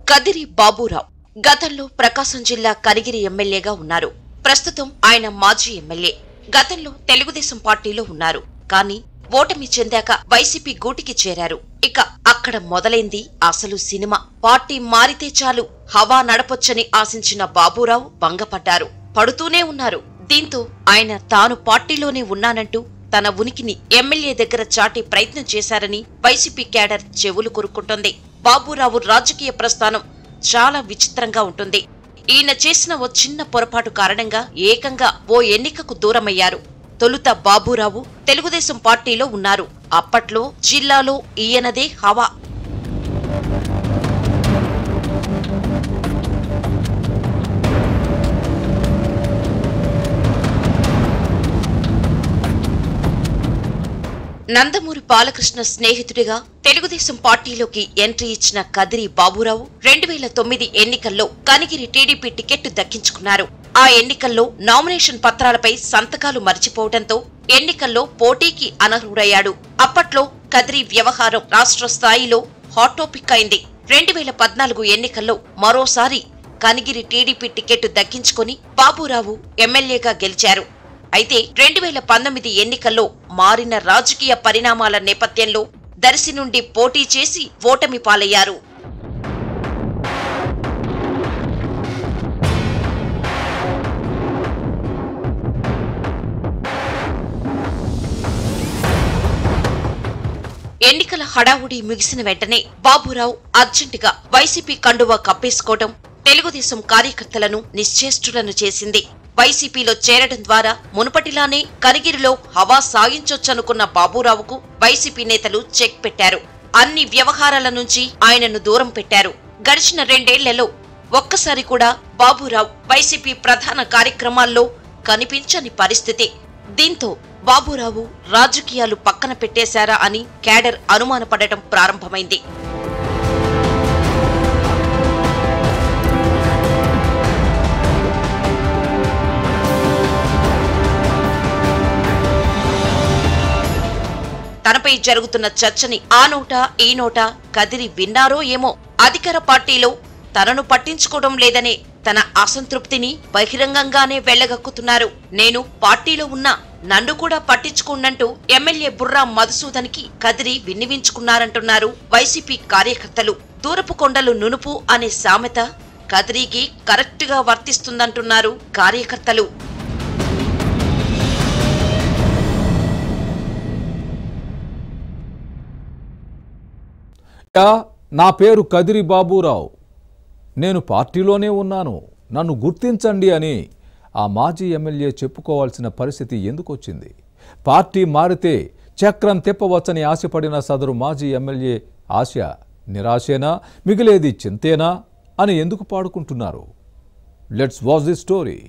కదిరి బాబురావు గతంలో ప్రకాశం జిల్లా కనిగిరి ఎమ్మెల్యేగా ఉన్నారు ప్రస్తుతం ఆయన మాజీ ఎమ్మెల్యే గతంలో తెలుగుదేశం పార్టీలో ఉన్నారు కానీ ఓటమి చెందాక వైసీపీ గూటికి చేరారు ఇక అక్కడ మొదలైంది అసలు సినిమా పార్టీ మారితే చాలు హవా నడపొచ్చని ఆశించిన బాబురావు భంగపడ్డారు పడుతూనే ఉన్నారు దీంతో ఆయన తాను పార్టీలోనే ఉన్నానంటూ తన ఉనికిని ఎమ్మెల్యే దగ్గర చాటి ప్రయత్నం చేశారని వైసీపీ క్యాడర్ చెవులు కొరుక్కుంటోంది బాబురావు రాజకీయ ప్రస్థానం చాలా విచిత్రంగా ఉంటుంది ఈయన చేసిన ఓ చిన్న పొరపాటు కారణంగా ఏకంగా ఓ ఎన్నికకు దూరమయ్యారు తొలుత బాబురావు తెలుగుదేశం పార్టీలో ఉన్నారు అప్పట్లో జిల్లాలో ఈయనదే హవా నందమూరి బాలకృష్ణ స్నేహితుడిగా తెలుగుదేశం పార్టీలోకి ఎంట్రీ ఇచ్చిన కదిరి బాబురావు రెండు వేల తొమ్మిది ఎన్నికల్లో కనిగిరి టీడీపీ టికెట్ దక్కించుకున్నారు ఆ ఎన్నికల్లో నామినేషన్ పత్రాలపై సంతకాలు మర్చిపోవడంతో ఎన్నికల్లో పోటీకి అనర్హుడయ్యాడు అప్పట్లో కదిరి వ్యవహారం రాష్ట్ర స్థాయిలో హాట్ టాపిక్ అయింది రెండు వేల పద్నాలుగు ఎన్నికల్లో మరోసారి కనిగిరి టీడీపీ టికెట్ దక్కించుకుని బాబురావు ఎమ్మెల్యేగా గెలిచారు అయితే రెండు వేల పంతొమ్మిది ఎన్నికల్లో మారిన రాజకీయ పరిణామాల నేపథ్యంలో దర్శి నుండి పోటీ చేసి ఓటమి పాలయ్యారు ఎన్నికల హడావుడి ముగిసిన వెంటనే బాబురావు అర్జెంటుగా వైసీపీ కండువా కప్పేసుకోవడం తెలుగుదేశం కార్యకర్తలను నిశ్చేష్టులను చేసింది వైసీపీలో చేరడం ద్వారా మునుపటిలానే కనిగిరిలో హవా సాగించొచ్చనుకున్న బాబురావుకు వైసీపీ నేతలు చెక్ పెట్టారు అన్ని వ్యవహారాల నుంచి ఆయనను దూరం పెట్టారు గడిచిన రెండేళ్లలో ఒక్కసారి కూడా బాబురావు వైసీపీ ప్రధాన కార్యక్రమాల్లో కనిపించని పరిస్థితి దీంతో బాబురావు రాజకీయాలు పక్కన పెట్టేశారా అని క్యాడర్ అనుమానపడటం ప్రారంభమైంది తనపై జరుగుతున్న చర్చని ఆ నోట ఈ నోట కదిరి విన్నారో ఏమో అధికార పార్టీలో తనను పట్టించుకోవడం లేదనే తన అసంతృప్తిని బహిరంగంగానే వెళ్లగక్కుతున్నారు నేను పార్టీలో ఉన్నా నన్ను కూడా పట్టించుకోనంటూ ఎమ్మెల్యే బుర్రా మధుసూదన్కి కదిరి విన్నివించుకున్నారంటున్నారు వైసీపీ కార్యకర్తలు దూరపు కొండలు నునుపు అనే సామెత కదిరికి కరెక్టుగా వర్తిస్తుందంటున్నారు కార్యకర్తలు యా, నా పేరు కదిరి బాబురావు నేను పార్టీలోనే ఉన్నాను నన్ను గుర్తించండి అని ఆ మాజీ ఎమ్మెల్యే చెప్పుకోవాల్సిన పరిస్థితి ఎందుకు వచ్చింది పార్టీ మారితే చక్రం తిప్పవచ్చని ఆశపడిన సదరు మాజీ ఎమ్మెల్యే ఆశ నిరాశేనా మిగిలేది చింతేనా అని ఎందుకు పాడుకుంటున్నారు let's watch the story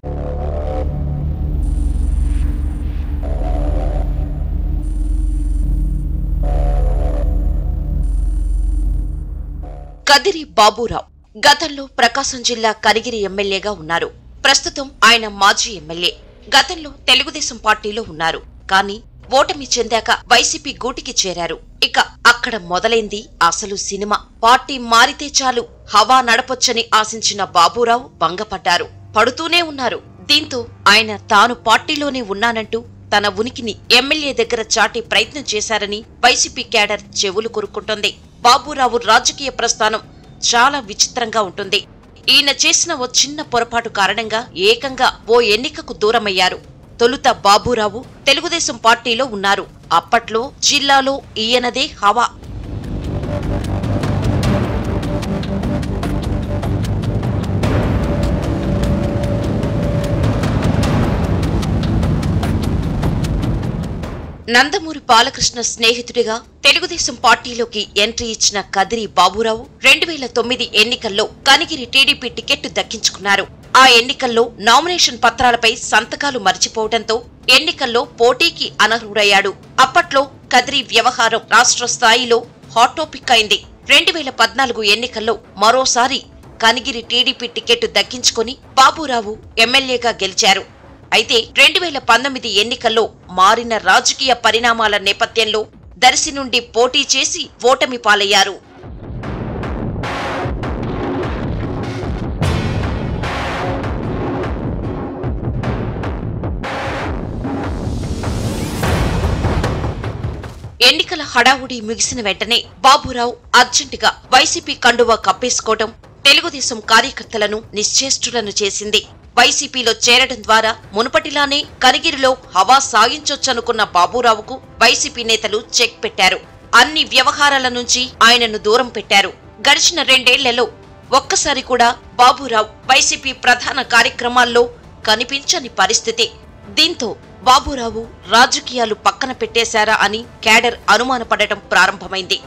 Kadiri Baburao గతంలో ప్రకాశం జిల్లా కనిగిరి ఎమ్మెల్యేగా ఉన్నారు ప్రస్తుతం ఆయన మాజీ ఎమ్మెల్యే గతంలో తెలుగుదేశం పార్టీలో ఉన్నారు కానీ ఓటమి చెందాక వైసీపీ గూటికి చేరారు ఇక అక్కడ మొదలైంది అసలు సినిమా పార్టీ మారితే చాలు హవా నడపొచ్చని ఆశించిన బాబురావు భంగపడ్డారు పడుతూనే ఉన్నారు దీంతో ఆయన తాను పార్టీలోనే ఉన్నానంటూ తన ఉనికిని ఎమ్మెల్యే దగ్గర చాటి ప్రయత్నం చేశారని వైసీపీ క్యాడర్ చెవులు కొరుక్కుంటోంది బాబురావు రాజకీయ ప్రస్థానం చాలా విచిత్రంగా ఉంటుంది ఈయన చేసిన ఓ చిన్న పొరపాటు కారణంగా ఏకంగా ఓ ఎన్నికకు దూరమయ్యారు తొలుత బాబురావు తెలుగుదేశం పార్టీలో ఉన్నారు అప్పట్లో జిల్లాలో ఈయనదే హవా నందమూరి బాలకృష్ణ స్నేహితుడిగా తెలుగుదేశం పార్టీలోకి ఎంట్రీ ఇచ్చిన కదిరి బాబురావు రెండు వేల తొమ్మిది ఎన్నికల్లో కనిగిరి టీడీపీ టికెట్ దక్కించుకున్నారు ఆ ఎన్నికల్లో నామినేషన్ పత్రాలపై సంతకాలు మర్చిపోవడంతో ఎన్నికల్లో పోటీకి అనర్హుడయ్యాడు అప్పట్లో కదిరి వ్యవహారం రాష్ట్ర స్థాయిలో హాట్ టాపిక్ అయింది రెండు వేల పద్నాలుగు ఎన్నికల్లో మరోసారి కనిగిరి టీడీపీ టికెట్ దక్కించుకుని బాబురావు ఎమ్మెల్యేగా గెలిచారు అయితే రెండు వేల పంతొమ్మిది ఎన్నికల్లో మారిన రాజకీయ పరిణామాల నేపథ్యంలో దర్శి నుండి పోటీ చేసి ఓటమి పాలయ్యారు ఎన్నికల హడావుడి ముగిసిన వెంటనే బాబురావు అర్జెంటుగా వైసీపీ కండువా కప్పేసుకోవడం తెలుగుదేశం కార్యకర్తలను నిశ్చేష్టులను చేసింది వైసీపీలో చేరడం ద్వారా మునుపటిలానే కనిగిరిలో హవా సాగించొచ్చనుకున్న బాబురావుకు వైసీపీ నేతలు చెక్ పెట్టారు అన్ని వ్యవహారాల నుంచి ఆయనను దూరం పెట్టారు గడిచిన రెండేళ్లలో ఒక్కసారి కూడా బాబురావు వైసీపీ ప్రధాన కార్యక్రమాల్లో కనిపించని పరిస్థితి దీంతో బాబురావు రాజకీయాలు పక్కన పెట్టేశారా అని క్యాడర్ అనుమానపడటం ప్రారంభమైంది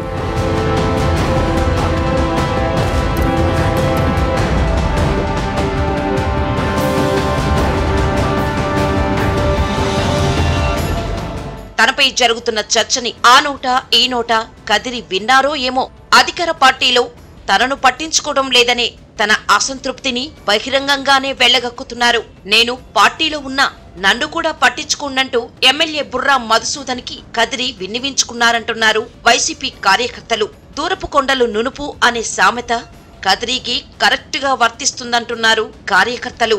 తనపై జరుగుతున్న చర్చని ఆ నోట ఈ నోట కదిరి విన్నారో ఏమో అధికార పార్టీలో తనను పట్టించుకోవడం లేదనే తన అసంతృప్తిని బహిరంగంగానే వెళ్లగక్కుతున్నారు నేను పార్టీలో ఉన్నా నన్ను కూడా పట్టించుకోనంటూ ఎమ్మెల్యే బుర్రా మధుసూదన్కి కదిరి విన్నివించుకున్నారంటున్నారు వైసీపీ కార్యకర్తలు దూరపు కొండలు నునుపు అనే సామెత కదిరికి కరెక్టుగా వర్తిస్తుందంటున్నారు కార్యకర్తలు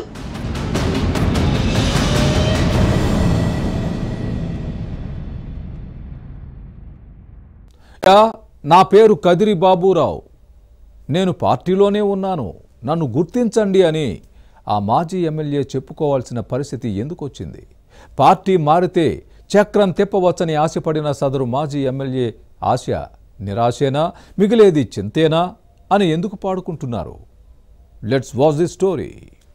యా, నా పేరు కదిరి బాబురావు నేను పార్టీలోనే ఉన్నాను నన్ను గుర్తించండి అని ఆ మాజీ ఎమ్మెల్యే చెప్పుకోవాల్సిన పరిస్థితి ఎందుకు వచ్చింది పార్టీ మారితే చక్రం తిప్పవచ్చని ఆశపడిన సదరు మాజీ ఎమ్మెల్యే ఆశ నిరాశేనా మిగిలేది చింతేనా అని ఎందుకు పాడుకుంటున్నారు let's watch the story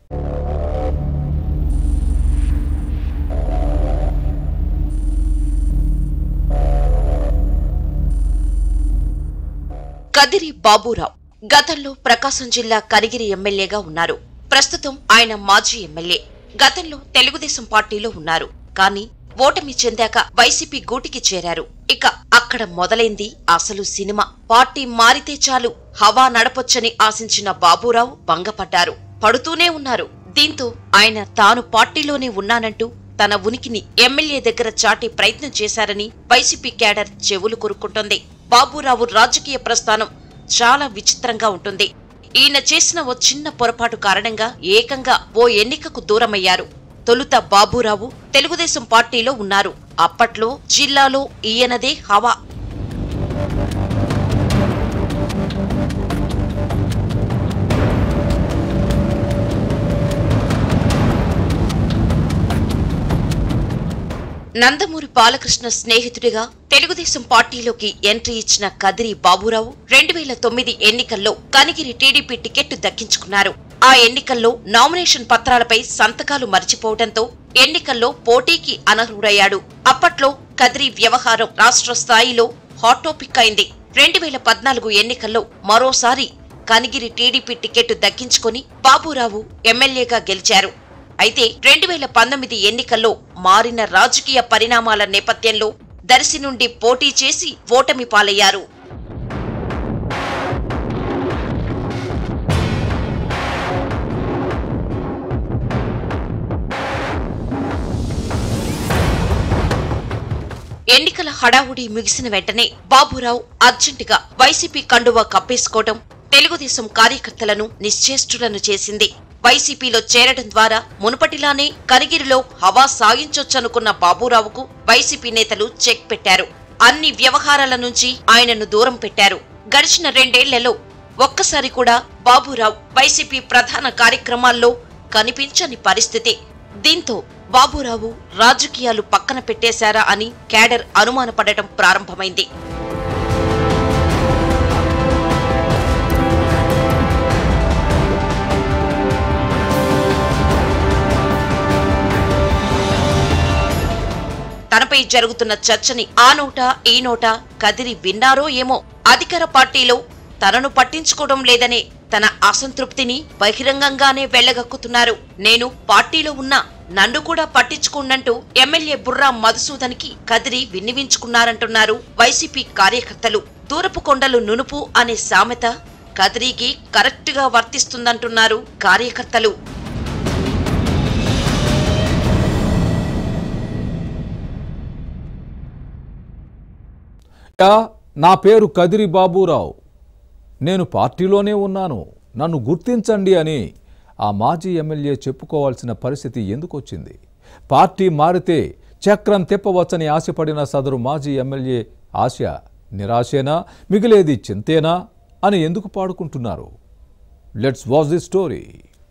Kadiri Baburao గతంలో ప్రకాశం జిల్లా కనిగిరి ఎమ్మెల్యేగా ఉన్నారు ప్రస్తుతం ఆయన మాజీ ఎమ్మెల్యే గతంలో తెలుగుదేశం పార్టీలో ఉన్నారు కానీ ఓటమి చెందాక వైసీపీ గూటికి చేరారు ఇక అక్కడ మొదలైంది అసలు సినిమా పార్టీ మారితే చాలు హవా నడపొచ్చని ఆశించిన బాబురావు భంగపడ్డారు పడుతూనే ఉన్నారు దీంతో ఆయన తాను పార్టీలోనే ఉన్నానంటూ తన ఉనికిని ఎమ్మెల్యే దగ్గర చాటే ప్రయత్నం చేశారని వైసీపీ క్యాడర్ చెవులు కొరుక్కుంటోంది బాబురావు రాజకీయ ప్రస్థానం చాలా విచిత్రంగా ఉంటుంది ఈయన చేసిన ఓ చిన్న పొరపాటు కారణంగా ఏకంగా ఓ ఎన్నికకు దూరమయ్యారు తొలుత బాబురావు తెలుగుదేశం పార్టీలో ఉన్నారు అప్పట్లో జిల్లాలో ఈయనదే హవా నందమూరి బాలకృష్ణ స్నేహితుడిగా తెలుగుదేశం పార్టీలోకి ఎంట్రీ ఇచ్చిన కదిరి బాబురావు రెండు వేల తొమ్మిది ఎన్నికల్లో కనిగిరి టీడీపీ టికెట్ దక్కించుకున్నారు ఆ ఎన్నికల్లో నామినేషన్ పత్రాలపై సంతకాలు మర్చిపోవడంతో ఎన్నికల్లో పోటీకి అనర్హుడయ్యాడు అప్పట్లో కదిరి వ్యవహారం రాష్ట్ర స్థాయిలో హాట్ టాపిక్ అయింది రెండు వేల పద్నాలుగు ఎన్నికల్లో మరోసారి కనిగిరి టీడీపీ టికెట్ దక్కించుకొని బాబురావు ఎమ్మెల్యేగా గెలిచారు అయితే రెండు వేల పంతొమ్మిది ఎన్నికల్లో మారిన రాజకీయ పరిణామాల నేపథ్యంలో దర్శి నుండి పోటీ చేసి ఓటమి పాలయ్యారు ఎన్నికల హడావుడి ముగిసిన వెంటనే బాబురావు అర్జెంటుగా వైసీపీ కండువా కప్పేసుకోవడం తెలుగుదేశం కార్యకర్తలను నిశ్చేష్టులను చేసింది వైసీపీలో చేరడం ద్వారా మునుపటిలానే కనిగిరిలో హవా సాగించొచ్చనుకున్న బాబురావుకు వైసీపీ నేతలు చెక్ పెట్టారు అన్ని వ్యవహారాల నుంచి ఆయనను దూరం పెట్టారు గడిచిన రెండేళ్లలో ఒక్కసారి కూడా బాబురావు వైసీపీ ప్రధాన కార్యక్రమాల్లో కనిపించని పరిస్థితి దీంతో బాబురావు రాజకీయాలు పక్కన పెట్టేశారా అని క్యాడర్ అనుమానపడటం ప్రారంభమైంది తనపై జరుగుతున్న చర్చని ఆ నోట ఈ నోట కదిరి విన్నారో ఏమో అధికార పార్టీలో తనను పట్టించుకోవడం లేదనే తన అసంతృప్తిని బహిరంగంగానే వెళ్లగక్కుతున్నారు నేను పార్టీలో ఉన్నా నన్ను కూడా పట్టించుకోనంటూ ఎమ్మెల్యే బుర్రా మధుసూదన్కి కదిరి విన్నివించుకున్నారంటున్నారు వైసీపీ కార్యకర్తలు దూరపు కొండలు నునుపు అనే సామెత కదిరికి కరెక్టుగా వర్తిస్తుందంటున్నారు కార్యకర్తలు యా, నా పేరు కదిరి బాబురావు నేను పార్టీలోనే ఉన్నాను నన్ను గుర్తించండి అని ఆ మాజీ ఎమ్మెల్యే చెప్పుకోవాల్సిన పరిస్థితి ఎందుకు వచ్చింది పార్టీ మారితే చక్రం తిప్పవచ్చని ఆశపడిన సదరు మాజీ ఎమ్మెల్యే ఆశ నిరాశేనా మిగిలేది చింతేనా అని ఎందుకు పాడుకుంటున్నారు let's watch the story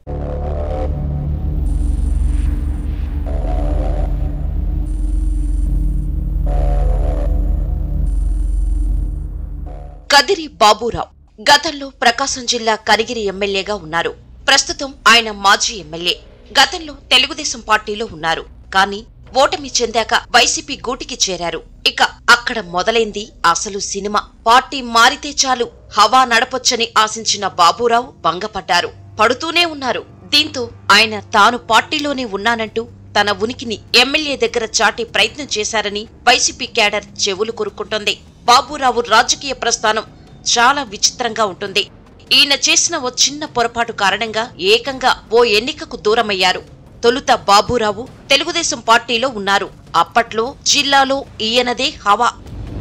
Kadiri Baburao గతంలో ప్రకాశం జిల్లా కనిగిరి ఎమ్మెల్యేగా ఉన్నారు ప్రస్తుతం ఆయన మాజీ ఎమ్మెల్యే గతంలో తెలుగుదేశం పార్టీలో ఉన్నారు కానీ ఓటమి చెందాక వైసీపీ గూటికి చేరారు ఇక అక్కడ మొదలైంది అసలు సినిమా పార్టీ మారితే చాలు హవా నడపొచ్చని ఆశించిన బాబురావు భంగపడ్డారు పడుతూనే ఉన్నారు దీంతో ఆయన తాను పార్టీలోనే ఉన్నానంటూ తన ఉనికిని ఎమ్మెల్యే దగ్గర చాటే ప్రయత్నం చేశారని వైసీపీ క్యాడర్ చెవులు కొరుక్కుంటోంది బాబురావు రాజకీయ ప్రస్థానం చాలా విచిత్రంగా ఉంటుంది ఈయన చేసిన ఓ చిన్న పొరపాటు కారణంగా ఏకంగా ఓ ఎన్నికకు దూరమయ్యారు తొలుత బాబురావు తెలుగుదేశం పార్టీలో ఉన్నారు అప్పట్లో జిల్లాలో ఈయనదే హవా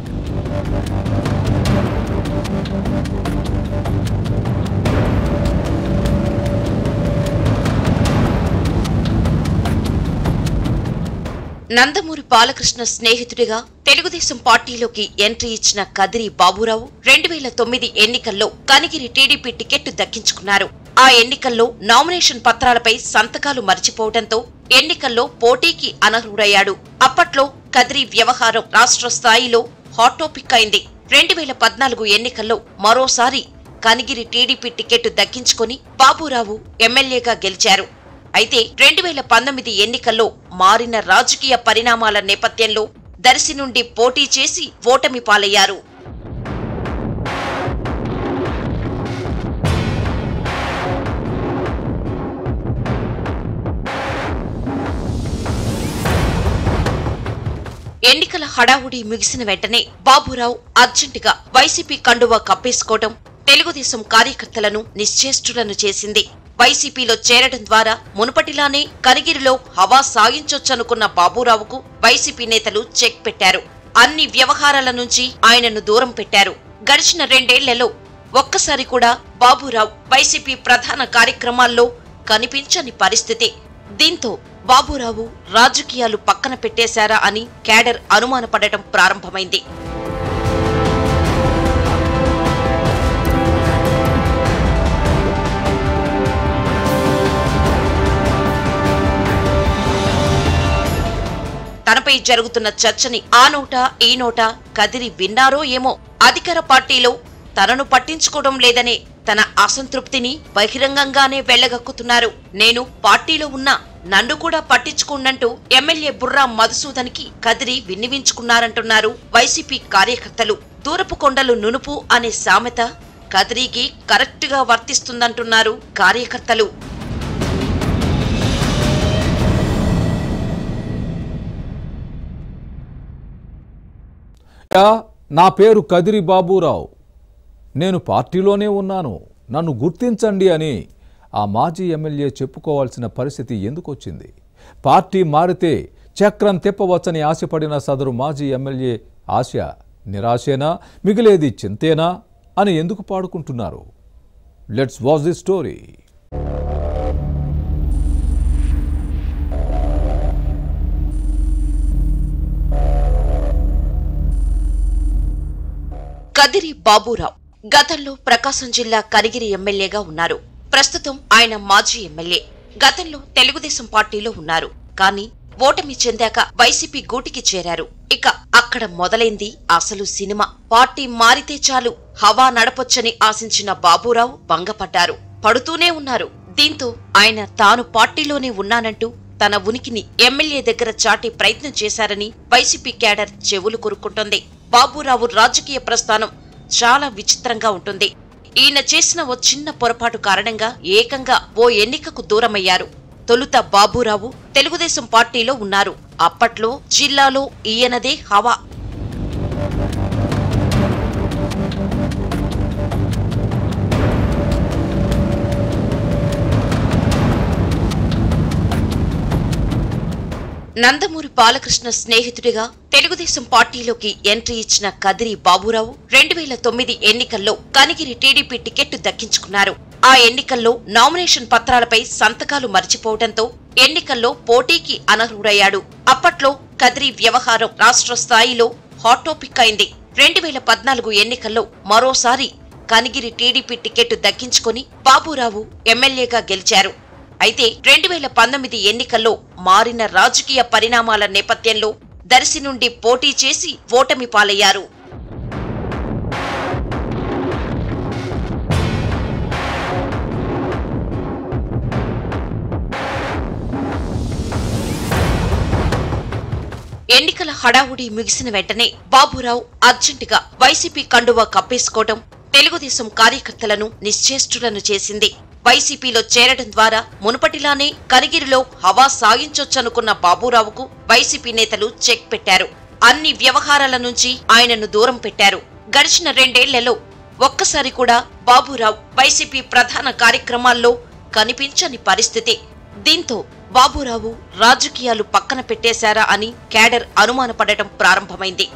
నందమూరి బాలకృష్ణ స్నేహితుడిగా తెలుగుదేశం పార్టీలోకి ఎంట్రీ ఇచ్చిన కదిరి బాబురావు రెండు వేల తొమ్మిది ఎన్నికల్లో కనిగిరి టీడీపీ టికెట్ దక్కించుకున్నారు ఆ ఎన్నికల్లో నామినేషన్ పత్రాలపై సంతకాలు మర్చిపోవడంతో ఎన్నికల్లో పోటీకి అనర్హుడయ్యాడు అప్పట్లో కదిరి వ్యవహారం రాష్ట్ర స్థాయిలో హాట్ టాపిక్ అయింది రెండు వేల పద్నాలుగు ఎన్నికల్లో మరోసారి కనిగిరి టీడీపీ టికెట్ దక్కించుకొని బాబురావు ఎమ్మెల్యేగా గెలిచారు అయితే రెండు వేల పంతొమ్మిది ఎన్నికల్లో మారిన రాజకీయ పరిణామాల నేపథ్యంలో దర్శి నుండి పోటీ చేసి ఓటమి పాలయ్యారు ఎన్నికల హడావుడి ముగిసిన వెంటనే బాబురావు అర్జెంటుగా వైసీపీ కండువా కప్పేసుకోవడం తెలుగుదేశం కార్యకర్తలను నిశ్చేష్టులను చేసింది వైసీపీలో చేరడం ద్వారా మునుపటిలానే కనిగిరిలో హవా సాగించొచ్చనుకున్న బాబురావుకు వైసీపీ నేతలు చెక్ పెట్టారు అన్ని వ్యవహారాల నుంచి ఆయనను దూరం పెట్టారు గడిచిన రెండేళ్లలో ఒక్కసారి కూడా బాబురావు వైసీపీ ప్రధాన కార్యక్రమాల్లో కనిపించని పరిస్థితి దీంతో బాబురావు రాజకీయాలు పక్కన పెట్టేశారా అని క్యాడర్ అనుమానపడటం ప్రారంభమైంది తనపై జరుగుతున్న చర్చని ఆ నోట ఈ నోట కదిరి విన్నారో ఏమో అధికార పార్టీలో తనను పట్టించుకోవడం లేదనే తన అసంతృప్తిని బహిరంగంగానే వెళ్లగక్కుతున్నారు నేను పార్టీలో ఉన్నా నన్ను కూడా పట్టించుకోనంటూ ఎమ్మెల్యే బుర్రా మధుసూదన్ కి కదిరి విన్నివించుకున్నారంటున్నారు వైసీపీ కార్యకర్తలు దూరపు కొండలు నునుపు అనే సామెత కదిరికి కరెక్ట్ గా వర్తిస్తుందంటున్నారు కార్యకర్తలు యా, నా పేరు కదిరి బాబురావు నేను పార్టీలోనే ఉన్నాను నన్ను గుర్తించండి అని ఆ మాజీ ఎమ్మెల్యే చెప్పుకోవాల్సిన పరిస్థితి ఎందుకు వచ్చింది పార్టీ మారితే చక్రం తిప్పవచ్చని ఆశపడిన సదరు మాజీ ఎమ్మెల్యే ఆశ నిరాశేనా మిగిలేది చింతేనా అని ఎందుకు పాడుకుంటున్నారు let's watch the story Kadiri Baburao గతంలో ప్రకాశం జిల్లా కనిగిరి ఎమ్మెల్యేగా ఉన్నారు ప్రస్తుతం ఆయన మాజీ ఎమ్మెల్యే గతంలో తెలుగుదేశం పార్టీలో ఉన్నారు కానీ ఓటమి చెందాక వైసీపీ గూటికి చేరారు ఇక అక్కడ మొదలైంది అసలు సినిమా పార్టీ మారితే చాలు హవా నడపొచ్చని ఆశించిన బాబురావు భంగపడ్డారు పడుతూనే ఉన్నారు దీంతో ఆయన తాను పార్టీలోనే ఉన్నానంటూ తన ఉనికిని ఎమ్మెల్యే దగ్గర చాటే ప్రయత్నం చేశారని వైసీపీ క్యాడర్ చెవులు కొరుక్కుంటోంది బాబురావు రాజకీయ ప్రస్థానం చాలా విచిత్రంగా ఉంటుంది ఈయన చేసిన ఓ చిన్న పొరపాటు కారణంగా ఏకంగా ఓ ఎన్నికకు దూరమయ్యారు తొలుత బాబురావు తెలుగుదేశం పార్టీలో ఉన్నారు అప్పట్లో జిల్లాలో ఈయనదే హవా నందమూరి బాలకృష్ణ స్నేహితుడిగా తెలుగుదేశం పార్టీలోకి ఎంట్రీ ఇచ్చిన కదిరి బాబురావు రెండు వేల తొమ్మిది ఎన్నికల్లో కనిగిరి టీడీపీ టికెట్ దక్కించుకున్నారు ఆ ఎన్నికల్లో నామినేషన్ పత్రాలపై సంతకాలు మర్చిపోవడంతో ఎన్నికల్లో పోటీకి అనర్హుడయ్యాడు అప్పట్లో కదిరి వ్యవహారం రాష్ట్ర స్థాయిలో హాట్ టాపిక్ అయింది రెండు వేల పద్నాలుగు ఎన్నికల్లో మరోసారి కనిగిరి టీడీపీ టికెట్ దక్కించుకుని బాబురావు ఎమ్మెల్యేగా గెలిచారు అయితే రెండు వేల పంతొమ్మిది ఎన్నికల్లో మారిన రాజకీయ పరిణామాల నేపథ్యంలో దర్శి నుండి పోటీ చేసి ఓటమి పాలయ్యారు ఎన్నికల హడావుడి ముగిసిన వెంటనే బాబురావు అర్జెంటుగా వైసీపీ కండువా కప్పేసుకోవడం తెలుగుదేశం కార్యకర్తలను నిశ్చేష్టులను చేసింది వైసీపీలో చేరడం ద్వారా మునుపటిలానే కనిగిరిలో హవా సాగించొచ్చనుకున్న బాబురావుకు వైసీపీ నేతలు చెక్ పెట్టారు అన్ని వ్యవహారాల నుంచి ఆయనను దూరం పెట్టారు గడిచిన రెండేళ్లలో ఒక్కసారి కూడా బాబురావు వైసీపీ ప్రధాన కార్యక్రమాల్లో కనిపించని పరిస్థితి దీంతో బాబురావు రాజకీయాలు పక్కన పెట్టేశారా అని క్యాడర్ అనుమానపడటం ప్రారంభమైంది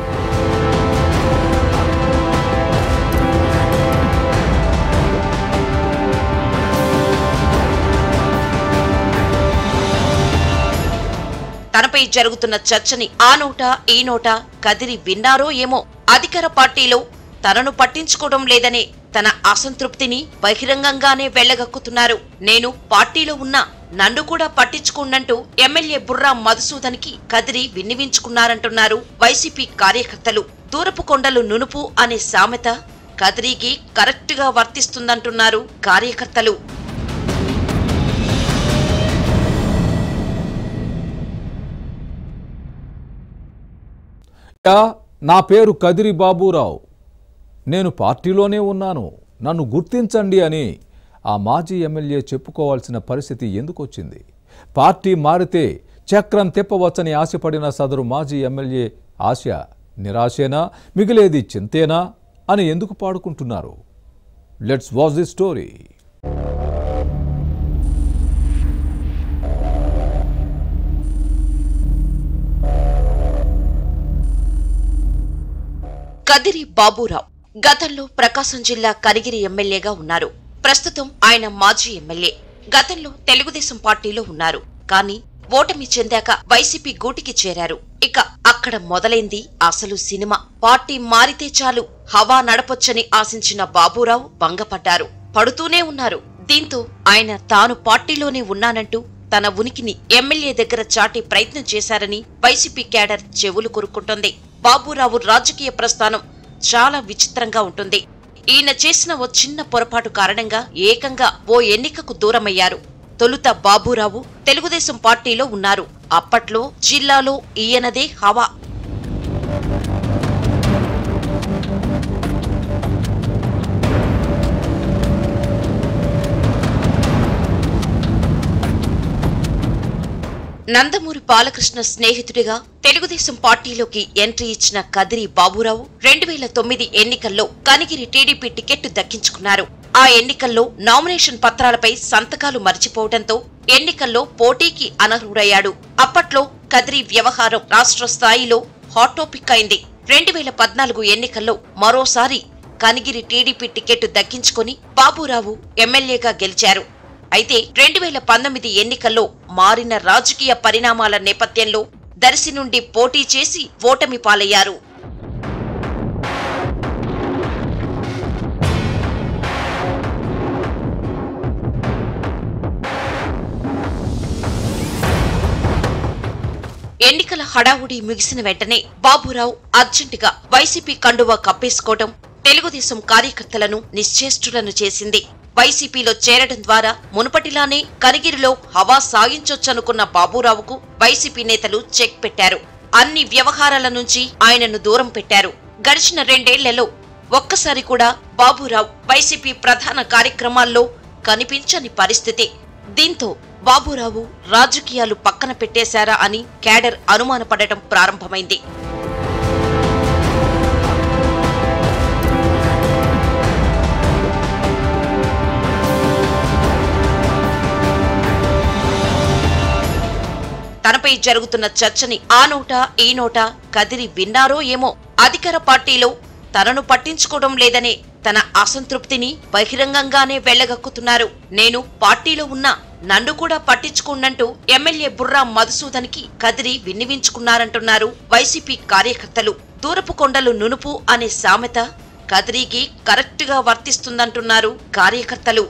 తనపై జరుగుతున్న చర్చని ఆ నోట ఈ నోట కదిరి విన్నారో ఏమో అధికార పార్టీలో తనను పట్టించుకోవడం లేదనే తన అసంతృప్తిని బహిరంగంగానే వెళ్లగక్కుతున్నారు నేను పార్టీలో ఉన్నా నన్ను కూడా పట్టించుకోనంటూ ఎమ్మెల్యే బుర్రా మధుసూదన్కి కదిరి విన్నివించుకున్నారంటున్నారు వైసీపీ కార్యకర్తలు దూరపు కొండలు నునుపు అనే సామెత కదిరికి కరెక్టుగా వర్తిస్తుందంటున్నారు కార్యకర్తలు యా, నా పేరు కదిరి బాబురావు నేను పార్టీలోనే ఉన్నాను నన్ను గుర్తించండి అని ఆ మాజీ ఎమ్మెల్యే చెప్పుకోవాల్సిన పరిస్థితి ఎందుకు వచ్చింది పార్టీ మారితే చక్రం తిప్పవచ్చని ఆశపడిన సదరు మాజీ ఎమ్మెల్యే ఆశ నిరాశేనా మిగిలేది చింతేనా అని ఎందుకు పాడుకుంటున్నారు let's watch the story Kadiri Baburao గతంలో ప్రకాశం జిల్లా కనిగిరి ఎమ్మెల్యేగా ఉన్నారు ప్రస్తుతం ఆయన మాజీ ఎమ్మెల్యే గతంలో తెలుగుదేశం పార్టీలో ఉన్నారు కానీ ఓటమి చెందాక వైసీపీ గూటికి చేరారు ఇక అక్కడ మొదలైంది అసలు సినిమా పార్టీ మారితే చాలు హవా నడపొచ్చని ఆశించిన బాబురావు భంగపడ్డారు పడుతూనే ఉన్నారు దీంతో ఆయన తాను పార్టీలోనే ఉన్నానంటూ తన ఉనికిని ఎమ్మెల్యే దగ్గర చాటి ప్రయత్నం చేశారని వైసీపీ క్యాడర్ చెవులు కొరుక్కుంటోంది బాబురావు రాజకీయ ప్రస్థానం చాలా విచిత్రంగా ఉంటుంది ఈయన చేసిన ఓ చిన్న పొరపాటు కారణంగా ఏకంగా ఓ ఎన్నికకు దూరమయ్యారు తొలుత బాబురావు తెలుగుదేశం పార్టీలో ఉన్నారు అప్పట్లో జిల్లాలో ఈయనదే హవా నందమూరి బాలకృష్ణ స్నేహితుడిగా తెలుగుదేశం పార్టీలోకి ఎంట్రీ ఇచ్చిన కదిరి బాబురావు రెండు వేల తొమ్మిది ఎన్నికల్లో కనిగిరి టీడీపీ టికెట్ దక్కించుకున్నారు ఆ ఎన్నికల్లో నామినేషన్ పత్రాలపై సంతకాలు మర్చిపోవడంతో ఎన్నికల్లో పోటీకి అనర్హుడయ్యాడు అప్పట్లో కదిరి వ్యవహారం రాష్ట్ర స్థాయిలో హాట్ టాపిక్ అయింది రెండు వేల పద్నాలుగు ఎన్నికల్లో మరోసారి కనిగిరి టీడీపీ టికెట్ దక్కించుకుని బాబురావు ఎమ్మెల్యేగా గెలిచారు అయితే రెండు వేల పంతొమ్మిది ఎన్నికల్లో మారిన రాజకీయ పరిణామాల నేపథ్యంలో దర్శి నుండి పోటీ చేసి ఓటమి పాలయ్యారు ఎన్నికల హడావుడి ముగిసిన వెంటనే బాబురావు అర్జెంటుగా వైసీపీ కండువా కప్పేసుకోవడం తెలుగుదేశం కార్యకర్తలను నిశ్చేష్టులను చేసింది వైసీపీలో చేరడం ద్వారా మునుపటిలానే కనిగిరిలో హవా సాగించొచ్చనుకున్న బాబురావుకు వైసీపీ నేతలు చెక్ పెట్టారు అన్ని వ్యవహారాల నుంచి ఆయనను దూరం పెట్టారు గడిచిన రెండేళ్లలో ఒక్కసారి కూడా బాబురావు వైసీపీ ప్రధాన కార్యక్రమాల్లో కనిపించని పరిస్థితి దీంతో బాబురావు రాజకీయాలు పక్కన పెట్టేశారా అని క్యాడర్ అనుమానపడటం ప్రారంభమైంది తనపై జరుగుతున్న చర్చని ఆ నోట ఈ నోట కదిరి విన్నారో ఏమో అధికార పార్టీలో తనను పట్టించుకోవడం లేదనే తన అసంతృప్తిని బహిరంగంగానే వెళ్లగక్కుతున్నారు నేను పార్టీలో ఉన్నా నన్ను కూడా పట్టించుకోనంటూ ఎమ్మెల్యే బుర్రా మధుసూదన్కి కదిరి విన్నివించుకున్నారంటున్నారు వైసీపీ కార్యకర్తలు దూరపు కొండలు నునుపు అనే సామెత కదిరికి కరెక్టుగా వర్తిస్తుందంటున్నారు కార్యకర్తలు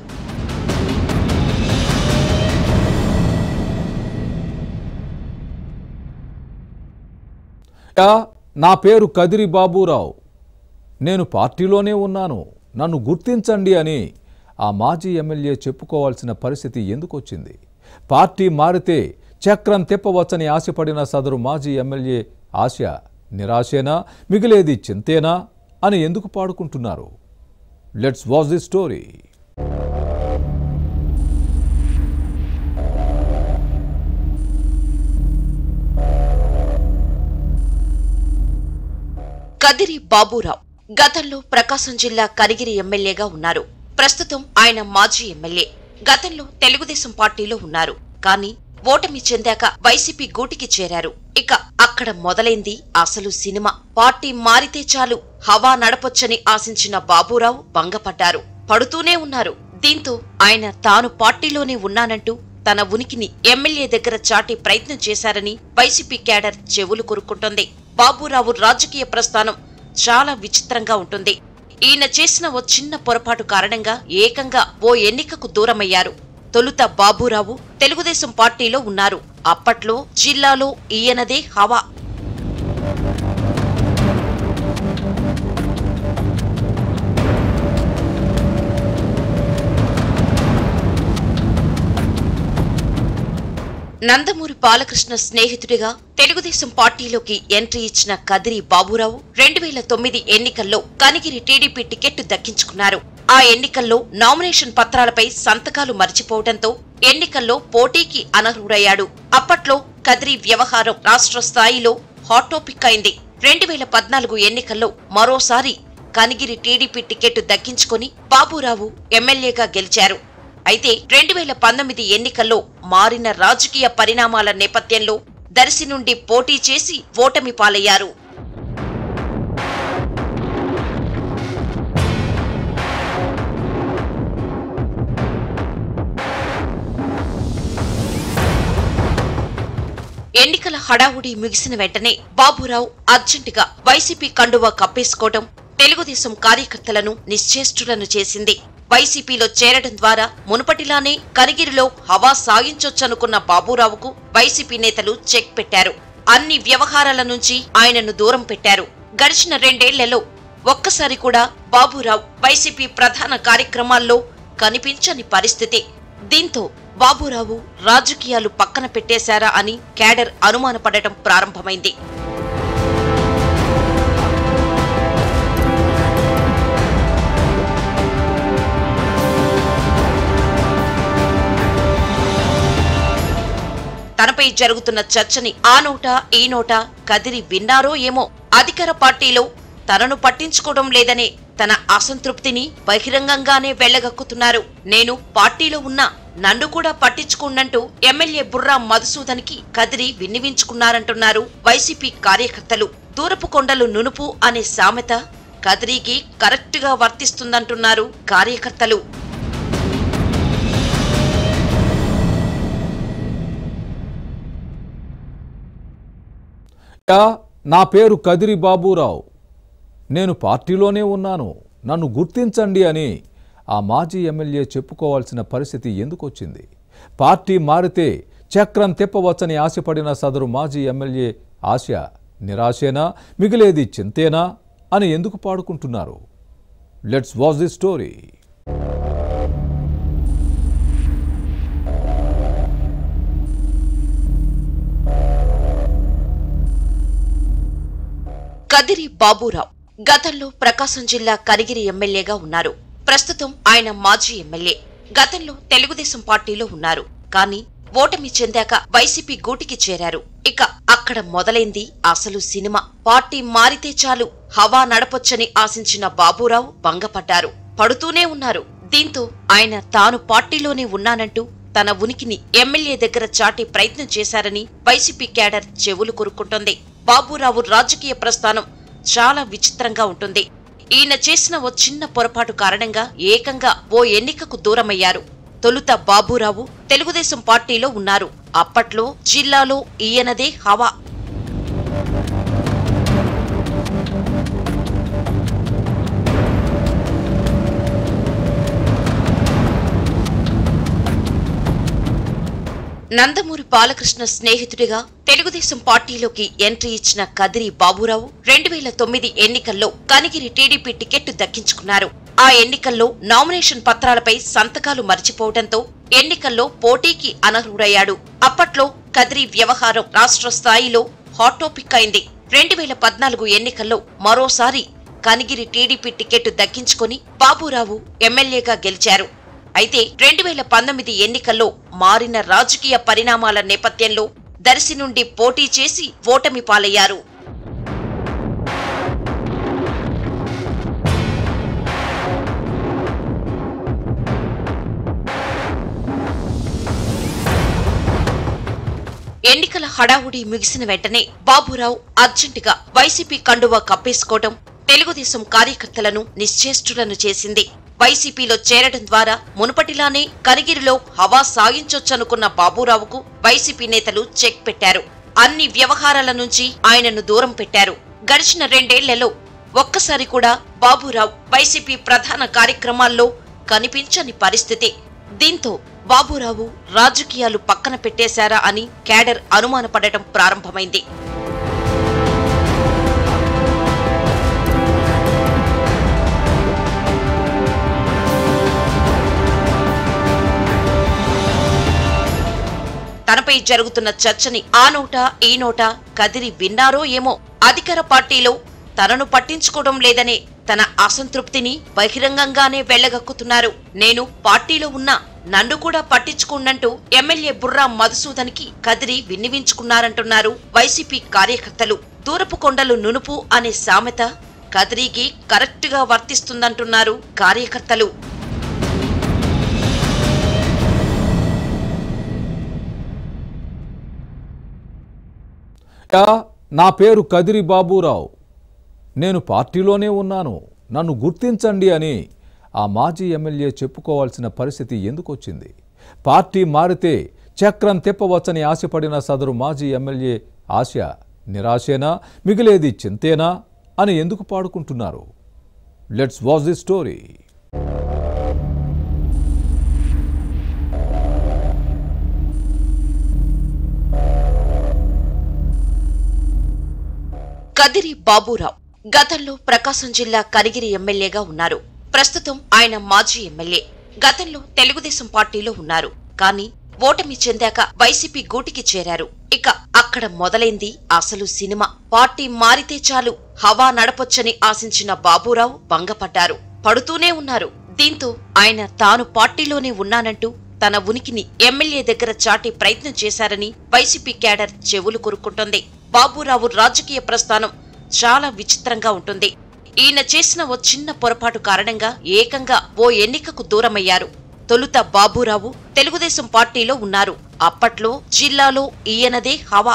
యా, నా పేరు కదిరి బాబూరావు నేను పార్టీలోనే ఉన్నాను నన్ను గుర్తించండి అని ఆ మాజీ ఎమ్మెల్యే చెప్పుకోవాల్సిన పరిస్థితి ఎందుకు వచ్చింది పార్టీ మారితే చక్రం తిప్పవచ్చని ఆశపడిన సదరు మాజీ ఎమ్మెల్యే ఆశ నిరాశేనా మిగిలేది చింతేనా అని ఎందుకు పాడుకుంటున్నారు let's watch the story Kadiri Baburao గతంలో ప్రకాశం జిల్లా కనిగిరి ఎమ్మెల్యేగా ఉన్నారు ప్రస్తుతం ఆయన మాజీ ఎమ్మెల్యే గతంలో తెలుగుదేశం పార్టీలో ఉన్నారు కానీ ఓటమి చెందాక వైసీపీ గూటికి చేరారు ఇక అక్కడ మొదలైంది అసలు సినిమా పార్టీ మారితే చాలు హవా నడపొచ్చని ఆశించిన బాబురావు భంగపడ్డారు పడుతూనే ఉన్నారు దీంతో ఆయన తాను పార్టీలోనే ఉన్నానంటూ తన ఉనికిని ఎమ్మెల్యే దగ్గర చాటే ప్రయత్నం చేశారని వైసీపీ క్యాడర్ చెవులు కొరుక్కుంటోంది బాబురావు రాజకీయ ప్రస్థానం చాలా విచిత్రంగా ఉంటుంది ఈయన చేసిన ఓ చిన్న పొరపాటు కారణంగా ఏకంగా ఓ ఎన్నికకు దూరమయ్యారు తొలుత బాబురావు తెలుగుదేశం పార్టీలో ఉన్నారు అప్పట్లో జిల్లాలో ఈయనదే హవా నందమూరి బాలకృష్ణ స్నేహితుడిగా తెలుగుదేశం పార్టీలోకి ఎంట్రీ ఇచ్చిన కదిరి బాబురావు రెండు వేల తొమ్మిది ఎన్నికల్లో కనిగిరి టీడీపీ టికెట్ దక్కించుకున్నారు ఆ ఎన్నికల్లో నామినేషన్ పత్రాలపై సంతకాలు మర్చిపోవడంతో ఎన్నికల్లో పోటీకి అనర్హుడయ్యాడు అప్పట్లో కదిరి వ్యవహారం రాష్ట్ర స్థాయిలో హాట్ టాపిక్ అయింది రెండు వేల పద్నాలుగు ఎన్నికల్లో మరోసారి కనిగిరి టీడీపీ టికెట్ దక్కించుకొని బాబురావు ఎమ్మెల్యేగా గెలిచారు అయితే రెండు వేల పంతొమ్మిది ఎన్నికల్లో మారిన రాజకీయ పరిణామాల నేపథ్యంలో దర్శి నుండి పోటీ చేసి ఓటమి పాలయ్యారు ఎన్నికల హడావుడి ముగిసిన వెంటనే బాబురావు అర్జెంటుగా వైసీపీ కండువా కప్పేసుకోవడం తెలుగుదేశం కార్యకర్తలను నిశ్చేష్టులను చేసింది వైసీపీలో చేరడం ద్వారా మునుపటిలానే కనిగిరిలో హవా సాగించొచ్చనుకున్న బాబురావుకు వైసీపీ నేతలు చెక్ పెట్టారు అన్ని వ్యవహారాల నుంచి ఆయనను దూరం పెట్టారు గడిచిన రెండేళ్లలో ఒక్కసారి కూడా బాబురావు వైసీపీ ప్రధాన కార్యక్రమాల్లో కనిపించని పరిస్థితి దీంతో బాబురావు రాజకీయాలు పక్కన పెట్టేశారా అని క్యాడర్ అనుమానపడటం ప్రారంభమైంది తనపై జరుగుతున్న చర్చని ఆ నోట ఈ నోట కదిరి విన్నారో ఏమో అధికార పార్టీలో తనను పట్టించుకోవడం లేదనే తన అసంతృప్తిని బహిరంగంగానే వెళ్లగక్కుతున్నారు నేను పార్టీలో ఉన్నా నన్ను కూడా పట్టించుకోనంటూ ఎమ్మెల్యే బుర్రా మధుసూదన్కి కదిరి విన్నివించుకున్నారంటున్నారు వైసీపీ కార్యకర్తలు దూరపు కొండలు నునుపు అనే సామెత కదిరికి కరెక్టుగా వర్తిస్తుందంటున్నారు కార్యకర్తలు యా, నా పేరు కదిరి బాబూరావు నేను పార్టీలోనే ఉన్నాను నన్ను గుర్తించండి అని ఆ మాజీ ఎమ్మెల్యే చెప్పుకోవాల్సిన పరిస్థితి ఎందుకు వచ్చింది పార్టీ మారితే చక్రం తిప్పవచ్చని ఆశపడిన సదరు మాజీ ఎమ్మెల్యే ఆశ నిరాశేనా మిగిలేది చింతేనా అని ఎందుకు పాడుకుంటున్నారు let's watch the story Kadiri Baburao గతంలో ప్రకాశం జిల్లా కనిగిరి ఎమ్మెల్యేగా ఉన్నారు ప్రస్తుతం ఆయన మాజీ ఎమ్మెల్యే గతంలో తెలుగుదేశం పార్టీలో ఉన్నారు కానీ ఓటమి చెందాక వైసీపీ గూటికి చేరారు ఇక అక్కడ మొదలైంది అసలు సినిమా పార్టీ మారితే చాలు హవా నడపొచ్చని ఆశించిన బాబురావు భంగపడ్డారు పడుతూనే ఉన్నారు దీంతో ఆయన తాను పార్టీలోనే ఉన్నానంటూ తన ఉనికిని ఎమ్మెల్యే దగ్గర చాటే ప్రయత్నం చేశారని వైసీపీ క్యాడర్ చెవులు కొరుక్కుంటోంది బాబురావు రాజకీయ ప్రస్థానం చాలా విచిత్రంగా ఉంటుంది ఈయన చేసిన ఓ చిన్న పొరపాటు కారణంగా ఏకంగా ఓ ఎన్నికకు దూరమయ్యారు తొలుత బాబురావు తెలుగుదేశం పార్టీలో ఉన్నారు అప్పట్లో జిల్లాలో ఈయనదే హవా నందమూరి బాలకృష్ణ స్నేహితుడిగా తెలుగుదేశం పార్టీలోకి ఎంట్రీ ఇచ్చిన కదిరి బాబురావు రెండు వేల తొమ్మిది ఎన్నికల్లో కనిగిరి టీడీపీ టికెట్ దక్కించుకున్నారు ఆ ఎన్నికల్లో నామినేషన్ పత్రాలపై సంతకాలు మర్చిపోవడంతో ఎన్నికల్లో పోటీకి అనర్హుడయ్యాడు అప్పట్లో కదిరి వ్యవహారం రాష్ట్ర స్థాయిలో హాట్ టాపిక్ అయింది రెండు వేల పద్నాలుగు ఎన్నికల్లో మరోసారి కనిగిరి టీడీపీ టికెట్ దక్కించుకొని బాబురావు ఎమ్మెల్యేగా గెలిచారు అయితే రెండు వేల పంతొమ్మిది ఎన్నికల్లో మారిన రాజకీయ పరిణామాల నేపథ్యంలో దర్శి నుండి పోటీ చేసి ఓటమి పాలయ్యారు ఎన్నికల హడావుడి ముగిసిన వెంటనే బాబురావు అర్జెంటుగా వైసీపీ కండువా కప్పేసుకోవడం తెలుగుదేశం కార్యకర్తలను నిశ్చేష్టులను చేసింది వైసీపీలో చేరడం ద్వారా మునుపటిలానే కనిగిరిలో హవా సాగించొచ్చనుకున్న బాబురావుకు వైసీపీ నేతలు చెక్ పెట్టారు అన్ని వ్యవహారాల నుంచి ఆయనను దూరం పెట్టారు గడిచిన రెండేళ్లలో ఒక్కసారి కూడా బాబురావు వైసీపీ ప్రధాన కార్యక్రమాల్లో కనిపించని పరిస్థితి దీంతో బాబురావు రాజకీయాలు పక్కన పెట్టేశారా అని క్యాడర్ అనుమానపడటం ప్రారంభమైంది తనపై జరుగుతున్న చర్చని ఆ నోట ఈ నోట కదిరి విన్నారో ఏమో అధికార పార్టీలో తనను పట్టించుకోవడం లేదనే తన అసంతృప్తిని బహిరంగంగానే వెళ్లగక్కుతున్నారు నేను పార్టీలో ఉన్నా నన్ను కూడా పట్టించుకోనంటూ ఎమ్మెల్యే బుర్రా మధుసూదన్ కి కదిరి విన్నివించుకున్నారంటున్నారు వైసీపీ కార్యకర్తలు దూరపు కొండలు నునుపు అనే సామెత కదిరికి కరెక్ట్ గా వర్తిస్తుందంటున్నారు కార్యకర్తలు యా, నా పేరు కదిరి బాబురావు నేను పార్టీలోనే ఉన్నాను నన్ను గుర్తించండి అని ఆ మాజీ ఎమ్మెల్యే చెప్పుకోవాల్సిన పరిస్థితి ఎందుకు వచ్చింది పార్టీ మారితే చక్రం తిప్పవచ్చని ఆశపడిన సదరు మాజీ ఎమ్మెల్యే ఆశ నిరాశేనా మిగిలేది చింతేనా అని ఎందుకు పాడుకుంటున్నారు let's watch the story Kadiri Baburao గతంలో ప్రకాశం జిల్లా కనిగిరి ఎమ్మెల్యేగా ఉన్నారు ప్రస్తుతం ఆయన మాజీ ఎమ్మెల్యే గతంలో తెలుగుదేశం పార్టీలో ఉన్నారు కానీ ఓటమి చెందాక వైసీపీ గూటికి చేరారు ఇక అక్కడ మొదలైంది అసలు సినిమా పార్టీ మారితే చాలు హవా నడపొచ్చని ఆశించిన బాబురావు భంగపడ్డారు పడుతూనే ఉన్నారు దీంతో ఆయన తాను పార్టీలోనే ఉన్నానంటూ తన ఉనికిని ఎమ్మెల్యే దగ్గర చాటే ప్రయత్నం చేశారని వైసీపీ క్యాడర్ చెవులు కొరుక్కుంటోంది బాబురావు రాజకీయ ప్రస్థానం చాలా విచిత్రంగా ఉంటుంది ఈయన చేసిన ఓ చిన్న పొరపాటు కారణంగా ఏకంగా ఓ ఎన్నికకు దూరమయ్యారు తొలుత బాబురావు తెలుగుదేశం పార్టీలో ఉన్నారు అప్పట్లో జిల్లాలో ఈయనదే హవా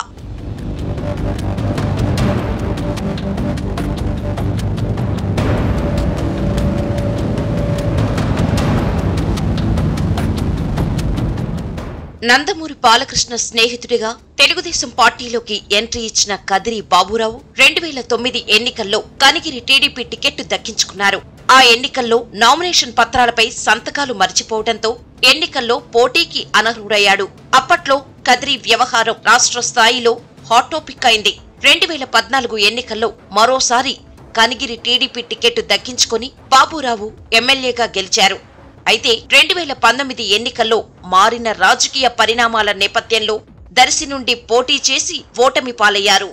నందమూరి బాలకృష్ణ స్నేహితుడిగా తెలుగుదేశం పార్టీలోకి ఎంట్రీ ఇచ్చిన కదిరి బాబురావు రెండు వేల తొమ్మిది ఎన్నికల్లో కనిగిరి టీడీపీ టికెట్ దక్కించుకున్నారు ఆ ఎన్నికల్లో నామినేషన్ పత్రాలపై సంతకాలు మర్చిపోవడంతో ఎన్నికల్లో పోటీకి అనర్హుడయ్యాడు అప్పట్లో కదిరి వ్యవహారం రాష్ట్ర స్థాయిలో హాట్ టాపిక్ అయింది రెండు వేల పద్నాలుగు ఎన్నికల్లో మరోసారి కనిగిరి టీడీపీ టికెట్ దక్కించుకొని బాబురావు ఎమ్మెల్యేగా గెలిచారు అయితే రెండు వేల పంతొమ్మిది ఎన్నికల్లో మారిన రాజకీయ పరిణామాల నేపథ్యంలో దర్శి నుండి పోటీ చేసి ఓటమి పాలయ్యారు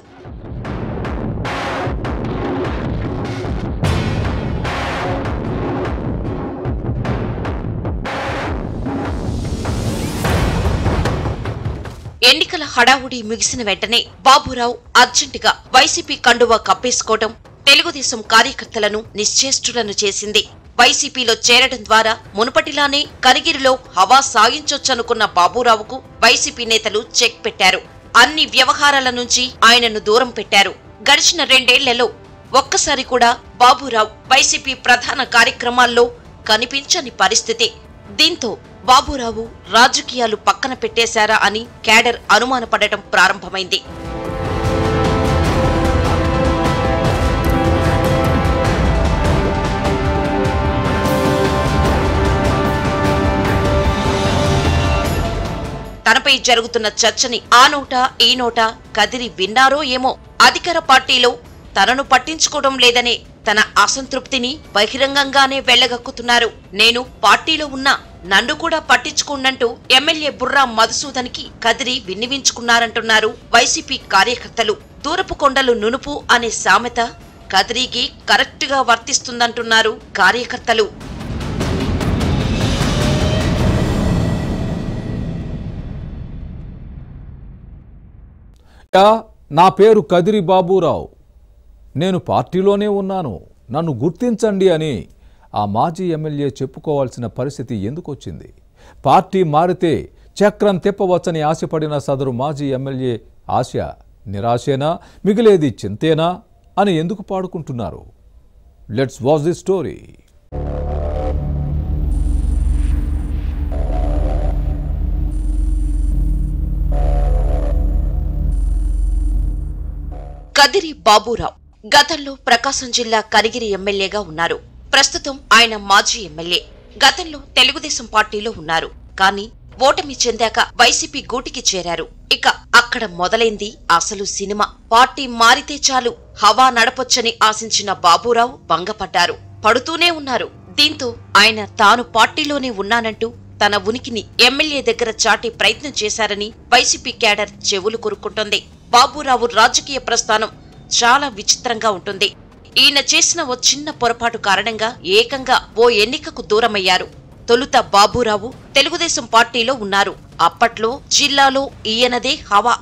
ఎన్నికల హడావుడి ముగిసిన వెంటనే బాబురావు అర్జెంటుగా వైసీపీ కండువా కప్పేసుకోవడం తెలుగుదేశం కార్యకర్తలను నిశ్చేష్టులను చేసింది వైసీపీలో చేరడం ద్వారా మునుపటిలానే కనిగిరిలో హవా సాగించొచ్చనుకున్న బాబురావుకు వైసీపీ నేతలు చెక్ పెట్టారు అన్ని వ్యవహారాల నుంచి ఆయనను దూరం పెట్టారు గడిచిన రెండేళ్లలో ఒక్కసారి కూడా బాబురావు వైసీపీ ప్రధాన కార్యక్రమాల్లో కనిపించని పరిస్థితి దీంతో బాబురావు రాజకీయాలు పక్కన పెట్టేశారా అని క్యాడర్ అనుమానపడటం ప్రారంభమైంది తనపై జరుగుతున్న చర్చని ఆ నోట ఈ నోట కదిరి విన్నారో ఏమో అధికార పార్టీలో తనను పట్టించుకోవడం లేదనే తన అసంతృప్తిని బహిరంగంగానే వెళ్లగక్కుతున్నారు నేను పార్టీలో ఉన్నా నన్ను కూడా పట్టించుకోనంటూ ఎమ్మెల్యే బుర్రా మధుసూదన్కి కదిరి విన్నివించుకున్నారంటున్నారు వైసీపీ కార్యకర్తలు దూరపు కొండలు నునుపు అనే సామెత కదిరికి కరెక్టుగా వర్తిస్తుందంటున్నారు కార్యకర్తలు యా, నా పేరు కదిరి బాబురావు నేను పార్టీలోనే ఉన్నాను నన్ను గుర్తించండి అని ఆ మాజీ ఎమ్మెల్యే చెప్పుకోవాల్సిన పరిస్థితి ఎందుకు వచ్చింది పార్టీ మారితే చక్రం తిప్పవచ్చని ఆశపడిన సదరు మాజీ ఎమ్మెల్యే ఆశ నిరాశేనా మిగిలేది చింతేనా అని ఎందుకు పాడుకుంటున్నారు let's watch the story Kadiri Baburao గతంలో ప్రకాశం జిల్లా కనిగిరి ఎమ్మెల్యేగా ఉన్నారు ప్రస్తుతం ఆయన మాజీ ఎమ్మెల్యే గతంలో తెలుగుదేశం పార్టీలో ఉన్నారు కానీ ఓటమి చెందాక వైసీపీ గూటికి చేరారు ఇక అక్కడ మొదలైంది అసలు సినిమా పార్టీ మారితే చాలు హవా నడపొచ్చని ఆశించిన బాబురావు భంగపడ్డారు పడుతూనే ఉన్నారు దీంతో ఆయన తాను పార్టీలోనే ఉన్నానంటూ తన ఉనికిని ఎమ్మెల్యే దగ్గర చాటే ప్రయత్నం చేశారని వైసీపీ క్యాడర్ చెవులు కొరుక్కుంటోంది బాబురావు రాజకీయ ప్రస్థానం చాలా విచిత్రంగా ఉంటుంది ఈయన చేసిన ఓ చిన్న పొరపాటు కారణంగా ఏకంగా ఓ ఎన్నికకు దూరమయ్యారు తొలుత బాబురావు తెలుగుదేశం పార్టీలో ఉన్నారు అప్పట్లో జిల్లాలో ఈయనదే హవా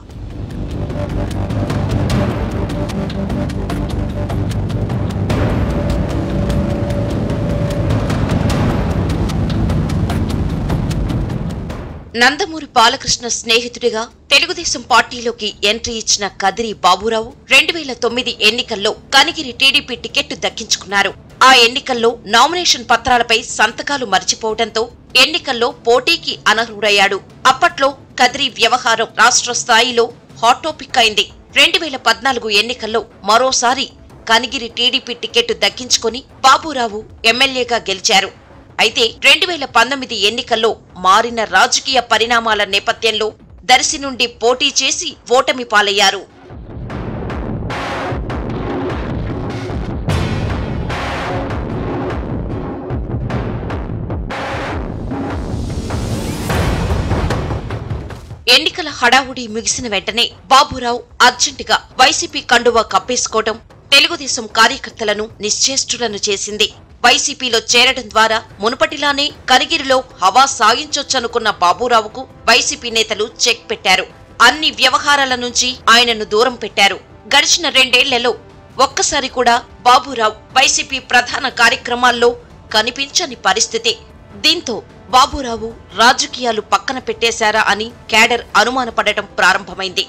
నందమూరి బాలకృష్ణ స్నేహితుడిగా తెలుగుదేశం పార్టీలోకి ఎంట్రీ ఇచ్చిన కదిరి బాబురావు రెండు వేల తొమ్మిది ఎన్నికల్లో కనిగిరి టీడీపీ టికెట్ దక్కించుకున్నారు ఆ ఎన్నికల్లో నామినేషన్ పత్రాలపై సంతకాలు మర్చిపోవడంతో ఎన్నికల్లో పోటీకి అనర్హుడయ్యాడు అప్పట్లో కదిరి వ్యవహారం రాష్ట్ర స్థాయిలో హాట్ టాపిక్ అయింది రెండు వేల పద్నాలుగు ఎన్నికల్లో మరోసారి కనిగిరి టీడీపీ టికెట్ దక్కించుకుని బాబురావు ఎమ్మెల్యేగా గెలిచారు అయితే రెండు వేల పంతొమ్మిది ఎన్నికల్లో మారిన రాజకీయ పరిణామాల నేపథ్యంలో దర్శి నుండి పోటీ చేసి ఓటమి పాలయ్యారు ఎన్నికల హడావుడి ముగిసిన వెంటనే బాబురావు అర్జెంటుగా వైసీపీ కండువా కప్పేసుకోవడం తెలుగుదేశం కార్యకర్తలను నిశ్చేష్టులను చేసింది వైసీపీలో చేరడం ద్వారా మునుపటిలానే కనిగిరిలో హవా సాగించొచ్చనుకున్న బాబురావుకు వైసీపీ నేతలు చెక్ పెట్టారు అన్ని వ్యవహారాల నుంచి ఆయనను దూరం పెట్టారు గడిచిన రెండేళ్లలో ఒక్కసారి కూడా బాబురావు వైసీపీ ప్రధాన కార్యక్రమాల్లో కనిపించని పరిస్థితి దీంతో బాబురావు రాజకీయాలు పక్కన పెట్టేశారా అని క్యాడర్ అనుమానపడటం ప్రారంభమైంది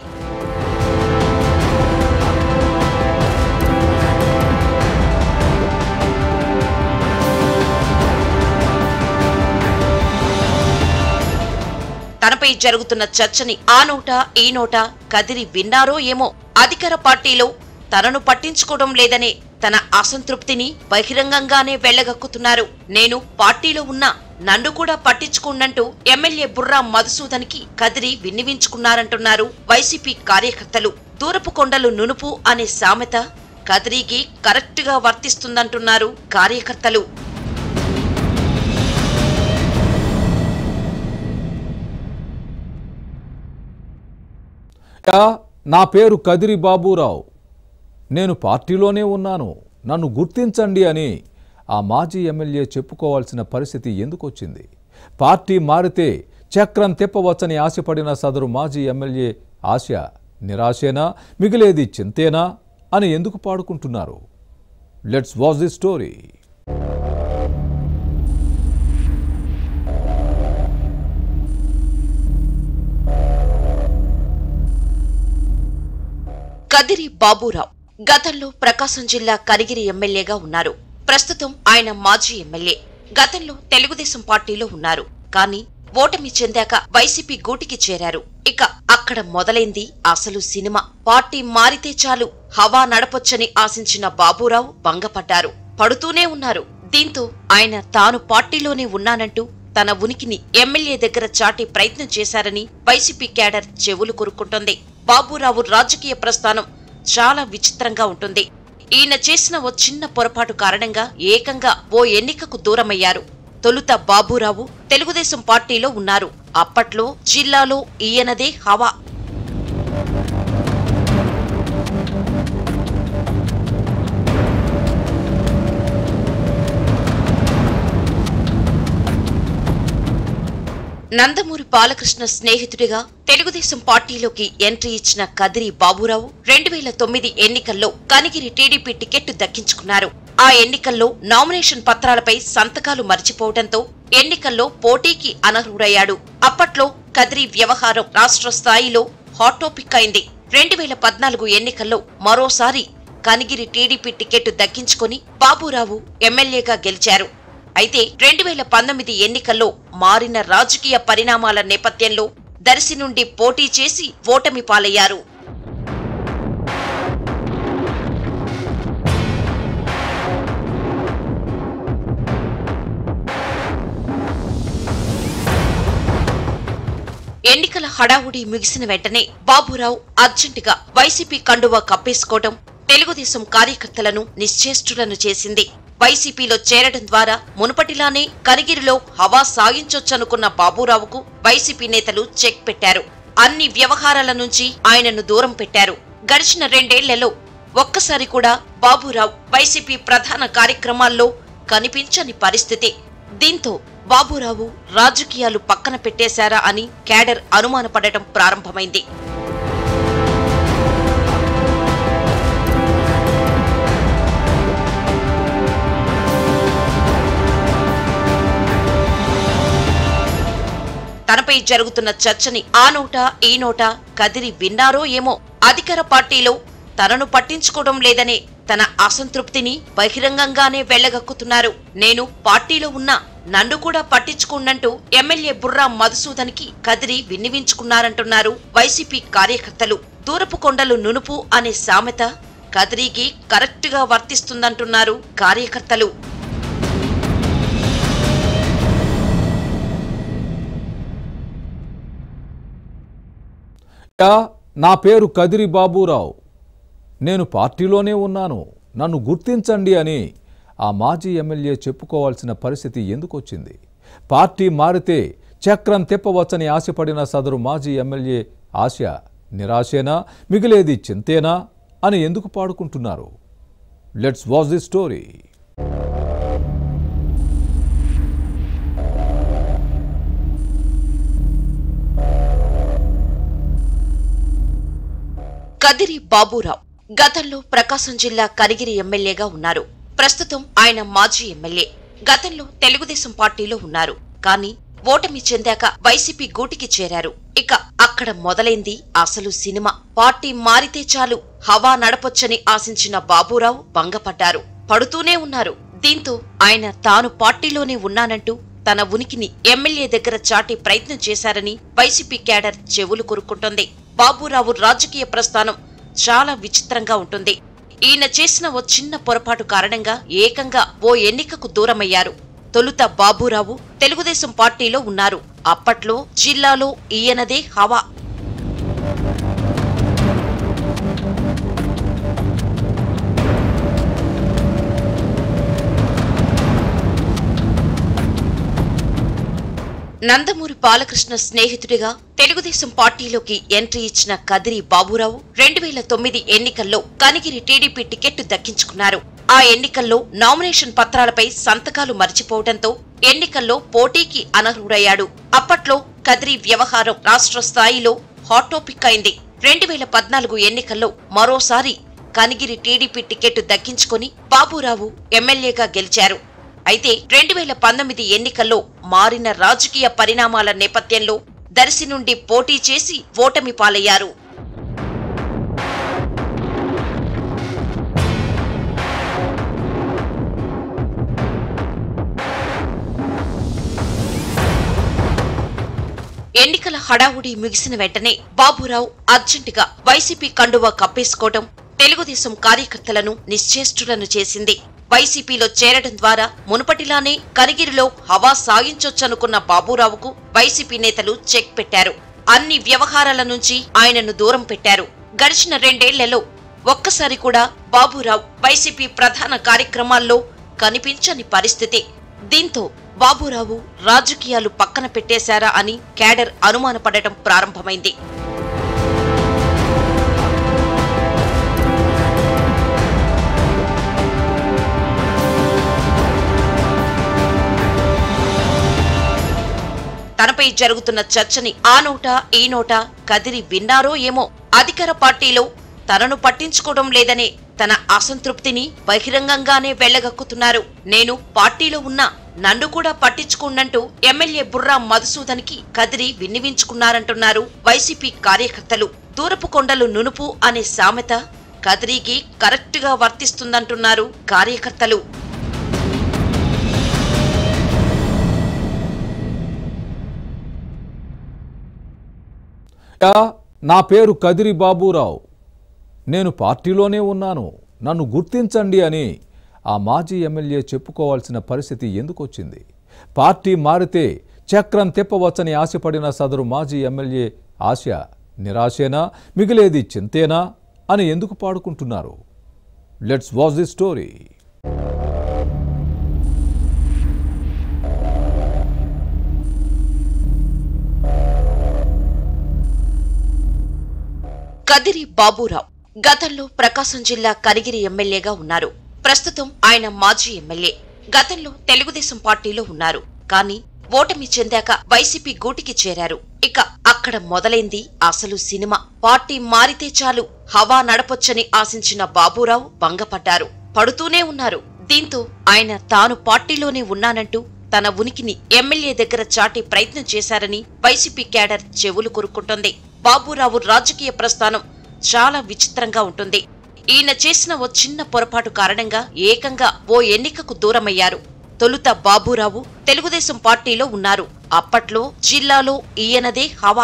తనపై జరుగుతున్న చర్చని ఆ నోట ఈ నోట కదిరి విన్నారో ఏమో అధికార పార్టీలో తనను పట్టించుకోవడం లేదనే తన అసంతృప్తిని బహిరంగంగానే వెళ్లగక్కుతున్నారు నేను పార్టీలో ఉన్నా నన్ను కూడా పట్టించుకోనంటూ ఎమ్మెల్యే బుర్రా మధుసూదన్కి కదిరి విన్నివించుకున్నారంటున్నారు వైసీపీ కార్యకర్తలు దూరపు కొండలు నునుపు అనే సామెత కదిరికి కరెక్టుగా వర్తిస్తుందంటున్నారు కార్యకర్తలు యా, నా పేరు కదిరి బాబురావు నేను పార్టీలోనే ఉన్నాను నన్ను గుర్తించండి అని ఆ మాజీ ఎమ్మెల్యే చెప్పుకోవాల్సిన పరిస్థితి ఎందుకు వచ్చింది పార్టీ మారితే చక్రం తిప్పవచ్చని ఆశపడిన సదరు మాజీ ఎమ్మెల్యే ఆశ నిరాశేనా మిగిలేది చింతేనా అని ఎందుకు పాడుకుంటున్నారు let's watch the story Kadiri Baburao గతంలో ప్రకాశం జిల్లా కనిగిరి ఎమ్మెల్యేగా ఉన్నారు ప్రస్తుతం ఆయన మాజీ ఎమ్మెల్యే గతంలో తెలుగుదేశం పార్టీలో ఉన్నారు కానీ ఓటమి చెందాక వైసీపీ గూటికి చేరారు ఇక అక్కడ మొదలైంది అసలు సినిమా పార్టీ మారితే చాలు హవా నడపొచ్చని ఆశించిన బాబురావు భంగపడ్డారు పడుతూనే ఉన్నారు దీంతో ఆయన తాను పార్టీలోనే ఉన్నానంటూ తన ఉనికిని ఎమ్మెల్యే దగ్గర చాటి ప్రయత్నం చేశారని వైసీపీ క్యాడర్ చెవులు కొరుక్కుంటోంది బాబురావు రాజకీయ ప్రస్థానం చాలా విచిత్రంగా ఉంటుంది ఈయన చేసిన ఓ చిన్న పొరపాటు కారణంగా ఏకంగా ఓ ఎన్నికకు దూరమయ్యారు తొలుత బాబురావు తెలుగుదేశం పార్టీలో ఉన్నారు అప్పట్లో జిల్లాలో ఈయనదే హవా నందమూరి బాలకృష్ణ స్నేహితుడిగా తెలుగుదేశం పార్టీలోకి ఎంట్రీ ఇచ్చిన కదిరి బాబురావు రెండు వేల తొమ్మిది ఎన్నికల్లో కనిగిరి టీడీపీ టికెట్ దక్కించుకున్నారు ఆ ఎన్నికల్లో నామినేషన్ పత్రాలపై సంతకాలు మర్చిపోవడంతో ఎన్నికల్లో పోటీకి అనర్హుడయ్యాడు అప్పట్లో కదిరి వ్యవహారం రాష్ట్ర స్థాయిలో హాట్ టాపిక్ అయింది రెండు వేల పద్నాలుగు ఎన్నికల్లో మరోసారి కనిగిరి టీడీపీ టికెట్ దక్కించుకొని బాబురావు ఎమ్మెల్యేగా గెలిచారు అయితే రెండు వేల పంతొమ్మిది ఎన్నికల్లో మారిన రాజకీయ పరిణామాల నేపథ్యంలో దర్శి నుండి పోటీ చేసి ఓటమి పాలయ్యారు ఎన్నికల హడావుడి ముగిసిన వెంటనే బాబురావు అర్జెంటుగా వైసీపీ కండువా కప్పేసుకోవడం తెలుగుదేశం కార్యకర్తలను నిశ్చేష్టులను చేసింది వైసీపీలో చేరడం ద్వారా మునుపటిలానే కనిగిరిలో హవా సాగించొచ్చనుకున్న బాబురావుకు వైసీపీ నేతలు చెక్ పెట్టారు అన్ని వ్యవహారాల నుంచి ఆయనను దూరం పెట్టారు గడిచిన రెండేళ్లలో ఒక్కసారి కూడా బాబురావు వైసీపీ ప్రధాన కార్యక్రమాల్లో కనిపించని పరిస్థితి దీంతో బాబురావు రాజకీయాలు పక్కన పెట్టేశారా అని క్యాడర్ అనుమానపడటం ప్రారంభమైంది తనపై జరుగుతున్న చర్చని ఆ నోట ఈ నోట కదిరి విన్నారో ఏమో అధికార పార్టీలో తనను పట్టించుకోవడం లేదనే తన అసంతృప్తిని బహిరంగంగానే వెళ్లగక్కుతున్నారు నేను పార్టీలో ఉన్నా నన్ను కూడా పట్టించుకోనంటూ ఎమ్మెల్యే బుర్రా మధుసూదన్ కి కదిరి విన్నివించుకున్నారంటున్నారు వైసీపీ కార్యకర్తలు దూరపు కొండలు నునుపు అనే సామెత కదిరికి కరెక్ట్ గా వర్తిస్తుందంటున్నారు కార్యకర్తలు యా, నా పేరు కదిరి బాబురావు నేను పార్టీలోనే ఉన్నాను నన్ను గుర్తించండి అని ఆ మాజీ ఎమ్మెల్యే చెప్పుకోవాల్సిన పరిస్థితి ఎందుకు వచ్చింది పార్టీ మారితే చక్రం తిప్పవచ్చని ఆశపడిన సదరు మాజీ ఎమ్మెల్యే ఆశ నిరాశేనా మిగిలేది చింతేనా అని ఎందుకు పాడుకుంటున్నారు let's watch the story Kadiri Baburao గతంలో ప్రకాశం జిల్లా కనిగిరి ఎమ్మెల్యేగా ఉన్నారు ప్రస్తుతం ఆయన మాజీ ఎమ్మెల్యే గతంలో తెలుగుదేశం పార్టీలో ఉన్నారు కానీ ఓటమి చెందాక వైసీపీ గూటికి చేరారు ఇక అక్కడ మొదలైంది అసలు సినిమా పార్టీ మారితే చాలు హవా నడపొచ్చని ఆశించిన బాబురావు భంగపడ్డారు పడుతూనే ఉన్నారు దీంతో ఆయన తాను పార్టీలోనే ఉన్నానంటూ తన ఉనికిని ఎమ్మెల్యే దగ్గర చాటి ప్రయత్నం చేశారని వైసీపీ క్యాడర్ చెవులు కొరుక్కుంటోంది బాబురావు రాజకీయ ప్రస్థానం చాలా విచిత్రంగా ఉంటుంది ఈయన చేసిన ఓ చిన్న పొరపాటు కారణంగా ఏకంగా ఓ ఎన్నికకు దూరమయ్యారు తొలుత బాబురావు తెలుగుదేశం పార్టీలో ఉన్నారు అప్పట్లో జిల్లాలో ఈయనదే హవా నందమూరి బాలకృష్ణ స్నేహితుడిగా తెలుగుదేశం పార్టీలోకి ఎంట్రీ ఇచ్చిన కదిరి బాబురావు రెండు వేల తొమ్మిది ఎన్నికల్లో కనిగిరి టీడీపీ టికెట్ దక్కించుకున్నారు ఆ ఎన్నికల్లో నామినేషన్ పత్రాలపై సంతకాలు మర్చిపోవడంతో ఎన్నికల్లో పోటీకి అనర్హుడయ్యాడు అప్పట్లో కదిరి వ్యవహారం రాష్ట్ర స్థాయిలో హాట్ టాపిక్ అయింది రెండు వేల పద్నాలుగు ఎన్నికల్లో మరోసారి కనిగిరి టీడీపీ టికెట్ దక్కించుకొని బాబురావు ఎమ్మెల్యేగా గెలిచారు అయితే రెండు వేల పంతొమ్మిది ఎన్నికల్లో మారిన రాజకీయ పరిణామాల నేపథ్యంలో దర్శి నుండి పోటీ చేసి ఓటమి పాలయ్యారు ఎన్నికల హడావుడి ముగిసిన వెంటనే బాబురావు అర్జెంటుగా వైసీపీ కండువా కప్పేసుకోవడం తెలుగుదేశం కార్యకర్తలను నిశ్చేష్టులను చేసింది వైసీపీలో చేరడం ద్వారా మునుపటిలానే కనిగిరిలో హవా సాగించొచ్చనుకున్న బాబురావుకు వైసీపీ నేతలు చెక్ పెట్టారు అన్ని వ్యవహారాల నుంచి ఆయనను దూరం పెట్టారు గడిచిన రెండేళ్లలో ఒక్కసారి కూడా బాబురావు వైసీపీ ప్రధాన కార్యక్రమాల్లో కనిపించని పరిస్థితి దీంతో బాబురావు రాజకీయాలు పక్కన పెట్టేశారా అని క్యాడర్ అనుమానపడటం ప్రారంభమైంది తనపై జరుగుతున్న చర్చని ఆ నోట ఈ నోట కదిరి విన్నారో ఏమో అధికార పార్టీలో తనను పట్టించుకోవడం లేదనే తన అసంతృప్తిని బహిరంగంగానే వెళ్లగక్కుతున్నారు నేను పార్టీలో ఉన్నా నన్ను కూడా పట్టించుకోనంటూ ఎమ్మెల్యే బుర్రా మధుసూదన్ కి కదిరి విన్నివించుకున్నారంటున్నారు వైసీపీ కార్యకర్తలు దూరపు కొండలు నునుపు అనే సామెత కదిరికి కరెక్ట్ గా వర్తిస్తుందంటున్నారు కార్యకర్తలు యా, నా పేరు కదిరి బాబురావు నేను పార్టీలోనే ఉన్నాను నన్ను గుర్తించండి అని ఆ మాజీ ఎమ్మెల్యే చెప్పుకోవాల్సిన పరిస్థితి ఎందుకు వచ్చింది పార్టీ మారితే చక్రం తిప్పవచ్చని ఆశపడిన సదరు మాజీ ఎమ్మెల్యే ఆశ నిరాశేనా మిగిలేది చింతేనా అని ఎందుకు పాడుకుంటున్నారు let's watch the story Kadiri Baburao గతంలో ప్రకాశం జిల్లా కనిగిరి ఎమ్మెల్యేగా ఉన్నారు ప్రస్తుతం ఆయన మాజీ ఎమ్మెల్యే గతంలో తెలుగుదేశం పార్టీలో ఉన్నారు కానీ ఓటమి చెందాక వైసీపీ గూటికి చేరారు ఇక అక్కడ మొదలైంది అసలు సినిమా పార్టీ మారితే చాలు హవా నడపొచ్చని ఆశించిన బాబురావు భంగపడ్డారు పడుతూనే ఉన్నారు దీంతో ఆయన తాను పార్టీలోనే ఉన్నానంటూ తన ఉనికిని ఎమ్మెల్యే దగ్గర చాటే ప్రయత్నం చేశారని వైసీపీ క్యాడర్ చెవులు కొరుక్కుంటోంది బాబురావు రాజకీయ ప్రస్థానం చాలా విచిత్రంగా ఉంటుంది ఈయన చేసిన ఓ చిన్న పొరపాటు కారణంగా ఏకంగా ఓ ఎన్నికకు దూరమయ్యారు తొలుత బాబురావు తెలుగుదేశం పార్టీలో ఉన్నారు అప్పట్లో జిల్లాలో ఈయనదే హవా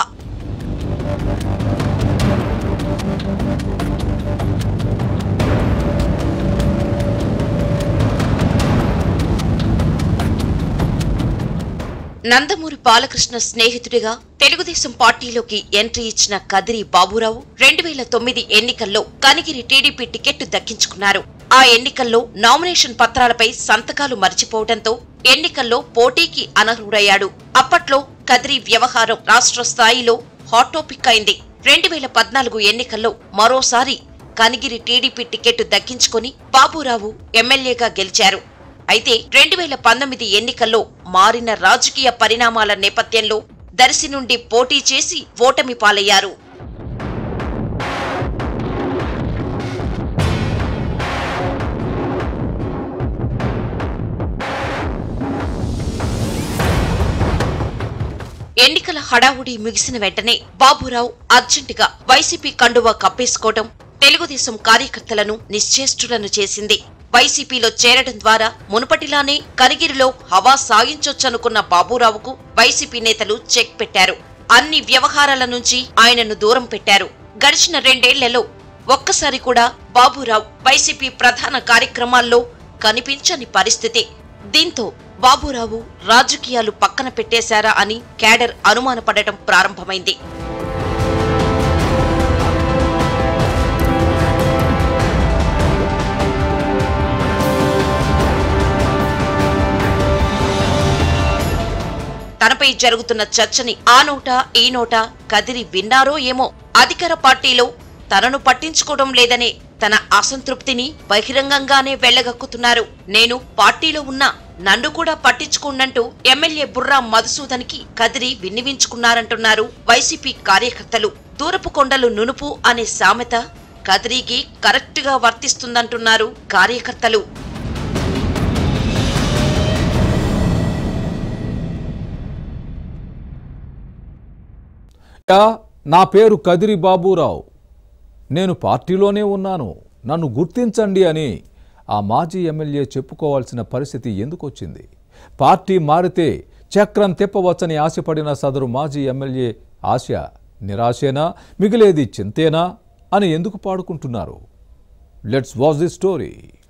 నందమూరి బాలకృష్ణ స్నేహితుడిగా తెలుగుదేశం పార్టీలోకి ఎంట్రీ ఇచ్చిన కదిరి బాబురావు రెండు వేల తొమ్మిది ఎన్నికల్లో కనిగిరి టీడీపీ టికెట్ దక్కించుకున్నారు ఆ ఎన్నికల్లో నామినేషన్ పత్రాలపై సంతకాలు మర్చిపోవడంతో ఎన్నికల్లో పోటీకి అనర్హుడయ్యాడు అప్పట్లో కదిరి వ్యవహారం రాష్ట్ర స్థాయిలో హాట్ టాపిక్ అయింది రెండు వేల పద్నాలుగు ఎన్నికల్లో మరోసారి కనిగిరి టీడీపీ టికెట్ దక్కించుకుని బాబురావు ఎమ్మెల్యేగా గెలిచారు అయితే రెండు వేల పంతొమ్మిది ఎన్నికల్లో మారిన రాజకీయ పరిణామాల నేపథ్యంలో దర్శి నుండి పోటీ చేసి ఓటమి పాలయ్యారు ఎన్నికల హడావుడి ముగిసిన వెంటనే బాబురావు అర్జెంటుగా వైసీపీ కండువా కప్పేసుకోవడం తెలుగుదేశం కార్యకర్తలను నిశ్చేష్టులను చేసింది వైసీపీలో చేరడం ద్వారా మునుపటిలానే కనిగిరిలో హవా సాగించొచ్చనుకున్న బాబురావుకు వైసీపీ నేతలు చెక్ పెట్టారు అన్ని వ్యవహారాల నుంచి ఆయనను దూరం పెట్టారు గడిచిన రెండేళ్లలో ఒక్కసారి కూడా బాబురావు వైసీపీ ప్రధాన కార్యక్రమాల్లో కనిపించని పరిస్థితి దీంతో బాబురావు రాజకీయాలు పక్కన పెట్టేశారా అని క్యాడర్ అనుమానపడటం ప్రారంభమైంది తనపై జరుగుతున్న చర్చని ఆ నోట ఈ నోట కదిరి విన్నారో ఏమో అధికార పార్టీలో తనను పట్టించుకోవడం లేదనే తన అసంతృప్తిని బహిరంగంగానే వెళ్లగక్కుతున్నారు నేను పార్టీలో ఉన్నా నన్ను కూడా పట్టించుకోనంటూ ఎమ్మెల్యే బుర్రా మధుసూదన్ కి కదిరి విన్నివించుకున్నారంటున్నారు వైసీపీ కార్యకర్తలు దూరపు కొండలు నునుపు అనే సామెత కదిరికి కరెక్ట్ గా వర్తిస్తుందంటున్నారు కార్యకర్తలు యా, నా పేరు కదిరి బాబురావు నేను పార్టీలోనే ఉన్నాను నన్ను గుర్తించండి అని ఆ మాజీ ఎమ్మెల్యే చెప్పుకోవాల్సిన పరిస్థితి ఎందుకు వచ్చింది పార్టీ మారితే చక్రం తిప్పవచ్చని ఆశపడిన సదరు మాజీ ఎమ్మెల్యే ఆశ నిరాశేనా మిగిలేది చింతేనా అని ఎందుకు పాడుకుంటున్నారు let's watch the story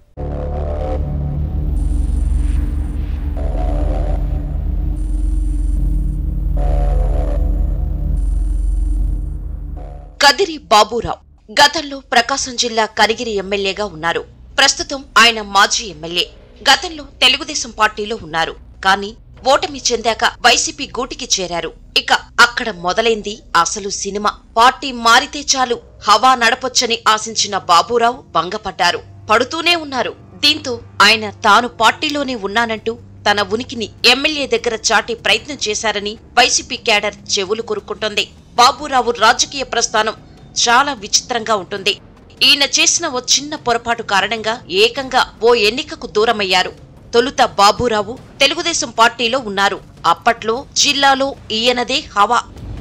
Kadiri Baburao గతంలో ప్రకాశం జిల్లా కనిగిరి ఎమ్మెల్యేగా ఉన్నారు ప్రస్తుతం ఆయన మాజీ ఎమ్మెల్యే గతంలో తెలుగుదేశం పార్టీలో ఉన్నారు కానీ ఓటమి చెందాక వైసీపీ గూటికి చేరారు ఇక అక్కడ మొదలైంది అసలు సినిమా పార్టీ మారితే చాలు హవా నడపొచ్చని ఆశించిన బాబురావు భంగపడ్డారు పడుతూనే ఉన్నారు దీంతో ఆయన తాను పార్టీలోనే ఉన్నానంటూ తన ఉనికిని ఎమ్మెల్యే దగ్గర చాటే ప్రయత్నం చేశారని వైసీపీ క్యాడర్ చెవులు కొరుక్కుంటోంది బాబురావు రాజకీయ ప్రస్థానం చాలా విచిత్రంగా ఉంటుంది ఈయన చేసిన ఓ చిన్న పొరపాటు కారణంగా ఏకంగా ఓ ఎన్నికకు దూరమయ్యారు తొలుత బాబురావు తెలుగుదేశం పార్టీలో ఉన్నారు అప్పట్లో జిల్లాలో ఈయనదే హవా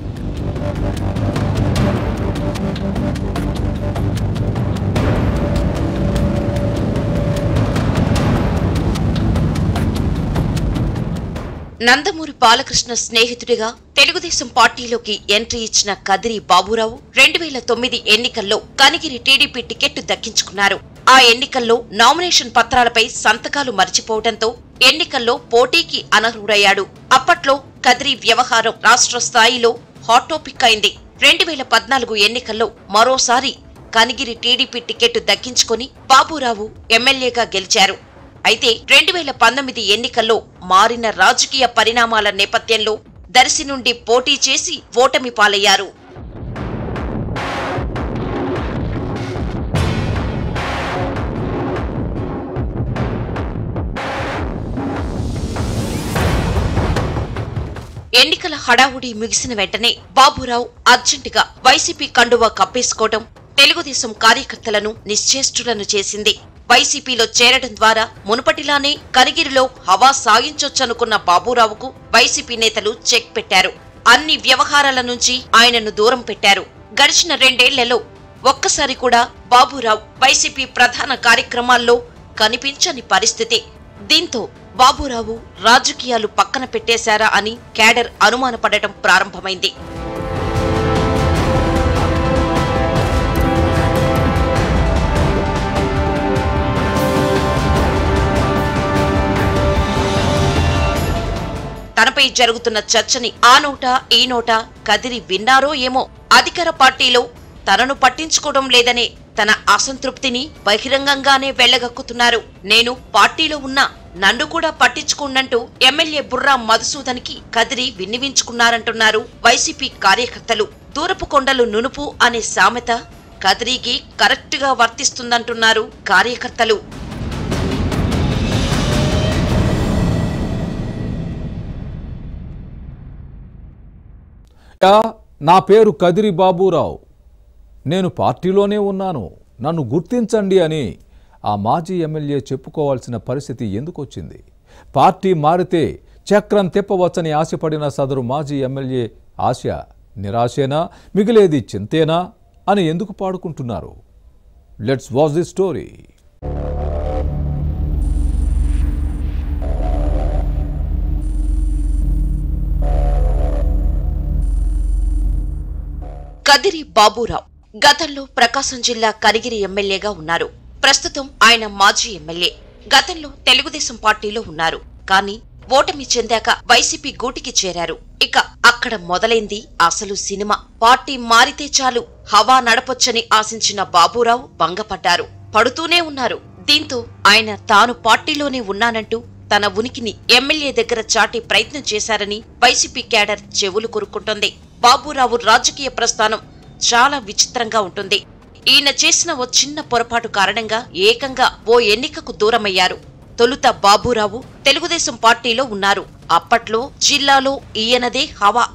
నందమూరి బాలకృష్ణ స్నేహితుడిగా తెలుగుదేశం పార్టీలోకి ఎంట్రీ ఇచ్చిన కదిరి బాబురావు రెండు వేల తొమ్మిది ఎన్నికల్లో కనిగిరి టీడీపీ టికెట్ దక్కించుకున్నారు ఆ ఎన్నికల్లో నామినేషన్ పత్రాలపై సంతకాలు మర్చిపోవడంతో ఎన్నికల్లో పోటీకి అనర్హుడయ్యాడు అప్పట్లో కదిరి వ్యవహారం రాష్ట్ర స్థాయిలో హాట్ టాపిక్ అయింది రెండు వేల పద్నాలుగు ఎన్నికల్లో మరోసారి కనిగిరి టీడీపీ టికెట్ దక్కించుకుని బాబురావు ఎమ్మెల్యేగా గెలిచారు అయితే రెండు వేల పంతొమ్మిది ఎన్నికల్లో మారిన రాజకీయ పరిణామాల నేపథ్యంలో దర్శి నుండి పోటీ చేసి ఓటమి పాలయ్యారు ఎన్నికల హడావుడి ముగిసిన వెంటనే బాబురావు అర్జెంటుగా వైసీపీ కండువా కప్పేసుకోవడం తెలుగుదేశం కార్యకర్తలను నిశ్చేష్టులను చేసింది వైసీపీలో చేరడం ద్వారా మునుపటిలానే కనిగిరిలో హవా సాగించొచ్చనుకున్న బాబురావుకు వైసీపీ నేతలు చెక్ పెట్టారు అన్ని వ్యవహారాల నుంచి ఆయనను దూరం పెట్టారు గడిచిన రెండేళ్లలో ఒక్కసారి కూడా బాబురావు వైసీపీ ప్రధాన కార్యక్రమాల్లో కనిపించని పరిస్థితి దీంతో బాబురావు రాజకీయాలు పక్కన పెట్టేశారా అని క్యాడర్ అనుమానపడటం ప్రారంభమైంది తనపై జరుగుతున్న చర్చని ఆ నోట ఈ నోట కదిరి విన్నారో ఏమో అధికార పార్టీలో తనను పట్టించుకోవడం లేదనే తన అసంతృప్తిని బహిరంగంగానే వెళ్లగక్కుతున్నారు నేను పార్టీలో ఉన్నా నన్ను కూడా పట్టించుకున్నట్టు ఎమ్మెల్యే బుర్రా మధుసూదన్కి కదిరి విన్నవించుకున్నారంటున్నారు వైసీపీ కార్యకర్తలు దూరపు కొండలు నునుపు అనే సామెత కదిరికి కరెక్ట్ గా వర్తిస్తుందంటున్నారు కార్యకర్తలు యా, నా పేరు కదిరి బాబురావు నేను పార్టీలోనే ఉన్నాను నన్ను గుర్తించండి అని ఆ మాజీ ఎమ్మెల్యే చెప్పుకోవాల్సిన పరిస్థితి ఎందుకు వచ్చింది పార్టీ మారితే చక్రం తిప్పవచ్చని ఆశపడిన సదరు మాజీ ఎమ్మెల్యే ఆశ నిరాశేనా మిగిలేది చింతేనా అని ఎందుకు పాడుకుంటున్నారు let's watch the story Kadiri Baburao గతంలో ప్రకాశం జిల్లా కనిగిరి ఎమ్మెల్యేగా ఉన్నారు ప్రస్తుతం ఆయన మాజీ ఎమ్మెల్యే గతంలో తెలుగుదేశం పార్టీలో ఉన్నారు కానీ ఓటమి చెందాక వైసీపీ గూటికి చేరారు ఇక అక్కడ మొదలైంది అసలు సినిమా పార్టీ మారితే చాలు హవా నడపొచ్చని ఆశించిన బాబురావు భంగపడ్డారు పడుతూనే ఉన్నారు దీంతో ఆయన తాను పార్టీలోనే ఉన్నానంటూ తన ఉనికిని ఎమ్మెల్యే దగ్గర చాటే ప్రయత్నం చేశారని వైసీపీ క్యాడర్ చెవులు కొరుక్కుంటోంది బాబురావు రాజకీయ ప్రస్థానం చాలా విచిత్రంగా ఉంటుంది ఈయన చేసిన ఓ చిన్న పొరపాటు కారణంగా ఏకంగా ఓ ఎన్నికకు దూరమయ్యారు తొలుత బాబురావు తెలుగుదేశం పార్టీలో ఉన్నారు అప్పట్లో జిల్లాలో ఈయనదే హవా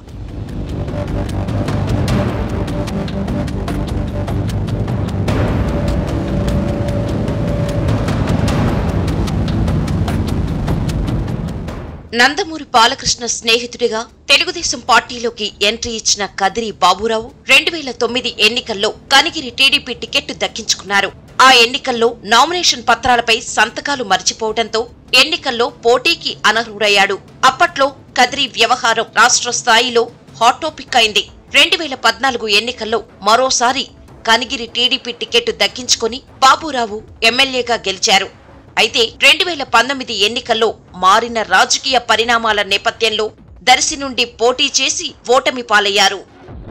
నందమూరి బాలకృష్ణ స్నేహితుడిగా తెలుగుదేశం పార్టీలోకి ఎంట్రీ ఇచ్చిన కదిరి బాబురావు రెండు వేల తొమ్మిది ఎన్నికల్లో కనిగిరి టీడీపీ టికెట్ దక్కించుకున్నారు ఆ ఎన్నికల్లో నామినేషన్ పత్రాలపై సంతకాలు మర్చిపోవడంతో ఎన్నికల్లో పోటీకి అనర్హుడయ్యాడు అప్పట్లో కదిరి వ్యవహారం రాష్ట్ర స్థాయిలో హాట్ టాపిక్ అయింది రెండు వేల పద్నాలుగు ఎన్నికల్లో మరోసారి కనిగిరి టీడీపీ టికెట్ దక్కించుకొని బాబురావు ఎమ్మెల్యేగా గెలిచారు అయితే రెండు వేల పంతొమ్మిది ఎన్నికల్లో మారిన రాజకీయ పరిణామాల నేపథ్యంలో దర్శి నుండి పోటీ చేసి ఓటమి పాలయ్యారు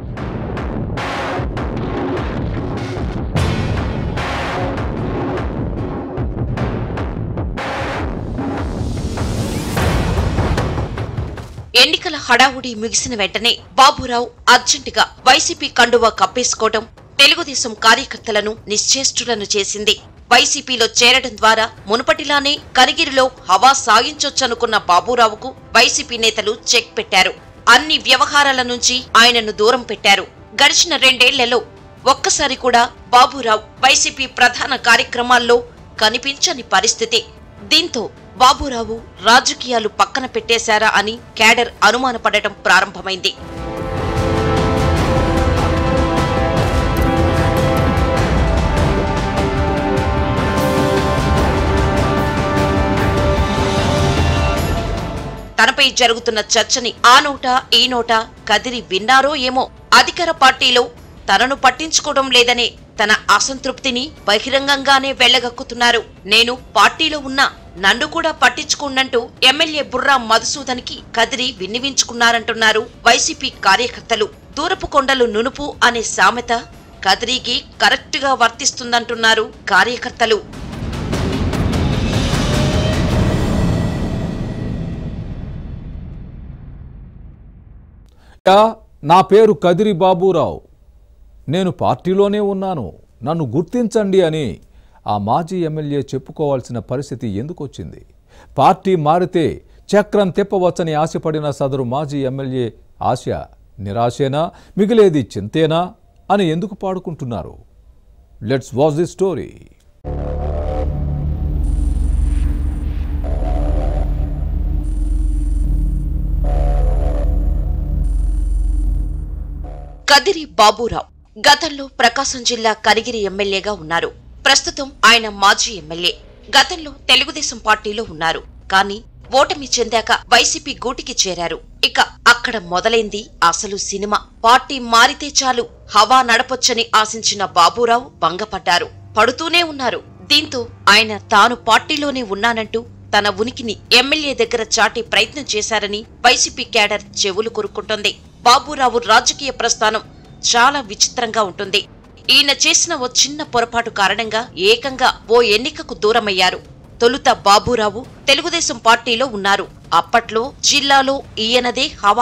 ఎన్నికల హడావుడి ముగిసిన వెంటనే బాబురావు అర్జెంటుగా వైసీపీ కండువా కప్పేసుకోవడం తెలుగుదేశం కార్యకర్తలను నిశ్చేష్టులను చేసింది వైసీపీలో చేరడం ద్వారా మునుపటిలానే కనిగిరిలో హవా సాగించొచ్చనుకున్న బాబురావుకు వైసీపీ నేతలు చెక్ పెట్టారు అన్ని వ్యవహారాల నుంచి ఆయనను దూరం పెట్టారు గడిచిన రెండేళ్లలో ఒక్కసారి కూడా బాబురావు వైసీపీ ప్రధాన కార్యక్రమాల్లో కనిపించని పరిస్థితి దీంతో బాబురావు రాజకీయాలు పక్కన పెట్టేశారా అని క్యాడర్ అనుమానపడటం ప్రారంభమైంది తనపై జరుగుతున్న చర్చని ఆ నోట ఈ నోట కదిరి విన్నారో ఏమో అధికార పార్టీలో తనను పట్టించుకోవడం లేదనే తన అసంతృప్తిని బహిరంగంగానే వెళ్లగక్కుతున్నారు నేను పార్టీలో ఉన్నా నన్ను కూడా పట్టించుకోనంటూ ఎమ్మెల్యే బుర్రా మధుసూదన్ కి కదిరి విన్నివించుకున్నారంటున్నారు వైసీపీ కార్యకర్తలు దూరపు కొండలు నునుపు అనే సామెత కదిరికి కరెక్ట్ గా వర్తిస్తుందంటున్నారు కార్యకర్తలు యా, నా పేరు కదిరి బాబురావు నేను పార్టీలోనే ఉన్నాను నన్ను గుర్తించండి అని ఆ మాజీ ఎమ్మెల్యే చెప్పుకోవాల్సిన పరిస్థితి ఎందుకు వచ్చింది పార్టీ మారితే చక్రం తిప్పవచ్చని ఆశపడిన సదరు మాజీ ఎమ్మెల్యే ఆశ నిరాశేనా మిగిలేది చింతేనా అని ఎందుకు పాడుకుంటున్నారు let's watch the story Kadiri Baburao గతంలో ప్రకాశం జిల్లా కరిగిరి ఎమ్మెల్యేగా ఉన్నారు ప్రస్తుతం ఆయన మాజీ ఎమ్మెల్యే గతంలో తెలుగుదేశం పార్టీలో ఉన్నారు కానీ ఓటమి చెందాక వైసీపీ గూటికి చేరారు ఇక అక్కడ మొదలైంది అసలు సినిమా పార్టీ మారితే చాలు హవా నడపొచ్చని ఆశించిన బాబురావు భంగపడ్డారు పడుతూనే ఉన్నారు దీంతో ఆయన తాను పార్టీలోనే ఉన్నానంటూ తన ఉనికిని ఎమ్మెల్యే దగ్గర చాటే ప్రయత్నం చేశారని వైసీపీ క్యాడర్ చెవులు కొరుక్కుంటోంది బాబురావు రాజకీయ ప్రస్థానం చాలా విచిత్రంగా ఉంటుంది ఈయన చేసిన ఓ చిన్న పొరపాటు కారణంగా ఏకంగా ఓ ఎన్నికకు దూరమయ్యారు తొలుత బాబురావు తెలుగుదేశం పార్టీలో ఉన్నారు అప్పట్లో జిల్లాలో ఈయనదే హవా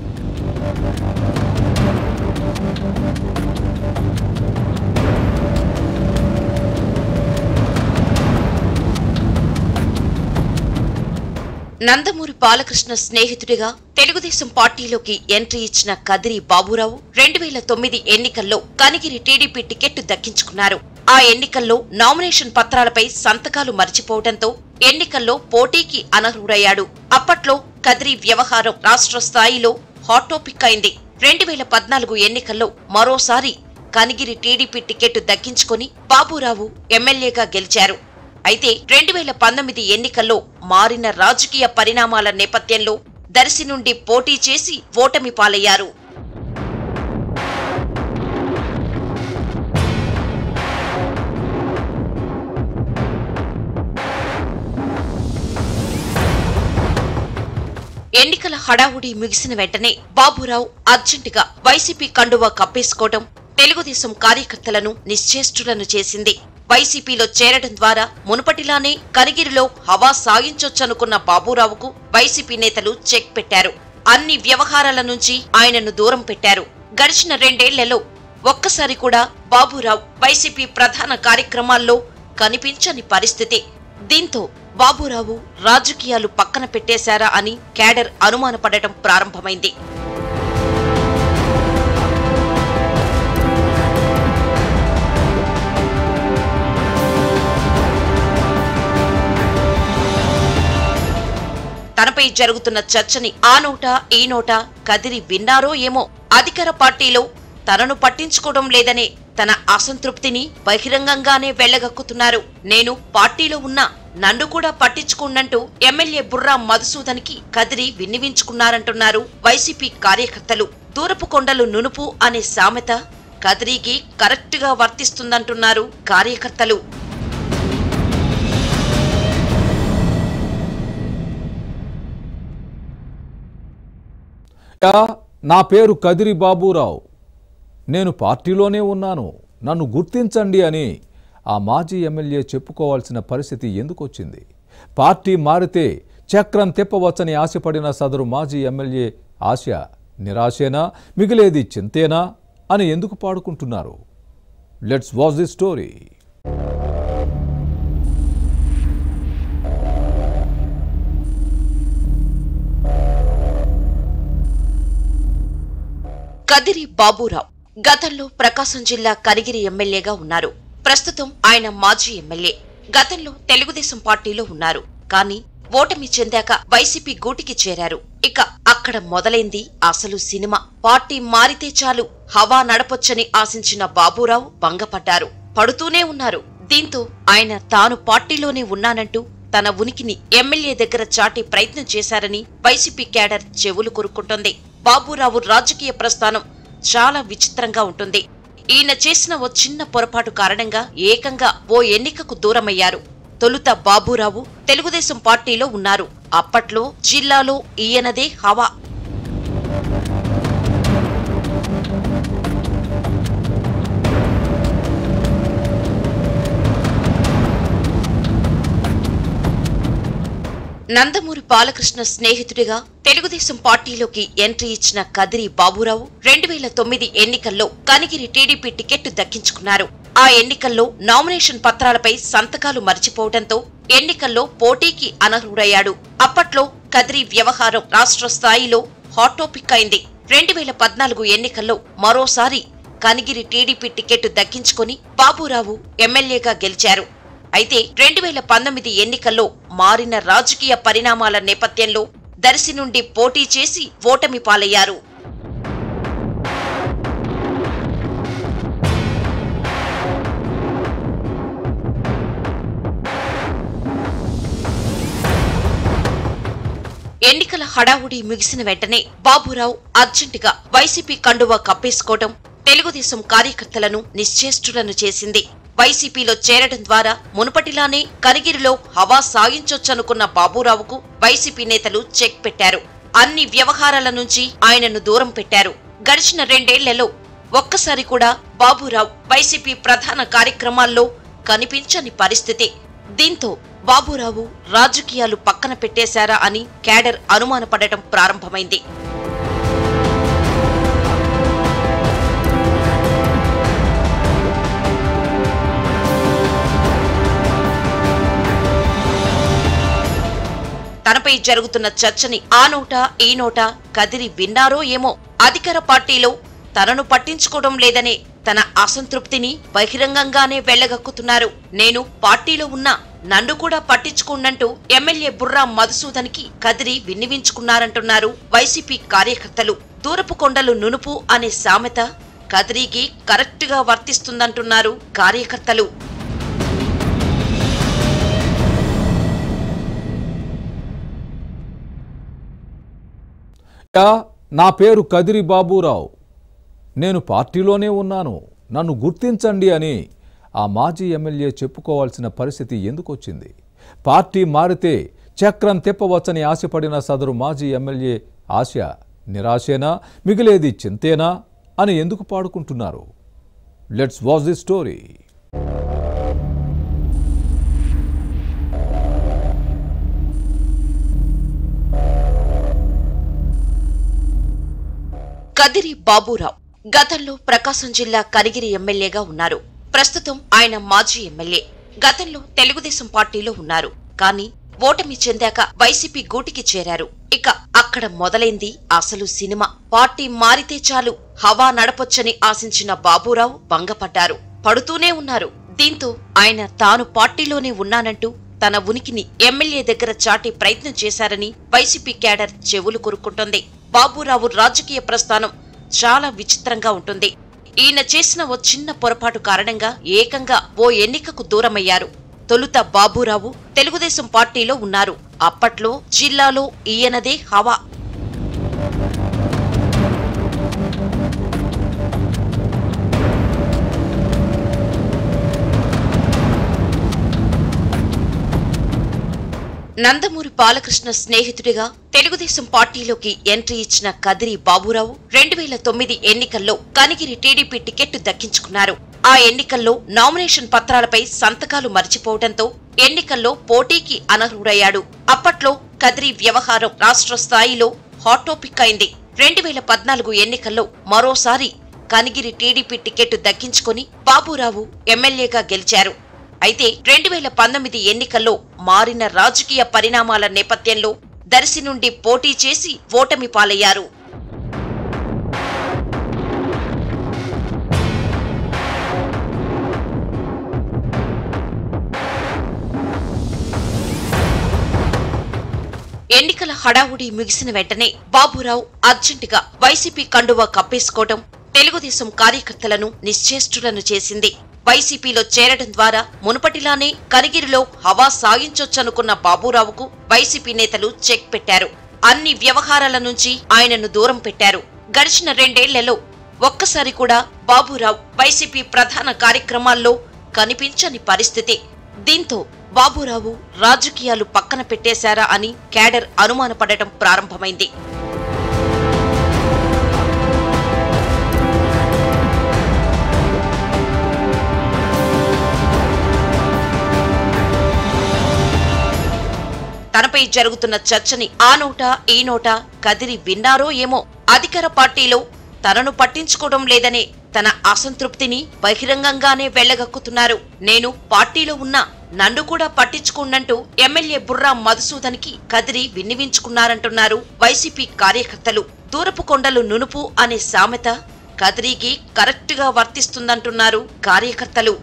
నందమూరి బాలకృష్ణ స్నేహితుడిగా తెలుగుదేశం పార్టీలోకి ఎంట్రీ ఇచ్చిన కదిరి బాబురావు రెండు వేల తొమ్మిది ఎన్నికల్లో కనిగిరి టీడీపీ టికెట్ దక్కించుకున్నారు ఆ ఎన్నికల్లో నామినేషన్ పత్రాలపై సంతకాలు మర్చిపోవడంతో ఎన్నికల్లో పోటీకి అనర్హుడయ్యాడు అప్పట్లో కదిరి వ్యవహారం రాష్ట్ర స్థాయిలో హాట్ టాపిక్ అయింది రెండు వేల పద్నాలుగు ఎన్నికల్లో మరోసారి కనిగిరి టీడీపీ టికెట్ దక్కించుకొని బాబురావు ఎమ్మెల్యేగా గెలిచారు అయితే రెండు వేల పంతొమ్మిది ఎన్నికల్లో మారిన రాజకీయ పరిణామాల నేపథ్యంలో దర్శి నుండి పోటీ చేసి ఓటమి పాలయ్యారు ఎన్నికల హడావుడి ముగిసిన వెంటనే బాబురావు అర్జెంటుగా వైసీపీ కండువా కప్పేసుకోవడం తెలుగుదేశం కార్యకర్తలను నిశ్చేష్టులను చేసింది వైసీపీలో చేరడం ద్వారా మునుపటిలానే కనిగిరిలో హవా సాగించొచ్చనుకున్న బాబురావుకు వైసీపీ నేతలు చెక్ పెట్టారు అన్ని వ్యవహారాల నుంచి ఆయనను దూరం పెట్టారు గడిచిన రెండేళ్లలో ఒక్కసారి కూడా బాబురావు వైసీపీ ప్రధాన కార్యక్రమాల్లో కనిపించని పరిస్థితి దీంతో బాబురావు రాజకీయాలు పక్కన పెట్టేశారా అని క్యాడర్ అనుమానపడటం ప్రారంభమైంది తనపై జరుగుతున్న చర్చని ఆ నోట ఈ నోట కదిరి విన్నారో ఏమో అధికార పార్టీలో తనను పట్టించుకోవడం లేదనే తన అసంతృప్తిని బహిరంగంగానే వెళ్లగక్కుతున్నారు నేను పార్టీలో ఉన్నా నన్ను కూడా పట్టించుకోనంటూ ఎమ్మెల్యే బుర్రా మధుసూదన్కి కదిరి విన్నివించుకున్నారంటున్నారు వైసీపీ కార్యకర్తలు దూరపు కొండలు నునుపు అనే సామెత కదిరికి కరెక్టుగా వర్తిస్తుందంటున్నారు కార్యకర్తలు యా, నా పేరు కదిరి బాబురావు నేను పార్టీలోనే ఉన్నాను నన్ను గుర్తించండి అని ఆ మాజీ ఎమ్మెల్యే చెప్పుకోవాల్సిన పరిస్థితి ఎందుకు వచ్చింది పార్టీ మారితే చక్రం తిప్పవచ్చని ఆశపడిన సదరు మాజీ ఎమ్మెల్యే ఆశ నిరాశేనా మిగిలేది చింతేనా అని ఎందుకు పాడుకుంటున్నారు let's watch the story Kadiri Baburao గతంలో ప్రకాశం జిల్లా కనిగిరి ఎమ్మెల్యేగా ఉన్నారు ప్రస్తుతం ఆయన మాజీ ఎమ్మెల్యే గతంలో తెలుగుదేశం పార్టీలో ఉన్నారు కానీ ఓటమి చెందాక వైసీపీ గూటికి చేరారు ఇక అక్కడ మొదలైంది అసలు సినిమా పార్టీ మారితే చాలు హవా నడపొచ్చని ఆశించిన బాబురావు భంగపడ్డారు పడుతూనే ఉన్నారు దీంతో ఆయన తాను పార్టీలోనే ఉన్నానంటూ తన ఉనికిని ఎమ్మెల్యే దగ్గర చాటే ప్రయత్నం చేశారని వైసీపీ క్యాడర్ చెవులు కొరుక్కుంటోంది బాబురావు రాజకీయ ప్రస్థానం చాలా విచిత్రంగా ఉంటుంది ఈయన చేసిన ఓ చిన్న పొరపాటు కారణంగా ఏకంగా ఓ ఎన్నికకు దూరమయ్యారు తొలుత బాబురావు తెలుగుదేశం పార్టీలో ఉన్నారు అప్పట్లో జిల్లాలో ఈయనదే హవా నందమూరి బాలకృష్ణ స్నేహితుడిగా తెలుగుదేశం పార్టీలోకి ఎంట్రీ ఇచ్చిన కదిరి బాబురావు రెండు వేల తొమ్మిది ఎన్నికల్లో కనిగిరి టీడీపీ టికెట్ దక్కించుకున్నారు ఆ ఎన్నికల్లో నామినేషన్ పత్రాలపై సంతకాలు మర్చిపోవడంతో ఎన్నికల్లో పోటీకి అనర్హుడయ్యాడు అప్పట్లో కదిరి వ్యవహారం రాష్ట్ర స్థాయిలో హాట్ టాపిక్ అయింది రెండు వేల పద్నాలుగు ఎన్నికల్లో మరోసారి కనిగిరి టీడీపీ టికెట్ దక్కించుకుని బాబురావు ఎమ్మెల్యేగా గెలిచారు అయితే రెండు వేల పంతొమ్మిది ఎన్నికల్లో మారిన రాజకీయ పరిణామాల నేపథ్యంలో దర్శి నుండి పోటీ చేసి ఓటమి పాలయ్యారు ఎన్నికల హడావుడి ముగిసిన వెంటనే బాబురావు అర్జెంటుగా వైసీపీ కండువా కప్పేసుకోవడం తెలుగుదేశం కార్యకర్తలను నిశ్చేష్టులను చేసింది వైసీపీలో చేరడం ద్వారా మునుపటిలానే కనిగిరిలో హవా సాగించొచ్చనుకున్న బాబురావుకు వైసీపీ నేతలు చెక్ పెట్టారు అన్ని వ్యవహారాల నుంచి ఆయనను దూరం పెట్టారు గడిచిన రెండేళ్లలో ఒక్కసారి కూడా బాబురావు వైసీపీ ప్రధాన కార్యక్రమాల్లో కనిపించని పరిస్థితి దీంతో బాబురావు రాజకీయాలు పక్కన పెట్టేశారా అని క్యాడర్ అనుమానపడటం ప్రారంభమైంది తనపై జరుగుతున్న చర్చని ఆ నోట ఈ నోట కదిరి విన్నారో ఏమో అధికార పార్టీలో తనను పట్టించుకోవడం లేదనే తన అసంతృప్తిని బహిరంగంగానే వెళ్లగక్కుతున్నారు నేను పార్టీలో ఉన్నా నన్ను కూడా పట్టించుకోనంటూ ఎమ్మెల్యే బుర్రా మధుసూదన్కి కదిరి విన్నివించుకున్నారంటున్నారు వైసీపీ కార్యకర్తలు దూరపు కొండలు నునుపు అనే సామెత కదిరికి కరెక్టుగా వర్తిస్తుందంటున్నారు కార్యకర్తలు యా, నా పేరు కదిరి బాబురావు నేను పార్టీలోనే ఉన్నాను నన్ను గుర్తించండి అని ఆ మాజీ ఎమ్మెల్యే చెప్పుకోవాల్సిన పరిస్థితి ఎందుకు వచ్చింది పార్టీ మారితే చక్రం తిప్పవచ్చని ఆశపడిన సదరు మాజీ ఎమ్మెల్యే ఆశ నిరాశేనా మిగిలేది చింతేనా అని ఎందుకు పాడుకుంటున్నారు let's watch the story Kadiri Baburao గతంలో ప్రకాశం జిల్లా కనిగిరి ఎమ్మెల్యేగా ఉన్నారు ప్రస్తుతం ఆయన మాజీ ఎమ్మెల్యే గతంలో తెలుగుదేశం పార్టీలో ఉన్నారు కానీ ఓటమి చెందాక వైసీపీ గూటికి చేరారు ఇక అక్కడ మొదలైంది అసలు సినిమా పార్టీ మారితే చాలు హవా నడపొచ్చని ఆశించిన బాబురావు భంగపడ్డారు పడుతూనే ఉన్నారు దీంతో ఆయన తాను పార్టీలోనే ఉన్నానంటూ తన ఉనికిని ఎమ్మెల్యే దగ్గర చాటే ప్రయత్నం చేశారని వైసీపీ క్యాడర్ చెవులు కొరుక్కుంటోంది బాబురావు రాజకీయ ప్రస్థానం చాలా విచిత్రంగా ఉంటుంది ఈయన చేసిన ఓ చిన్న పొరపాటు కారణంగా ఏకంగా ఓ ఎన్నికకు దూరమయ్యారు తొలుత బాబురావు తెలుగుదేశం పార్టీలో ఉన్నారు అప్పట్లో జిల్లాలో ఈయనదే హవా నందమూరి బాలకృష్ణ స్నేహితుడిగా తెలుగుదేశం పార్టీలోకి ఎంట్రీ ఇచ్చిన కదిరి బాబురావు రెండు వేల తొమ్మిది ఎన్నికల్లో కనిగిరి టీడీపీ టికెట్ దక్కించుకున్నారు ఆ ఎన్నికల్లో నామినేషన్ పత్రాలపై సంతకాలు మర్చిపోవడంతో ఎన్నికల్లో పోటీకి అనర్హుడయ్యాడు అప్పట్లో కదిరి వ్యవహారం రాష్ట్ర స్థాయిలో హాట్ టాపిక్ అయింది రెండు వేల పద్నాలుగు ఎన్నికల్లో మరోసారి కనిగిరి టీడీపీ టికెట్ దక్కించుకుని బాబురావు ఎమ్మెల్యేగా గెలిచారు అయితే రెండు వేల పంతొమ్మిది ఎన్నికల్లో మారిన రాజకీయ పరిణామాల నేపథ్యంలో దర్శి నుండి పోటీ చేసి ఓటమి పాలయ్యారు ఎన్నికల హడావుడి ముగిసిన వెంటనే బాబురావు అర్జెంటుగా వైసీపీ కండువా కప్పేసుకోవడం తెలుగుదేశం కార్యకర్తలను నిశ్చేష్టులను చేసింది వైసీపీలో చేరడం ద్వారా మునుపటిలానే కనిగిరిలో హవా సాగించొచ్చనుకున్న బాబురావుకు వైసీపీ నేతలు చెక్ పెట్టారు అన్ని వ్యవహారాల నుంచి ఆయనను దూరం పెట్టారు గడిచిన రెండేళ్లలో ఒక్కసారి కూడా బాబురావు వైసీపీ ప్రధాన కార్యక్రమాల్లో కనిపించని పరిస్థితి దీంతో బాబురావు రాజకీయాలు పక్కన పెట్టేశారా అని క్యాడర్ అనుమానపడటం ప్రారంభమైంది తనపై జరుగుతున్న చర్చని ఆ నోట ఈ నోట కదిరి విన్నారో ఏమో అధికార పార్టీలో తనను పట్టించుకోవడం లేదనే తన అసంతృప్తిని బహిరంగంగానే వెళ్లగక్కుతున్నారు నేను పార్టీలో ఉన్నా నన్ను కూడా పట్టించుకోనంటూ ఎమ్మెల్యే బుర్రా మధుసూదన్కి కదిరి విన్నవించుకున్నారంటున్నారు వైసీపీ కార్యకర్తలు దూరపు కొండలు నునుపు అనే సామెత కదిరికి కరెక్ట్ గా వర్తిస్తుందంటున్నారు కార్యకర్తలు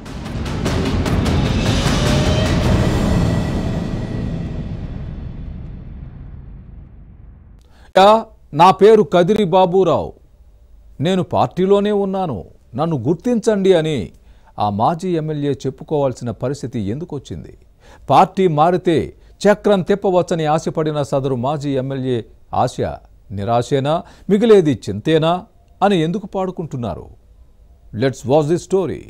యా, నా పేరు కదిరి బాబురావు నేను పార్టీలోనే ఉన్నాను నన్ను గుర్తించండి అని ఆ మాజీ ఎమ్మెల్యే చెప్పుకోవాల్సిన పరిస్థితి ఎందుకు వచ్చింది పార్టీ మారితే చక్రం తిప్పవచ్చని ఆశపడిన సదరు మాజీ ఎమ్మెల్యే ఆశ నిరాశేనా మిగిలేది చింతేనా అని ఎందుకు పాడుకుంటున్నారు let's watch the story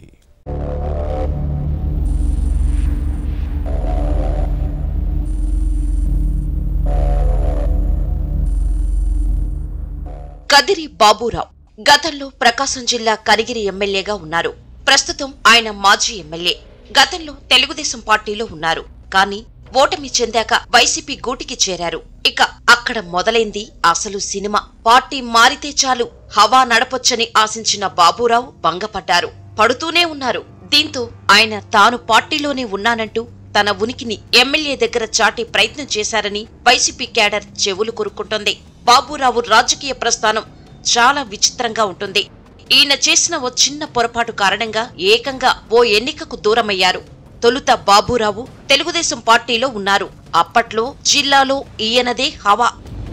Kadiri Baburao గతంలో ప్రకాశం జిల్లా కనిగిరి ఎమ్మెల్యేగా ఉన్నారు ప్రస్తుతం ఆయన మాజీ ఎమ్మెల్యే గతంలో తెలుగుదేశం పార్టీలో ఉన్నారు కానీ ఓటమి చెందాక వైసీపీ గూటికి చేరారు ఇక అక్కడ మొదలైంది అసలు సినిమా పార్టీ మారితే చాలు హవా నడపొచ్చని ఆశించిన బాబురావు భంగపడ్డారు పడుతూనే ఉన్నారు దీంతో ఆయన తాను పార్టీలోనే ఉన్నానంటూ తన ఉనికిని ఎమ్మెల్యే దగ్గర చాటే ప్రయత్నం చేశారని వైసీపీ క్యాడర్ చెవులు కొరుక్కుంటోంది బాబురావు రాజకీయ ప్రస్థానం చాలా విచిత్రంగా ఉంటుంది ఈయన చేసిన ఓ చిన్న పొరపాటు కారణంగా ఏకంగా ఓ ఎన్నికకు దూరమయ్యారు తొలుత బాబురావు తెలుగుదేశం పార్టీలో ఉన్నారు అప్పట్లో జిల్లాలో ఈయనదే హవా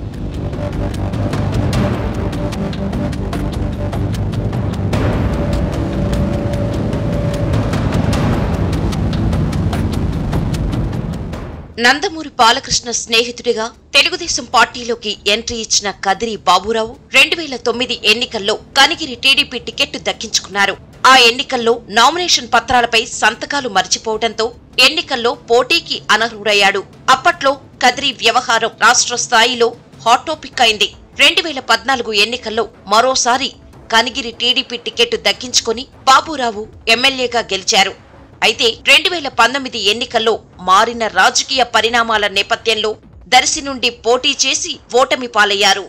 నందమూరి బాలకృష్ణ స్నేహితుడిగా తెలుగుదేశం పార్టీలోకి ఎంట్రీ ఇచ్చిన కదిరి బాబురావు రెండు వేల తొమ్మిది ఎన్నికల్లో కనిగిరి టీడీపీ టికెట్ దక్కించుకున్నారు ఆ ఎన్నికల్లో నామినేషన్ పత్రాలపై సంతకాలు మర్చిపోవడంతో ఎన్నికల్లో పోటీకి అనర్హుడయ్యాడు అప్పట్లో కదిరి వ్యవహారం రాష్ట్ర స్థాయిలో హాట్ టాపిక్ అయింది రెండు వేల పద్నాలుగు ఎన్నికల్లో మరోసారి కనిగిరి టీడీపీ టికెట్ దక్కించుకుని బాబురావు ఎమ్మెల్యేగా గెలిచారు అయితే రెండు వేల పంతొమ్మిది ఎన్నికల్లో మారిన రాజకీయ పరిణామాల నేపథ్యంలో దర్శి నుండి పోటీ చేసి ఓటమి పాలయ్యారు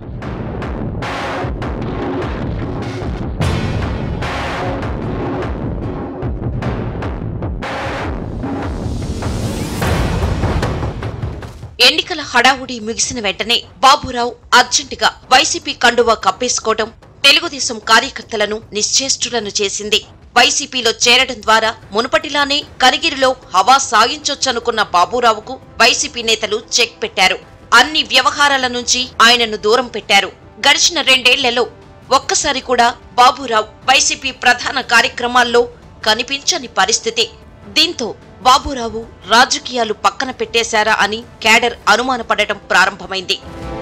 ఎన్నికల హడావుడి ముగిసిన వెంటనే బాబురావు అర్జెంటుగా వైసీపీ కండువా కప్పేసుకోవడం తెలుగుదేశం కార్యకర్తలను నిశ్చేష్టులను చేసింది వైసీపీలో చేరడం ద్వారా మునుపటిలానే కనిగిరిలో హవా సాగించొచ్చనుకున్న బాబురావుకు వైసీపీ నేతలు చెక్ పెట్టారు అన్ని వ్యవహారాల నుంచి ఆయనను దూరం పెట్టారు గడిచిన రెండేళ్లలో ఒక్కసారి కూడా బాబురావు వైసీపీ ప్రధాన కార్యక్రమాల్లో కనిపించని పరిస్థితి దీంతో బాబురావు రాజకీయాలు పక్కన పెట్టేశారా అని క్యాడర్ అనుమానపడటం ప్రారంభమైంది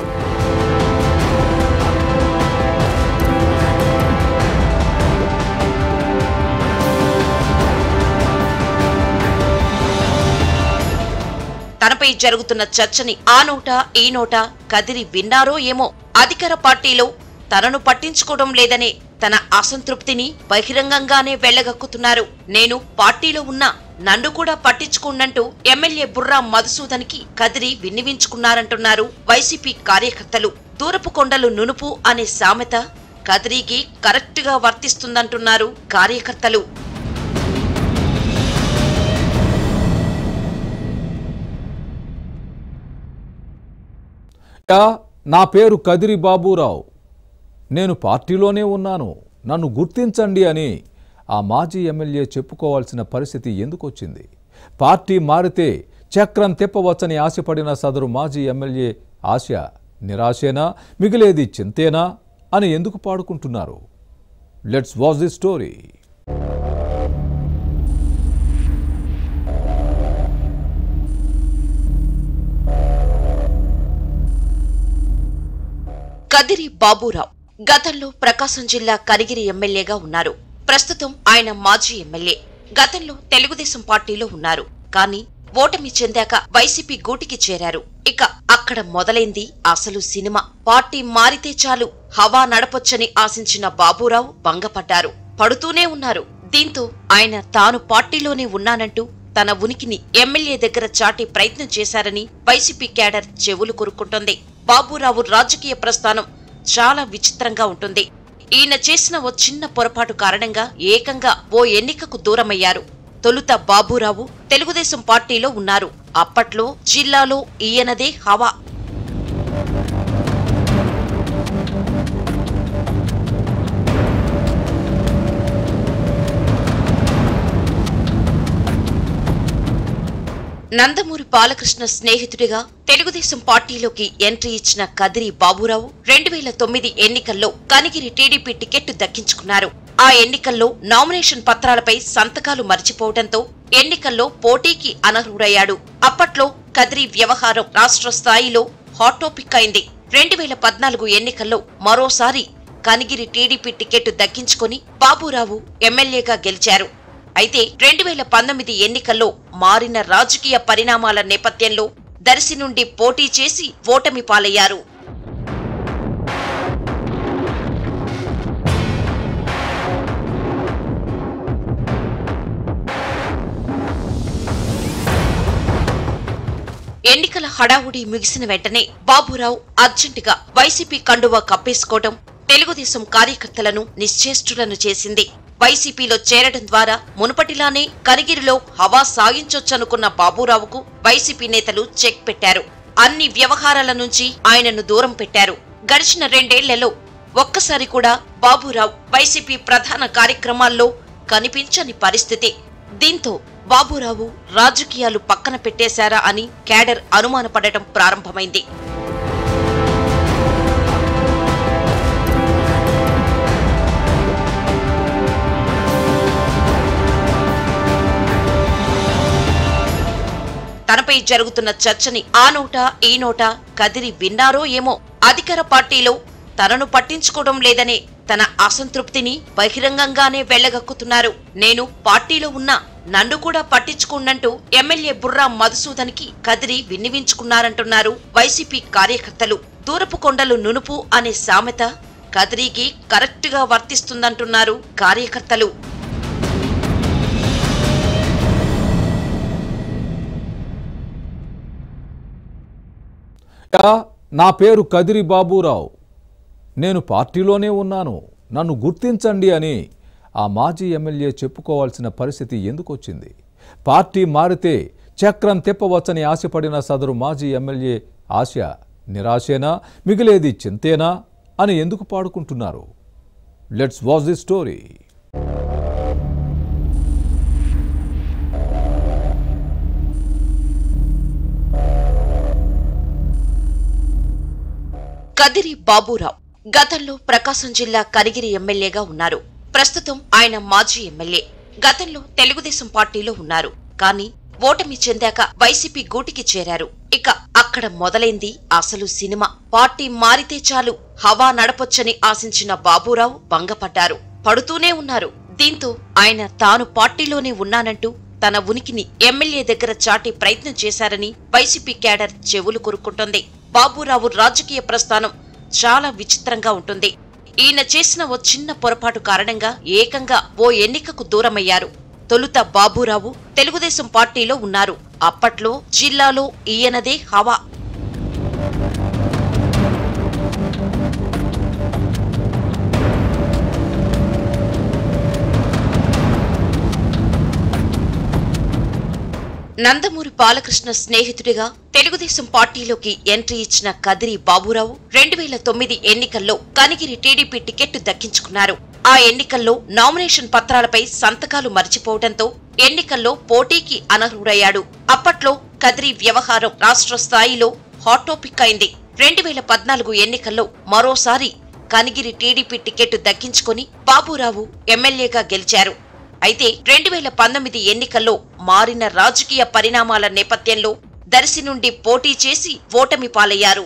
తనపై జరుగుతున్న చర్చని ఆ నోట ఈ నోట కదిరి విన్నారో ఏమో అధికార పార్టీలో తనను పట్టించుకోవడం లేదనే తన అసంతృప్తిని బహిరంగంగానే వెళ్లగక్కుతున్నారు నేను పార్టీలో ఉన్నా నన్ను కూడా పట్టించుకోనంటూ ఎమ్మెల్యే బుర్రా మధుసూదన్ కి కదిరి విన్నివించుకున్నారంటున్నారు వైసీపీ కార్యకర్తలు దూరపు కొండలు నునుపు అనే సామెత కదిరికి కరెక్ట్ గా వర్తిస్తుందంటున్నారు కార్యకర్తలు యా, నా పేరు కదిరి బాబురావు నేను పార్టీలోనే ఉన్నాను నన్ను గుర్తించండి అని ఆ మాజీ ఎమ్మెల్యే చెప్పుకోవాల్సిన పరిస్థితి ఎందుకు వచ్చింది పార్టీ మారితే చక్రం తిప్పవచ్చని ఆశపడిన సదరు మాజీ ఎమ్మెల్యే ఆశ నిరాశేనా మిగిలేది చింతేనా అని ఎందుకు పాడుకుంటున్నారు let's watch the story Kadiri Baburao గతంలో ప్రకాశం జిల్లా కనిగిరి ఎమ్మెల్యేగా ఉన్నారు ప్రస్తుతం ఆయన మాజీ ఎమ్మెల్యే గతంలో తెలుగుదేశం పార్టీలో ఉన్నారు కానీ ఓటమి చెందాక వైసీపీ గూటికి చేరారు ఇక అక్కడ మొదలైంది అసలు సినిమా పార్టీ మారితే చాలు హవా నడపొచ్చని ఆశించిన బాబురావు భంగపడ్డారు పడుతూనే ఉన్నారు దీంతో ఆయన తాను పార్టీలోనే ఉన్నానంటూ తన ఉనికిని ఎమ్మెల్యే దగ్గర చాటే ప్రయత్నం చేశారని వైసీపీ క్యాడర్ చెవులు కొరుక్కుంటోంది బాబురావు రాజకీయ ప్రస్థానం చాలా విచిత్రంగా ఉంటుంది ఈయన చేసిన ఓ చిన్న పొరపాటు కారణంగా ఏకంగా ఓ ఎన్నికకు దూరమయ్యారు తొలుత బాబురావు తెలుగుదేశం పార్టీలో ఉన్నారు అప్పట్లో జిల్లాలో ఈయనదే హవా నందమూరి బాలకృష్ణ స్నేహితుడిగా తెలుగుదేశం పార్టీలోకి ఎంట్రీ ఇచ్చిన కదిరి బాబురావు రెండు వేల తొమ్మిది ఎన్నికల్లో కనిగిరి టీడీపీ టికెట్ దక్కించుకున్నారు ఆ ఎన్నికల్లో నామినేషన్ పత్రాలపై సంతకాలు మర్చిపోవడంతో ఎన్నికల్లో పోటీకి అనర్హుడయ్యాడు అప్పట్లో కదిరి వ్యవహారం రాష్ట్ర స్థాయిలో హాట్ టాపిక్ అయింది రెండు వేల పద్నాలుగు ఎన్నికల్లో మరోసారి కనిగిరి టీడీపీ టికెట్ దక్కించుకొని బాబురావు ఎమ్మెల్యేగా గెలిచారు అయితే రెండు వేల పంతొమ్మిది ఎన్నికల్లో మారిన రాజకీయ పరిణామాల నేపథ్యంలో దర్శి నుండి పోటీ చేసి ఓటమి పాలయ్యారు ఎన్నికల హడావుడి ముగిసిన వెంటనే బాబురావు అర్జెంటుగా వైసీపీ కండువా కప్పేసుకోవడం తెలుగుదేశం కార్యకర్తలను నిశ్చేష్టులను చేసింది వైసీపీలో చేరడం ద్వారా మునుపటిలానే కనిగిరిలో హవా సాగించొచ్చనుకున్న బాబురావుకు వైసీపీ నేతలు చెక్ పెట్టారు అన్ని వ్యవహారాల నుంచి ఆయనను దూరం పెట్టారు గడిచిన రెండేళ్లలో ఒక్కసారి కూడా బాబురావు వైసీపీ ప్రధాన కార్యక్రమాల్లో కనిపించని పరిస్థితి దీంతో బాబురావు రాజకీయాలు పక్కన పెట్టేశారా అని క్యాడర్ అనుమానపడటం ప్రారంభమైంది తనపై జరుగుతున్న చర్చని ఆ నోట ఈ నోట కదిరి విన్నారో ఏమో అధికార పార్టీలో తనను పట్టించుకోవడం లేదనే తన అసంతృప్తిని బహిరంగంగానే వెళ్లగక్కుతున్నారు నేను పార్టీలో ఉన్నా నన్ను కూడా పట్టించుకోనంటూ ఎమ్మెల్యే బుర్రా మధుసూదన్ కి కదిరి విన్నివించుకున్నారంటున్నారు వైసీపీ కార్యకర్తలు దూరపు కొండలు నునుపు అనే సామెత కదిరికి కరెక్ట్ గా వర్తిస్తుందంటున్నారు కార్యకర్తలు యా, నా పేరు కదిరి బాబురావు నేను పార్టీలోనే ఉన్నాను నన్ను గుర్తించండి అని ఆ మాజీ ఎమ్మెల్యే చెప్పుకోవాల్సిన పరిస్థితి ఎందుకు వచ్చింది పార్టీ మారితే చక్రం తిప్పవచ్చని ఆశపడిన సదరు మాజీ ఎమ్మెల్యే ఆశ నిరాశేనా మిగిలేది చింతేనా అని ఎందుకు పాడుకుంటున్నారు let's watch the story Kadiri Baburao గతంలో ప్రకాశం జిల్లా కనిగిరి ఎమ్మెల్యేగా ఉన్నారు ప్రస్తుతం ఆయన మాజీ ఎమ్మెల్యే గతంలో తెలుగుదేశం పార్టీలో ఉన్నారు కానీ ఓటమి చెందాక వైసీపీ గూటికి చేరారు ఇక అక్కడ మొదలైంది అసలు సినిమా పార్టీ మారితే చాలు హవా నడపొచ్చని ఆశించిన బాబురావు భంగపడ్డారు పడుతూనే ఉన్నారు దీంతో ఆయన తాను పార్టీలోనే ఉన్నానంటూ తన ఉనికిని ఎమ్మెల్యే దగ్గర చాటే ప్రయత్నం చేశారని వైసీపీ క్యాడర్ చెవులు కొరుక్కుంటోంది బాబురావు రాజకీయ ప్రస్థానం చాలా విచిత్రంగా ఉంటుంది ఈయన చేసిన ఓ చిన్న పొరపాటు కారణంగా ఏకంగా ఓ ఎన్నికకు దూరమయ్యారు తొలుత బాబురావు తెలుగుదేశం పార్టీలో ఉన్నారు అప్పట్లో జిల్లాలో ఈయనదే హవా నందమూరి బాలకృష్ణ స్నేహితుడిగా తెలుగుదేశం పార్టీలోకి ఎంట్రీ ఇచ్చిన కదిరి బాబురావు రెండు వేల తొమ్మిది ఎన్నికల్లో కనిగిరి టీడీపీ టికెట్ దక్కించుకున్నారు ఆ ఎన్నికల్లో నామినేషన్ పత్రాలపై సంతకాలు మర్చిపోవడంతో ఎన్నికల్లో పోటీకి అనర్హుడయ్యాడు అప్పట్లో కదిరి వ్యవహారం రాష్ట్ర స్థాయిలో హాట్ టాపిక్ అయింది రెండు వేల పద్నాలుగు ఎన్నికల్లో మరోసారి కనిగిరి టీడీపీ టికెట్ దక్కించుకుని బాబురావు ఎమ్మెల్యేగా గెలిచారు అయితే రెండు వేల పంతొమ్మిది ఎన్నికల్లో మారిన రాజకీయ పరిణామాల నేపథ్యంలో దర్శి నుండి పోటీ చేసి ఓటమి పాలయ్యారు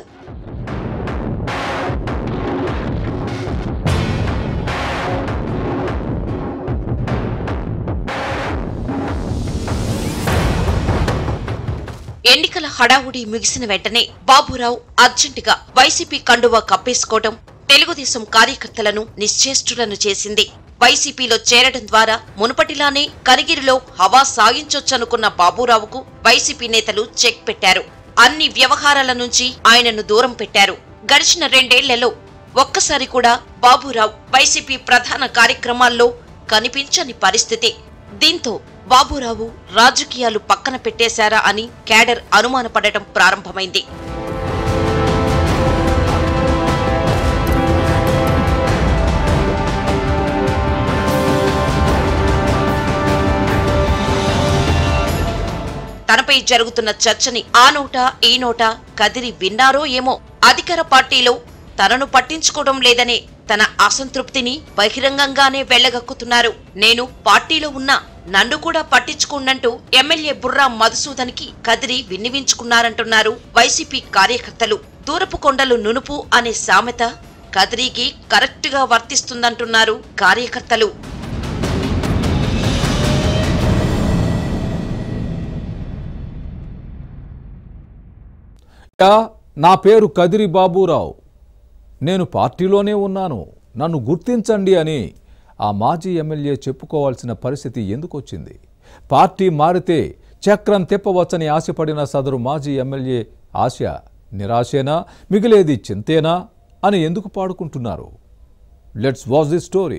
ఎన్నికల హడావుడి ముగిసిన వెంటనే బాబురావు అర్జెంటుగా వైసీపీ కండువా కప్పేసుకోవడం తెలుగుదేశం కార్యకర్తలను నిశ్చేష్టులను చేసింది వైసీపీలో చేరడం ద్వారా మునుపటిలానే కనిగిరిలో హవా సాగించొచ్చనుకున్న బాబురావుకు వైసీపీ నేతలు చెక్ పెట్టారు అన్ని వ్యవహారాల నుంచి ఆయనను దూరం పెట్టారు గడిచిన రెండేళ్లలో ఒక్కసారి కూడా బాబురావు వైసీపీ ప్రధాన కార్యక్రమాల్లో కనిపించని పరిస్థితి దీంతో బాబురావు రాజకీయాలు పక్కన పెట్టేశారా అని క్యాడర్ అనుమానపడటం ప్రారంభమైంది తనపై జరుగుతున్న చర్చని ఆ నోట ఈ నోట కదిరి విన్నారో ఏమో అధికార పార్టీలో తనను పట్టించుకోవడం లేదనే తన అసంతృప్తిని బహిరంగంగానే వెళ్లగక్కుతున్నారు నేను పార్టీలో ఉన్నా నన్ను కూడా పట్టించుకున్నట్టు ఎమ్మెల్యే బుర్రా మధుసూదన్కి కదిరి విన్నవించుకున్నారంటున్నారు వైసీపీ కార్యకర్తలు దూరపు కొండలు నునుపు అనే సామెత కదిరికి కరెక్ట్ గా వర్తిస్తుందంటున్నారు కార్యకర్తలు యా, నా పేరు కదిరి బాబురావు నేను పార్టీలోనే ఉన్నాను నన్ను గుర్తించండి అని ఆ మాజీ ఎమ్మెల్యే చెప్పుకోవాల్సిన పరిస్థితి ఎందుకు వచ్చింది పార్టీ మారితే చక్రం తిప్పవచ్చని ఆశపడిన సదరు మాజీ ఎమ్మెల్యే ఆశ నిరాశేనా మిగిలేది చింతేనా అని ఎందుకు పాడుకుంటున్నారు let's watch the story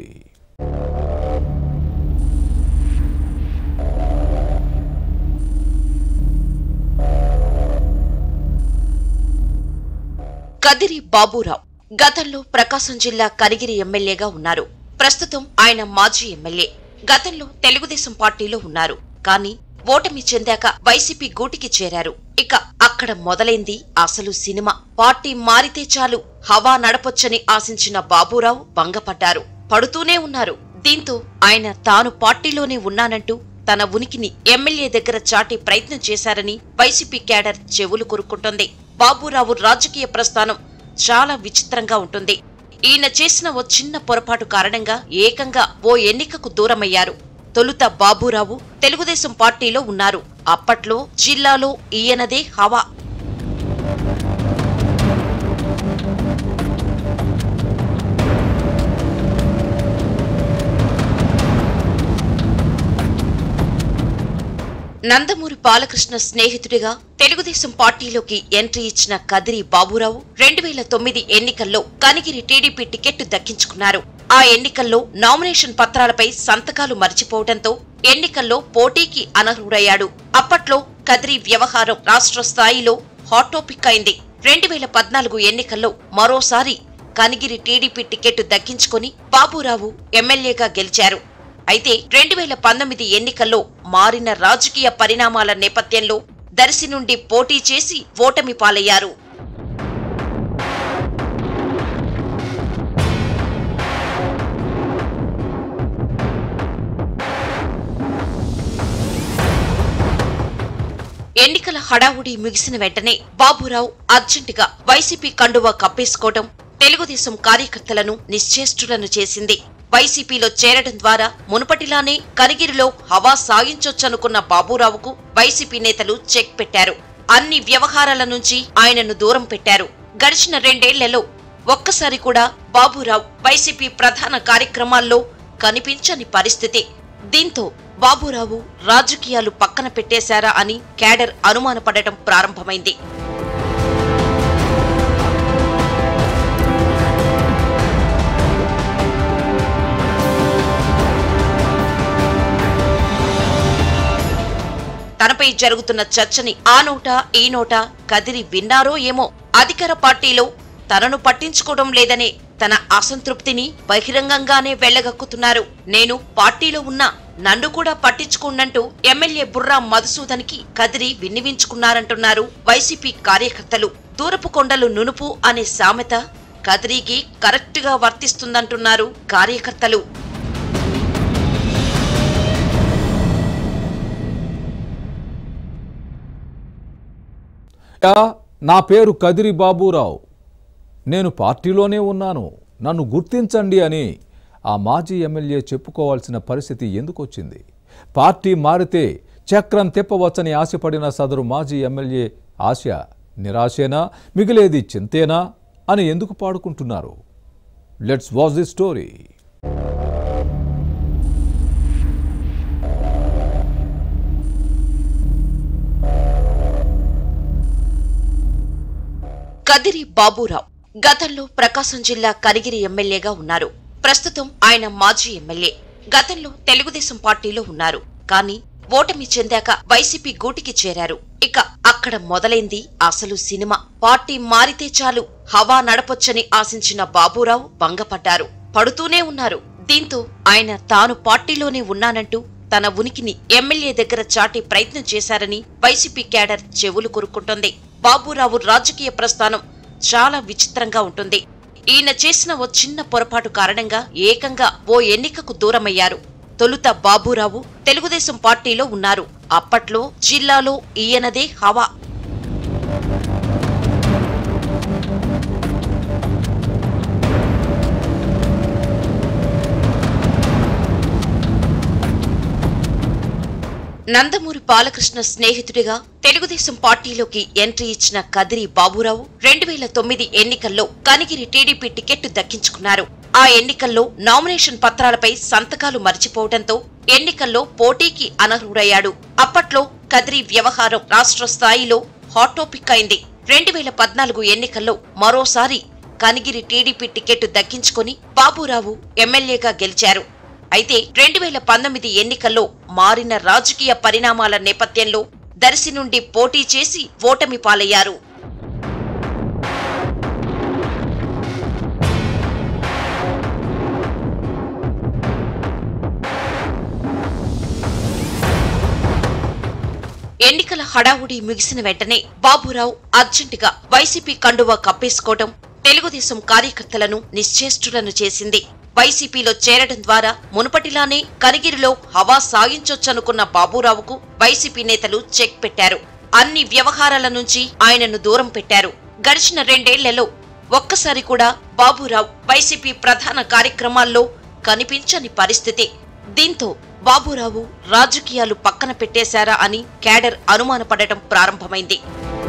Kadiri Baburao గతంలో ప్రకాశం జిల్లా కనిగిరి ఎమ్మెల్యేగా ఉన్నారు ప్రస్తుతం ఆయన మాజీ ఎమ్మెల్యే గతంలో తెలుగుదేశం పార్టీలో ఉన్నారు కానీ ఓటమి చెందాక వైసీపీ గూటికి చేరారు ఇక అక్కడ మొదలైంది అసలు సినిమా పార్టీ మారితే చాలు హవా నడపొచ్చని ఆశించిన బాబురావు భంగపడ్డారు పడుతూనే ఉన్నారు దీంతో ఆయన తాను పార్టీలోనే ఉన్నానంటూ తన ఉనికిని ఎమ్మెల్యే దగ్గర చాటే ప్రయత్నం చేశారని వైసీపీ క్యాడర్ చెవులు కొరుక్కుంటోంది బాబురావు రాజకీయ ప్రస్థానం చాలా విచిత్రంగా ఉంటుంది ఈయన చేసిన ఓ చిన్న పొరపాటు కారణంగా ఏకంగా ఓ ఎన్నికకు దూరమయ్యారు తొలుత బాబురావు తెలుగుదేశం పార్టీలో ఉన్నారు అప్పట్లో జిల్లాలో ఈయనదే హవా నందమూరి బాలకృష్ణ స్నేహితుడిగా తెలుగుదేశం పార్టీలోకి ఎంట్రీ ఇచ్చిన కదిరి బాబురావు రెండు వేల తొమ్మిది ఎన్నికల్లో కనిగిరి టీడీపీ టికెట్ దక్కించుకున్నారు ఆ ఎన్నికల్లో నామినేషన్ పత్రాలపై సంతకాలు మర్చిపోవడంతో ఎన్నికల్లో పోటీకి అనర్హుడయ్యాడు అప్పట్లో కదిరి వ్యవహారం రాష్ట్ర స్థాయిలో హాట్ టాపిక్ అయింది రెండు వేల పద్నాలుగు ఎన్నికల్లో మరోసారి కనిగిరి టీడీపీ టికెట్ దక్కించుకుని బాబురావు ఎమ్మెల్యేగా గెలిచారు అయితే రెండు వేల పంతొమ్మిది ఎన్నికల్లో మారిన రాజకీయ పరిణామాల నేపథ్యంలో దర్శి నుండి పోటీ చేసి ఓటమి పాలయ్యారు ఎన్నికల హడావుడి ముగిసిన వెంటనే బాబురావు అర్జెంటుగా వైసీపీ కండువా కప్పేసుకోవడం తెలుగుదేశం కార్యకర్తలను నిశ్చేష్టులను చేసింది వైసీపీలో చేరడం ద్వారా మునుపటిలానే కనిగిరిలో హవా సాగించొచ్చనుకున్న బాబురావుకు వైసీపీ నేతలు చెక్ పెట్టారు అన్ని వ్యవహారాల నుంచి ఆయనను దూరం పెట్టారు గడిచిన రెండేళ్లలో ఒక్కసారి కూడా బాబురావు వైసీపీ ప్రధాన కార్యక్రమాల్లో కనిపించని పరిస్థితి దీంతో బాబురావు రాజకీయాలు పక్కన పెట్టేశారా అని క్యాడర్ అనుమానపడటం ప్రారంభమైంది తనపై జరుగుతున్న చర్చని ఆ నోట ఈ నోట కదిరి విన్నారో ఏమో అధికార పార్టీలో తనను పట్టించుకోవడం లేదనే తన అసంతృప్తిని బహిరంగంగానే వెళ్లగక్కుతున్నారు నేను పార్టీలో ఉన్నా నన్ను కూడా పట్టించుకున్నట్టు ఎమ్మెల్యే బుర్రా మధుసూదన్కి కదిరి విన్నవించుకున్నారంటున్నారు వైసీపీ కార్యకర్తలు దూరపు కొండలు నునుపు అనే సామెత కదిరికి కరెక్టుగా వర్తిస్తుందంటున్నారు కార్యకర్తలు యా, నా పేరు కదిరి బాబురావు నేను పార్టీలోనే ఉన్నాను నన్ను గుర్తించండి అని ఆ మాజీ ఎమ్మెల్యే చెప్పుకోవాల్సిన పరిస్థితి ఎందుకు వచ్చింది పార్టీ మారితే చక్రం తిప్పవచ్చని ఆశపడిన సదరు మాజీ ఎమ్మెల్యే ఆశ నిరాశేనా మిగిలేది చింతేనా అని ఎందుకు పాడుకుంటున్నారు let's watch the story Kadiri Baburao గతంలో ప్రకాశం జిల్లా కనిగిరి ఎమ్మెల్యేగా ఉన్నారు ప్రస్తుతం ఆయన మాజీ ఎమ్మెల్యే గతంలో తెలుగుదేశం పార్టీలో ఉన్నారు కానీ ఓటమి చెందాక వైసీపీ గూటికి చేరారు ఇక అక్కడ మొదలైంది అసలు సినిమా పార్టీ మారితే చాలు హవా నడపొచ్చని ఆశించిన బాబురావు భంగపడ్డారు పడుతూనే ఉన్నారు దీంతో ఆయన తాను పార్టీలోనే ఉన్నానంటూ తన ఉనికిని ఎమ్మెల్యే దగ్గర చాటి ప్రయత్నం చేశారని వైసీపీ క్యాడర్ చెవులు కొరుక్కుంటోంది బాబురావు రాజకీయ ప్రస్థానం చాలా విచిత్రంగా ఉంటుంది ఈయన చేసిన ఓ చిన్న పొరపాటు కారణంగా ఏకంగా ఓ ఎన్నికకు దూరమయ్యారు తొలుత బాబురావు తెలుగుదేశం పార్టీలో ఉన్నారు అప్పట్లో జిల్లాలో ఈయనదే హవా నందమూరి బాలకృష్ణ స్నేహితుడిగా తెలుగుదేశం పార్టీలోకి ఎంట్రీ ఇచ్చిన కదిరి బాబురావు రెండు వేల తొమ్మిది ఎన్నికల్లో కనిగిరి టీడీపీ టికెట్ దక్కించుకున్నారు ఆ ఎన్నికల్లో నామినేషన్ పత్రాలపై సంతకాలు మర్చిపోవడంతో ఎన్నికల్లో పోటీకి అనర్హుడయ్యాడు అప్పట్లో కదిరి వ్యవహారం రాష్ట్ర స్థాయిలో హాట్ టాపిక్ అయింది రెండు వేల పద్నాలుగు ఎన్నికల్లో మరోసారి కనిగిరి టీడీపీ టికెట్ దక్కించుకుని బాబురావు ఎమ్మెల్యేగా గెలిచారు అయితే రెండు వేల పంతొమ్మిది ఎన్నికల్లో మారిన రాజకీయ పరిణామాల నేపథ్యంలో దర్శి నుండి పోటీ చేసి ఓటమి పాలయ్యారు ఎన్నికల హడావుడి ముగిసిన వెంటనే బాబురావు అర్జెంటుగా వైసీపీ కండువా కప్పేసుకోవడం తెలుగుదేశం కార్యకర్తలను నిశ్చేష్టులను చేసింది వైసీపీలో చేరడం ద్వారా మునుపటిలానే కనిగిరిలో హవా సాగించొచ్చనుకున్న బాబురావుకు వైసీపీ నేతలు చెక్ పెట్టారు అన్ని వ్యవహారాల నుంచి ఆయనను దూరం పెట్టారు గడిచిన రెండేళ్లలో ఒక్కసారి కూడా బాబురావు వైసీపీ ప్రధాన కార్యక్రమాల్లో కనిపించని పరిస్థితి దీంతో బాబురావు రాజకీయాలు పక్కన పెట్టేశారా అని క్యాడర్ అనుమానపడటం ప్రారంభమైంది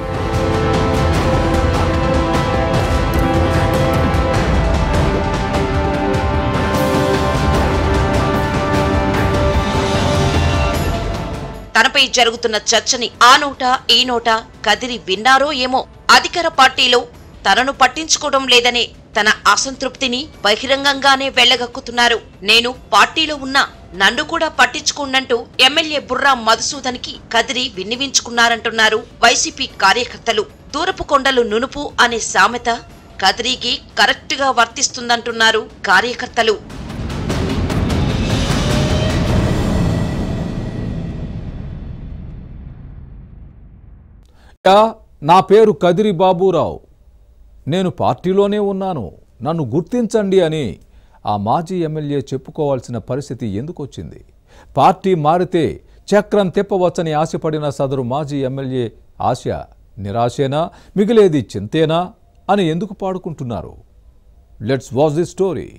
తనపై జరుగుతున్న చర్చని ఆ నోట ఈ నోట కదిరి విన్నారో ఏమో అధికార పార్టీలో తనను పట్టించుకోవడం లేదనే తన అసంతృప్తిని బహిరంగంగానే వెళ్లగక్కుతున్నారు నేను పార్టీలో ఉన్నా నన్ను కూడా పట్టించుకున్నట్టు ఎమ్మెల్యే బుర్రా మధుసూదన్కి కదిరి విన్నవించుకున్నారంటున్నారు వైసీపీ కార్యకర్తలు దూరపు కొండలు నునుపు అనే సామెత కదిరికి కరెక్టుగా వర్తిస్తుందంటున్నారు కార్యకర్తలు యా, నా పేరు కదిరి బాబురావు నేను పార్టీలోనే ఉన్నాను నన్ను గుర్తించండి అని ఆ మాజీ ఎమ్మెల్యే చెప్పుకోవాల్సిన పరిస్థితి ఎందుకు వచ్చింది పార్టీ మారితే చక్రం తిప్పవచ్చని ఆశపడిన సదరు మాజీ ఎమ్మెల్యే ఆశ నిరాశేనా మిగిలేది చింతేనా అని ఎందుకు పాడుకుంటున్నారు let's watch the story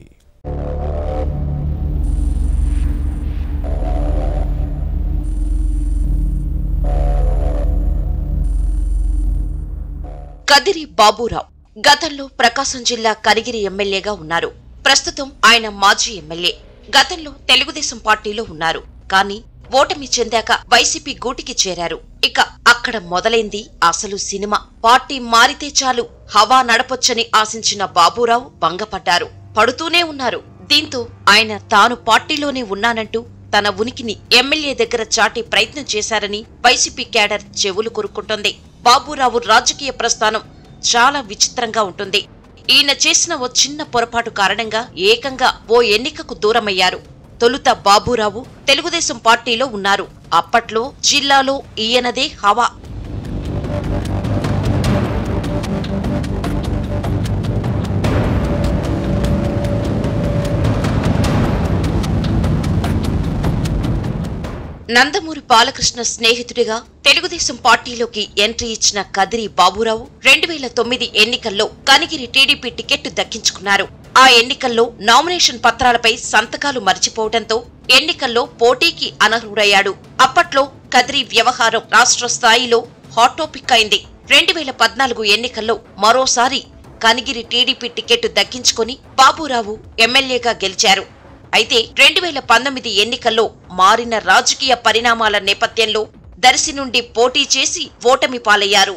Kadiri Baburao గతంలో ప్రకాశం జిల్లా కనిగిరి ఎమ్మెల్యేగా ఉన్నారు ప్రస్తుతం ఆయన మాజీ ఎమ్మెల్యే గతంలో తెలుగుదేశం పార్టీలో ఉన్నారు కానీ ఓటమి చెందాక వైసీపీ గూటికి చేరారు ఇక అక్కడ మొదలైంది అసలు సినిమా పార్టీ మారితే చాలు హవా నడపొచ్చని ఆశించిన బాబురావు భంగపడ్డారు పడుతూనే ఉన్నారు దీంతో ఆయన తాను పార్టీలోనే ఉన్నానంటూ తన ఉనికిని ఎమ్మెల్యే దగ్గర చాటి ప్రయత్నం చేశారని వైసీపీ క్యాడర్ చెవులు కొరుక్కుంటోంది బాబురావు రాజకీయ ప్రస్థానం చాలా విచిత్రంగా ఉంటుంది ఈయన చేసిన ఓ చిన్న పొరపాటు కారణంగా ఏకంగా ఓ ఎన్నికకు దూరమయ్యారు తొలుత బాబురావు తెలుగుదేశం పార్టీలో ఉన్నారు అప్పట్లో జిల్లాలో ఈయనదే హవా నందమూరి బాలకృష్ణ స్నేహితుడిగా తెలుగుదేశం పార్టీలోకి ఎంట్రీ ఇచ్చిన కదిరి బాబురావు రెండు వేల తొమ్మిది ఎన్నికల్లో కనిగిరి టీడీపీ టికెట్ దక్కించుకున్నారు ఆ ఎన్నికల్లో నామినేషన్ పత్రాలపై సంతకాలు మర్చిపోవడంతో ఎన్నికల్లో పోటీకి అనర్హుడయ్యాడు అప్పట్లో కదిరి వ్యవహారం రాష్ట్ర స్థాయిలో హాట్ టాపిక్ అయింది రెండు వేల పద్నాలుగు ఎన్నికల్లో మరోసారి కనిగిరి టీడీపీ టికెట్ దక్కించుకుని బాబురావు ఎమ్మెల్యేగా గెలిచారు అయితే రెండు వేల పంతొమ్మిది ఎన్నికల్లో మారిన రాజకీయ పరిణామాల నేపథ్యంలో దర్శి నుండి పోటీ చేసి ఓటమి పాలయ్యారు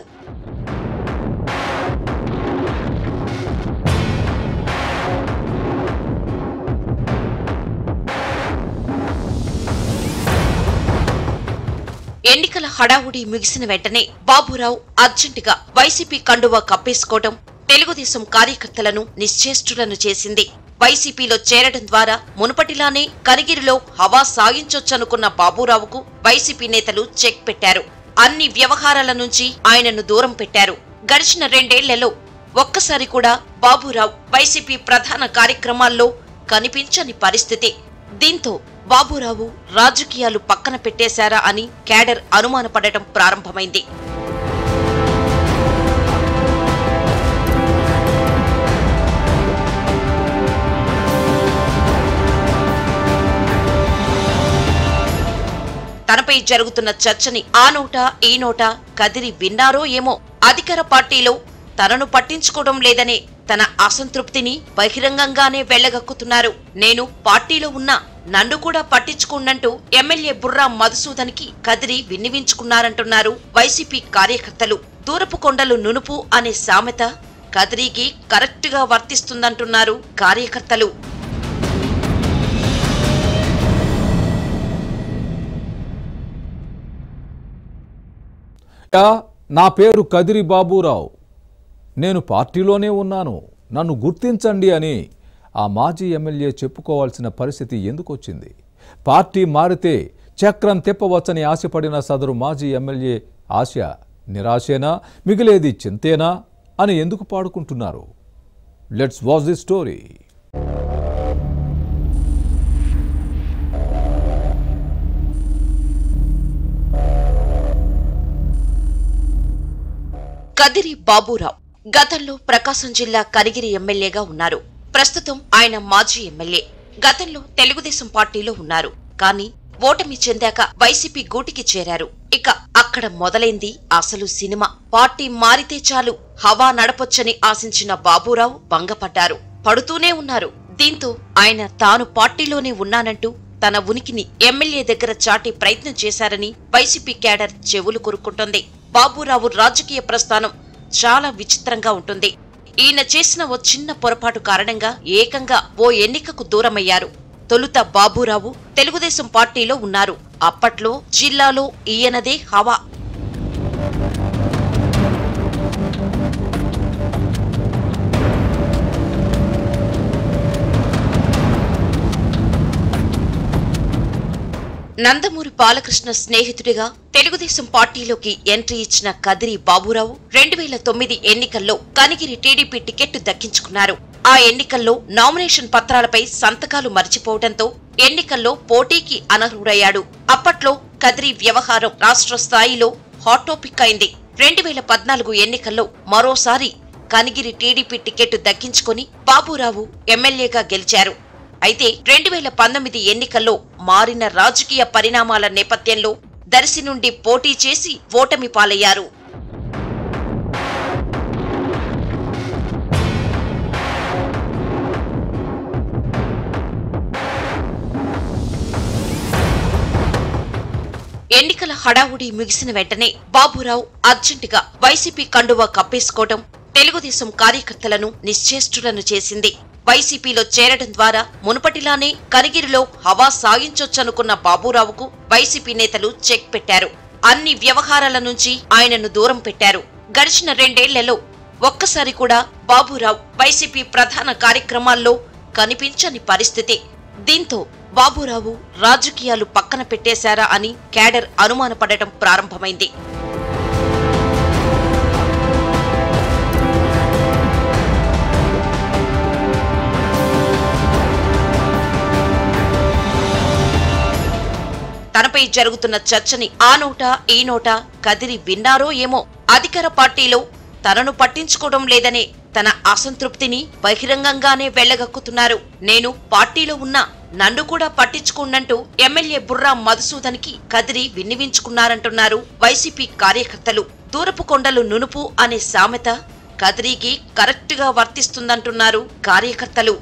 ఎన్నికల హడావుడి ముగిసిన వెంటనే బాబురావు అర్జెంటుగా వైసీపీ కండువా కప్పేసుకోవడం తెలుగుదేశం కార్యకర్తలను నిశ్చేష్టులను చేసింది వైసీపీలో చేరడం ద్వారా మునుపటిలానే కనిగిరిలో హవా సాగించొచ్చనుకున్న బాబురావుకు వైసీపీ నేతలు చెక్ పెట్టారు అన్ని వ్యవహారాల నుంచి ఆయనను దూరం పెట్టారు గడిచిన రెండేళ్లలో ఒక్కసారి కూడా బాబురావు వైసీపీ ప్రధాన కార్యక్రమాల్లో కనిపించని పరిస్థితి దీంతో బాబురావు రాజకీయాలు పక్కన పెట్టేశారా అని క్యాడర్ అనుమానపడటం ప్రారంభమైంది తనపై జరుగుతున్న చర్చని ఆ నోట ఈ నోట కదిరి విన్నారో ఏమో అధికార పార్టీలో తనను పట్టించుకోవడం లేదనే తన అసంతృప్తిని బహిరంగంగానే వెళ్లగక్కుతున్నారు నేను పార్టీలో ఉన్నా నన్ను కూడా పట్టించుకోనంటూ ఎమ్మెల్యే బుర్రా మధుసూదన్కి కదిరి విన్నివించుకున్నారంటున్నారు వైసీపీ కార్యకర్తలు దూరపు కొండలు నునుపు అనే సామెత కదిరికి కరెక్టుగా వర్తిస్తుందంటున్నారు కార్యకర్తలు యా, నా పేరు కదిరి బాబురావు నేను పార్టీలోనే ఉన్నాను నన్ను గుర్తించండి అని ఆ మాజీ ఎమ్మెల్యే చెప్పుకోవాల్సిన పరిస్థితి ఎందుకు వచ్చింది పార్టీ మారితే చక్రం తిప్పవచ్చని ఆశపడిన సదరు మాజీ ఎమ్మెల్యే ఆశ నిరాశేనా మిగిలేది చింతేనా అని ఎందుకు పాడుకుంటున్నారు let's watch the story Kadiri Baburao గతంలో ప్రకాశం జిల్లా కనిగిరి ఎమ్మెల్యేగా ఉన్నారు ప్రస్తుతం ఆయన మాజీ ఎమ్మెల్యే గతంలో తెలుగుదేశం పార్టీలో ఉన్నారు కానీ ఓటమి చెందాక వైసీపీ గూటికి చేరారు ఇక అక్కడ మొదలైంది అసలు సినిమా పార్టీ మారితే చాలు హవా నడపొచ్చని ఆశించిన బాబురావు భంగపడ్డారు పడుతూనే ఉన్నారు దీంతో ఆయన తాను పార్టీలోనే ఉన్నానంటూ తన ఉనికిని ఎమ్మెల్యే దగ్గర చాటే ప్రయత్నం చేశారని వైసీపీ క్యాడర్ చెవులు కొరుక్కుంటోంది బాబురావు రాజకీయ ప్రస్థానం చాలా విచిత్రంగా ఉంటుంది ఈయన చేసిన ఓ చిన్న పొరపాటు కారణంగా ఏకంగా ఓ ఎన్నికకు దూరమయ్యారు తొలుత బాబురావు తెలుగుదేశం పార్టీలో ఉన్నారు అప్పట్లో జిల్లాలో ఈయనదే హవా నందమూరి బాలకృష్ణ స్నేహితుడిగా తెలుగుదేశం పార్టీలోకి ఎంట్రీ ఇచ్చిన కదిరి బాబురావు రెండు వేల తొమ్మిది ఎన్నికల్లో కనిగిరి టీడీపీ టికెట్ దక్కించుకున్నారు ఆ ఎన్నికల్లో నామినేషన్ పత్రాలపై సంతకాలు మర్చిపోవడంతో ఎన్నికల్లో పోటీకి అనర్హుడయ్యాడు అప్పట్లో కదిరి వ్యవహారం రాష్ట్ర స్థాయిలో హాట్ టాపిక్ అయింది రెండు వేల పద్నాలుగు ఎన్నికల్లో మరోసారి కనిగిరి టీడీపీ టికెట్ దక్కించుకొని బాబురావు ఎమ్మెల్యేగా గెలిచారు అయితే రెండు వేల పంతొమ్మిది ఎన్నికల్లో మారిన రాజకీయ పరిణామాల నేపథ్యంలో దర్శి నుండి పోటీ చేసి ఓటమి పాలయ్యారు ఎన్నికల హడావుడి ముగిసిన వెంటనే బాబురావు అర్జెంటుగా వైసీపీ కండువా కప్పేసుకోవడం తెలుగుదేశం కార్యకర్తలను నిశ్చేష్టులను చేసింది వైసీపీలో చేరడం ద్వారా మునుపటిలానే కనిగిరిలో హవా సాగించొచ్చనుకున్న బాబురావుకు వైసీపీ నేతలు చెక్ పెట్టారు అన్ని వ్యవహారాల నుంచి ఆయనను దూరం పెట్టారు గడిచిన రెండేళ్లలో ఒక్కసారి కూడా బాబురావు వైసీపీ ప్రధాన కార్యక్రమాల్లో కనిపించని పరిస్థితి దీంతో బాబురావు రాజకీయాలు పక్కన పెట్టేశారా అని క్యాడర్ అనుమానపడటం ప్రారంభమైంది తనపై జరుగుతున్న చర్చని ఆ నోట ఈ నోట కదిరి విన్నారో ఏమో అధికార పార్టీలో తనను పట్టించుకోవడం లేదనే తన అసంతృప్తిని బహిరంగంగానే వెళ్లగక్కుతున్నారు నేను పార్టీలో ఉన్నా నన్ను కూడా పట్టించుకున్నట్టు ఎమ్మెల్యే బుర్రా మధుసూదన్కి కదిరి విన్నవించుకున్నారంటున్నారు వైసీపీ కార్యకర్తలు దూరపు కొండలు నునుపు అనే సామెత కదిరికి కరెక్ట్ గా వర్తిస్తుందంటున్నారు కార్యకర్తలు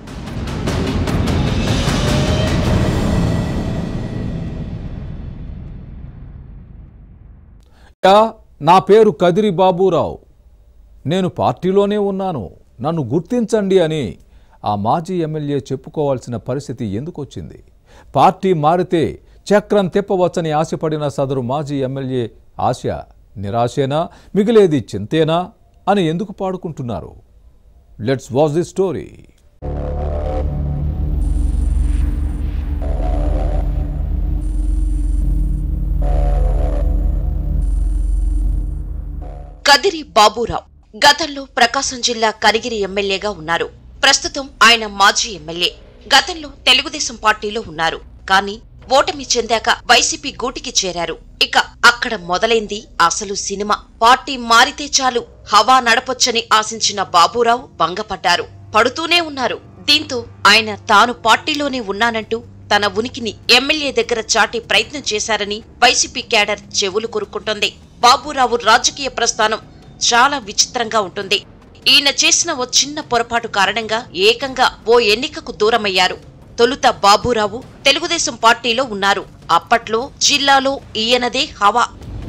యా, నా పేరు కదిరి బాబురావు నేను పార్టీలోనే ఉన్నాను నన్ను గుర్తించండి అని ఆ మాజీ ఎమ్మెల్యే చెప్పుకోవాల్సిన పరిస్థితి ఎందుకు వచ్చింది పార్టీ మారితే చక్రం తిప్పవచ్చని ఆశపడిన సదరు మాజీ ఎమ్మెల్యే ఆశ నిరాశేనా మిగిలేది చింతేనా అని ఎందుకు పాడుకుంటున్నారు let's watch the story Kadiri Baburao గతంలో ప్రకాశం జిల్లా కనిగిరి ఎమ్మెల్యేగా ఉన్నారు ప్రస్తుతం ఆయన మాజీ ఎమ్మెల్యే గతంలో తెలుగుదేశం పార్టీలో ఉన్నారు కానీ ఓటమి చెందాక వైసీపీ గూటికి చేరారు ఇక అక్కడ మొదలైంది అసలు సినిమా పార్టీ మారితే చాలు హవా నడపొచ్చని ఆశించిన బాబురావు భంగపడ్డారు పడుతూనే ఉన్నారు దీంతో ఆయన తాను పార్టీలోనే ఉన్నానంటూ తన ఉనికిని ఎమ్మెల్యే దగ్గర చాటే ప్రయత్నం చేశారని వైసీపీ క్యాడర్ చెవులు కొరుక్కుంటోంది బాబురావు రాజకీయ ప్రస్థానం చాలా విచిత్రంగా ఉంటుంది ఈయన చేసిన ఓ చిన్న పొరపాటు కారణంగా ఏకంగా ఓ ఎన్నికకు దూరమయ్యారు తొలుత బాబురావు తెలుగుదేశం పార్టీలో ఉన్నారు అప్పట్లో జిల్లాలో ఈయనదే హవా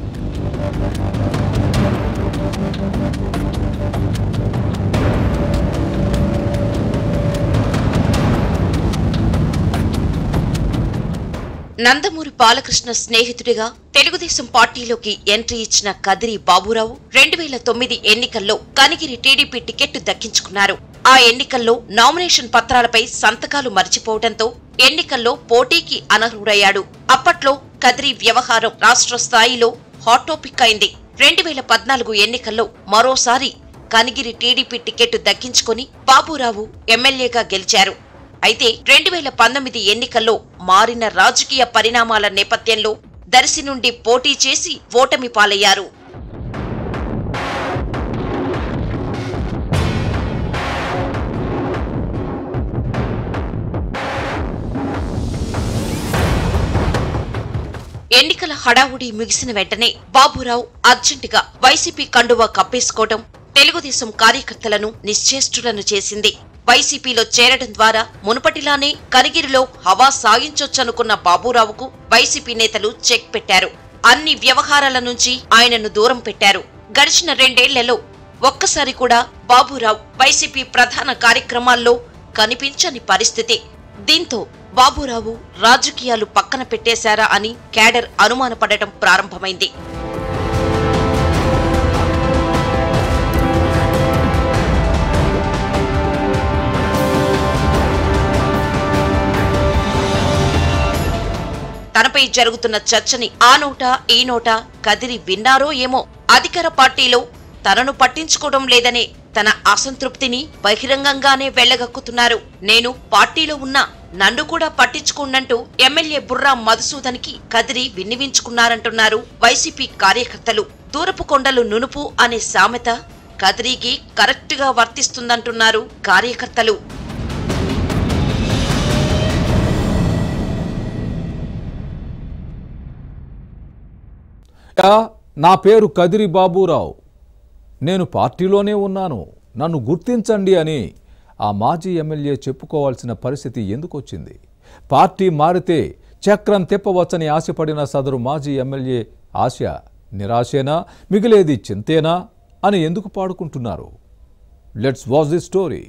నందమూరి బాలకృష్ణ స్నేహితుడిగా తెలుగుదేశం పార్టీలోకి ఎంట్రీ ఇచ్చిన కదిరి బాబురావు రెండు వేల తొమ్మిది ఎన్నికల్లో కనిగిరి టీడీపీ టికెట్ దక్కించుకున్నారు ఆ ఎన్నికల్లో నామినేషన్ పత్రాలపై సంతకాలు మర్చిపోవడంతో ఎన్నికల్లో పోటీకి అనర్హుడయ్యాడు అప్పట్లో కదిరి వ్యవహారం రాష్ట్ర స్థాయిలో హాట్ టాపిక్ అయింది రెండు వేల పద్నాలుగు ఎన్నికల్లో మరోసారి కనిగిరి టీడీపీ టికెట్ దక్కించుకొని బాబురావు ఎమ్మెల్యేగా గెలిచారు అయితే రెండు వేల పంతొమ్మిది ఎన్నికల్లో మారిన రాజకీయ పరిణామాల నేపథ్యంలో దర్శి నుండి పోటీ చేసి ఓటమి పాలయ్యారు ఎన్నికల హడావుడి ముగిసిన వెంటనే బాబురావు అర్జెంటుగా వైసీపీ కండువా కప్పేసుకోవడం తెలుగుదేశం కార్యకర్తలను నిశ్చేష్టులను చేసింది వైసీపీలో చేరడం ద్వారా మునుపటిలానే కనిగిరిలో హవా సాగించొచ్చనుకున్న బాబురావుకు వైసీపీ నేతలు చెక్ పెట్టారు అన్ని వ్యవహారాల నుంచి ఆయనను దూరం పెట్టారు గడిచిన రెండేళ్లలో ఒక్కసారి కూడా బాబురావు వైసీపీ ప్రధాన కార్యక్రమాల్లో కనిపించని పరిస్థితి దీంతో బాబురావు రాజకీయాలు పక్కన పెట్టేశారా అని క్యాడర్ అనుమానపడటం ప్రారంభమైంది తనపై జరుగుతున్న చర్చని ఆ నోట ఈ నోట కదిరి విన్నారో ఏమో అధికార పార్టీలో తనను పట్టించుకోవడం లేదనే తన అసంతృప్తిని బహిరంగంగానే వెళ్లగక్కుతున్నారు నేను పార్టీలో ఉన్నా నన్ను కూడా పట్టించుకోండంటూ ఎమ్మెల్యే బుర్రా మధుసూదన్కి కదిరి విన్నవించుకున్నారంటున్నారు వైసీపీ కార్యకర్తలు దూరపు కొండలు నునుపు అనే సామెత కదిరికి కరెక్ట్ గా వర్తిస్తుందంటున్నారు కార్యకర్తలు యా, నా పేరు కదిరి బాబురావు నేను పార్టీలోనే ఉన్నాను నన్ను గుర్తించండి అని ఆ మాజీ ఎమ్మెల్యే చెప్పుకోవాల్సిన పరిస్థితి ఎందుకు వచ్చింది పార్టీ మారితే చక్రం తిప్పవచ్చని ఆశపడిన సదరు మాజీ ఎమ్మెల్యే ఆశ నిరాశేనా మిగిలేది చింతేనా అని ఎందుకు పాడుకుంటున్నారు let's watch the story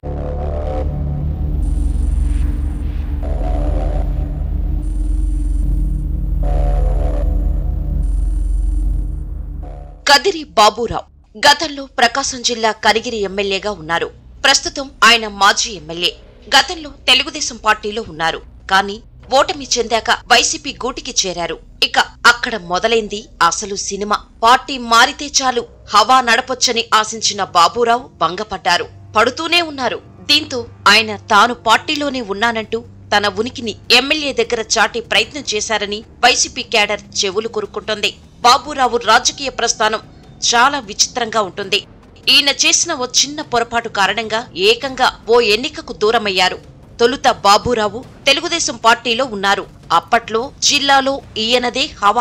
Kadiri Baburao గతంలో ప్రకాశం జిల్లా కనిగిరి ఎమ్మెల్యేగా ఉన్నారు ప్రస్తుతం ఆయన మాజీ ఎమ్మెల్యే గతంలో తెలుగుదేశం పార్టీలో ఉన్నారు కానీ ఓటమి చెందాక వైసీపీ గూటికి చేరారు ఇక అక్కడ మొదలైంది అసలు సినిమా పార్టీ మారితే చాలు హవా నడపొచ్చని ఆశించిన బాబురావు భంగపడ్డారు పడుతూనే ఉన్నారు దీంతో ఆయన తాను పార్టీలోనే ఉన్నానంటూ తన ఉనికిని ఎమ్మెల్యే దగ్గర చాటి ప్రయత్నం చేశారని వైసీపీ క్యాడర్ చెవులు కొరుక్కుంటోంది బాబురావు రాజకీయ ప్రస్థానం చాలా విచిత్రంగా ఉంటుంది ఈయన చేసిన ఓ చిన్న పొరపాటు కారణంగా ఏకంగా ఓ ఎన్నికకు దూరమయ్యారు తొలుత బాబురావు తెలుగుదేశం పార్టీలో ఉన్నారు అప్పట్లో జిల్లాలో ఈయనదే హవా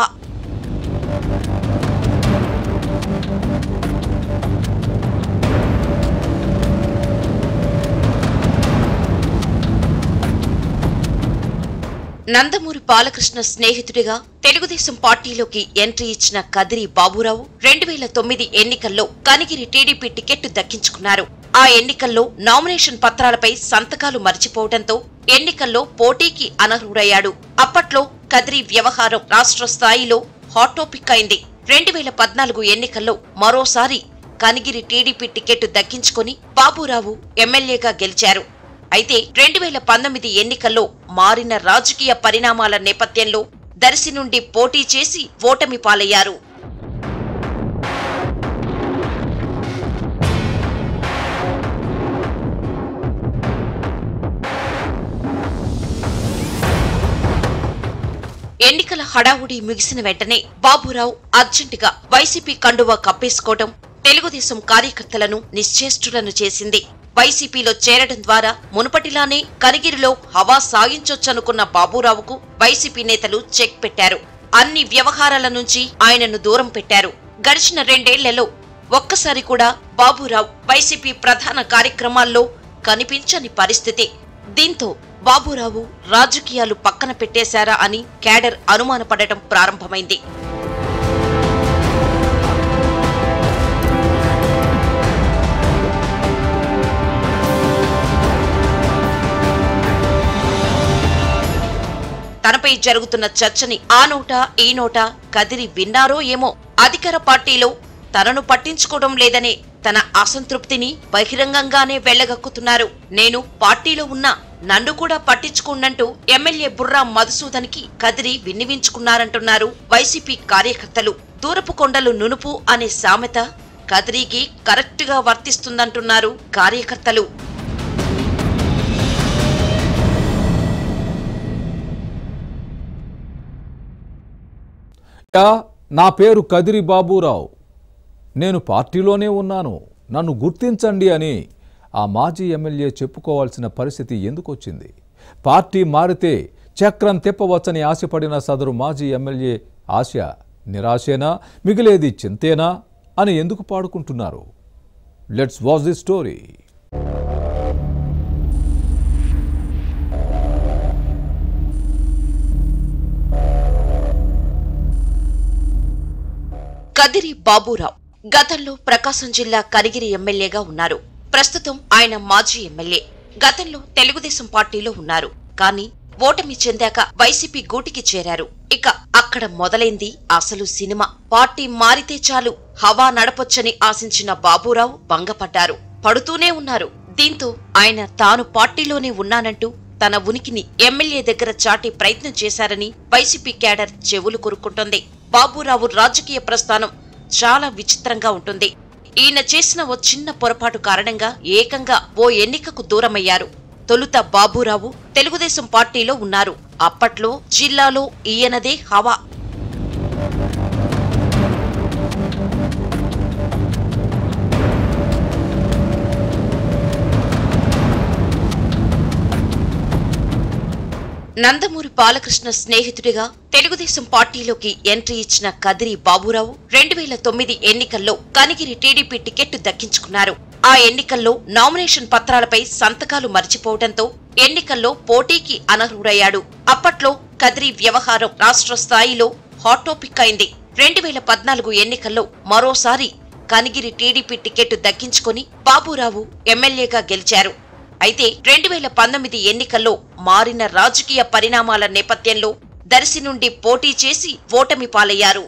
నందమూరి బాలకృష్ణ స్నేహితుడిగా తెలుగుదేశం పార్టీలోకి ఎంట్రీ ఇచ్చిన కదిరి బాబురావు రెండు వేల తొమ్మిది ఎన్నికల్లో కనిగిరి టీడీపీ టికెట్ దక్కించుకున్నారు ఆ ఎన్నికల్లో నామినేషన్ పత్రాలపై సంతకాలు మర్చిపోవడంతో ఎన్నికల్లో పోటీకి అనర్హుడయ్యాడు అప్పట్లో కదిరి వ్యవహారం రాష్ట్ర స్థాయిలో హాట్ టాపిక్ అయింది రెండు వేల పద్నాలుగు ఎన్నికల్లో మరోసారి కనిగిరి టీడీపీ టికెట్ దక్కించుకొని బాబురావు ఎమ్మెల్యేగా గెలిచారు అయితే రెండు వేల పంతొమ్మిది ఎన్నికల్లో మారిన రాజకీయ పరిణామాల నేపథ్యంలో దర్శి నుండి పోటీ చేసి ఓటమి పాలయ్యారు ఎన్నికల హడావుడి ముగిసిన వెంటనే బాబురావు అర్జెంటుగా వైసీపీ కండువా కప్పేసుకోవడం తెలుగుదేశం కార్యకర్తలను నిశ్చేష్టులను చేసింది వైసీపీలో చేరడం ద్వారా మునుపటిలానే కనిగిరిలో హవా సాగించొచ్చనుకున్న బాబురావుకు వైసీపీ నేతలు చెక్ పెట్టారు అన్ని వ్యవహారాల నుంచి ఆయనను దూరం పెట్టారు గడిచిన రెండేళ్లలో ఒక్కసారి కూడా బాబురావు వైసీపీ ప్రధాన కార్యక్రమాల్లో కనిపించని పరిస్థితి దీంతో బాబురావు రాజకీయాలు పక్కన పెట్టేశారా అని క్యాడర్ అనుమానపడటం ప్రారంభమైంది తనపై జరుగుతున్న చర్చని ఆ నోట ఈ నోట కదిరి విన్నారో ఏమో అధికార పార్టీలో తనను పట్టించుకోవడం లేదనే తన అసంతృప్తిని బహిరంగంగానే వెళ్లగక్కుతున్నారు నేను పార్టీలో ఉన్నా నన్ను కూడా పట్టించుకోండంటూ ఎమ్మెల్యే బుర్రా మధుసూదన్కి కదిరి విన్నవించుకున్నారంటున్నారు వైసీపీ కార్యకర్తలు దూరపు కొండలు నునుపు అనే సామెత కదిరికి కరెక్ట్ గా వర్తిస్తుందంటున్నారు కార్యకర్తలు యా, నా పేరు కదిరి బాబురావు నేను పార్టీలోనే ఉన్నాను నన్ను గుర్తించండి అని ఆ మాజీ ఎమ్మెల్యే చెప్పుకోవాల్సిన పరిస్థితి ఎందుకు వచ్చింది పార్టీ మారితే చక్రం తిప్పవచ్చని ఆశపడిన సదరు మాజీ ఎమ్మెల్యే ఆశ నిరాశేనా మిగిలేది చింతేనా అని ఎందుకు పాడుకుంటున్నారు let's watch the story Kadiri Baburao గతంలో ప్రకాశం జిల్లా కనిగిరి ఎమ్మెల్యేగా ఉన్నారు ప్రస్తుతం ఆయన మాజీ ఎమ్మెల్యే గతంలో తెలుగుదేశం పార్టీలో ఉన్నారు కానీ ఓటమి చెందాక వైసీపీ గూటికి చేరారు ఇక అక్కడ మొదలైంది అసలు సినిమా పార్టీ మారితే చాలు హవా నడపొచ్చని ఆశించిన బాబురావు భంగపడ్డారు పడుతూనే ఉన్నారు దీంతో ఆయన తాను పార్టీలోనే ఉన్నానంటూ తన ఉనికిని ఎమ్మెల్యే దగ్గర చాటి ప్రయత్నం చేశారని వైసీపీ క్యాడర్ చెవులు కొరుక్కుంటోంది బాబురావు రాజకీయ ప్రస్థానం చాలా విచిత్రంగా ఉంటుంది ఈయన చేసిన ఓ చిన్న పొరపాటు కారణంగా ఏకంగా ఓ ఎన్నికకు దూరమయ్యారు తొలుత బాబురావు తెలుగుదేశం పార్టీలో ఉన్నారు అప్పట్లో జిల్లాలో ఈయనదే హవా నందమూరి బాలకృష్ణ స్నేహితుడిగా తెలుగుదేశం పార్టీలోకి ఎంట్రీ ఇచ్చిన కదిరి బాబురావు రెండు వేల తొమ్మిది ఎన్నికల్లో కనిగిరి టీడీపీ టికెట్ దక్కించుకున్నారు ఆ ఎన్నికల్లో నామినేషన్ పత్రాలపై సంతకాలు మర్చిపోవడంతో ఎన్నికల్లో పోటీకి అనర్హుడయ్యాడు అప్పట్లో కదిరి వ్యవహారం రాష్ట్ర స్థాయిలో హాట్ టాపిక్ అయింది రెండు వేల పద్నాలుగు ఎన్నికల్లో మరోసారి కనిగిరి టీడీపీ టికెట్ దక్కించుకుని బాబురావు ఎమ్మెల్యేగా గెలిచారు అయితే రెండు వేల పంతొమ్మిది ఎన్నికల్లో మారిన రాజకీయ పరిణామాల నేపథ్యంలో దర్శి నుండి పోటీ చేసి ఓటమి పాలయ్యారు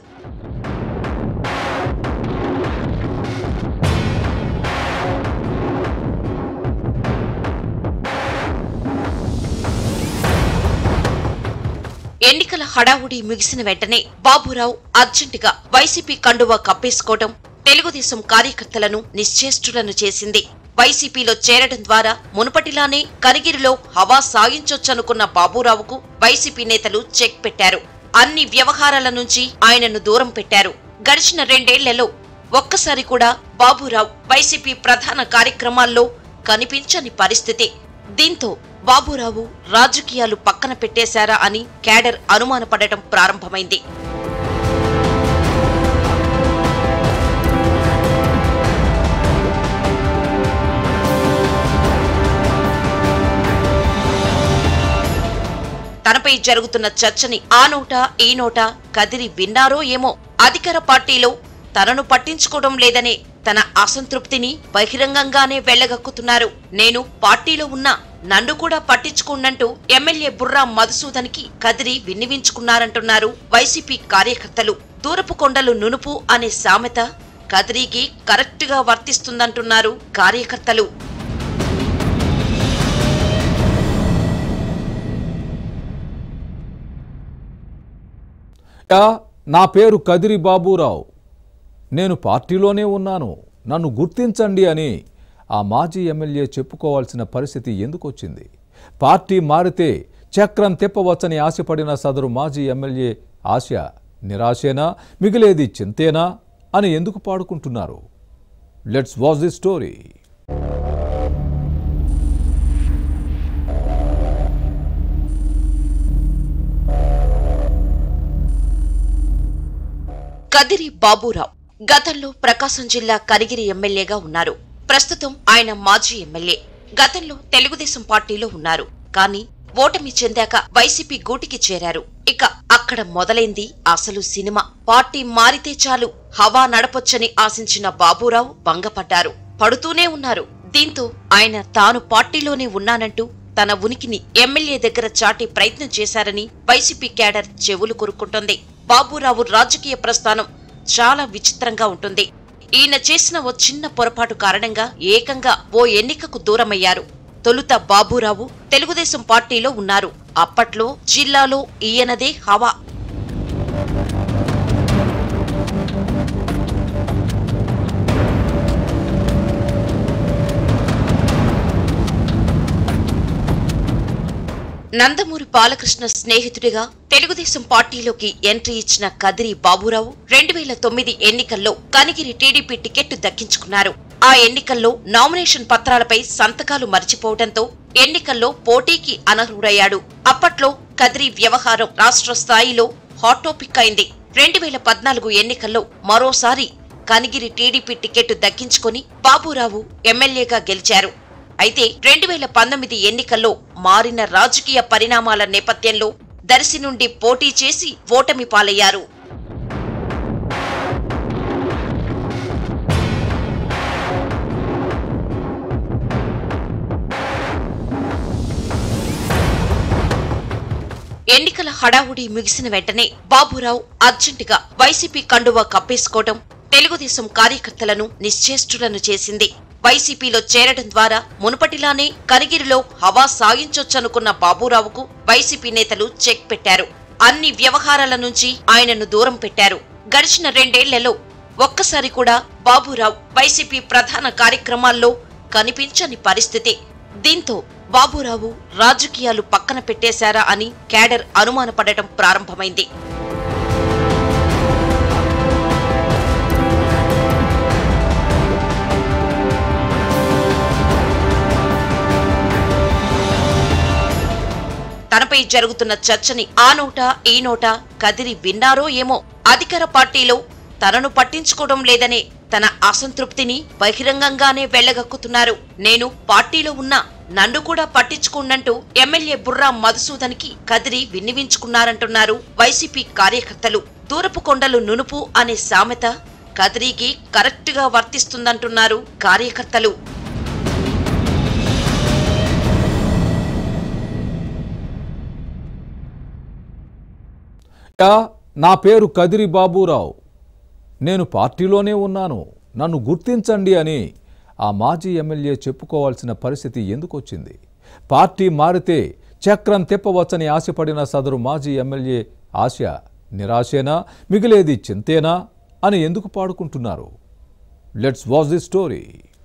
ఎన్నికల హడావుడి ముగిసిన వెంటనే బాబురావు అర్జెంటుగా వైసీపీ కండువా కప్పేసుకోవడం తెలుగుదేశం కార్యకర్తలను నిశ్చేష్టులను చేసింది వైసీపీలో చేరడం ద్వారా మునుపటిలానే కనిగిరిలో హవా సాగించొచ్చనుకున్న బాబురావుకు వైసీపీ నేతలు చెక్ పెట్టారు అన్ని వ్యవహారాల నుంచి ఆయనను దూరం పెట్టారు గడిచిన రెండేళ్లలో ఒక్కసారి కూడా బాబురావు వైసీపీ ప్రధాన కార్యక్రమాల్లో కనిపించని పరిస్థితి దీంతో బాబురావు రాజకీయాలు పక్కన పెట్టేశారా అని క్యాడర్ అనుమానపడటం ప్రారంభమైంది తనపై జరుగుతున్న చర్చని ఆ నోట ఈ నోట కదిరి విన్నారో ఏమో అధికార పార్టీలో తనను పట్టించుకోవడం లేదనే తన అసంతృప్తిని బహిరంగంగానే వెళ్లగక్కుతున్నారు నేను పార్టీలో ఉన్నా నన్ను కూడా పట్టించుకోనంటూ ఎమ్మెల్యే బుర్రా మధుసూదన్కి కదిరి విన్నివించుకున్నారంటున్నారు వైసీపీ కార్యకర్తలు దూరపు కొండలు నునుపు అనే సామెత కదిరికి కరెక్టుగా వర్తిస్తుందంటున్నారు కార్యకర్తలు యా, నా పేరు కదిరి బాబురావు నేను పార్టీలోనే ఉన్నాను నన్ను గుర్తించండి అని ఆ మాజీ ఎమ్మెల్యే చెప్పుకోవాల్సిన పరిస్థితి ఎందుకు వచ్చింది పార్టీ మారితే చక్రం తిప్పవచ్చని ఆశపడిన సదరు మాజీ ఎమ్మెల్యే ఆశ నిరాశేనా మిగిలేది చింతేనా అని ఎందుకు పాడుకుంటున్నారు let's watch the story Kadiri Baburao గతంలో ప్రకాశం జిల్లా కనిగిరి ఎమ్మెల్యేగా ఉన్నారు ప్రస్తుతం ఆయన మాజీ ఎమ్మెల్యే గతంలో తెలుగుదేశం పార్టీలో ఉన్నారు కానీ ఓటమి చెందాక వైసీపీ గూటికి చేరారు ఇక అక్కడ మొదలైంది అసలు సినిమా పార్టీ మారితే చాలు హవా నడపొచ్చని ఆశించిన బాబురావు భంగపడ్డారు పడుతూనే ఉన్నారు దీంతో ఆయన తాను పార్టీలోనే ఉన్నానంటూ తన ఉనికిని ఎమ్మెల్యే దగ్గర చాటే ప్రయత్నం చేశారని వైసీపీ క్యాడర్ చెవులు కొరుక్కుంటోంది బాబురావు రాజకీయ ప్రస్థానం చాలా విచిత్రంగా ఉంటుంది ఈయన చేసిన ఓ చిన్న పొరపాటు కారణంగా ఏకంగా ఓ ఎన్నికకు దూరమయ్యారు తొలుత బాబురావు తెలుగుదేశం పార్టీలో ఉన్నారు అప్పట్లో జిల్లాలో ఈయనదే హవా నందమూరి బాలకృష్ణ స్నేహితుడిగా తెలుగుదేశం పార్టీలోకి ఎంట్రీ ఇచ్చిన కదిరి బాబురావు రెండు వేల తొమ్మిది ఎన్నికల్లో కనిగిరి టీడీపీ టికెట్ దక్కించుకున్నారు ఆ ఎన్నికల్లో నామినేషన్ పత్రాలపై సంతకాలు మర్చిపోవడంతో ఎన్నికల్లో పోటీకి అనర్హుడయ్యాడు అప్పట్లో కదిరి వ్యవహారం రాష్ట్ర స్థాయిలో హాట్ టాపిక్ అయింది రెండు వేల పద్నాలుగు ఎన్నికల్లో మరోసారి కనిగిరి టీడీపీ టికెట్ దక్కించుకుని బాబురావు ఎమ్మెల్యేగా గెలిచారు అయితే రెండు వేల పంతొమ్మిది ఎన్నికల్లో మారిన రాజకీయ పరిణామాల నేపథ్యంలో దర్శి నుండి పోటీ చేసి ఓటమి పాలయ్యారు ఎన్నికల హడావుడి ముగిసిన వెంటనే బాబురావు అర్జెంటుగా వైసీపీ కండువా కప్పేసుకోవడం తెలుగుదేశం కార్యకర్తలను నిశ్చేష్టులను చేసింది వైసీపీలో చేరడం ద్వారా మునుపటిలానే కనిగిరిలో హవా సాగించొచ్చనుకున్న బాబురావుకు వైసీపీ నేతలు చెక్ పెట్టారు అన్ని వ్యవహారాల నుంచి ఆయనను దూరం పెట్టారు గడిచిన రెండేళ్లలో ఒక్కసారి కూడా బాబురావు వైసీపీ ప్రధాన కార్యక్రమాల్లో కనిపించని పరిస్థితి దీంతో బాబురావు రాజకీయాలు పక్కన పెట్టేశారా అని క్యాడర్ అనుమానపడటం ప్రారంభమైంది తనపై జరుగుతున్న చర్చని ఆ నోట ఈ నోట కదిరి విన్నారో ఏమో అధికార పార్టీలో తనను పట్టించుకోవడం లేదనే తన అసంతృప్తిని బహిరంగంగానే వెళ్లగక్కుతున్నారు నేను పార్టీలో ఉన్నా నన్ను కూడా పట్టించుకున్నట్టు ఎమ్మెల్యే బుర్రా మధుసూదన్కి కదిరి విన్నవించుకున్నారంటున్నారు వైసీపీ కార్యకర్తలు దూరపు కొండలు నునుపు అనే సామెత కదిరికి కరెక్టుగా వర్తిస్తుందంటున్నారు కార్యకర్తలు యా, నా పేరు కదిరి బాబురావు నేను పార్టీలోనే ఉన్నాను నన్ను గుర్తించండి అని ఆ మాజీ ఎమ్మెల్యే చెప్పుకోవాల్సిన పరిస్థితి ఎందుకు వచ్చింది పార్టీ మారితే చక్రం తిప్పవచ్చని ఆశపడిన సదరు మాజీ ఎమ్మెల్యే ఆశ నిరాశేనా మిగిలేది చింతేనా అని ఎందుకు పాడుకుంటున్నారు let's watch the story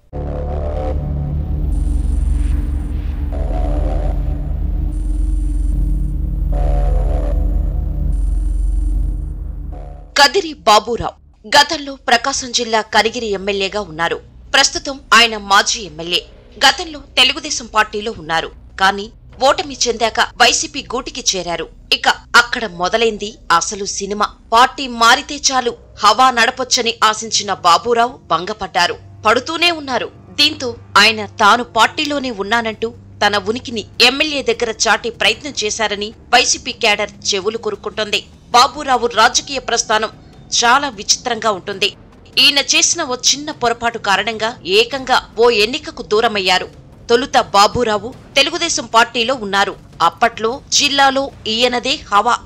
Kadiri Baburao గతంలో ప్రకాశం జిల్లా కనిగిరి ఎమ్మెల్యేగా ఉన్నారు ప్రస్తుతం ఆయన మాజీ ఎమ్మెల్యే గతంలో తెలుగుదేశం పార్టీలో ఉన్నారు కానీ ఓటమి చెందాక వైసీపీ గూటికి చేరారు ఇక అక్కడ మొదలైంది అసలు సినిమా పార్టీ మారితే చాలు హవా నడపొచ్చని ఆశించిన బాబురావు భంగపడ్డారు పడుతూనే ఉన్నారు దీంతో ఆయన తాను పార్టీలోనే ఉన్నానంటూ తన ఉనికిని ఎమ్మెల్యే దగ్గర చాటే ప్రయత్నం చేశారని వైసీపీ క్యాడర్ చెవులు కొరుక్కుంటోంది బాబురావు రాజకీయ ప్రస్థానం చాలా విచిత్రంగా ఉంటుంది ఈయన చేసిన ఓ చిన్న పొరపాటు కారణంగా ఏకంగా ఓ ఎన్నికకు దూరమయ్యారు తొలుత బాబురావు తెలుగుదేశం పార్టీలో ఉన్నారు అప్పట్లో జిల్లాలో ఈయనదే హవా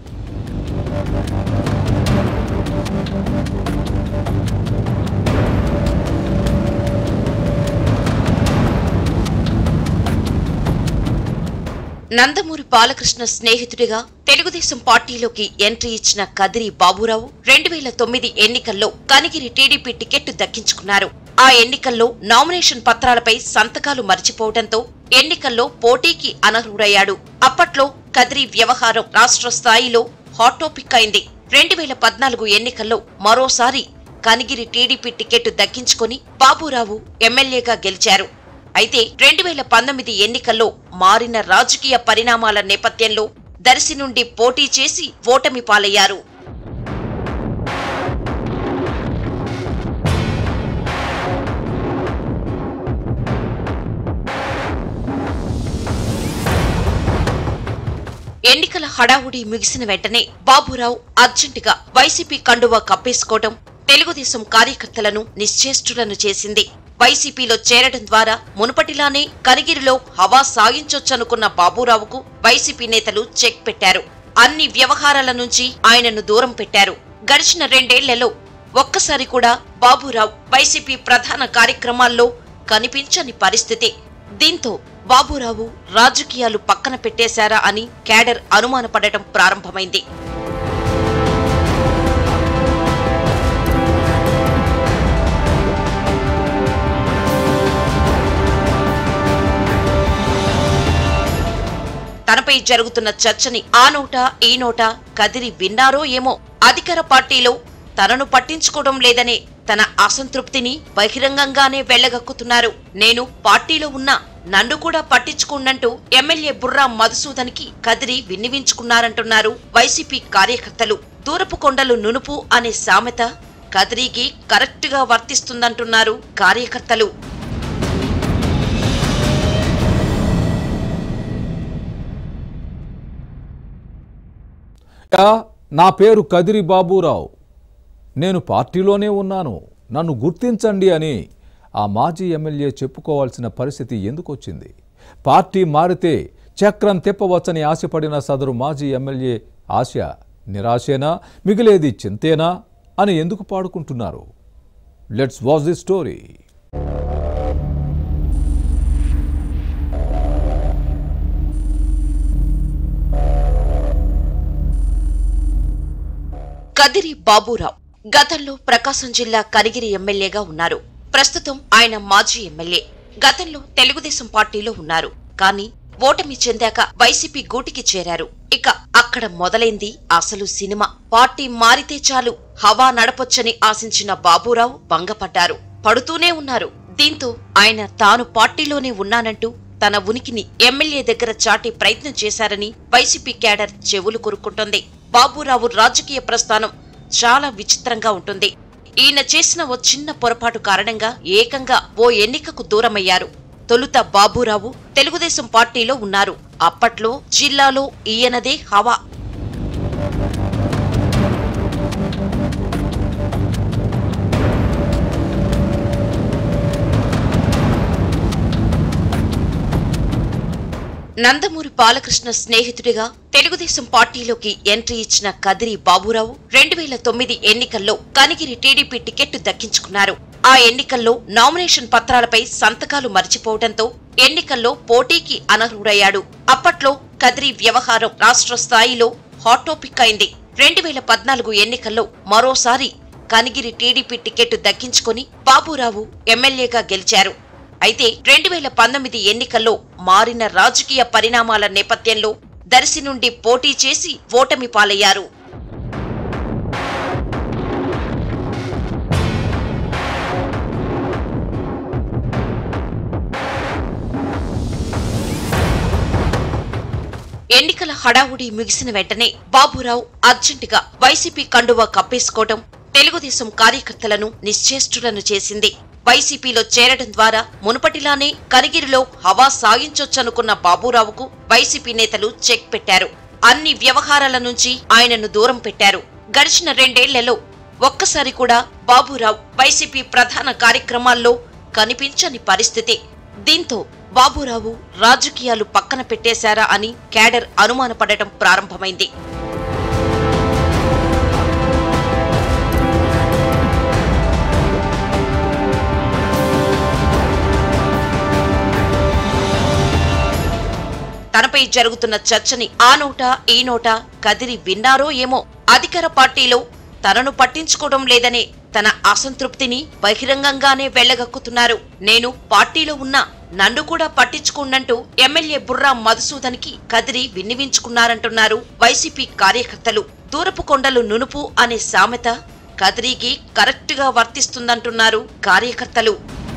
నందమూరి బాలకృష్ణ స్నేహితుడిగా తెలుగుదేశం పార్టీలోకి ఎంట్రీ ఇచ్చిన కదిరి బాబురావు రెండు వేల తొమ్మిది ఎన్నికల్లో కనిగిరి టీడీపీ టికెట్ దక్కించుకున్నారు ఆ ఎన్నికల్లో నామినేషన్ పత్రాలపై సంతకాలు మర్చిపోవడంతో ఎన్నికల్లో పోటీకి అనర్హుడయ్యాడు అప్పట్లో కదిరి వ్యవహారం రాష్ట్ర స్థాయిలో హాట్ టాపిక్ అయింది రెండు వేల పద్నాలుగు ఎన్నికల్లో మరోసారి కనిగిరి టీడీపీ టికెట్ దక్కించుకొని బాబురావు ఎమ్మెల్యేగా గెలిచారు అయితే రెండు వేల పంతొమ్మిది ఎన్నికల్లో మారిన రాజకీయ పరిణామాల నేపథ్యంలో దర్శి నుండి పోటీ చేసి ఓటమి పాలయ్యారు ఎన్నికల హడావుడి ముగిసిన వెంటనే బాబురావు అర్జెంటుగా వైసీపీ కండువా కప్పేసుకోవడం తెలుగుదేశం కార్యకర్తలను నిశ్చేష్టులను చేసింది వైసీపీలో చేరడం ద్వారా మునుపటిలానే కనిగిరిలో హవా సాగించొచ్చనుకున్న బాబురావుకు వైసీపీ నేతలు చెక్ పెట్టారు అన్ని వ్యవహారాల నుంచి ఆయనను దూరం పెట్టారు గడిచిన రెండేళ్లలో ఒక్కసారి కూడా బాబురావు వైసీపీ ప్రధాన కార్యక్రమాల్లో కనిపించని పరిస్థితి దీంతో బాబురావు రాజకీయాలు పక్కన పెట్టేశారా అని క్యాడర్ అనుమానపడటం ప్రారంభమైంది తనపై జరుగుతున్న చర్చని ఆ నోట ఈ నోట కదిరి విన్నారో ఏమో అధికార పార్టీలో తనను పట్టించుకోవడం లేదనే తన అసంతృప్తిని బహిరంగంగానే వెళ్లగక్కుతున్నారు నేను పార్టీలో ఉన్నా నన్ను కూడా పట్టించుకున్నట్టు ఎమ్మెల్యే బుర్రా మధుసూదన్కి కదిరి విన్నవించుకున్నారంటున్నారు వైసీపీ కార్యకర్తలు దూరపు కొండలు నునుపు అనే సామెత కదిరికి కరెక్టుగా వర్తిస్తుందంటున్నారు కార్యకర్తలు యా, నా పేరు కదిరి బాబురావు నేను పార్టీలోనే ఉన్నాను నన్ను గుర్తించండి అని ఆ మాజీ ఎమ్మెల్యే చెప్పుకోవాల్సిన పరిస్థితి ఎందుకు వచ్చింది పార్టీ మారితే చక్రం తిప్పవచ్చని ఆశపడిన సదరు మాజీ ఎమ్మెల్యే ఆశ నిరాశేనా మిగిలేది చింతేనా అని ఎందుకు పాడుకుంటున్నారు let's watch the story Kadiri Baburao గతంలో ప్రకాశం జిల్లా కనిగిరి ఎమ్మెల్యేగా ఉన్నారు ప్రస్తుతం ఆయన మాజీ ఎమ్మెల్యే గతంలో తెలుగుదేశం పార్టీలో ఉన్నారు కానీ ఓటమి చెందాక వైసీపీ గూటికి చేరారు ఇక అక్కడ మొదలైంది అసలు సినిమా పార్టీ మారితే చాలు హవా నడపొచ్చని ఆశించిన బాబురావు భంగపడ్డారు పడుతూనే ఉన్నారు దీంతో ఆయన తాను పార్టీలోనే ఉన్నానంటూ తన ఉనికిని ఎమ్మెల్యే దగ్గర చాటే ప్రయత్నం చేశారని వైసీపీ క్యాడర్ చెవులు కొరుక్కుంటోంది బాబురావు రాజకీయ ప్రస్థానం చాలా విచిత్రంగా ఉంటుంది ఈయన చేసిన ఓ చిన్న పొరపాటు కారణంగా ఏకంగా ఓ ఎన్నికకు దూరమయ్యారు తొలుత బాబురావు తెలుగుదేశం పార్టీలో ఉన్నారు అప్పట్లో జిల్లాలో ఈయనదే హవా నందమూరి బాలకృష్ణ స్నేహితుడిగా తెలుగుదేశం పార్టీలోకి ఎంట్రీ ఇచ్చిన కదిరి బాబురావు రెండు వేల తొమ్మిది ఎన్నికల్లో కనిగిరి టీడీపీ టికెట్ దక్కించుకున్నారు ఆ ఎన్నికల్లో నామినేషన్ పత్రాలపై సంతకాలు మర్చిపోవడంతో ఎన్నికల్లో పోటీకి అనర్హుడయ్యాడు అప్పట్లో కదిరి వ్యవహారం రాష్ట్ర స్థాయిలో హాట్ టాపిక్ అయింది రెండు వేల పద్నాలుగు ఎన్నికల్లో మరోసారి కనిగిరి టీడీపీ టికెట్ దక్కించుకుని బాబురావు ఎమ్మెల్యేగా గెలిచారు అయితే రెండు వేల పంతొమ్మిది ఎన్నికల్లో మారిన రాజకీయ పరిణామాల నేపథ్యంలో దర్శి నుండి పోటీ చేసి ఓటమి పాలయ్యారు ఎన్నికల హడావుడి ముగిసిన వెంటనే బాబురావు అర్జెంటుగా వైసీపీ కండువా కప్పేసుకోవడం తెలుగుదేశం కార్యకర్తలను నిశ్చేష్టులను చేసింది వైసీపీలో చేరడం ద్వారా మునుపటిలానే కనిగిరిలో హవా సాగించొచ్చనుకున్న బాబురావుకు వైసీపీ నేతలు చెక్ పెట్టారు అన్ని వ్యవహారాల నుంచి ఆయనను దూరం పెట్టారు గడిచిన రెండేళ్లలో ఒక్కసారి కూడా బాబురావు వైసీపీ ప్రధాన కార్యక్రమాల్లో కనిపించని పరిస్థితి దీంతో బాబురావు రాజకీయాలు పక్కన పెట్టేశారా అని క్యాడర్ అనుమానపడటం ప్రారంభమైంది తనపై జరుగుతున్న చర్చని ఆ నోట ఈ నోట కదిరి విన్నారో ఏమో అధికార పార్టీలో తనను పట్టించుకోవడం లేదనే తన అసంతృప్తిని బహిరంగంగానే వెళ్లగక్కుతున్నారు నేను పార్టీలో ఉన్నా నన్ను కూడా పట్టించుకోనంటూ ఎమ్మెల్యే బుర్రా మధుసూదన్కి కదిరి విన్నివించుకున్నారంటున్నారు వైసీపీ కార్యకర్తలు దూరపు కొండలు నునుపు అనే సామెత కదిరికి కరెక్టుగా వర్తిస్తుందంటున్నారు కార్యకర్తలు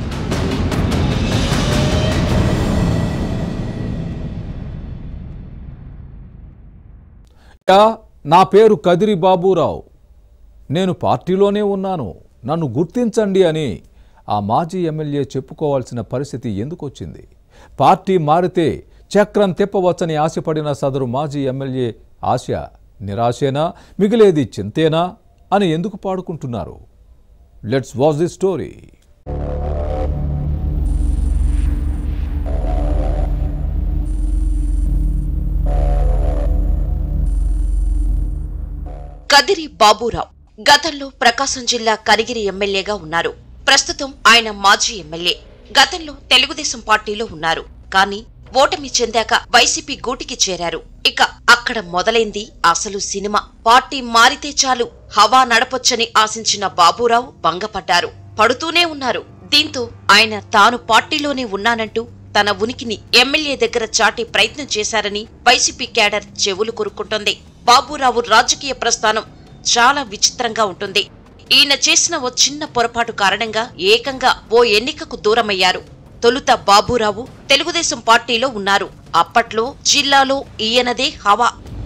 యా, నా పేరు కదిరి బాబురావు నేను పార్టీలోనే ఉన్నాను నన్ను గుర్తించండి అని ఆ మాజీ ఎమ్మెల్యే చెప్పుకోవాల్సిన పరిస్థితి ఎందుకు వచ్చింది పార్టీ మారితే చక్రం తిప్పవచ్చని ఆశపడిన సదరు మాజీ ఎమ్మెల్యే ఆశ నిరాశేనా మిగిలేది చింతేనా అని ఎందుకు పాడుకుంటున్నారు let's watch the story Kadiri Baburao గతంలో ప్రకాశం జిల్లా కనిగిరి ఎమ్మెల్యేగా ఉన్నారు ప్రస్తుతం ఆయన మాజీ ఎమ్మెల్యే గతంలో తెలుగుదేశం పార్టీలో ఉన్నారు కానీ ఓటమి చెందాక వైసీపీ గూటికి చేరారు ఇక అక్కడ మొదలైంది అసలు సినిమా పార్టీ మారితే చాలు హవా నడపొచ్చని ఆశించిన బాబురావు భంగపడ్డారు పడుతూనే ఉన్నారు దీంతో ఆయన తాను పార్టీలోనే ఉన్నానంటూ తన ఉనికిని ఎమ్మెల్యే దగ్గర చాటే ప్రయత్నం చేశారని వైసీపీ క్యాడర్ చెవులు కొరుక్కుంటోంది బాబురావు రాజకీయ ప్రస్థానం చాలా విచిత్రంగా ఉంటుంది ఈయన చేసిన ఓ చిన్న పొరపాటు కారణంగా ఏకంగా ఓ ఎన్నికకు దూరమయ్యారు తొలుత బాబురావు తెలుగుదేశం పార్టీలో ఉన్నారు అప్పట్లో జిల్లాలో ఈయనదే హవా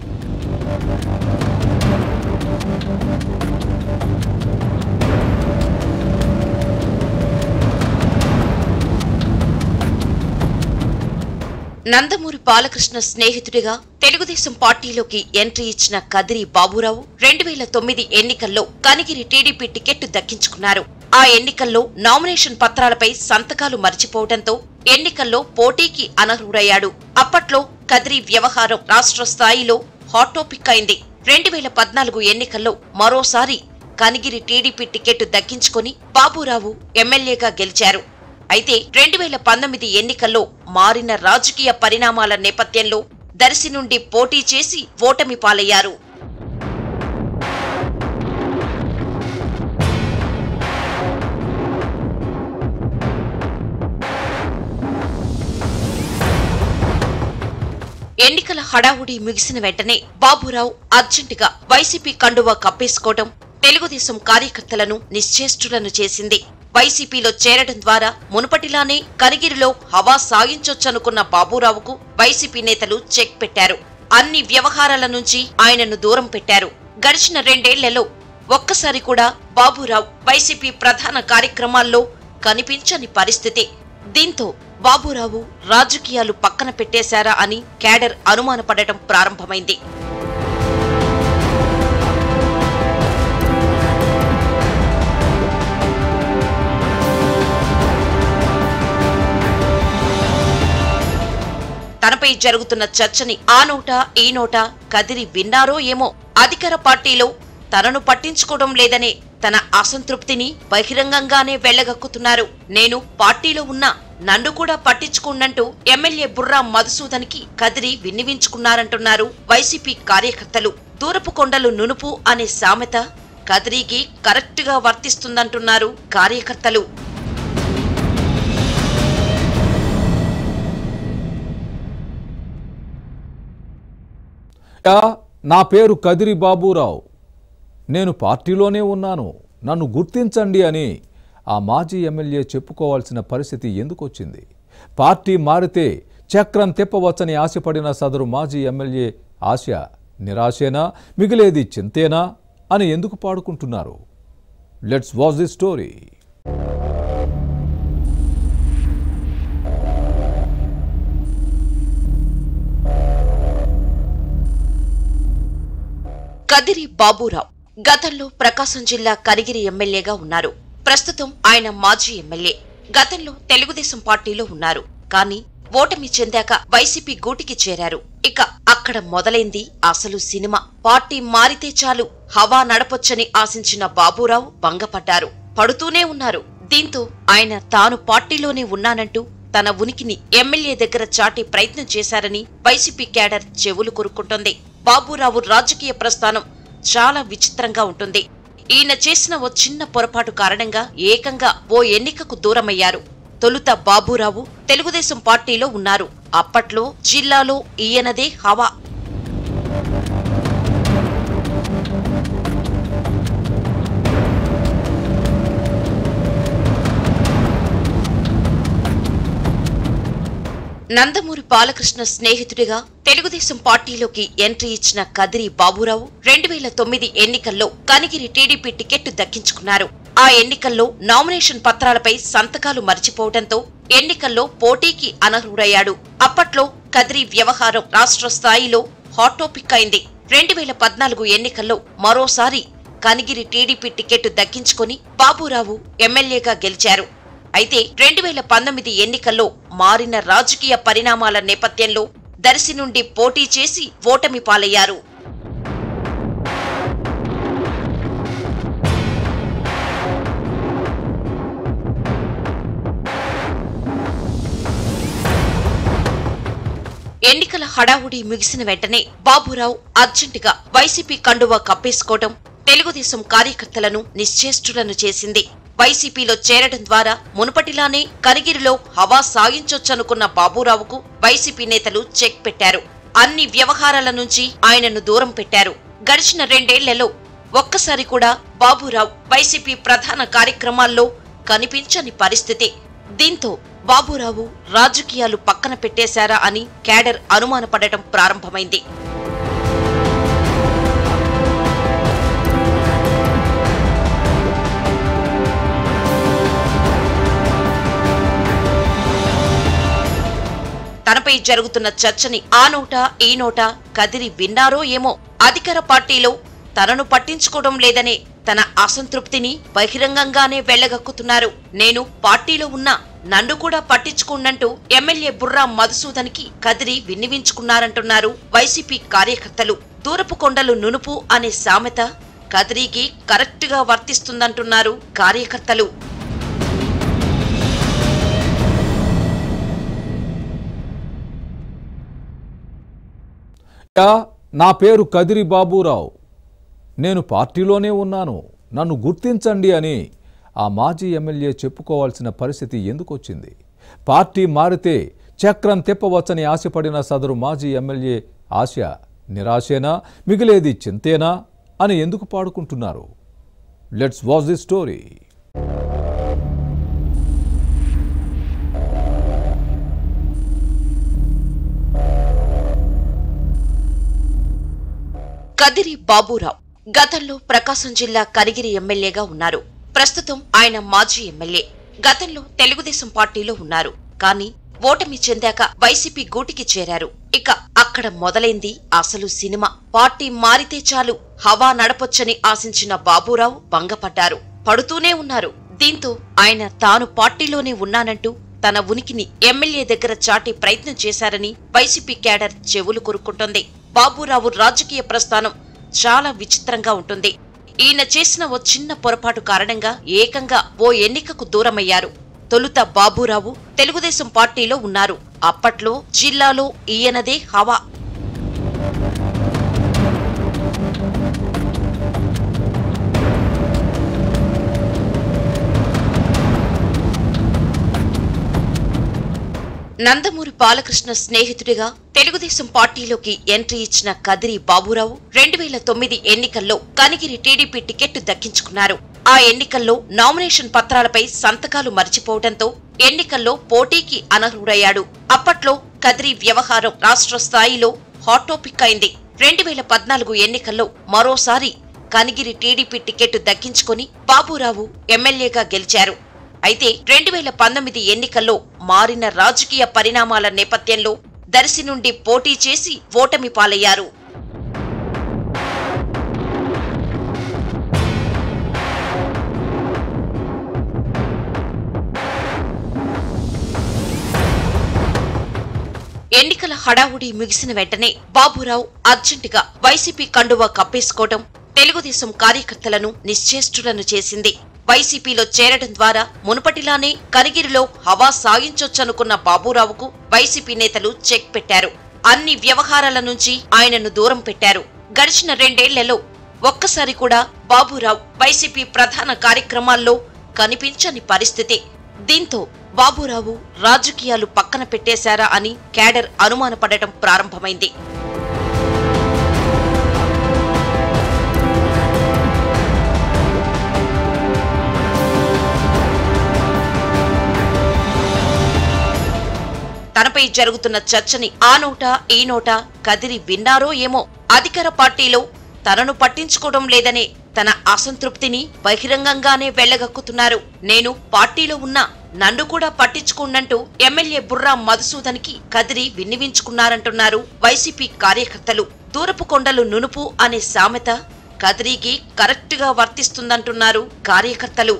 నందమూరి బాలకృష్ణ స్నేహితుడిగా తెలుగుదేశం పార్టీలోకి ఎంట్రీ ఇచ్చిన కదిరి బాబురావు రెండు వేల తొమ్మిది ఎన్నికల్లో కనిగిరి టీడీపీ టికెట్ దక్కించుకున్నారు ఆ ఎన్నికల్లో నామినేషన్ పత్రాలపై సంతకాలు మర్చిపోవడంతో ఎన్నికల్లో పోటీకి అనర్హుడయ్యాడు అప్పట్లో కదిరి వ్యవహారం రాష్ట్ర స్థాయిలో హాట్ టాపిక్ అయింది రెండు వేల పద్నాలుగు ఎన్నికల్లో మరోసారి కనిగిరి టీడీపీ టికెట్ దక్కించుకుని బాబురావు ఎమ్మెల్యేగా గెలిచారు అయితే రెండు వేల పంతొమ్మిది ఎన్నికల్లో మారిన రాజకీయ పరిణామాల నేపథ్యంలో దర్శి నుండి పోటీ చేసి ఓటమి పాలయ్యారు ఎన్నికల హడావుడి ముగిసిన వెంటనే బాబురావు అర్జెంటుగా వైసీపీ కండువా కప్పేసుకోవడం తెలుగుదేశం కార్యకర్తలను నిశ్చేష్టులను చేసింది వైసీపీలో చేరడం ద్వారా మునుపటిలానే కనిగిరిలో హవా సాగించొచ్చనుకున్న బాబురావుకు వైసీపీ నేతలు చెక్ పెట్టారు అన్ని వ్యవహారాల నుంచి ఆయనను దూరం పెట్టారు గడిచిన రెండేళ్లలో ఒక్కసారి కూడా బాబురావు వైసీపీ ప్రధాన కార్యక్రమాల్లో కనిపించని పరిస్థితి దీంతో బాబురావు రాజకీయాలు పక్కన పెట్టేశారా అని క్యాడర్ అనుమానపడటం ప్రారంభమైంది తనపై జరుగుతున్న చర్చని ఆ నోట ఈ నోట కదిరి విన్నారో ఏమో అధికార పార్టీలో తనను పట్టించుకోవడం లేదనే తన అసంతృప్తిని బహిరంగంగానే వెళ్లగక్కుతున్నారు నేను పార్టీలో ఉన్నా నన్ను కూడా పట్టించుకోనంటూ ఎమ్మెల్యే బుర్రా మధుసూదన్కి కదిరి విన్నివించుకున్నారంటున్నారు వైసీపీ కార్యకర్తలు దూరపు కొండలు నునుపు అనే సామెత కదిరికి కరెక్టుగా వర్తిస్తుందంటున్నారు కార్యకర్తలు యా, నా పేరు కదిరి బాబురావు నేను పార్టీలోనే ఉన్నాను నన్ను గుర్తించండి అని ఆ మాజీ ఎమ్మెల్యే చెప్పుకోవాల్సిన పరిస్థితి ఎందుకు వచ్చింది పార్టీ మారితే చక్రం తిప్పవచ్చని ఆశపడిన సదరు మాజీ ఎమ్మెల్యే ఆశ నిరాశేనా మిగిలేది చింతేనా అని ఎందుకు పాడుకుంటున్నారు let's watch the story Kadiri Baburao గతంలో ప్రకాశం జిల్లా కనిగిరి ఎమ్మెల్యేగా ఉన్నారు ప్రస్తుతం ఆయన మాజీ ఎమ్మెల్యే గతంలో తెలుగుదేశం పార్టీలో ఉన్నారు కానీ ఓటమి చెందాక వైసీపీ గూటికి చేరారు ఇక అక్కడ మొదలైంది అసలు సినిమా పార్టీ మారితే చాలు హవా నడపొచ్చని ఆశించిన బాబురావు భంగపడ్డారు పడుతూనే ఉన్నారు దీంతో ఆయన తాను పార్టీలోనే ఉన్నానంటూ తన ఉనికిని ఎమ్మెల్యే దగ్గర చాటే ప్రయత్నం చేశారని వైసీపీ క్యాడర్ చెవులు కొరుక్కుంటోంది బాబురావు రాజకీయ ప్రస్థానం చాలా విచిత్రంగా ఉంటుంది ఈయన చేసిన ఓ చిన్న పొరపాటు కారణంగా ఏకంగా ఓ ఎన్నికకు దూరమయ్యారు తొలుత బాబురావు తెలుగుదేశం పార్టీలో ఉన్నారు అప్పట్లో జిల్లాలో ఈయనదే హవా నందమూరి బాలకృష్ణ స్నేహితుడిగా తెలుగుదేశం పార్టీలోకి ఎంట్రీ ఇచ్చిన కదిరి బాబురావు రెండు వేల తొమ్మిది ఎన్నికల్లో కనిగిరి టీడీపీ టికెట్ దక్కించుకున్నారు ఆ ఎన్నికల్లో నామినేషన్ పత్రాలపై సంతకాలు మర్చిపోవడంతో ఎన్నికల్లో పోటీకి అనర్హుడయ్యాడు అప్పట్లో కదిరి వ్యవహారం రాష్ట్ర స్థాయిలో హాట్ టాపిక్ అయింది రెండు వేల పద్నాలుగు ఎన్నికల్లో మరోసారి కనిగిరి టీడీపీ టికెట్ దక్కించుకొని బాబురావు ఎమ్మెల్యేగా గెలిచారు అయితే రెండు వేల పంతొమ్మిది ఎన్నికల్లో మారిన రాజకీయ పరిణామాల నేపథ్యంలో దర్శి నుండి పోటీ చేసి ఓటమి పాలయ్యారు ఎన్నికల హడావుడి ముగిసిన వెంటనే బాబురావు అర్జెంటుగా వైసీపీ కండువా కప్పేసుకోవడం తెలుగుదేశం కార్యకర్తలను నిశ్చేష్టులను చేసింది వైసీపీలో చేరడం ద్వారా మునుపటిలానే కనిగిరిలో హవా సాగించొచ్చనుకున్న బాబురావుకు వైసీపీ నేతలు చెక్ పెట్టారు అన్ని వ్యవహారాల నుంచి ఆయనను దూరం పెట్టారు గడిచిన రెండేళ్లలో ఒక్కసారి కూడా బాబురావు వైసీపీ ప్రధాన కార్యక్రమాల్లో కనిపించని పరిస్థితి దీంతో బాబురావు రాజకీయాలు పక్కన పెట్టేశారా అని క్యాడర్ అనుమానపడటం ప్రారంభమైంది తనపై జరుగుతున్న చర్చని ఆ నోట ఈ నోట కదిరి విన్నారో ఏమో అధికార పార్టీలో తనను పట్టించుకోవడం లేదనే తన అసంతృప్తిని బహిరంగంగానే వెళ్లగక్కుతున్నారు నేను పార్టీలో ఉన్నా నన్ను కూడా పట్టించుకోనంటూ ఎమ్మెల్యే బుర్రా మధుసూదన్కి కదిరి విన్నివించుకున్నారంటున్నారు వైసీపీ కార్యకర్తలు దూరపు కొండలు నునుపు అనే సామెత కదిరికి కరెక్టుగా వర్తిస్తుందంటున్నారు కార్యకర్తలు యా, నా పేరు కదిరి బాబురావు నేను పార్టీలోనే ఉన్నాను నన్ను గుర్తించండి అని ఆ మాజీ ఎమ్మెల్యే చెప్పుకోవాల్సిన పరిస్థితి ఎందుకు వచ్చింది పార్టీ మారితే చక్రం తిప్పవచ్చని ఆశపడిన సదరు మాజీ ఎమ్మెల్యే ఆశ నిరాశేనా మిగిలేది చింతేనా అని ఎందుకు పాడుకుంటున్నారు let's watch the story Kadiri Baburao గతంలో ప్రకాశం జిల్లా కనిగిరి ఎమ్మెల్యేగా ఉన్నారు ప్రస్తుతం ఆయన మాజీ ఎమ్మెల్యే గతంలో తెలుగుదేశం పార్టీలో ఉన్నారు కానీ ఓటమి చెందాక వైసీపీ గూటికి చేరారు ఇక అక్కడ మొదలైంది అసలు సినిమా పార్టీ మారితే చాలు హవా నడపొచ్చని ఆశించిన బాబురావు భంగపడ్డారు పడుతూనే ఉన్నారు దీంతో ఆయన తాను పార్టీలోనే ఉన్నానంటూ తన ఉనికిని ఎమ్మెల్యే దగ్గర చాటే ప్రయత్నం చేశారని వైసీపీ క్యాడర్ చెవులు కొరుక్కుంటోంది బాబురావు రాజకీయ ప్రస్థానం చాలా విచిత్రంగా ఉంటుంది ఈయన చేసిన ఓ చిన్న పొరపాటు కారణంగా ఏకంగా ఓ ఎన్నికకు దూరమయ్యారు తొలుత బాబురావు తెలుగుదేశం పార్టీలో ఉన్నారు అప్పట్లో జిల్లాలో ఈయనదే హవా నందమూరి బాలకృష్ణ స్నేహితుడిగా తెలుగుదేశం పార్టీలోకి ఎంట్రీ ఇచ్చిన కదిరి బాబురావు రెండు వేల తొమ్మిది ఎన్నికల్లో కనిగిరి టీడీపీ టికెట్ దక్కించుకున్నారు ఆ ఎన్నికల్లో నామినేషన్ పత్రాలపై సంతకాలు మర్చిపోవడంతో ఎన్నికల్లో పోటీకి అనర్హుడయ్యాడు అప్పట్లో కదిరి వ్యవహారం రాష్ట్ర స్థాయిలో హాట్ టాపిక్ అయింది రెండు వేల పద్నాలుగు ఎన్నికల్లో మరోసారి కనిగిరి టీడీపీ టికెట్ దక్కించుకొని బాబురావు ఎమ్మెల్యేగా గెలిచారు అయితే రెండు వేల పంతొమ్మిది ఎన్నికల్లో మారిన రాజకీయ పరిణామాల నేపథ్యంలో దర్శి నుండి పోటీ చేసి ఓటమి పాలయ్యారు ఎన్నికల హడావుడి ముగిసిన వెంటనే బాబురావు అర్జెంటుగా వైసీపీ కండువా కప్పేసుకోవడం తెలుగుదేశం కార్యకర్తలను నిశ్చేష్టులను చేసింది వైసీపీలో చేరడం ద్వారా మునుపటిలానే కనిగిరిలో హవా సాగించొచ్చనుకున్న బాబురావుకు వైసీపీ నేతలు చెక్ పెట్టారు అన్ని వ్యవహారాల నుంచి ఆయనను దూరం పెట్టారు గడిచిన రెండేళ్లలో ఒక్కసారి కూడా బాబురావు వైసీపీ ప్రధాన కార్యక్రమాల్లో కనిపించని పరిస్థితి దీంతో బాబురావు రాజకీయాలు పక్కన పెట్టేశారా అని క్యాడర్ అనుమానపడటం ప్రారంభమైంది తనపై జరుగుతున్న చర్చని ఆ నోట ఈ నోట కదిరి విన్నారో ఏమో అధికార పార్టీలో తనను పట్టించుకోవడం లేదనే తన అసంతృప్తిని బహిరంగంగానే వెళ్లగక్కుతున్నారు నేను పార్టీలో ఉన్నా నన్ను కూడా పట్టించుకోనంటూ ఎమ్మెల్యే బుర్రా మధుసూదన్ కి కదిరి విన్నివించుకున్నారంటున్నారు వైసీపీ కార్యకర్తలు దూరపు కొండలు నునుపు అనే సామెత కదిరికి కరెక్ట్ గా వర్తిస్తుందంటున్నారు కార్యకర్తలు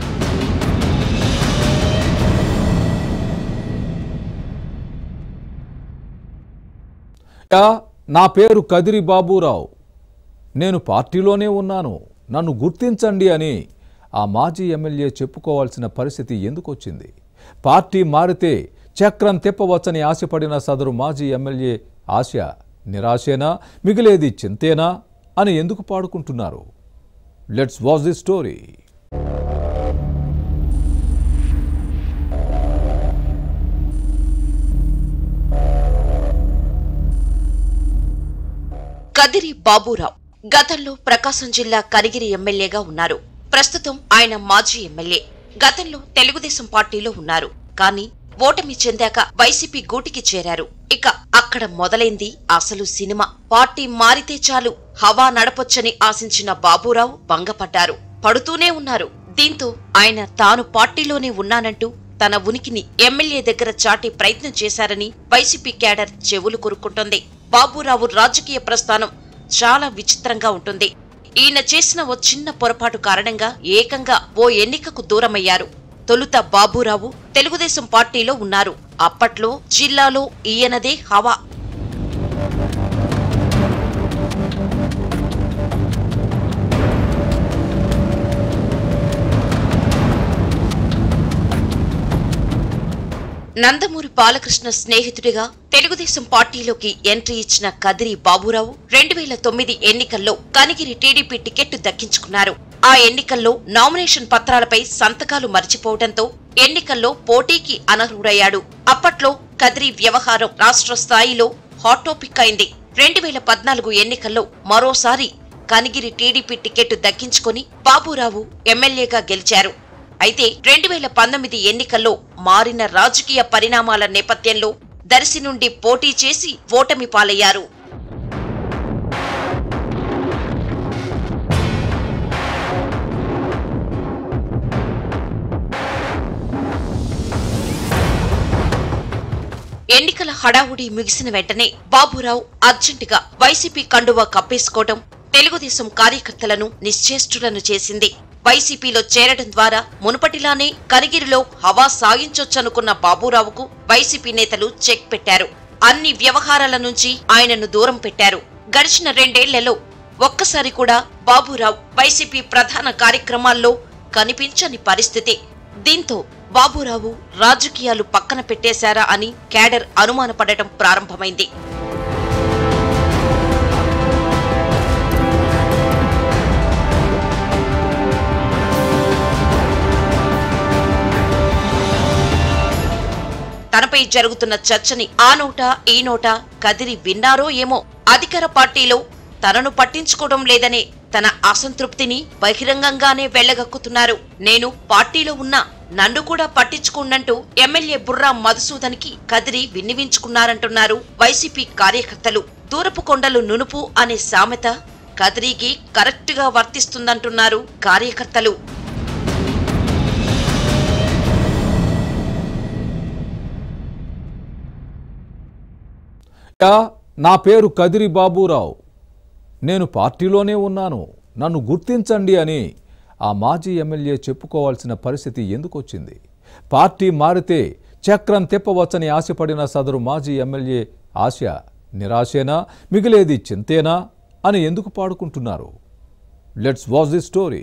యా, నా పేరు కదిరి బాబురావు నేను పార్టీలోనే ఉన్నాను నన్ను గుర్తించండి అని ఆ మాజీ ఎమ్మెల్యే చెప్పుకోవాల్సిన పరిస్థితి ఎందుకు వచ్చింది పార్టీ మారితే చక్రం తిప్పవచ్చని ఆశపడిన సదరు మాజీ ఎమ్మెల్యే ఆశ నిరాశేనా మిగిలేది చింతేనా అని ఎందుకు పాడుకుంటున్నారు let's watch the story Kadiri Baburao గతంలో ప్రకాశం జిల్లా కనిగిరి ఎమ్మెల్యేగా ఉన్నారు ప్రస్తుతం ఆయన మాజీ ఎమ్మెల్యే గతంలో తెలుగుదేశం పార్టీలో ఉన్నారు కానీ ఓటమి చెందాక వైసీపీ గూటికి చేరారు ఇక అక్కడ మొదలైంది అసలు సినిమా పార్టీ మారితే చాలు హవా నడపొచ్చని ఆశించిన బాబురావు భంగపడ్డారు పడుతూనే ఉన్నారు దీంతో ఆయన తాను పార్టీలోనే ఉన్నానంటూ తన ఉనికిని ఎమ్మెల్యే దగ్గర చాటే ప్రయత్నం చేశారని వైసీపీ క్యాడర్ చెవులు కొరుక్కుంటోంది బాబురావు రాజకీయ ప్రస్థానం చాలా విచిత్రంగా ఉంటుంది ఈయన చేసిన ఓ చిన్న పొరపాటు కారణంగా ఏకంగా ఓ ఎన్నికకు దూరమయ్యారు తొలుత బాబురావు తెలుగుదేశం పార్టీలో ఉన్నారు అప్పట్లో జిల్లాలో ఈయనదే హవా నందమూరి బాలకృష్ణ స్నేహితుడిగా తెలుగుదేశం పార్టీలోకి ఎంట్రీ ఇచ్చిన కదిరి బాబురావు రెండు వేల తొమ్మిది ఎన్నికల్లో కనిగిరి టీడీపీ టికెట్ దక్కించుకున్నారు ఆ ఎన్నికల్లో నామినేషన్ పత్రాలపై సంతకాలు మర్చిపోవడంతో ఎన్నికల్లో పోటీకి అనర్హుడయ్యాడు అప్పట్లో కదిరి వ్యవహారం రాష్ట్ర స్థాయిలో హాట్ టాపిక్ అయింది రెండు వేల పద్నాలుగు ఎన్నికల్లో మరోసారి కనిగిరి టీడీపీ టికెట్ దక్కించుకొని బాబురావు ఎమ్మెల్యేగా గెలిచారు అయితే రెండు వేల పంతొమ్మిది ఎన్నికల్లో మారిన రాజకీయ పరిణామాల నేపథ్యంలో దర్శి నుండి పోటీ చేసి ఓటమి పాలయ్యారు ఎన్నికల హడావుడి ముగిసిన వెంటనే బాబురావు అర్జెంటుగా వైసీపీ కండువా కప్పేసుకోవడం తెలుగుదేశం కార్యకర్తలను నిశ్చేష్టులను చేసింది వైసీపీలో చేరడం ద్వారా మునుపటిలానే కనిగిరిలో హవా సాగించొచ్చనుకున్న బాబురావుకు వైసీపీ నేతలు చెక్ పెట్టారు అన్ని వ్యవహారాల నుంచి ఆయనను దూరం పెట్టారు గడిచిన రెండేళ్లలో ఒక్కసారి కూడా బాబురావు వైసీపీ ప్రధాన కార్యక్రమాల్లో కనిపించని పరిస్థితి దీంతో బాబురావు రాజకీయాలు పక్కన పెట్టేశారా అని క్యాడర్ అనుమానపడటం ప్రారంభమైంది తనపై జరుగుతున్న చర్చని ఆ నోట ఈ నోట కదిరి విన్నారో ఏమో అధికార పార్టీలో తనను పట్టించుకోవడం లేదనే తన అసంతృప్తిని బహిరంగంగానే వెళ్లగక్కుతున్నారు నేను పార్టీలో ఉన్నా నన్ను కూడా పట్టించుకోనంటూ ఎమ్మెల్యే బుర్రా మధుసూదన్కి కదిరి విన్నివించుకున్నారంటున్నారు వైసీపీ కార్యకర్తలు దూరపు కొండలు నునుపు అనే సామెత కదిరికి కరెక్టుగా వర్తిస్తుందంటున్నారు కార్యకర్తలు యా, నా పేరు కదిరి బాబురావు నేను పార్టీలోనే ఉన్నాను నన్ను గుర్తించండి అని ఆ మాజీ ఎమ్మెల్యే చెప్పుకోవాల్సిన పరిస్థితి ఎందుకు వచ్చింది పార్టీ మారితే చక్రం తిప్పవచ్చని ఆశపడిన సదరు మాజీ ఎమ్మెల్యే ఆశ నిరాశేనా మిగిలేది చింతేనా అని ఎందుకు పాడుకుంటున్నారు let's watch the story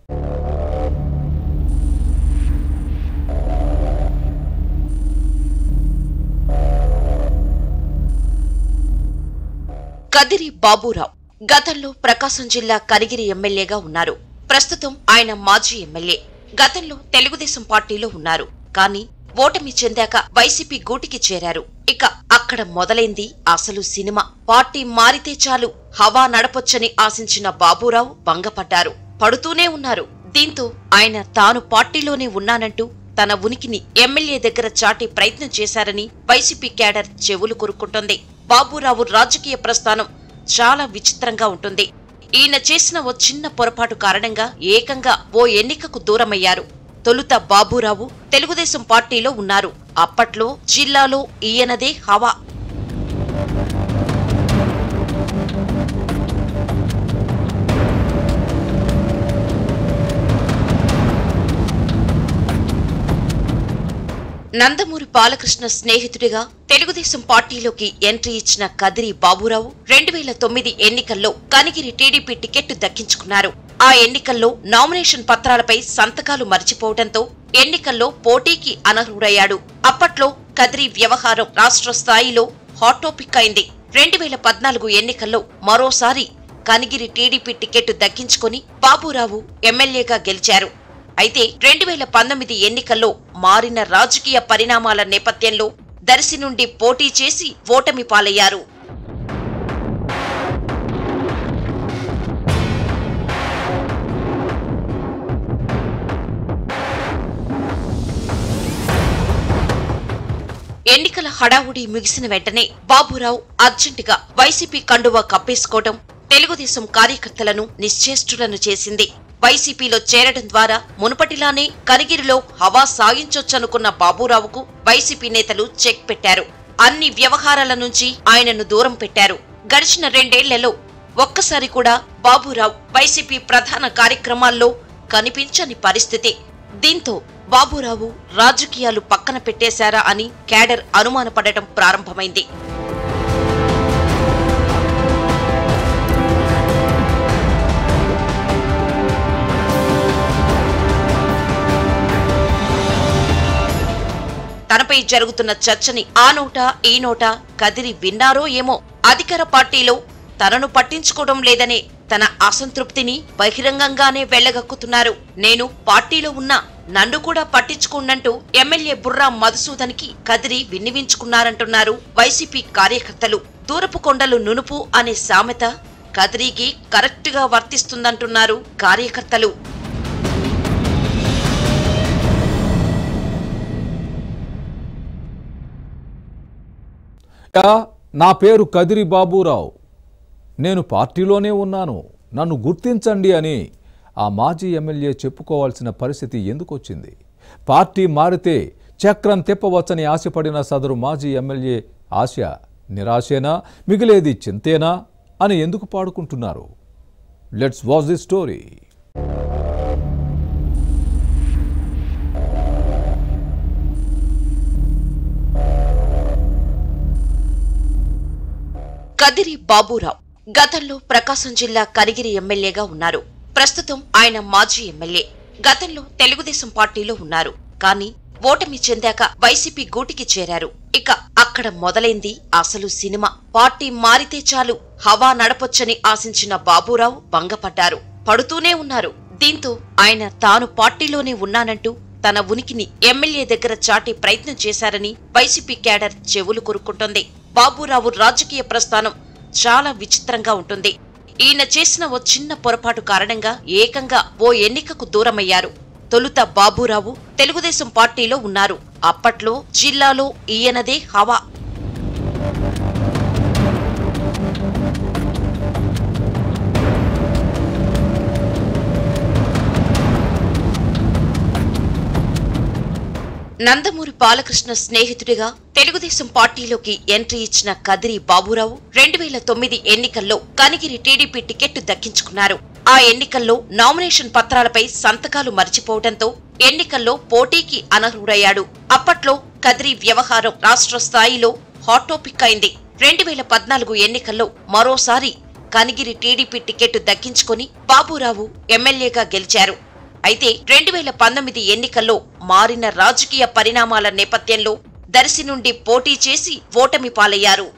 Kadiri Baburao గతంలో ప్రకాశం జిల్లా కనిగిరి ఎమ్మెల్యేగా ఉన్నారు ప్రస్తుతం ఆయన మాజీ ఎమ్మెల్యే గతంలో తెలుగుదేశం పార్టీలో ఉన్నారు కానీ ఓటమి చెందాక వైసీపీ గూటికి చేరారు ఇక అక్కడ మొదలైంది అసలు సినిమా పార్టీ మారితే చాలు హవా నడపొచ్చని ఆశించిన బాబురావు భంగపడ్డారు పడుతూనే ఉన్నారు దీంతో ఆయన తాను పార్టీలోనే ఉన్నానంటూ తన ఉనికిని ఎమ్మెల్యే దగ్గర చాటే ప్రయత్నం చేశారని వైసీపీ క్యాడర్ చెవులు కొరుక్కుంటోంది బాబురావు రాజకీయ ప్రస్థానం చాలా విచిత్రంగా ఉంటుంది ఈయన చేసిన ఓ చిన్న పొరపాటు కారణంగా ఏకంగా ఓ ఎన్నికకు దూరమయ్యారు తొలుత బాబురావు తెలుగుదేశం పార్టీలో ఉన్నారు అప్పట్లో జిల్లాలో ఈయనదే హవా నందమూరి బాలకృష్ణ స్నేహితుడిగా తెలుగుదేశం పార్టీలోకి ఎంట్రీ ఇచ్చిన కదిరి బాబురావు రెండు వేల తొమ్మిది ఎన్నికల్లో కనిగిరి టీడీపీ టికెట్ దక్కించుకున్నారు ఆ ఎన్నికల్లో నామినేషన్ పత్రాలపై సంతకాలు మర్చిపోవడంతో ఎన్నికల్లో పోటీకి అనర్హుడయ్యాడు అప్పట్లో కదిరి వ్యవహారం రాష్ట్ర స్థాయిలో హాట్ టాపిక్ అయింది రెండు వేల పద్నాలుగు ఎన్నికల్లో మరోసారి కనిగిరి టీడీపీ టికెట్ దక్కించుకొని బాబురావు ఎమ్మెల్యేగా గెలిచారు అయితే రెండు వేల పంతొమ్మిది ఎన్నికల్లో మారిన రాజకీయ పరిణామాల నేపథ్యంలో దర్శి నుండి పోటీ చేసి ఓటమి పాలయ్యారు ఎన్నికల హడావుడి ముగిసిన వెంటనే బాబురావు అర్జెంటుగా వైసీపీ కండువా కప్పేసుకోవడం తెలుగుదేశం కార్యకర్తలను నిశ్చేష్టులను చేసింది వైసీపీలో చేరడం ద్వారా మునుపటిలానే కనిగిరిలో హవా సాగించొచ్చనుకున్న బాబురావుకు వైసీపీ నేతలు చెక్ పెట్టారు అన్ని వ్యవహారాల నుంచి ఆయనను దూరం పెట్టారు గడిచిన రెండేళ్లలో ఒక్కసారి కూడా బాబురావు వైసీపీ ప్రధాన కార్యక్రమాల్లో కనిపించని పరిస్థితి దీంతో బాబురావు రాజకీయాలు పక్కన పెట్టేశారా అని క్యాడర్ అనుమానపడటం ప్రారంభమైంది తనపై జరుగుతున్న చర్చని ఆ నోట ఈ నోట కదిరి విన్నారో ఏమో అధికార పార్టీలో తనను పట్టించుకోవడం లేదనే తన అసంతృప్తిని బహిరంగంగానే వెళ్లగక్కుతున్నారు నేను పార్టీలో ఉన్నా నన్ను కూడా పట్టించుకోండంటూ ఎమ్మెల్యే బుర్రా మధుసూదన్కి కదిరి విన్నవించుకున్నారంటున్నారు వైసీపీ కార్యకర్తలు దూరపు కొండలు నునుపు అనే సామెత కదిరికి కరెక్టుగా వర్తిస్తుందంటున్నారు కార్యకర్తలు యా, నా పేరు కదిరి బాబురావు నేను పార్టీలోనే ఉన్నాను నన్ను గుర్తించండి అని ఆ మాజీ ఎమ్మెల్యే చెప్పుకోవాల్సిన పరిస్థితి ఎందుకు వచ్చింది పార్టీ మారితే చక్రం తిప్పవచ్చని ఆశపడిన సదరు మాజీ ఎమ్మెల్యే ఆశ నిరాశేనా మిగిలేది చింతేనా అని ఎందుకు పాడుకుంటున్నారు let's watch the story Kadiri Baburao గతంలో ప్రకాశం జిల్లా కనిగిరి ఎమ్మెల్యేగా ఉన్నారు ప్రస్తుతం ఆయన మాజీ ఎమ్మెల్యే గతంలో తెలుగుదేశం పార్టీలో ఉన్నారు కానీ ఓటమి చెందాక వైసీపీ గూటికి చేరారు ఇక అక్కడ మొదలైంది అసలు సినిమా పార్టీ మారితే చాలు హవా నడపొచ్చని ఆశించిన బాబురావు భంగపడ్డారు పడుతూనే ఉన్నారు దీంతో ఆయన తాను పార్టీలోనే ఉన్నానంటూ తన ఉనికిని ఎమ్మెల్యే దగ్గర చాటి ప్రయత్నం చేశారని వైసీపీ క్యాడర్ చెవులు కొరుక్కుంటోంది బాబురావు రాజకీయ ప్రస్థానం చాలా విచిత్రంగా ఉంటుంది ఈయన చేసిన ఓ చిన్న పొరపాటు కారణంగా ఏకంగా ఓ ఎన్నికకు దూరమయ్యారు తొలుత బాబురావు తెలుగుదేశం పార్టీలో ఉన్నారు అప్పట్లో జిల్లాలో ఈయనదే హవా నందమూరి బాలకృష్ణ స్నేహితుడిగా తెలుగుదేశం పార్టీలోకి ఎంట్రీ ఇచ్చిన కదిరి బాబురావు రెండు వేల తొమ్మిది ఎన్నికల్లో కనిగిరి టీడీపీ టికెట్ దక్కించుకున్నారు ఆ ఎన్నికల్లో నామినేషన్ పత్రాలపై సంతకాలు మరిచిపోవడంతో ఎన్నికల్లో పోటీకి అనర్హుడయ్యాడు అప్పట్లో కదిరి వ్యవహారం రాష్ట్ర స్థాయిలో హాట్ టాపిక్ అయింది రెండు వేల పద్నాలుగు ఎన్నికల్లో మరోసారి కనిగిరి టీడీపీ టికెట్ దక్కించుకొని బాబురావు ఎమ్మెల్యేగా గెలిచారు అయితే రెండు వేల పంతొమ్మిది ఎన్నికల్లో మారిన రాజకీయ పరిణామాల నేపథ్యంలో దర్శి నుండి పోటీ చేసి ఓటమి పాలయ్యారు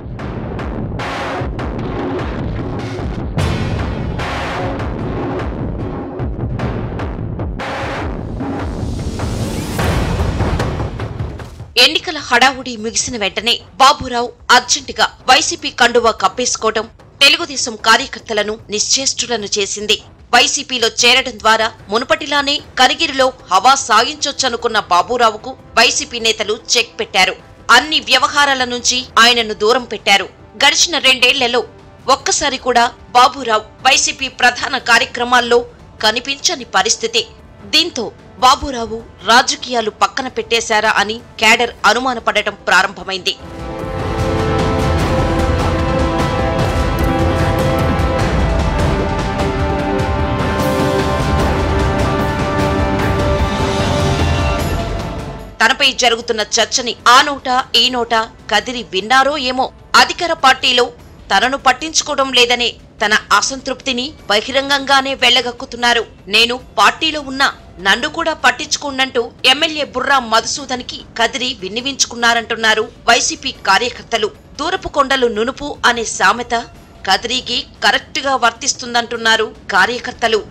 ఎన్నికల హడావుడి ముగిసిన వెంటనే బాబురావు అర్జెంటుగా వైసీపీ కండువా కప్పేసుకోవడం తెలుగుదేశం కార్యకర్తలను నిశ్చేష్టులను చేసింది వైసీపీలో చేరడం ద్వారా మునుపటిలానే కనిగిరిలో హవా సాగించొచ్చనుకున్న బాబురావుకు వైసీపీ నేతలు చెక్ పెట్టారు అన్ని వ్యవహారాల నుంచి ఆయనను దూరం పెట్టారు గడిచిన రెండేళ్లలో ఒక్కసారి కూడా బాబురావు వైసీపీ ప్రధాన కార్యక్రమాల్లో కనిపించని పరిస్థితి దీంతో బాబురావు రాజకీయాలు పక్కన పెట్టేశారా అని క్యాడర్ అనుమానపడటం ప్రారంభమైంది తనపై జరుగుతున్న చర్చని ఆ నోట ఈ నోట కదిరి విన్నారో ఏమో అధికార పార్టీలో తనను పట్టించుకోవడం లేదనే తన అసంతృప్తిని బహిరంగంగానే వెళ్లగక్కుతున్నారు నేను పార్టీలో ఉన్నా నన్ను కూడా పట్టించుకోండంటూ ఎమ్మెల్యే బుర్రా మధుసూదన్కి కదిరి విన్నవించుకున్నారంటున్నారు వైసీపీ కార్యకర్తలు దూరపు కొండలు నునుపు అనే సామెత కదిరికి కరెక్టుగా వర్తిస్తుందంటున్నారు కార్యకర్తలు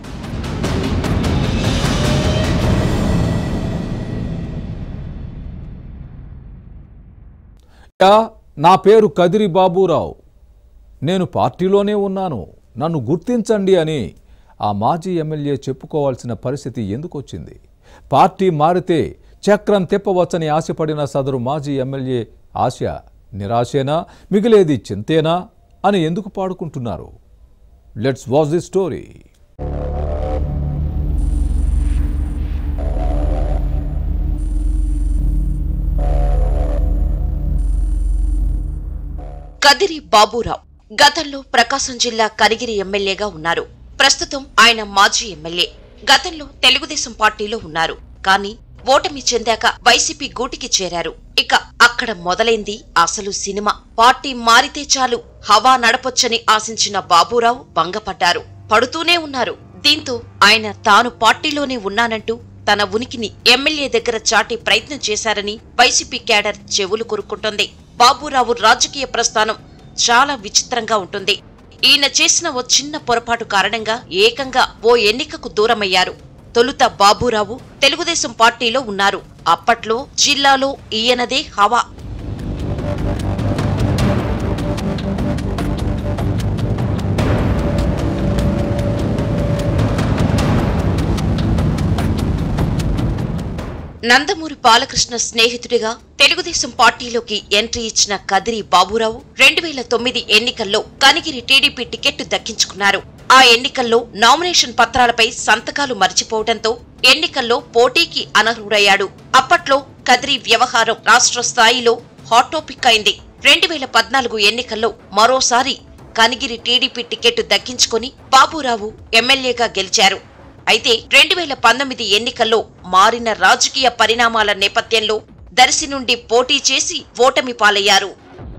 యా, నా పేరు కదిరి బాబురావు నేను పార్టీలోనే ఉన్నాను నన్ను గుర్తించండి అని ఆ మాజీ ఎమ్మెల్యే చెప్పుకోవాల్సిన పరిస్థితి ఎందుకు వచ్చింది పార్టీ మారితే చక్రం తిప్పవచ్చని ఆశపడిన సదరు మాజీ ఎమ్మెల్యే ఆశ నిరాశేనా మిగిలేది చింతేనా అని ఎందుకు పాడుకుంటున్నారు let's watch the story Kadiri Baburao గతంలో ప్రకాశం జిల్లా కనిగిరి ఎమ్మెల్యేగా ఉన్నారు ప్రస్తుతం ఆయన మాజీ ఎమ్మెల్యే గతంలో తెలుగుదేశం పార్టీలో ఉన్నారు కానీ ఓటమి చెందాక వైసీపీ గూటికి చేరారు ఇక అక్కడ మొదలైంది అసలు సినిమా పార్టీ మారితే చాలు హవా నడపొచ్చని ఆశించిన బాబురావు భంగపడ్డారు పడుతూనే ఉన్నారు దీంతో ఆయన తాను పార్టీలోనే ఉన్నానంటూ తన ఉనికిని ఎమ్మెల్యే దగ్గర చాటి ప్రయత్నం చేశారని వైసీపీ క్యాడర్ చెవులు కొరుక్కుంటోంది బాబురావు రాజకీయ ప్రస్థానం చాలా విచిత్రంగా ఉంటుంది ఈయన చేసిన ఓ చిన్న పొరపాటు కారణంగా ఏకంగా ఓ ఎన్నికకు దూరమయ్యారు తొలుత బాబురావు తెలుగుదేశం పార్టీలో ఉన్నారు అప్పట్లో జిల్లాలో ఈయనదే హవా నందమూరి బాలకృష్ణ స్నేహితుడిగా తెలుగుదేశం పార్టీలోకి ఎంట్రీ ఇచ్చిన కదిరి బాబురావు రెండు వేల తొమ్మిది ఎన్నికల్లో కనిగిరి టీడీపీ టికెట్ దక్కించుకున్నారు ఆ ఎన్నికల్లో నామినేషన్ పత్రాలపై సంతకాలు మర్చిపోవడంతో ఎన్నికల్లో పోటీకి అనర్హుడయ్యాడు అప్పట్లో కదిరి వ్యవహారం రాష్ట్ర స్థాయిలో హాట్ టాపిక్ అయింది రెండు వేల పద్నాలుగు ఎన్నికల్లో మరోసారి కనిగిరి టీడీపీ టికెట్ దక్కించుకొని బాబురావు ఎమ్మెల్యేగా గెలిచారు అయితే రెండు వేల పంతొమ్మిది ఎన్నికల్లో మారిన రాజకీయ పరిణామాల నేపథ్యంలో దర్శి నుండి పోటీ చేసి ఓటమి పాలయ్యారు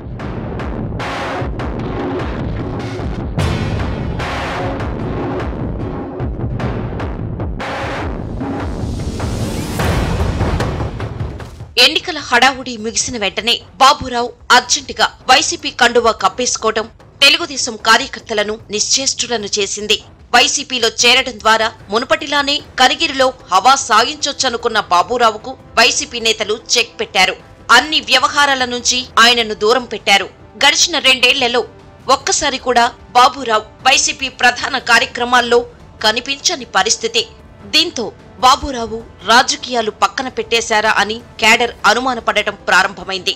ఎన్నికల హడావుడి ముగిసిన వెంటనే బాబురావు అర్జెంటుగా వైసీపీ కండువా కప్పేసుకోవడం తెలుగుదేశం కార్యకర్తలను నిశ్చేష్టులను చేసింది వైసీపీలో చేరడం ద్వారా మునుపటిలానే కనిగిరిలో హవా సాగించొచ్చనుకున్న బాబురావుకు వైసీపీ నేతలు చెక్ పెట్టారు అన్ని వ్యవహారాల నుంచి ఆయనను దూరం పెట్టారు గడిచిన రెండేళ్లలో ఒక్కసారి కూడా బాబురావు వైసీపీ ప్రధాన కార్యక్రమాల్లో కనిపించని పరిస్థితి దీంతో బాబురావు రాజకీయాలు పక్కన పెట్టేశారా అని క్యాడర్ అనుమానపడటం ప్రారంభమైంది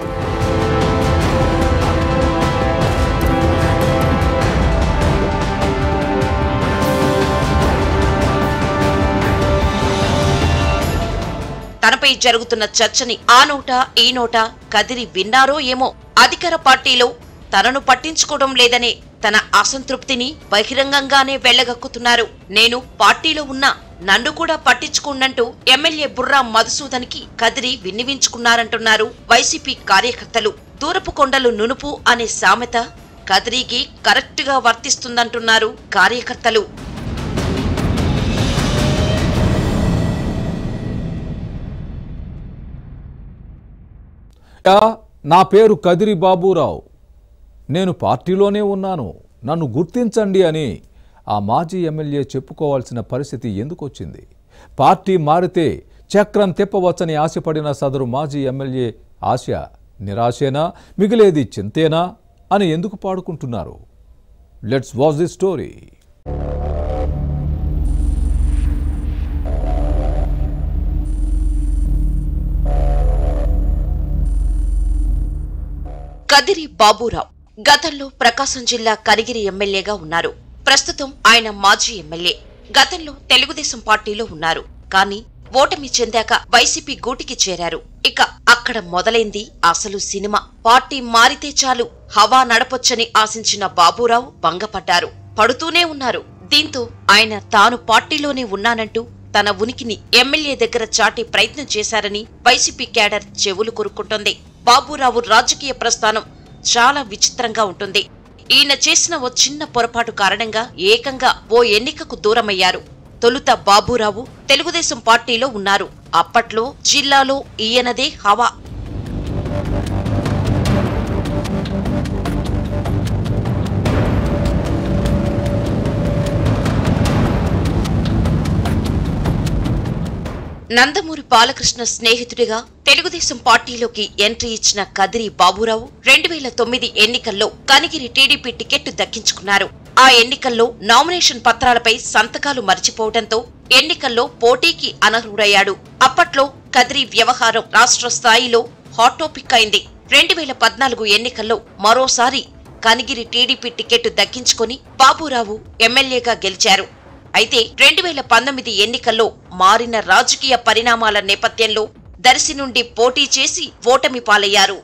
తనపై జరుగుతున్న చర్చని ఆ నోట ఈ నోట కదిరి విన్నారో ఏమో అధికార పార్టీలో తనను పట్టించుకోవడం లేదనే తన అసంతృప్తిని బహిరంగంగానే వెళ్లగక్కుతున్నారు నేను పార్టీలో ఉన్నా నన్ను కూడా పట్టించుకోనంటూ ఎమ్మెల్యే బుర్రా మధుసూదన్ కి కదిరి విన్నివించుకున్నారంటున్నారు వైసీపీ కార్యకర్తలు దూరపు కొండలు నునుపు అనే సామెత కదిరికి కరెక్ట్ గా వర్తిస్తుందంటున్నారు కార్యకర్తలు యా, నా పేరు కదిరి బాబురావు నేను పార్టీలోనే ఉన్నాను నన్ను గుర్తించండి అని ఆ మాజీ ఎమ్మెల్యే చెప్పుకోవాల్సిన పరిస్థితి ఎందుకు వచ్చింది పార్టీ మారితే చక్రం తిప్పవచ్చని ఆశపడిన సదరు మాజీ ఎమ్మెల్యే ఆశ నిరాశేనా మిగిలేది చింతేనా అని ఎందుకు పాడుకుంటున్నారు let's watch the story Kadiri Baburao గతంలో ప్రకాశం జిల్లా కనిగిరి ఎమ్మెల్యేగా ఉన్నారు ప్రస్తుతం ఆయన మాజీ ఎమ్మెల్యే గతంలో తెలుగుదేశం పార్టీలో ఉన్నారు కానీ ఓటమి చెందాక వైసీపీ గూటికి చేరారు ఇక అక్కడ మొదలైంది అసలు సినిమా పార్టీ మారితే చాలు హవా నడపొచ్చని ఆశించిన బాబురావు భంగపడ్డారు పడుతూనే ఉన్నారు దీంతో ఆయన తాను పార్టీలోనే ఉన్నానంటూ తన ఉనికిని ఎమ్మెల్యే దగ్గర చాటే ప్రయత్నం చేశారని వైసీపీ క్యాడర్ చెవులు కొరుక్కుంటోంది బాబురావు రాజకీయ ప్రస్థానం చాలా విచిత్రంగా ఉంటుంది ఈయన చేసిన ఓ చిన్న పొరపాటు కారణంగా ఏకంగా ఓ ఎన్నికకు దూరమయ్యారు తొలుత బాబురావు తెలుగుదేశం పార్టీలో ఉన్నారు అప్పట్లో జిల్లాలో ఈయనదే హవా నందమూరి బాలకృష్ణ స్నేహితుడిగా తెలుగుదేశం పార్టీలోకి ఎంట్రీ ఇచ్చిన కదిరి బాబురావు రెండు వేల తొమ్మిది ఎన్నికల్లో కనిగిరి టీడీపీ టికెట్ దక్కించుకున్నారు ఆ ఎన్నికల్లో నామినేషన్ పత్రాలపై సంతకాలు మర్చిపోవడంతో ఎన్నికల్లో పోటీకి అనర్హుడయ్యాడు అప్పట్లో కదిరి వ్యవహారం రాష్ట్ర స్థాయిలో హాట్ టాపిక్ అయింది రెండు వేల పద్నాలుగు ఎన్నికల్లో మరోసారి కనిగిరి టీడీపీ టికెట్ దక్కించుకొని బాబురావు ఎమ్మెల్యేగా గెలిచారు అయితే రెండు వేల పంతొమ్మిది ఎన్నికల్లో మారిన రాజకీయ పరిణామాల నేపథ్యంలో దర్శి నుండి పోటీ చేసి ఓటమి పాలయ్యారు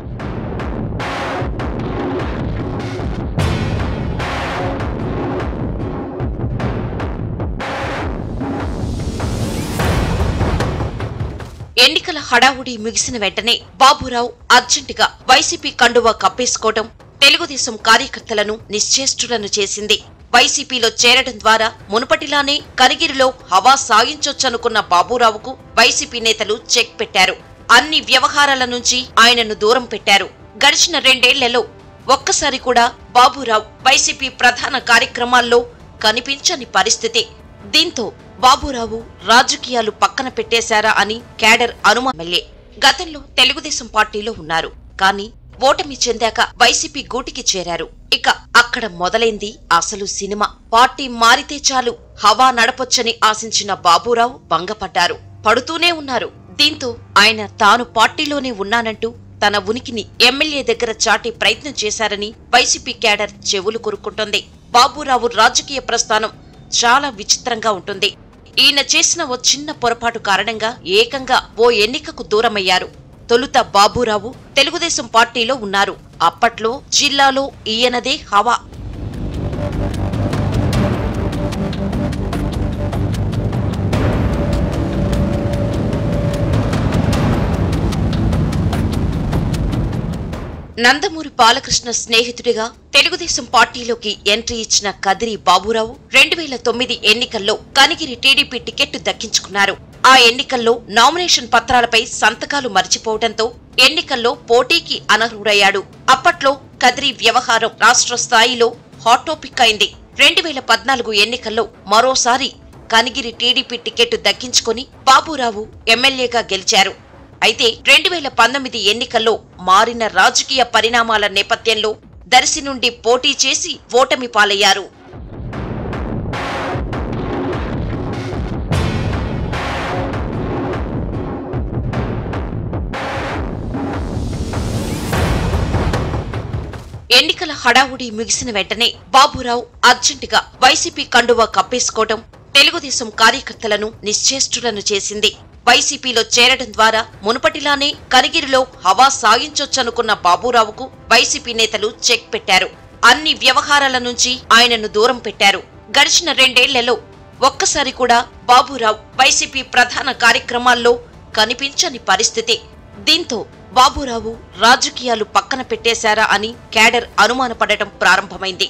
ఎన్నికల హడావుడి ముగిసిన వెంటనే బాబురావు అర్జెంటుగా వైసీపీ కండువా కప్పేసుకోవడం తెలుగుదేశం కార్యకర్తలను నిశ్చేష్టులను చేసింది వైసీపీలో చేరడం ద్వారా మునుపటిలానే కనిగిరిలో హవా సాగించొచ్చనుకున్న బాబురావుకు వైసీపీ నేతలు చెక్ పెట్టారు అన్ని వ్యవహారాల నుంచి ఆయనను దూరం పెట్టారు గడిచిన రెండేళ్లలో ఒక్కసారి కూడా బాబురావు వైసీపీ ప్రధాన కార్యక్రమాల్లో కనిపించని పరిస్థితి దీంతో బాబురావు రాజకీయాలు పక్కన పెట్టేశారా అని క్యాడర్ అనుమా ఎమ్మెల్యే గతంలో తెలుగుదేశం పార్టీలో ఉన్నారు కానీ ఓటమి చెందాక వైసీపీ గూటికి చేరారు ఇక అక్కడ మొదలైంది అసలు సినిమా పార్టీ మారితే చాలు హవా నడపొచ్చని ఆశించిన బాబురావు భంగపడ్డారు పడుతూనే ఉన్నారు దీంతో ఆయన తాను పార్టీలోనే ఉన్నానంటూ తన ఉనికిని ఎమ్మెల్యే దగ్గర చాటి ప్రయత్నం చేశారని వైసీపీ క్యాడర్ చెవులు కొరుక్కుంటోంది బాబురావు రాజకీయ ప్రస్థానం చాలా విచిత్రంగా ఉంటుంది ఈయన చేసిన ఓ చిన్న పొరపాటు కారణంగా ఏకంగా ఓ ఎన్నికకు దూరమయ్యారు తొలుత బాబురావు తెలుగుదేశం పార్టీలో ఉన్నారు అప్పట్లో జిల్లాలో ఈయనదే హవా నందమూరి బాలకృష్ణ స్నేహితుడిగా తెలుగుదేశం పార్టీలోకి ఎంట్రీ ఇచ్చిన కదిరి బాబురావు రెండు వేల తొమ్మిది ఎన్నికల్లో కనిగిరి టీడీపీ టికెట్ దక్కించుకున్నారు ఆ ఎన్నికల్లో నామినేషన్ పత్రాలపై సంతకాలు మర్చిపోవడంతో ఎన్నికల్లో పోటీకి అనర్హుడయ్యాడు అప్పట్లో కదిరి వ్యవహారం రాష్ట్ర స్థాయిలో హాట్ టాపిక్ అయింది రెండు వేల పద్నాలుగు ఎన్నికల్లో మరోసారి కనిగిరి టీడీపీ టికెట్ దక్కించుకుని బాబురావు ఎమ్మెల్యేగా గెలిచారు అయితే రెండు వేల పంతొమ్మిది ఎన్నికల్లో మారిన రాజకీయ పరిణామాల నేపథ్యంలో దర్శి నుండి పోటీ చేసి ఓటమి పాలయ్యారు ఎన్నికల హడావుడి ముగిసిన వెంటనే బాబురావు అర్జెంటుగా వైసీపీ కండువా కప్పేసుకోవడం తెలుగుదేశం కార్యకర్తలను నిశ్చేష్టులను చేసింది వైసీపీలో చేరడం ద్వారా మునుపటిలానే కనిగిరిలో హవా సాగించొచ్చనుకున్న బాబురావుకు వైసీపీ నేతలు చెక్ పెట్టారు అన్ని వ్యవహారాల నుంచి ఆయనను దూరం పెట్టారు గడిచిన రెండేళ్లలో ఒక్కసారి కూడా బాబురావు వైసీపీ ప్రధాన కార్యక్రమాల్లో కనిపించని పరిస్థితి దీంతో బాబురావు రాజకీయాలు పక్కన పెట్టేశారా అని క్యాడర్ అనుమానపడటం ప్రారంభమైంది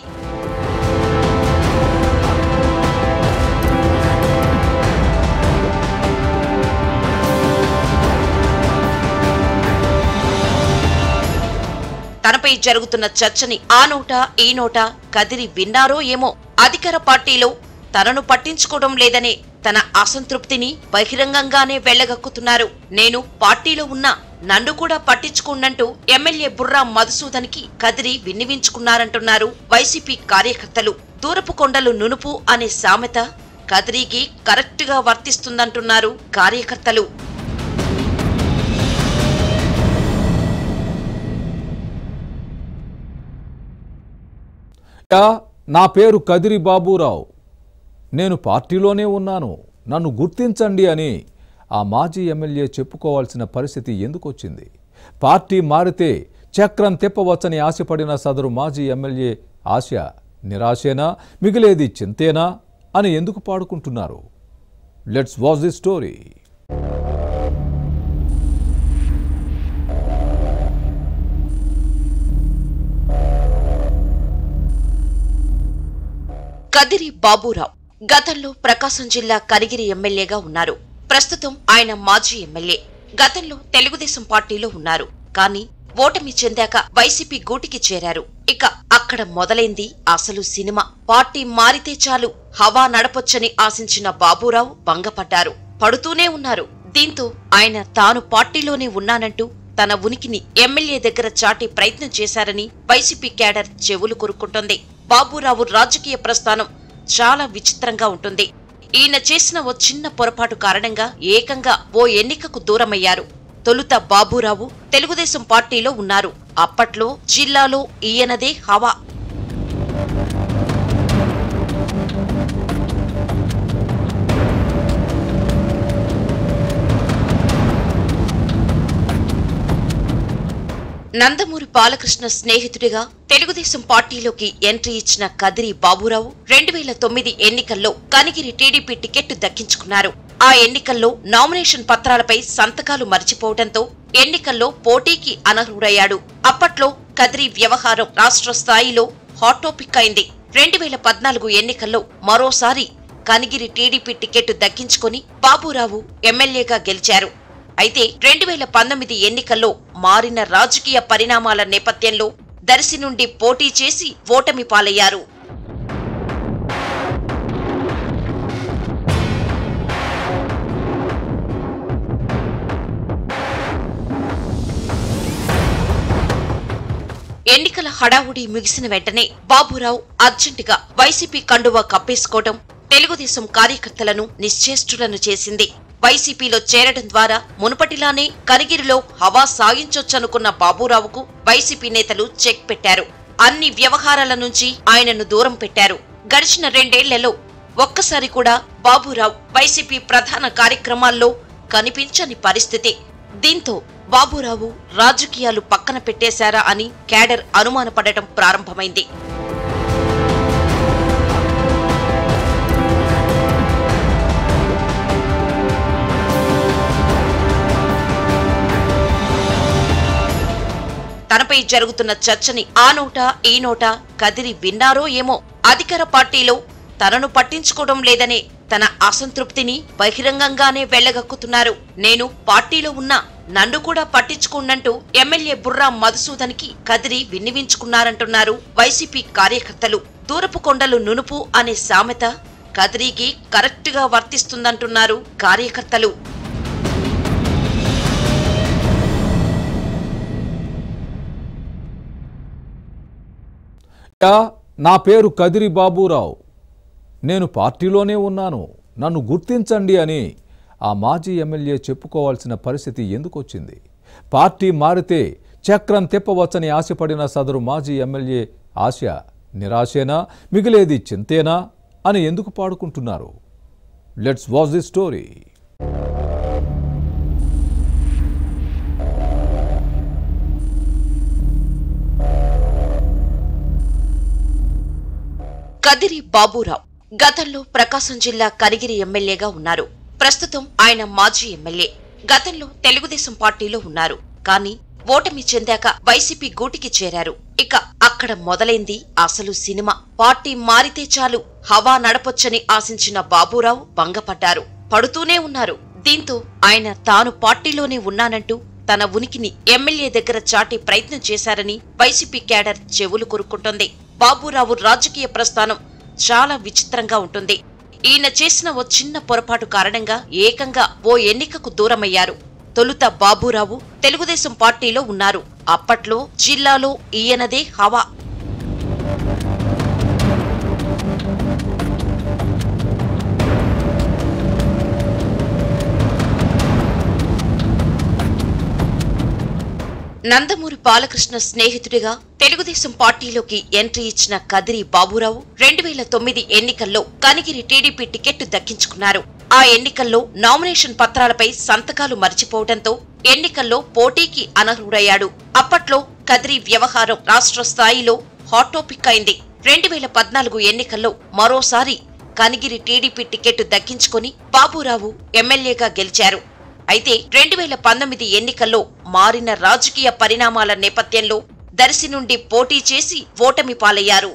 తనపై జరుగుతున్న చర్చని ఆ నోట ఈ నోట కదిరి విన్నారో ఏమో అధికార పార్టీలో తనను పట్టించుకోవడం లేదనే తన అసంతృప్తిని బహిరంగంగానే వెళ్లగక్కుతున్నారు నేను పార్టీలో ఉన్నా నన్ను కూడా పట్టించుకోనంటూ ఎమ్మెల్యే బుర్రా మధుసూదన్కి కదిరి విన్నివించుకున్నారంటున్నారు వైసీపీ కార్యకర్తలు దూరపు కొండలు నునుపు అనే సామెత కదిరికి కరెక్టుగా వర్తిస్తుందంటున్నారు కార్యకర్తలు యా, నా పేరు కదిరి బాబురావు నేను పార్టీలోనే ఉన్నాను నన్ను గుర్తించండి అని ఆ మాజీ ఎమ్మెల్యే చెప్పుకోవాల్సిన పరిస్థితి ఎందుకు వచ్చింది పార్టీ మారితే చక్రం తిప్పవచ్చని ఆశపడిన సదరు మాజీ ఎమ్మెల్యే ఆశ నిరాశేనా మిగిలేది చింతేనా అని ఎందుకు పాడుకుంటున్నారు let's watch the story Kadiri Baburao గతంలో ప్రకాశం జిల్లా కనిగిరి ఎమ్మెల్యేగా ఉన్నారు ప్రస్తుతం ఆయన మాజీ ఎమ్మెల్యే గతంలో తెలుగుదేశం పార్టీలో ఉన్నారు కానీ ఓటమి చెందాక వైసీపీ గూటికి చేరారు ఇక అక్కడ మొదలైంది అసలు సినిమా పార్టీ మారితే చాలు హవా నడపొచ్చని ఆశించిన బాబురావు భంగపడ్డారు పడుతూనే ఉన్నారు దీంతో ఆయన తాను పార్టీలోనే ఉన్నానంటూ తన ఉనికిని ఎమ్మెల్యే దగ్గర చాటి ప్రయత్నం చేశారని వైసీపీ క్యాడర్ చెవులు కొరుక్కుంటోంది బాబురావు రాజకీయ ప్రస్థానం చాలా విచిత్రంగా ఉంటుంది ఈయన చేసిన ఓ చిన్న పొరపాటు కారణంగా ఏకంగా ఓ ఎన్నికకు దూరమయ్యారు తొలుత బాబురావు తెలుగుదేశం పార్టీలో ఉన్నారు అప్పట్లో జిల్లాలో ఈయనదే హవా నందమూరి బాలకృష్ణ స్నేహితుడిగా తెలుగుదేశం పార్టీలోకి ఎంట్రీ ఇచ్చిన కదిరి బాబురావు రెండు వేల తొమ్మిది ఎన్నికల్లో కనిగిరి టీడీపీ టికెట్ దక్కించుకున్నారు ఆ ఎన్నికల్లో నామినేషన్ పత్రాలపై సంతకాలు మర్చిపోవడంతో ఎన్నికల్లో పోటీకి అనర్హుడయ్యాడు అప్పట్లో కదిరి వ్యవహారం రాష్ట్ర స్థాయిలో హాట్ టాపిక్ అయింది రెండు వేల పద్నాలుగు ఎన్నికల్లో మరోసారి కనిగిరి టీడీపీ టికెట్ దక్కించుకుని బాబురావు ఎమ్మెల్యేగా గెలిచారు అయితే రెండు వేల పంతొమ్మిది ఎన్నికల్లో మారిన రాజకీయ పరిణామాల నేపథ్యంలో దర్శి నుండి పోటీ చేసి ఓటమి పాలయ్యారు ఎన్నికల హడావుడి ముగిసిన వెంటనే బాబురావు అర్జెంటుగా వైసీపీ కండువా కప్పేసుకోవడం తెలుగుదేశం కార్యకర్తలను నిశ్చేష్టులను చేసింది వైసీపీలో చేరడం ద్వారా మునుపటిలానే కనిగిరిలో హవా సాగించొచ్చనుకున్న బాబురావుకు వైసీపీ నేతలు చెక్ పెట్టారు అన్ని వ్యవహారాల నుంచి ఆయనను దూరం పెట్టారు గడిచిన రెండేళ్లలో ఒక్కసారి కూడా బాబురావు వైసీపీ ప్రధాన కార్యక్రమాల్లో కనిపించని పరిస్థితి దీంతో బాబురావు రాజకీయాలు పక్కన పెట్టేశారా అని క్యాడర్ అనుమానపడటం ప్రారంభమైంది తనపై జరుగుతున్న చర్చని ఆ నోట ఈ నోట కదిరి విన్నారో ఏమో అధికార పార్టీలో తనను పట్టించుకోవడం లేదనే తన అసంతృప్తిని బహిరంగంగానే వెళ్లగక్కుతున్నారు నేను పార్టీలో ఉన్నా నన్ను కూడా పట్టించుకున్నట్టు ఎమ్మెల్యే బుర్రా మధుసూదన్కి కదిరి విన్నవించుకున్నారంటున్నారు వైసీపీ కార్యకర్తలు దూరపు కొండలు నునుపు అనే సామెత కదిరికి కరెక్ట్ గా వర్తిస్తుందంటున్నారు కార్యకర్తలు యా, నా పేరు కదిరి బాబురావు నేను పార్టీలోనే ఉన్నాను నన్ను గుర్తించండి అని ఆ మాజీ ఎమ్మెల్యే చెప్పుకోవాల్సిన పరిస్థితి ఎందుకు వచ్చింది పార్టీ మారితే చక్రం తిప్పవచ్చని ఆశపడిన సదరు మాజీ ఎమ్మెల్యే ఆశ నిరాశేనా మిగిలేది చింతేనా అని ఎందుకు పాడుకుంటున్నారు let's watch the story Kadiri Baburao గతంలో ప్రకాశం జిల్లా కనిగిరి ఎమ్మెల్యేగా ఉన్నారు ప్రస్తుతం ఆయన మాజీ ఎమ్మెల్యే గతంలో తెలుగుదేశం పార్టీలో ఉన్నారు కానీ ఓటమి చెందాక వైసీపీ గూటికి చేరారు ఇక అక్కడ మొదలైంది అసలు సినిమా పార్టీ మారితే చాలు హవా నడపొచ్చని ఆశించిన బాబురావు భంగపడ్డారు పడుతూనే ఉన్నారు దీంతో ఆయన తాను పార్టీలోనే ఉన్నానంటూ తన ఉనికిని ఎమ్మెల్యే దగ్గర చాటే ప్రయత్నం చేశారని వైసీపీ క్యాడర్ చెవులు కొరుక్కుంటోంది బాబురావు రాజకీయ ప్రస్థానం చాలా విచిత్రంగా ఉంటుంది ఈయన చేసిన ఓ చిన్న పొరపాటు కారణంగా ఏకంగా ఓ ఎన్నికకు దూరమయ్యారు తొలుత బాబురావు తెలుగుదేశం పార్టీలో ఉన్నారు అప్పట్లో జిల్లాలో ఈయనదే హవా నందమూరి బాలకృష్ణ స్నేహితుడిగా తెలుగుదేశం పార్టీలోకి ఎంట్రీ ఇచ్చిన కదిరి బాబురావు రెండు వేల తొమ్మిది ఎన్నికల్లో కనిగిరి టీడీపీ టికెట్ దక్కించుకున్నారు ఆ ఎన్నికల్లో నామినేషన్ పత్రాలపై సంతకాలు మర్చిపోవడంతో ఎన్నికల్లో పోటీకి అనర్హుడయ్యాడు అప్పట్లో కదిరి వ్యవహారం రాష్ట్ర స్థాయిలో హాట్ టాపిక్ అయింది రెండు వేల పద్నాలుగు ఎన్నికల్లో మరోసారి కనిగిరి టీడీపీ టికెట్ దక్కించుకొని బాబురావు ఎమ్మెల్యేగా గెలిచారు అయితే రెండు వేల పంతొమ్మిది ఎన్నికల్లో మారిన రాజకీయ పరిణామాల నేపథ్యంలో దర్శి నుండి పోటీ చేసి ఓటమి పాలయ్యారు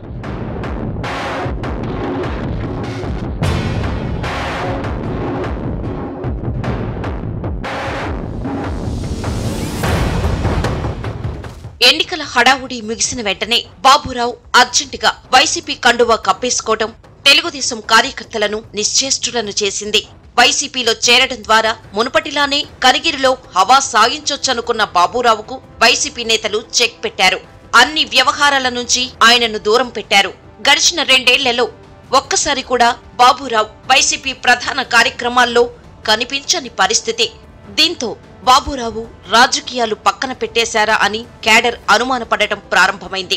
ఎన్నికల హడావుడి ముగిసిన వెంటనే బాబురావు అర్జెంటుగా వైసీపీ కండువా కప్పేసుకోవడం తెలుగుదేశం కార్యకర్తలను నిశ్చేష్టులను చేసింది వైసీపీలో చేరడం ద్వారా మునుపటిలానే కనిగిరిలో హవా సాగించొచ్చనుకున్న బాబురావుకు వైసీపీ నేతలు చెక్ పెట్టారు అన్ని వ్యవహారాల నుంచి ఆయనను దూరం పెట్టారు గడిచిన రెండేళ్లలో ఒక్కసారి కూడా బాబురావు వైసీపీ ప్రధాన కార్యక్రమాల్లో కనిపించని పరిస్థితి దీంతో బాబురావు రాజకీయాలు పక్కన పెట్టేశారా అని క్యాడర్ అనుమానపడటం ప్రారంభమైంది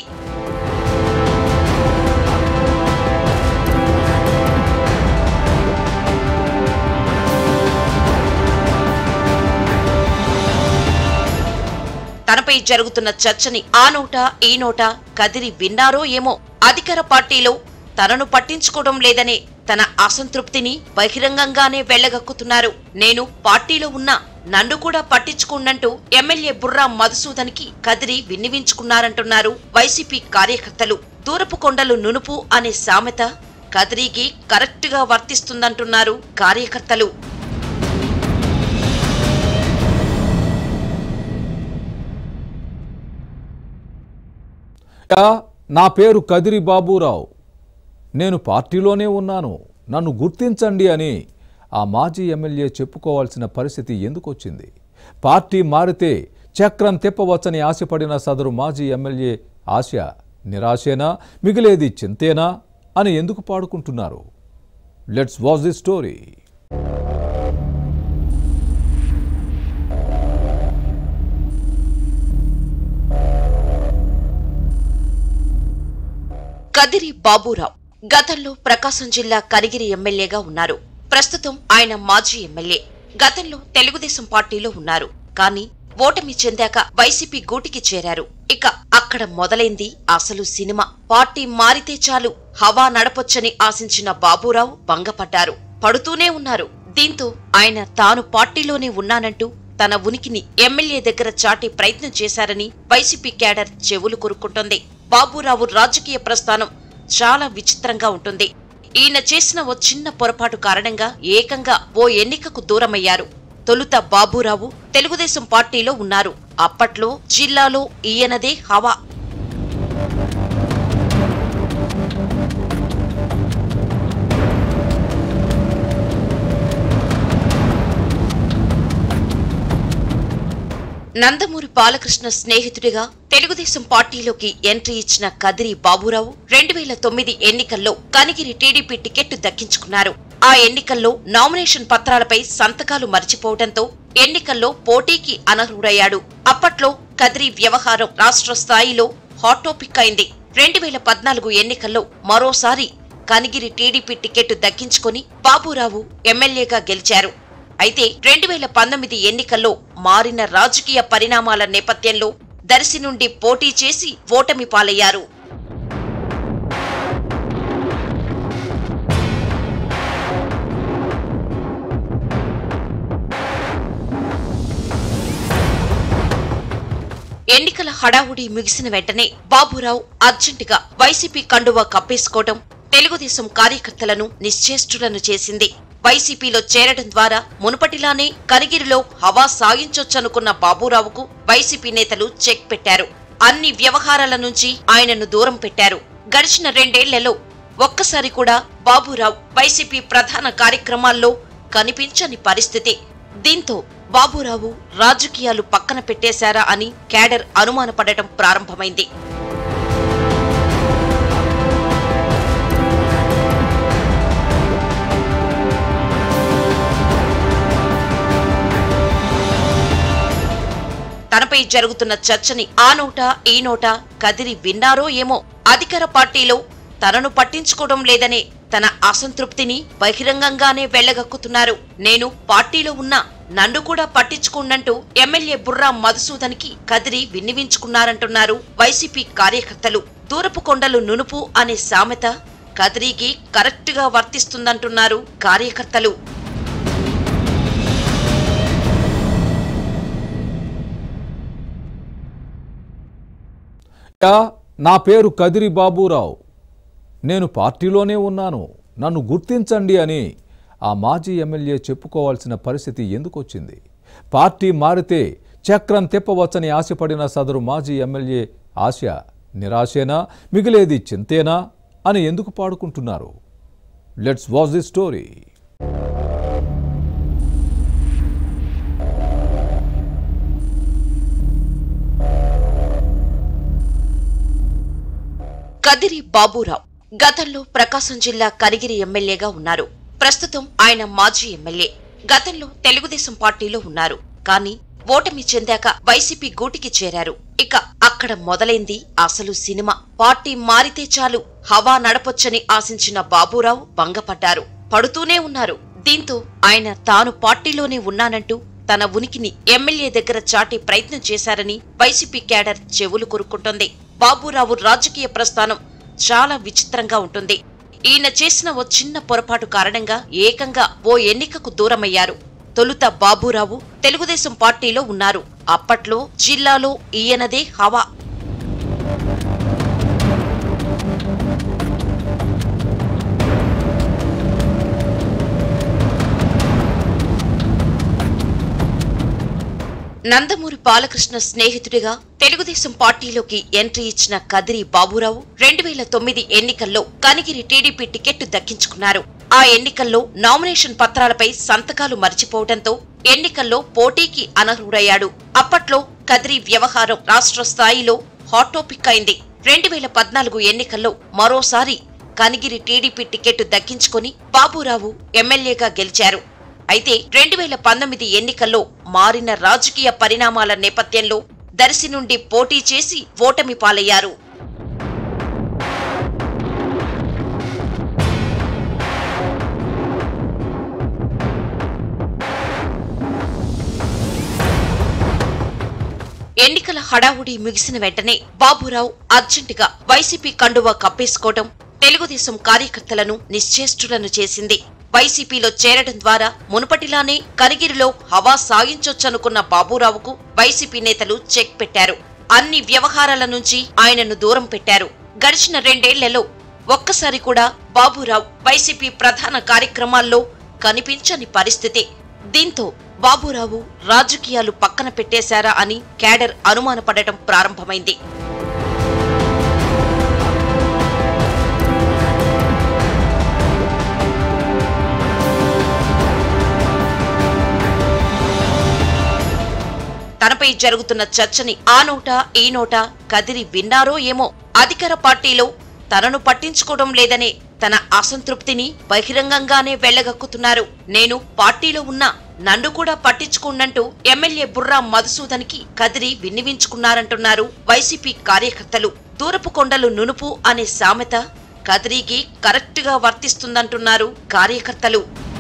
తనపై జరుగుతున్న చర్చని ఆ నోట ఈ నోట కదిరి విన్నారో ఏమో అధికార పార్టీలో తనను పట్టించుకోవడం లేదనే తన అసంతృప్తిని బహిరంగంగానే వెళ్లగక్కుతున్నారు నేను పార్టీలో ఉన్నా నన్ను కూడా పట్టించుకున్నట్టు ఎమ్మెల్యే బుర్రా మధుసూదన్కి కదిరి విన్నవించుకున్నారంటున్నారు వైసీపీ కార్యకర్తలు దూరపు కొండలు నునుపు అనే సామెత కదిరికి కరెక్ట్ గా వర్తిస్తుందంటున్నారు కార్యకర్తలు యా, నా పేరు కదిరి బాబురావు నేను పార్టీలోనే ఉన్నాను నన్ను గుర్తించండి అని ఆ మాజీ ఎమ్మెల్యే చెప్పుకోవాల్సిన పరిస్థితి ఎందుకు వచ్చింది పార్టీ మారితే చక్రం తిప్పవచ్చని ఆశపడిన సదరు మాజీ ఎమ్మెల్యే ఆశ నిరాశేనా మిగిలేది చింతేనా అని ఎందుకు పాడుకుంటున్నారు let's watch the story Kadiri Baburao గతంలో ప్రకాశం జిల్లా కనిగిరి ఎమ్మెల్యేగా ఉన్నారు ప్రస్తుతం ఆయన మాజీ ఎమ్మెల్యే గతంలో తెలుగుదేశం పార్టీలో ఉన్నారు కానీ ఓటమి చెందాక వైసీపీ గూటికి చేరారు ఇక అక్కడ మొదలైంది అసలు సినిమా పార్టీ మారితే చాలు హవా నడపొచ్చని ఆశించిన బాబురావు భంగపడ్డారు పడుతూనే ఉన్నారు దీంతో ఆయన తాను పార్టీలోనే ఉన్నానంటూ తన ఉనికిని ఎమ్మెల్యే దగ్గర చాటి ప్రయత్నం చేశారని వైసీపీ క్యాడర్ చెవులు కొరుక్కుంటోంది బాబురావు రాజకీయ ప్రస్థానం చాలా విచిత్రంగా ఉంటుంది ఈయన చేసిన ఓ చిన్న పొరపాటు కారణంగా ఏకంగా ఓ ఎన్నికకు దూరమయ్యారు తొలుత బాబురావు తెలుగుదేశం పార్టీలో ఉన్నారు అప్పట్లో జిల్లాలో ఈయనదే హవా నందమూరి బాలకృష్ణ స్నేహితుడిగా తెలుగుదేశం పార్టీలోకి ఎంట్రీ ఇచ్చిన కదిరి బాబురావు రెండు వేల తొమ్మిది ఎన్నికల్లో కనిగిరి టీడీపీ టికెట్ దక్కించుకున్నారు ఆ ఎన్నికల్లో నామినేషన్ పత్రాలపై సంతకాలు మర్చిపోవడంతో ఎన్నికల్లో పోటీకి అనర్హుడయ్యాడు అప్పట్లో కదిరి వ్యవహారం రాష్ట్ర స్థాయిలో హాట్ టాపిక్ అయింది రెండు వేల పద్నాలుగు ఎన్నికల్లో మరోసారి కనిగిరి టీడీపీ టికెట్ దక్కించుకొని బాబురావు ఎమ్మెల్యేగా గెలిచారు అయితే రెండు వేల పంతొమ్మిది ఎన్నికల్లో మారిన రాజకీయ పరిణామాల నేపథ్యంలో దర్శి నుండి పోటీ చేసి ఓటమి పాలయ్యారు ఎన్నికల హడావుడి ముగిసిన వెంటనే బాబురావు అర్జెంటుగా వైసీపీ కండువా కప్పేసుకోవడం తెలుగుదేశం కార్యకర్తలను నిశ్చేష్టులను చేసింది వైసీపీలో చేరడం ద్వారా మునుపటిలానే కనిగిరిలో హవా సాగించొచ్చనుకున్న బాబురావుకు వైసీపీ నేతలు చెక్ పెట్టారు అన్ని వ్యవహారాల నుంచి ఆయనను దూరం పెట్టారు గడిచిన రెండేళ్లలో ఒక్కసారి కూడా బాబురావు వైసీపీ ప్రధాన కార్యక్రమాల్లో కనిపించని పరిస్థితి దీంతో బాబురావు రాజకీయాలు పక్కన పెట్టేశారా అని క్యాడర్ అనుమానపడటం ప్రారంభమైంది తనపై జరుగుతున్న చర్చని ఆ నోట ఈ నోట కదిరి విన్నారో ఏమో అధికార పార్టీలో తనను పట్టించుకోవడం లేదనే తన అసంతృప్తిని బహిరంగంగానే వెళ్లగక్కుతున్నారు నేను పార్టీలో ఉన్నా నన్ను కూడా పట్టించుకోండంటూ ఎమ్మెల్యే బుర్రా మధుసూదన్ కి కదిరి విన్నివించుకున్నారంటున్నారు వైసీపీ కార్యకర్తలు దూరపు కొండలు నునుపు అనే సామెత కదిరికి కరెక్ట్ గా వర్తిస్తుందంటున్నారు కార్యకర్తలు యా, నా పేరు కదిరి బాబురావు నేను పార్టీలోనే ఉన్నాను నన్ను గుర్తించండి అని ఆ మాజీ ఎమ్మెల్యే చెప్పుకోవాల్సిన పరిస్థితి ఎందుకు వచ్చింది పార్టీ మారితే చక్రం తిప్పవచ్చని ఆశపడిన సదరు మాజీ ఎమ్మెల్యే ఆశ నిరాశేనా మిగిలేది చింతేనా అని ఎందుకు పాడుకుంటున్నారు let's watch the story Kadiri Baburao గతంలో ప్రకాశం జిల్లా కనిగిరి ఎమ్మెల్యేగా ఉన్నారు ప్రస్తుతం ఆయన మాజీ ఎమ్మెల్యే గతంలో తెలుగుదేశం పార్టీలో ఉన్నారు కానీ ఓటమి చెందాక వైసీపీ గూటికి చేరారు ఇక అక్కడ మొదలైంది అసలు సినిమా పార్టీ మారితే చాలు హవా నడపొచ్చని ఆశించిన బాబురావు భంగపడ్డారు పడుతూనే ఉన్నారు దీంతో ఆయన తాను పార్టీలోనే ఉన్నానంటూ తన ఉనికిని ఎమ్మెల్యే దగ్గర చాటి ప్రయత్నం చేశారని వైసీపీ క్యాడర్ చెవులు కొరుక్కుంటోంది బాబురావు రాజకీయ ప్రస్థానం చాలా విచిత్రంగా ఉంటుంది ఈయన చేసిన ఓ చిన్న పొరపాటు కారణంగా ఏకంగా ఓ ఎన్నికకు దూరమయ్యారు తొలుత బాబురావు తెలుగుదేశం పార్టీలో ఉన్నారు అప్పట్లో జిల్లాలో ఈయనదే హవా నందమూరి బాలకృష్ణ స్నేహితుడిగా తెలుగుదేశం పార్టీలోకి ఎంట్రీ ఇచ్చిన కదిరి బాబురావు రెండు వేల తొమ్మిది ఎన్నికల్లో కనిగిరి టీడీపీ టికెట్ దక్కించుకున్నారు ఆ ఎన్నికల్లో నామినేషన్ పత్రాలపై సంతకాలు మర్చిపోవడంతో ఎన్నికల్లో పోటీకి అనర్హుడయ్యాడు అప్పట్లో కదిరి వ్యవహారం రాష్ట్ర స్థాయిలో హాట్ టాపిక్ అయింది రెండు వేల పద్నాలుగు ఎన్నికల్లో మరోసారి కనిగిరి టీడీపీ టికెట్ దక్కించుకుని బాబురావు ఎమ్మెల్యేగా గెలిచారు అయితే రెండు వేల పంతొమ్మిది ఎన్నికల్లో మారిన రాజకీయ పరిణామాల నేపథ్యంలో దర్శి నుండి పోటీ చేసి ఓటమి పాలయ్యారు ఎన్నికల హడావుడి ముగిసిన వెంటనే బాబురావు అర్జెంటుగా వైసీపీ కండువా కప్పేసుకోవడం తెలుగుదేశం కార్యకర్తలను నిశ్చేష్టులను చేసింది వైసీపీలో చేరడం ద్వారా మునుపటిలానే కనిగిరిలో హవా సాగించొచ్చనుకున్న బాబురావుకు వైసీపీ నేతలు చెక్ పెట్టారు అన్ని వ్యవహారాల నుంచి ఆయనను దూరం పెట్టారు గడిచిన రెండేళ్లలో ఒక్కసారి కూడా బాబురావు వైసీపీ ప్రధాన కార్యక్రమాల్లో కనిపించని పరిస్థితి దీంతో బాబురావు రాజకీయాలు పక్కన పెట్టేశారా అని క్యాడర్ అనుమానపడటం ప్రారంభమైంది తనపై జరుగుతున్న చర్చని ఆ నోట ఈ నోట కదిరి విన్నారో ఏమో అధికార పార్టీలో తనను పట్టించుకోవడం లేదనే తన అసంతృప్తిని బహిరంగంగానే వెళ్లగక్కుతున్నారు నేను పార్టీలో ఉన్నా నన్ను కూడా పట్టించుకోనంటూ ఎమ్మెల్యే బుర్రా మధుసూదన్కి కదిరి విన్నివించుకున్నారంటున్నారు వైసీపీ కార్యకర్తలు దూరపు కొండలు నునుపు అనే సామెత కదిరికి కరెక్టుగా వర్తిస్తుందంటున్నారు కార్యకర్తలు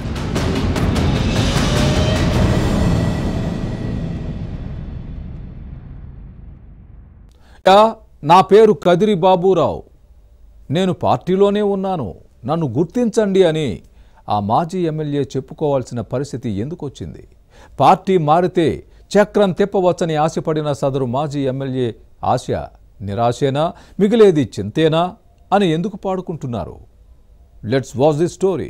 యా, నా పేరు కదిరి బాబురావు నేను పార్టీలోనే ఉన్నాను నన్ను గుర్తించండి అని ఆ మాజీ ఎమ్మెల్యే చెప్పుకోవాల్సిన పరిస్థితి ఎందుకు వచ్చింది పార్టీ మారితే చక్రం తిప్పవచ్చని ఆశపడిన సదరు మాజీ ఎమ్మెల్యే ఆశ నిరాశేనా మిగిలేది చింతేనా అని ఎందుకు పాడుకుంటున్నారు let's watch the story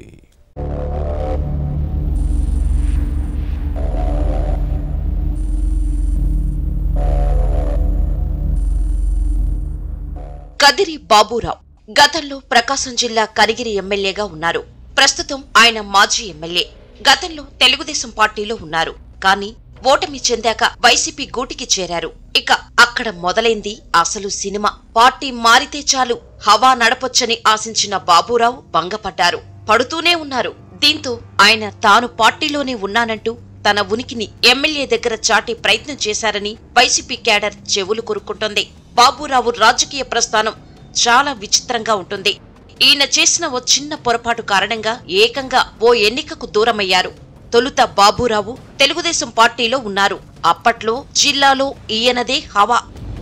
Kadiri Baburao గతంలో ప్రకాశం జిల్లా కనిగిరి ఎమ్మెల్యేగా ఉన్నారు ప్రస్తుతం ఆయన మాజీ ఎమ్మెల్యే గతంలో తెలుగుదేశం పార్టీలో ఉన్నారు కానీ ఓటమి చెందాక వైసీపీ గూటికి చేరారు ఇక అక్కడ మొదలైంది అసలు సినిమా పార్టీ మారితే చాలు హవా నడపొచ్చని ఆశించిన బాబురావు భంగపడ్డారు పడుతూనే ఉన్నారు దీంతో ఆయన తాను పార్టీలోనే ఉన్నానంటూ తన ఉనికిని ఎమ్మెల్యే దగ్గర చాటే ప్రయత్నం చేశారని వైసీపీ క్యాడర్ చెవులు కొరుక్కుంటోంది బాబురావు రాజకీయ ప్రస్థానం చాలా విచిత్రంగా ఉంటుంది ఈయన చేసిన ఓ చిన్న పొరపాటు కారణంగా ఏకంగా ఓ ఎన్నికకు దూరమయ్యారు తొలుత బాబురావు తెలుగుదేశం పార్టీలో ఉన్నారు అప్పట్లో జిల్లాలో ఈయనదే హవా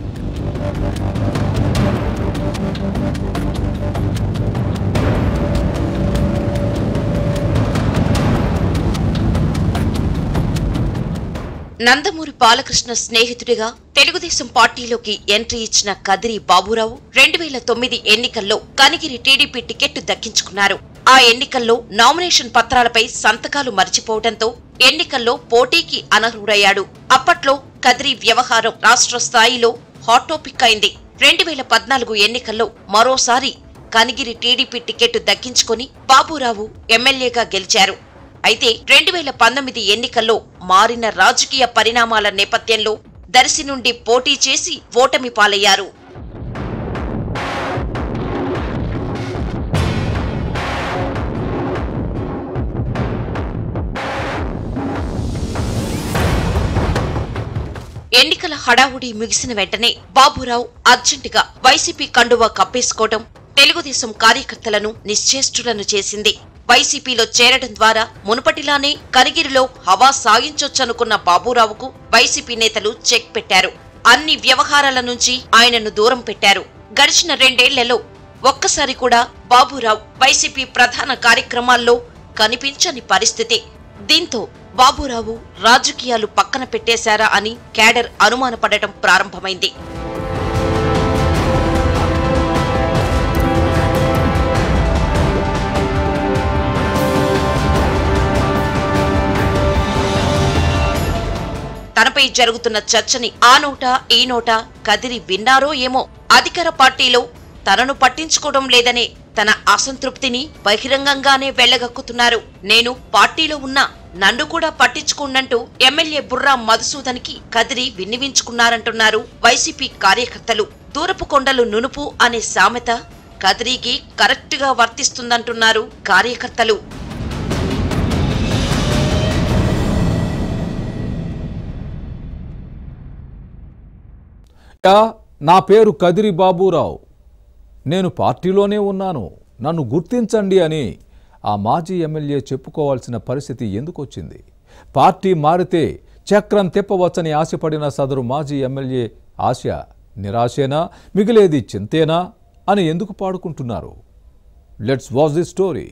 నందమూరి బాలకృష్ణ స్నేహితుడిగా తెలుగుదేశం పార్టీలోకి ఎంట్రీ ఇచ్చిన కదిరి బాబురావు రెండు వేల తొమ్మిది ఎన్నికల్లో కనిగిరి టీడీపీ టికెట్ దక్కించుకున్నారు ఆ ఎన్నికల్లో నామినేషన్ పత్రాలపై సంతకాలు మర్చిపోవడంతో ఎన్నికల్లో పోటీకి అనర్హుడయ్యాడు అప్పట్లో కదిరి వ్యవహారం రాష్ట్ర స్థాయిలో హాట్ టాపిక్ అయింది రెండు వేల పద్నాలుగు ఎన్నికల్లో మరోసారి కనిగిరి టీడీపీ టికెట్ దక్కించుకుని బాబురావు ఎమ్మెల్యేగా గెలిచారు అయితే రెండు వేల పంతొమ్మిది ఎన్నికల్లో మారిన రాజకీయ పరిణామాల నేపథ్యంలో దర్శి నుండి పోటీ చేసి ఓటమి పాలయ్యారు ఎన్నికల హడావుడి ముగిసిన వెంటనే బాబురావు అర్జెంటుగా వైసీపీ కండువా కప్పేసుకోవడం తెలుగుదేశం కార్యకర్తలను నిశ్చేష్టులను చేసింది వైసీపీలో చేరడం ద్వారా మునుపటిలానే కనిగిరిలో హవా సాగించొచ్చనుకున్న బాబురావుకు వైసీపీ నేతలు చెక్ పెట్టారు అన్ని వ్యవహారాల నుంచి ఆయనను దూరం పెట్టారు గడిచిన రెండేళ్లలో ఒక్కసారి కూడా బాబురావు వైసీపీ ప్రధాన కార్యక్రమాల్లో కనిపించని పరిస్థితి దీంతో బాబురావు రాజకీయాలు పక్కన పెట్టేశారా అని క్యాడర్ అనుమానపడటం ప్రారంభమైంది తనపై జరుగుతున్న చర్చని ఆ నోట ఈ నోట కదిరి విన్నారో ఏమో అధికార పార్టీలో తనను పట్టించుకోవడం లేదనే తన అసంతృప్తిని బహిరంగంగానే వెళ్లగక్కుతున్నారు నేను పార్టీలో ఉన్నా నన్ను కూడా పట్టించుకోండంటూ ఎమ్మెల్యే బుర్రా మధుసూదన్కి కదిరి విన్నవించుకున్నారంటున్నారు వైసీపీ కార్యకర్తలు దూరపు కొండలు నునుపు అనే సామెత కదిరికి కరెక్ట్ గా వర్తిస్తుందంటున్నారు కార్యకర్తలు యా, నా పేరు కదిరి బాబురావు నేను పార్టీలోనే ఉన్నాను నన్ను గుర్తించండి అని ఆ మాజీ ఎమ్మెల్యే చెప్పుకోవాల్సిన పరిస్థితి ఎందుకు వచ్చింది పార్టీ మారితే చక్రం తిప్పవచ్చని ఆశపడిన సదరు మాజీ ఎమ్మెల్యే ఆశ నిరాశేనా మిగిలేది చింతేనా అని ఎందుకు పాడుకుంటున్నారు let's watch the story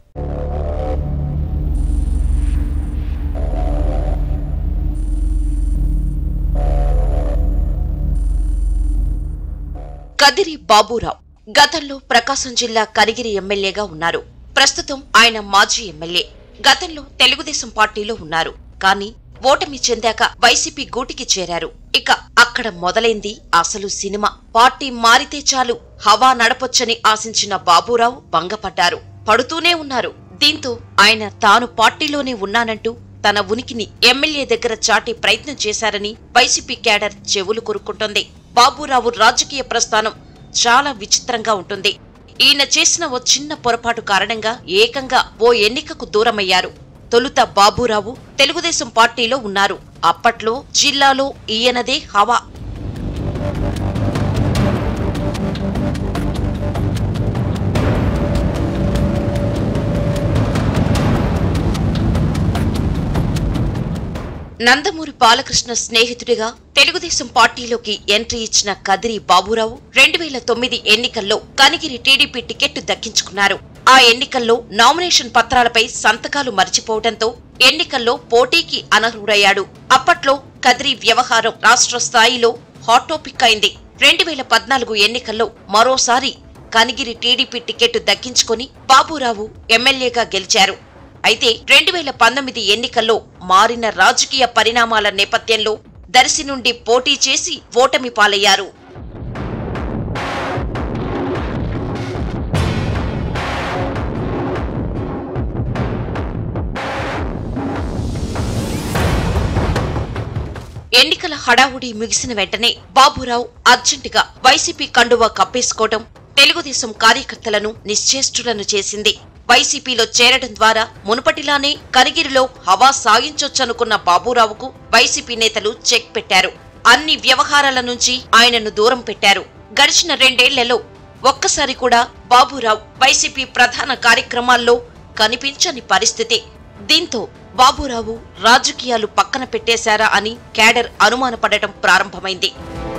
Kadiri Baburao గతంలో ప్రకాశం జిల్లా కనిగిరి ఎమ్మెల్యేగా ఉన్నారు ప్రస్తుతం ఆయన మాజీ ఎమ్మెల్యే గతంలో తెలుగుదేశం పార్టీలో ఉన్నారు కానీ ఓటమి చెందాక వైసీపీ గూటికి చేరారు ఇక అక్కడ మొదలైంది అసలు సినిమా పార్టీ మారితే చాలు హవా నడపొచ్చని ఆశించిన బాబురావు భంగపడ్డారు పడుతూనే ఉన్నారు దీంతో ఆయన తాను పార్టీలోనే ఉన్నానంటూ తన ఉనికిని ఎమ్మెల్యే దగ్గర చాటే ప్రయత్నం చేశారని వైసీపీ క్యాడర్ చెవులు కొరుక్కుంటోంది బాబురావు రాజకీయ ప్రస్థానం చాలా విచిత్రంగా ఉంటుంది ఈయన చేసిన ఓ చిన్న పొరపాటు కారణంగా ఏకంగా ఓ ఎన్నికకు దూరమయ్యారు తొలుత బాబురావు తెలుగుదేశం పార్టీలో ఉన్నారు అప్పట్లో జిల్లాలో ఈయనదే హవా నందమూరి బాలకృష్ణ స్నేహితుడిగా తెలుగుదేశం పార్టీలోకి ఎంట్రీ ఇచ్చిన కదిరి బాబురావు రెండు వేల తొమ్మిది ఎన్నికల్లో కనిగిరి టీడీపీ టికెట్ దక్కించుకున్నారు ఆ ఎన్నికల్లో నామినేషన్ పత్రాలపై సంతకాలు మర్చిపోవడంతో ఎన్నికల్లో పోటీకి అనర్హుడయ్యాడు అప్పట్లో కదిరి వ్యవహారం రాష్ట్ర స్థాయిలో హాట్ టాపిక్ అయింది రెండు వేల పద్నాలుగు ఎన్నికల్లో మరోసారి కనిగిరి టీడీపీ టికెట్ దక్కించుకొని బాబురావు ఎమ్మెల్యేగా గెలిచారు అయితే రెండు వేల పంతొమ్మిది ఎన్నికల్లో మారిన రాజకీయ పరిణామాల నేపథ్యంలో దర్శి నుండి పోటీ చేసి ఓటమి పాలయ్యారు ఎన్నికల హడావుడి ముగిసిన వెంటనే బాబురావు అర్జెంటుగా వైసీపీ కండువా కప్పేసుకోవడం తెలుగుదేశం కార్యకర్తలను నిశ్చేష్టులను చేసింది వైసీపీలో చేరడం ద్వారా మునుపటిలానే కనిగిరిలో హవా సాగించొచ్చనుకున్న బాబురావుకు వైసీపీ నేతలు చెక్ పెట్టారు అన్ని వ్యవహారాల నుంచి ఆయనను దూరం పెట్టారు గడిచిన రెండేళ్లలో ఒక్కసారి కూడా బాబురావు వైసీపీ ప్రధాన కార్యక్రమాల్లో కనిపించని పరిస్థితి దీంతో బాబురావు రాజకీయాలు పక్కన పెట్టేశారా అని క్యాడర్ అనుమానపడటం ప్రారంభమైంది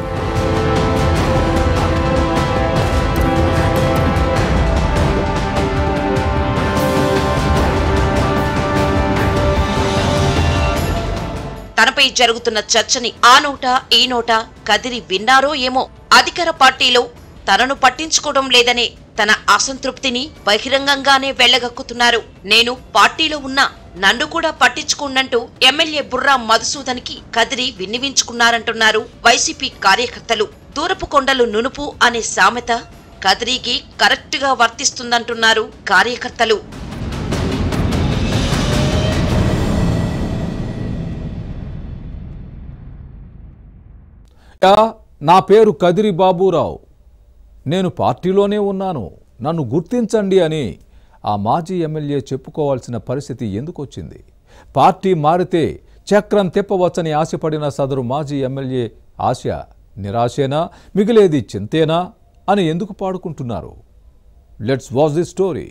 తనపై జరుగుతున్న చర్చని ఆ నోట ఈ నోట కదిరి విన్నారో ఏమో అధికార పార్టీలో తనను పట్టించుకోవడం లేదనే తన అసంతృప్తిని బహిరంగంగానే వెళ్లగక్కుతున్నారు నేను పార్టీలో ఉన్నా నన్ను కూడా పట్టించుకోండంటూ ఎమ్మెల్యే బుర్రా మధుసూదన్కి కదిరి విన్నవించుకున్నారంటున్నారు వైసీపీ కార్యకర్తలు దూరపు కొండలు నునుపు అనే సామెత కదిరికి కరెక్ట్ గా వర్తిస్తుందంటున్నారు కార్యకర్తలు యా, నా పేరు కదిరి బాబురావు నేను పార్టీలోనే ఉన్నాను నన్ను గుర్తించండి అని ఆ మాజీ ఎమ్మెల్యే చెప్పుకోవాల్సిన పరిస్థితి ఎందుకు వచ్చింది పార్టీ మారితే చక్రం తిప్పవచ్చని ఆశపడిన సదరు మాజీ ఎమ్మెల్యే ఆశ నిరాశేనా మిగిలేది చింతేనా అని ఎందుకు పాడుకుంటున్నారు let's watch the story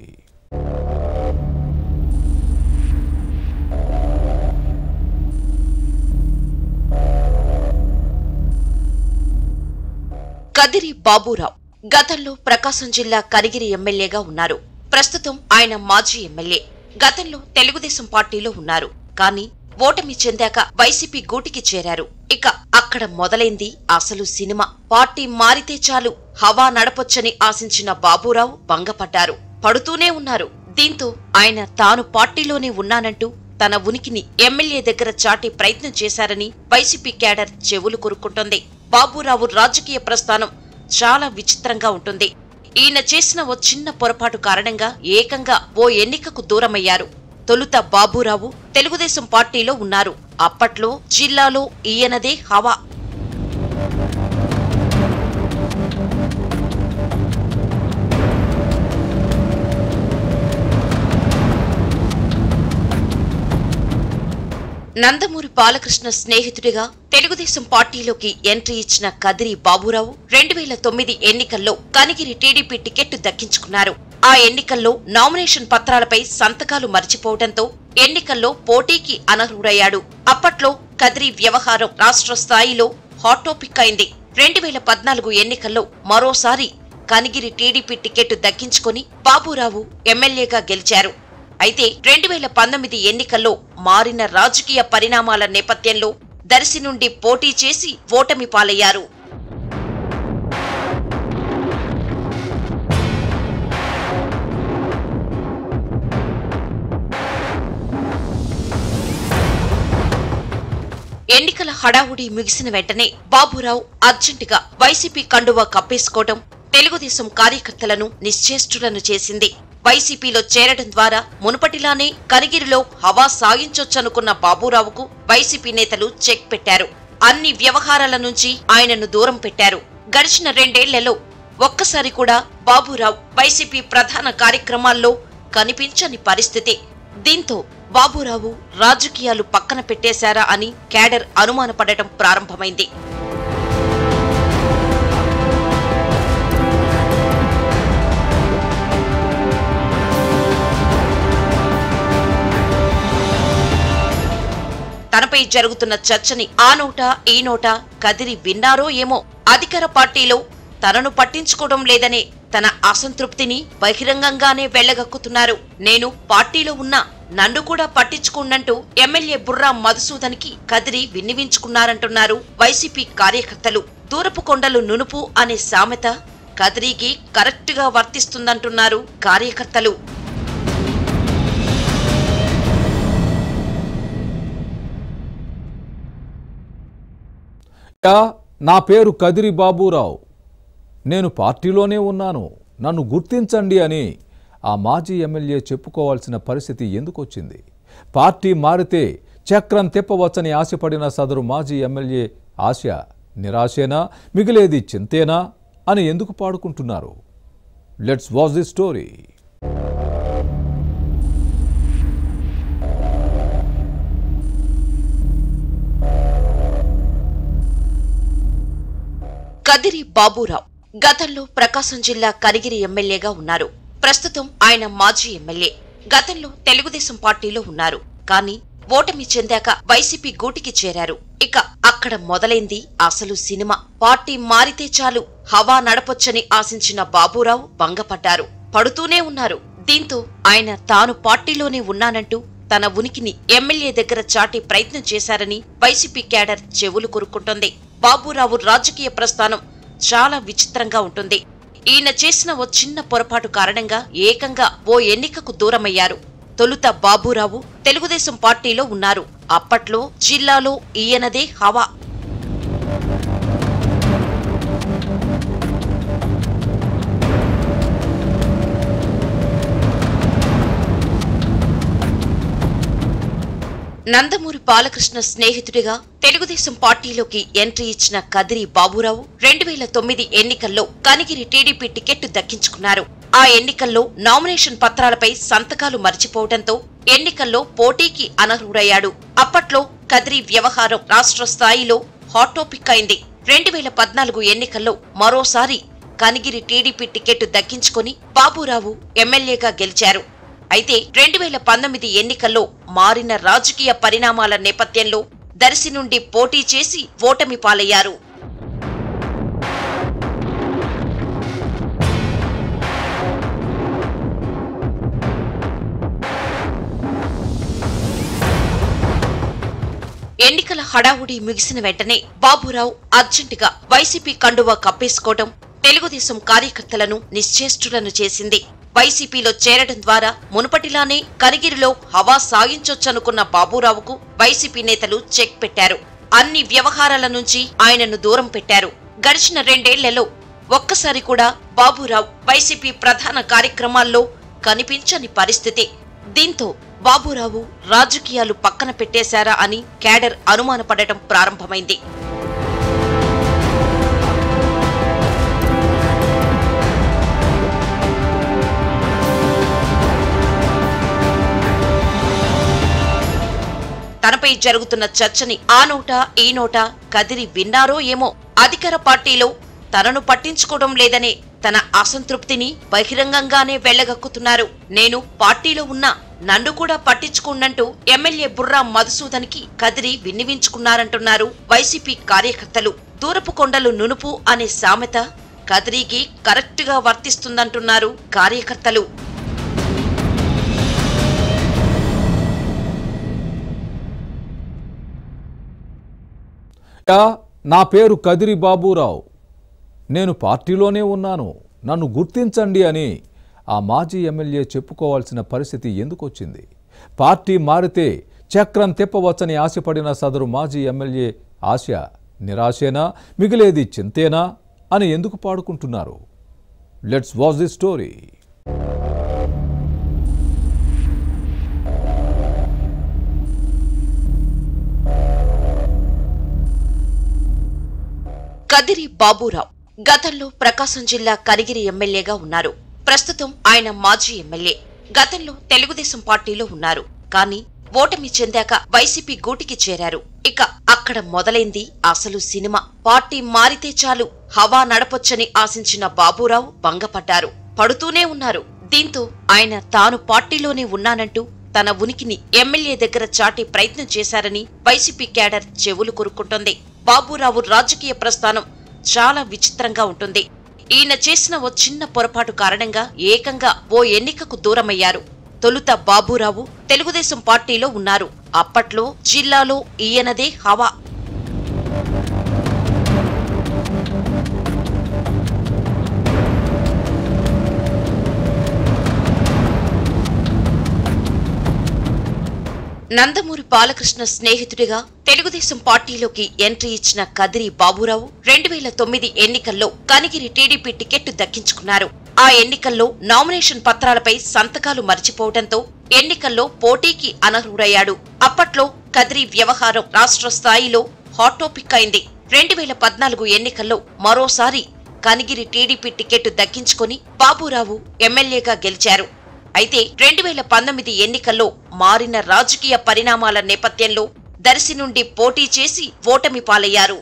Kadiri Baburao గతంలో ప్రకాశం జిల్లా కనిగిరి ఎమ్మెల్యేగా ఉన్నారు ప్రస్తుతం ఆయన మాజీ ఎమ్మెల్యే గతంలో తెలుగుదేశం పార్టీలో ఉన్నారు కానీ ఓటమి చెందాక వైసీపీ గూటికి చేరారు ఇక అక్కడ మొదలైంది అసలు సినిమా పార్టీ మారితే చాలు హవా నడపొచ్చని ఆశించిన బాబురావు భంగపడ్డారు పడుతూనే ఉన్నారు దీంతో ఆయన తాను పార్టీలోనే ఉన్నానంటూ తన ఉనికిని ఎమ్మెల్యే దగ్గర చాటే ప్రయత్నం చేశారని వైసీపీ క్యాడర్ చెవులు కొరుక్కుంటోంది బాబురావు రాజకీయ ప్రస్థానం చాలా విచిత్రంగా ఉంటుంది ఈయన చేసిన ఓ చిన్న పొరపాటు కారణంగా ఏకంగా ఓ ఎన్నికకు దూరమయ్యారు తొలుత బాబురావు తెలుగుదేశం పార్టీలో ఉన్నారు అప్పట్లో జిల్లాలో ఈయనదే హవా నందమూరి బాలకృష్ణ స్నేహితుడిగా తెలుగుదేశం పార్టీలోకి ఎంట్రీ ఇచ్చిన కదిరి బాబురావు రెండు వేల తొమ్మిది ఎన్నికల్లో కనిగిరి టీడీపీ టికెట్ దక్కించుకున్నారు ఆ ఎన్నికల్లో నామినేషన్ పత్రాలపై సంతకాలు మర్చిపోవడంతో ఎన్నికల్లో పోటీకి అనర్హుడయ్యాడు అప్పట్లో కదిరి వ్యవహారం రాష్ట్ర స్థాయిలో హాట్ టాపిక్ అయింది రెండు వేల పద్నాలుగు ఎన్నికల్లో మరోసారి కనిగిరి టీడీపీ టికెట్ దక్కించుకొని బాబురావు ఎమ్మెల్యేగా గెలిచారు అయితే రెండు వేల పంతొమ్మిది ఎన్నికల్లో మారిన రాజకీయ పరిణామాల నేపథ్యంలో దర్శి నుండి పోటీ చేసి ఓటమి పాలయ్యారు ఎన్నికల హడావుడి ముగిసిన వెంటనే బాబురావు అర్జెంటుగా వైసీపీ కండువా కప్పేసుకోవడం తెలుగుదేశం కార్యకర్తలను నిశ్చేష్టులను చేసింది వైసీపీలో చేరడం ద్వారా మునుపటిలానే కనిగిరిలో హవా సాగించొచ్చనుకున్న బాబురావుకు వైసీపీ నేతలు చెక్ పెట్టారు అన్ని వ్యవహారాల నుంచి ఆయనను దూరం పెట్టారు గడిచిన రెండేళ్లలో ఒక్కసారి కూడా బాబురావు వైసీపీ ప్రధాన కార్యక్రమాల్లో కనిపించని పరిస్థితి దీంతో బాబురావు రాజకీయాలు పక్కన పెట్టేశారా అని క్యాడర్ అనుమానపడటం ప్రారంభమైంది తనపై జరుగుతున్న చర్చని ఆ నోట ఈ నోట కదిరి విన్నారో ఏమో అధికార పార్టీలో తనను పట్టించుకోవడం లేదనే తన అసంతృప్తిని బహిరంగంగానే వెళ్లగక్కుతున్నారు నేను పార్టీలో ఉన్నా నన్ను కూడా పట్టించుకోనంటూ ఎమ్మెల్యే బుర్రా మధుసూదన్కి కదిరి విన్నివించుకున్నారంటున్నారు వైసీపీ కార్యకర్తలు దూరపు కొండలు నునుపు అనే సామెత కదిరికి కరెక్టుగా వర్తిస్తుందంటున్నారు కార్యకర్తలు యా, నా పేరు కదిరి బాబురావు నేను పార్టీలోనే ఉన్నాను నన్ను గుర్తించండి అని ఆ మాజీ ఎమ్మెల్యే చెప్పుకోవాల్సిన పరిస్థితి ఎందుకు వచ్చింది పార్టీ మారితే చక్రం తిప్పవచ్చని ఆశపడిన సదరు మాజీ ఎమ్మెల్యే ఆశ నిరాశేనా మిగిలేది చింతేనా అని ఎందుకు పాడుకుంటున్నారు let's watch the story Kadiri Baburao గతంలో ప్రకాశం జిల్లా కనిగిరి ఎమ్మెల్యేగా ఉన్నారు ప్రస్తుతం ఆయన మాజీ ఎమ్మెల్యే గతంలో తెలుగుదేశం పార్టీలో ఉన్నారు కానీ ఓటమి చెందాక వైసీపీ గూటికి చేరారు ఇక అక్కడ మొదలైంది అసలు సినిమా పార్టీ మారితే చాలు హవా నడపొచ్చని ఆశించిన బాబురావు భంగపడ్డారు పడుతూనే ఉన్నారు దీంతో ఆయన తాను పార్టీలోనే ఉన్నానంటూ తన ఉనికిని ఎమ్మెల్యే దగ్గర చాటి ప్రయత్నం చేశారని వైసీపీ క్యాడర్ చెవులు కొరుక్కుంటోంది బాబురావు రాజకీయ ప్రస్థానం చాలా విచిత్రంగా ఉంటుంది ఈయన చేసిన ఓ చిన్న పొరపాటు కారణంగా ఏకంగా ఓ ఎన్నికకు దూరమయ్యారు తొలుత బాబురావు తెలుగుదేశం పార్టీలో ఉన్నారు అప్పట్లో జిల్లాలో ఈయనదే హవా నందమూరి బాలకృష్ణ స్నేహితుడిగా తెలుగుదేశం పార్టీలోకి ఎంట్రీ ఇచ్చిన కదిరి బాబురావు రెండు వేల తొమ్మిది ఎన్నికల్లో కనిగిరి టీడీపీ టికెట్ దక్కించుకున్నారు ఆ ఎన్నికల్లో నామినేషన్ పత్రాలపై సంతకాలు మర్చిపోవడంతో ఎన్నికల్లో పోటీకి అనర్హుడయ్యాడు అప్పట్లో కదిరి వ్యవహారం రాష్ట్ర స్థాయిలో హాట్ టాపిక్ అయింది రెండు వేల పద్నాలుగు ఎన్నికల్లో మరోసారి కనిగిరి టీడీపీ టికెట్ దక్కించుకొని బాబురావు ఎమ్మెల్యేగా గెలిచారు అయితే రెండు వేల పంతొమ్మిది ఎన్నికల్లో మారిన రాజకీయ పరిణామాల నేపథ్యంలో దర్శి నుండి పోటీ చేసి ఓటమి పాలయ్యారు ఎన్నికల హడావుడి ముగిసిన వెంటనే బాబురావు అర్జెంటుగా వైసీపీ కండువా కప్పేసుకోవడం తెలుగుదేశం కార్యకర్తలను నిశ్చేష్టులను చేసింది వైసీపీలో చేరడం ద్వారా మునుపటిలానే కనిగిరిలో హవా సాగించొచ్చనుకున్న బాబురావుకు వైసీపీ నేతలు చెక్ పెట్టారు అన్ని వ్యవహారాల నుంచి ఆయనను దూరం పెట్టారు గడిచిన రెండేళ్లలో ఒక్కసారి కూడా బాబురావు వైసీపీ ప్రధాన కార్యక్రమాల్లో కనిపించని పరిస్థితి దీంతో బాబురావు రాజకీయాలు పక్కన పెట్టేశారా అని క్యాడర్ అనుమానపడటం ప్రారంభమైంది తనపై జరుగుతున్న చర్చని ఆ నోట ఈ నోట కదిరి విన్నారో ఏమో అధికార పార్టీలో తనను పట్టించుకోవడం లేదనే తన అసంతృప్తిని బహిరంగంగానే వెళ్లగక్కుతున్నారు నేను పార్టీలో ఉన్నా నన్ను కూడా పట్టించుకోండంటూ ఎమ్మెల్యే బుర్రా మధుసూదన్కి కదిరి విన్నివించుకున్నారంటున్నారు వైసీపీ కార్యకర్తలు దూరపు కొండలు నునుపు అనే సామెత కదిరికి కరెక్టుగా వర్తిస్తుందంటున్నారు కార్యకర్తలు యా, నా పేరు కదిరి బాబురావు నేను పార్టీలోనే ఉన్నాను నన్ను గుర్తించండి అని ఆ మాజీ ఎమ్మెల్యే చెప్పుకోవాల్సిన పరిస్థితి ఎందుకు వచ్చింది పార్టీ మారితే చక్రం తిప్పవచ్చని ఆశపడిన సదరు మాజీ ఎమ్మెల్యే ఆశ నిరాశేనా మిగిలేది చింతేనా అని ఎందుకు పాడుకుంటున్నారు let's watch the story Kadiri Baburao గతంలో ప్రకాశం జిల్లా కనిగిరి ఎమ్మెల్యేగా ఉన్నారు ప్రస్తుతం ఆయన మాజీ ఎమ్మెల్యే గతంలో తెలుగుదేశం పార్టీలో ఉన్నారు కానీ ఓటమి చెందాక వైసీపీ గూటికి చేరారు ఇక అక్కడ మొదలైంది అసలు సినిమా పార్టీ మారితే చాలు హవా నడపొచ్చని ఆశించిన బాబురావు భంగపడ్డారు పడుతూనే ఉన్నారు దీంతో ఆయన తాను పార్టీలోనే ఉన్నానంటూ తన ఉనికిని ఎమ్మెల్యే దగ్గర చాటే ప్రయత్నం చేశారని వైసీపీ క్యాడర్ చెవులు కొరుక్కుంటోంది బాబురావు రాజకీయ ప్రస్థానం చాలా విచిత్రంగా ఉంటుంది ఈయన చేసిన ఓ చిన్న పొరపాటు కారణంగా ఏకంగా ఓ ఎన్నికకు దూరమయ్యారు తొలుత బాబురావు తెలుగుదేశం పార్టీలో ఉన్నారు అప్పట్లో జిల్లాలో ఈయనదే హవా నందమూరి బాలకృష్ణ స్నేహితుడిగా తెలుగుదేశం పార్టీలోకి ఎంట్రీ ఇచ్చిన కదిరి బాబురావు రెండు వేల తొమ్మిది ఎన్నికల్లో కనిగిరి టీడీపీ టికెట్ దక్కించుకున్నారు ఆ ఎన్నికల్లో నామినేషన్ పత్రాలపై సంతకాలు మర్చిపోవడంతో ఎన్నికల్లో పోటీకి అనర్హుడయ్యాడు అప్పట్లో కదిరి వ్యవహారం రాష్ట్ర స్థాయిలో హాట్ టాపిక్ అయింది రెండు వేల పద్నాలుగు ఎన్నికల్లో మరోసారి కనిగిరి టీడీపీ టికెట్ దక్కించుకొని బాబురావు ఎమ్మెల్యేగా గెలిచారు అయితే రెండు వేల పంతొమ్మిది ఎన్నికల్లో మారిన రాజకీయ పరిణామాల నేపథ్యంలో దర్శి నుండి పోటీ చేసి ఓటమి పాలయ్యారు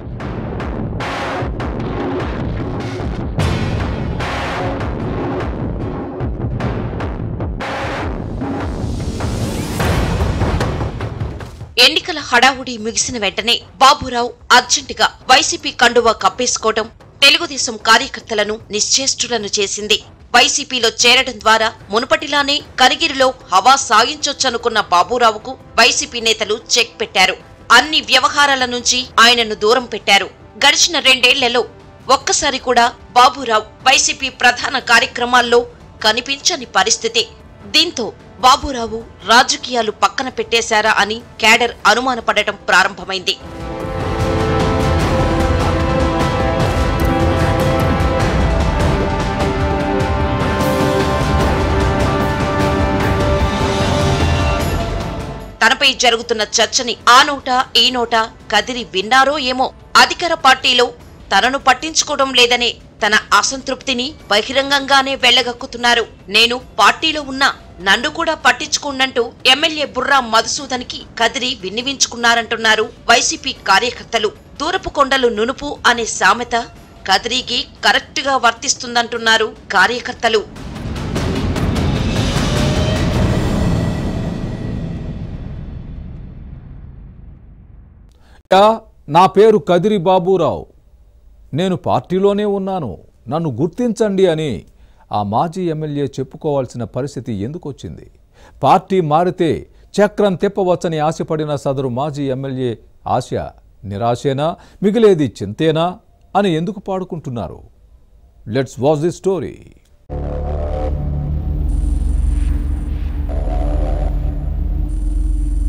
ఎన్నికల హడావుడి ముగిసిన వెంటనే బాబురావు అర్జెంటుగా వైసీపీ కండువా కప్పేసుకోవడం తెలుగుదేశం కార్యకర్తలను నిశ్చేష్టులను చేసింది వైసీపీలో చేరడం ద్వారా మునుపటిలానే కనిగిరిలో హవా సాగించొచ్చనుకున్న బాబురావుకు వైసీపీ నేతలు చెక్ పెట్టారు అన్ని వ్యవహారాల నుంచి ఆయనను దూరం పెట్టారు గడిచిన రెండేళ్లలో ఒక్కసారి కూడా బాబురావు వైసీపీ ప్రధాన కార్యక్రమాల్లో కనిపించని పరిస్థితి దీంతో బాబురావు రాజకీయాలు పక్కన పెట్టేశారా అని క్యాడర్ అనుమానపడటం ప్రారంభమైంది తనపై జరుగుతున్న చర్చని ఆ నోట ఈ నోట కదిరి విన్నారో ఏమో అధికార పార్టీలో తనను పట్టించుకోవడం లేదనే తన అసంతృప్తిని బహిరంగంగానే వెళ్లగక్కుతున్నారు నేను పార్టీలో ఉన్నా నన్ను కూడా పట్టించుకోండంటూ ఎమ్మెల్యే బుర్రా మధుసూదన్కి కదిరి విన్నివించుకున్నారంటున్నారు వైసీపీ కార్యకర్తలు దూరపు కొండలు నునుపు అనే సామెత కదిరికి కరెక్టుగా వర్తిస్తుందంటున్నారు కార్యకర్తలు యా, నా పేరు కదిరి బాబురావు నేను పార్టీలోనే ఉన్నాను నన్ను గుర్తించండి అని ఆ మాజీ ఎమ్మెల్యే చెప్పుకోవాల్సిన పరిస్థితి ఎందుకు వచ్చింది పార్టీ మారితే చక్రం తిప్పవచ్చని ఆశపడిన సదరు మాజీ ఎమ్మెల్యే ఆశ నిరాశేనా మిగిలేది చింతేనా అని ఎందుకు పాడుకుంటున్నారు let's watch the story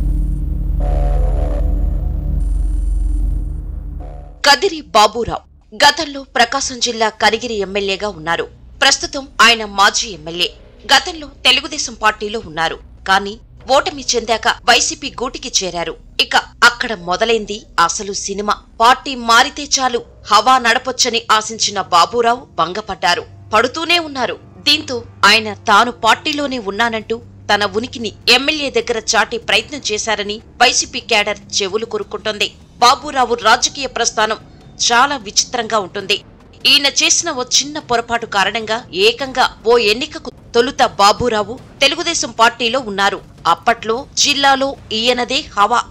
Kadiri Baburao గతంలో ప్రకాశం జిల్లా కనిగిరి ఎమ్మెల్యేగా ఉన్నారు ప్రస్తుతం ఆయన మాజీ ఎమ్మెల్యే గతంలో తెలుగుదేశం పార్టీలో ఉన్నారు కానీ ఓటమి చెందాక వైసీపీ గూటికి చేరారు ఇక అక్కడ మొదలైంది అసలు సినిమా పార్టీ మారితే చాలు హవా నడపొచ్చని ఆశించిన బాబురావు భంగపడ్డారు పడుతూనే ఉన్నారు దీంతో ఆయన తాను పార్టీలోనే ఉన్నానంటూ తన ఉనికిని ఎమ్మెల్యే దగ్గర చాటి ప్రయత్నం చేశారని వైసీపీ క్యాడర్ చెవులు కొరుక్కుంటోంది బాబురావు రాజకీయ ప్రస్థానం చాలా విచిత్రంగా ఉంటుంది ఈయన చేసిన ఓ చిన్న పొరపాటు కారణంగా ఏకంగా ఓ ఎన్నికకు తొలుత బాబురావు తెలుగుదేశం పార్టీలో ఉన్నారు అప్పట్లో జిల్లాలో ఈయనదే హవా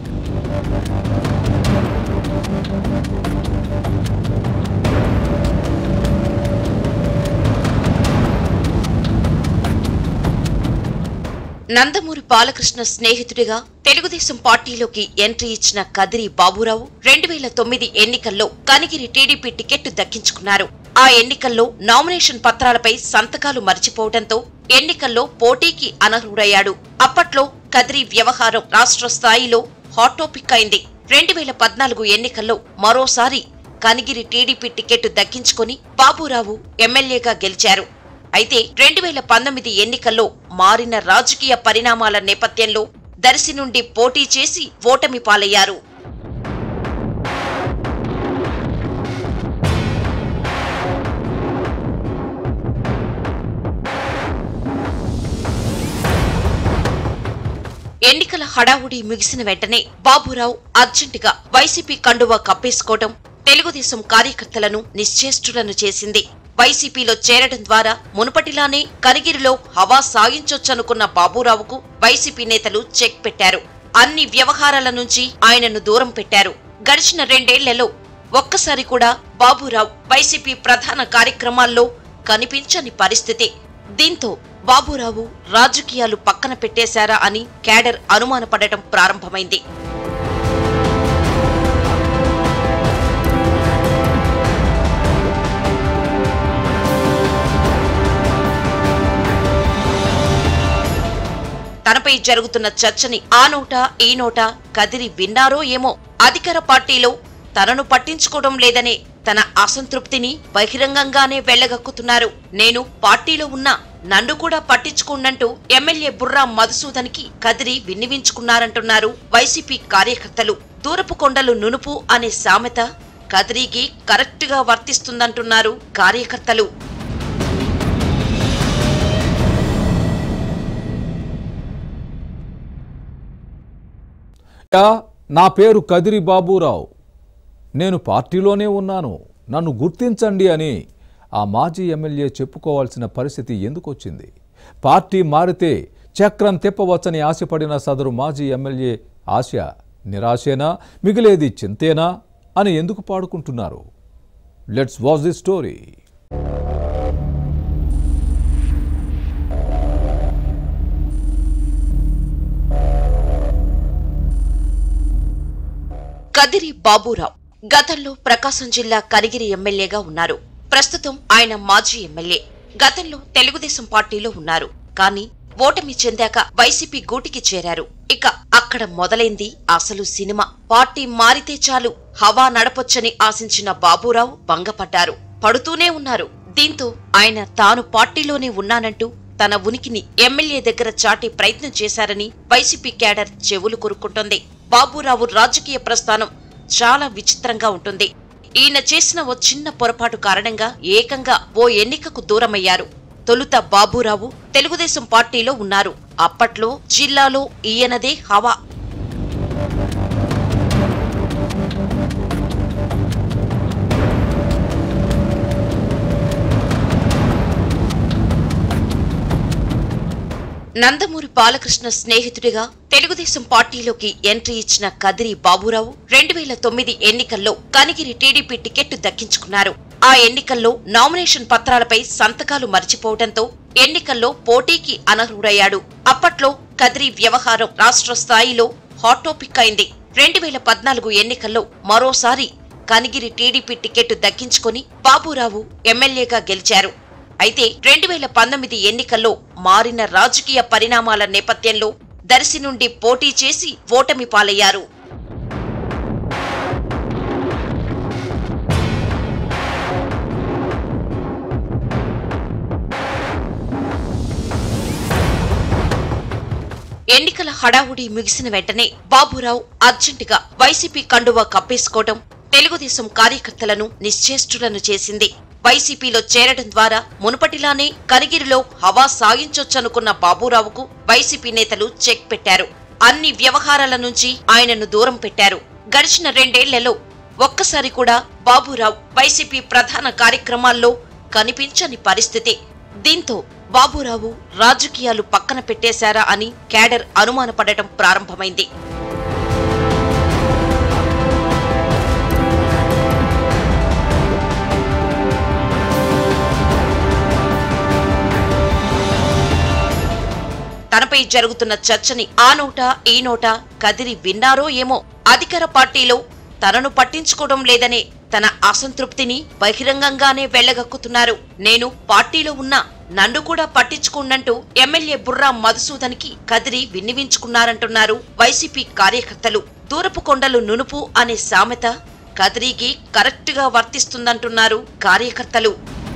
నందమూరి బాలకృష్ణ స్నేహితుడిగా తెలుగుదేశం పార్టీలోకి ఎంట్రీ ఇచ్చిన కదిరి బాబురావు రెండు వేల తొమ్మిది ఎన్నికల్లో కనిగిరి టీడీపీ టికెట్ దక్కించుకున్నారు ఆ ఎన్నికల్లో నామినేషన్ పత్రాలపై సంతకాలు మర్చిపోవడంతో ఎన్నికల్లో పోటీకి అనర్హుడయ్యాడు అప్పట్లో కదిరి వ్యవహారం రాష్ట్ర స్థాయిలో హాట్ టాపిక్ అయింది రెండు వేల పద్నాలుగు ఎన్నికల్లో మరోసారి కనిగిరి టీడీపీ టికెట్ దక్కించుకొని బాబురావు ఎమ్మెల్యేగా గెలిచారు అయితే రెండు వేల పంతొమ్మిది ఎన్నికల్లో మారిన రాజకీయ పరిణామాల నేపథ్యంలో దర్శి నుండి పోటీ చేసి ఓటమి పాలయ్యారు ఎన్నికల హడావుడి ముగిసిన వెంటనే బాబురావు అర్జెంటుగా వైసీపీ కండువా కప్పేసుకోవడం తెలుగుదేశం కార్యకర్తలను నిశ్చేష్టులను చేసింది వైసీపీలో చేరడం ద్వారా మునుపటిలానే కనిగిరిలో హవా సాగించొచ్చనుకున్న బాబురావుకు వైసీపీ నేతలు చెక్ పెట్టారు అన్ని వ్యవహారాల నుంచి ఆయనను దూరం పెట్టారు గడిచిన రెండేళ్లలో ఒక్కసారి కూడా బాబురావు వైసీపీ ప్రధాన కార్యక్రమాల్లో కనిపించని పరిస్థితి దీంతో బాబురావు రాజకీయాలు పక్కన పెట్టేశారా అని క్యాడర్ అనుమానపడటం ప్రారంభమైంది తనపై జరుగుతున్న చర్చని ఆ నోట ఈ నోట కదిరి విన్నారో ఏమో అధికార పార్టీలో తనను పట్టించుకోవడం లేదనే తన అసంతృప్తిని బహిరంగంగానే వెళ్లగక్కుతున్నారు నేను పార్టీలో ఉన్నా నన్ను కూడా పట్టించుకోండంటూ ఎమ్మెల్యే బుర్రా మధుసూదన్కి కదిరి విన్నివించుకున్నారంటున్నారు వైసీపీ కార్యకర్తలు దూరపు కొండలు నునుపు అనే సామెత కదిరికి కరెక్టుగా వర్తిస్తుందంటున్నారు కార్యకర్తలు యా, నా పేరు కదిరి బాబురావు నేను పార్టీలోనే ఉన్నాను నన్ను గుర్తించండి అని ఆ మాజీ ఎమ్మెల్యే చెప్పుకోవాల్సిన పరిస్థితి ఎందుకు వచ్చింది పార్టీ మారితే చక్రం తిప్పవచ్చని ఆశపడిన సదరు మాజీ ఎమ్మెల్యే ఆశ నిరాశేనా మిగిలేది చింతేనా అని ఎందుకు పాడుకుంటున్నారు let's watch the story Kadiri Baburao గతంలో ప్రకాశం జిల్లా కనిగిరి ఎమ్మెల్యేగా ఉన్నారు ప్రస్తుతం ఆయన మాజీ ఎమ్మెల్యే గతంలో తెలుగుదేశం పార్టీలో ఉన్నారు కానీ ఓటమి చెందాక వైసీపీ గూటికి చేరారు ఇక అక్కడ మొదలైంది అసలు సినిమా పార్టీ మారితే చాలు హవా నడపొచ్చని ఆశించిన బాబురావు భంగపడ్డారు పడుతూనే ఉన్నారు దీంతో ఆయన తాను పార్టీలోనే ఉన్నానంటూ తన ఉనికిని ఎమ్మెల్యే దగ్గర చాటి ప్రయత్నం చేశారని వైసీపీ క్యాడర్ చెవులు కొరుక్కుంటోంది బాబురావు రాజకీయ ప్రస్థానం చాలా విచిత్రంగా ఉంటుంది ఈయన చేసిన ఓ చిన్న పొరపాటు కారణంగా ఏకంగా ఓ ఎన్నికకు దూరమయ్యారు తొలుత బాబురావు తెలుగుదేశం పార్టీలో ఉన్నారు అప్పట్లో జిల్లాలో ఈయనదే హవా నందమూరి బాలకృష్ణ స్నేహితుడిగా తెలుగుదేశం పార్టీలోకి ఎంట్రీ ఇచ్చిన కదిరి బాబురావు రెండు వేల తొమ్మిది ఎన్నికల్లో కనిగిరి టీడీపీ టికెట్ దక్కించుకున్నారు ఆ ఎన్నికల్లో నామినేషన్ పత్రాలపై సంతకాలు మర్చిపోవడంతో ఎన్నికల్లో పోటీకి అనర్హుడయ్యాడు అప్పట్లో కదిరి వ్యవహారం రాష్ట్ర స్థాయిలో హాట్ టాపిక్ అయింది రెండు వేల పద్నాలుగు ఎన్నికల్లో మరోసారి కనిగిరి టీడీపీ టికెట్ దక్కించుకొని బాబురావు ఎమ్మెల్యేగా గెలిచారు అయితే రెండు వేల పంతొమ్మిది ఎన్నికల్లో మారిన రాజకీయ పరిణామాల నేపథ్యంలో దర్శి నుండి పోటీ చేసి ఓటమి పాలయ్యారు ఎన్నికల హడావుడి ముగిసిన వెంటనే బాబురావు అర్జెంటుగా వైసీపీ కండువా కప్పేసుకోవడం తెలుగుదేశం కార్యకర్తలను నిశ్చేష్టులను చేసింది వైసీపీలో చేరడం ద్వారా మునుపటిలానే కనిగిరిలో హవా సాగించొచ్చనుకున్న బాబురావుకు వైసీపీ నేతలు చెక్ పెట్టారు అన్ని వ్యవహారాల నుంచి ఆయనను దూరం పెట్టారు గడిచిన రెండేళ్లలో ఒక్కసారి కూడా బాబురావు వైసీపీ ప్రధాన కార్యక్రమాల్లో కనిపించని పరిస్థితి దీంతో బాబురావు రాజకీయాలు పక్కన పెట్టేశారా అని క్యాడర్ అనుమానపడటం ప్రారంభమైంది తనపై జరుగుతున్న చర్చని ఆ నోట ఈ నోట కదిరి విన్నారో ఏమో అధికార పార్టీలో తనను పట్టించుకోవడం లేదనే తన అసంతృప్తిని బహిరంగంగానే వెళ్లగక్కుతున్నారు నేను పార్టీలో ఉన్నా నన్ను కూడా పట్టించుకోనంటూ ఎమ్మెల్యే బుర్రా మధుసూదన్కి కదిరి విన్నవించుకున్నారంటున్నారు వైసీపీ కార్యకర్తలు దూరపు కొండలు నునుపు అనే సామెత కదిరికి కరెక్టుగా వర్తిస్తుందంటున్నారు కార్యకర్తలు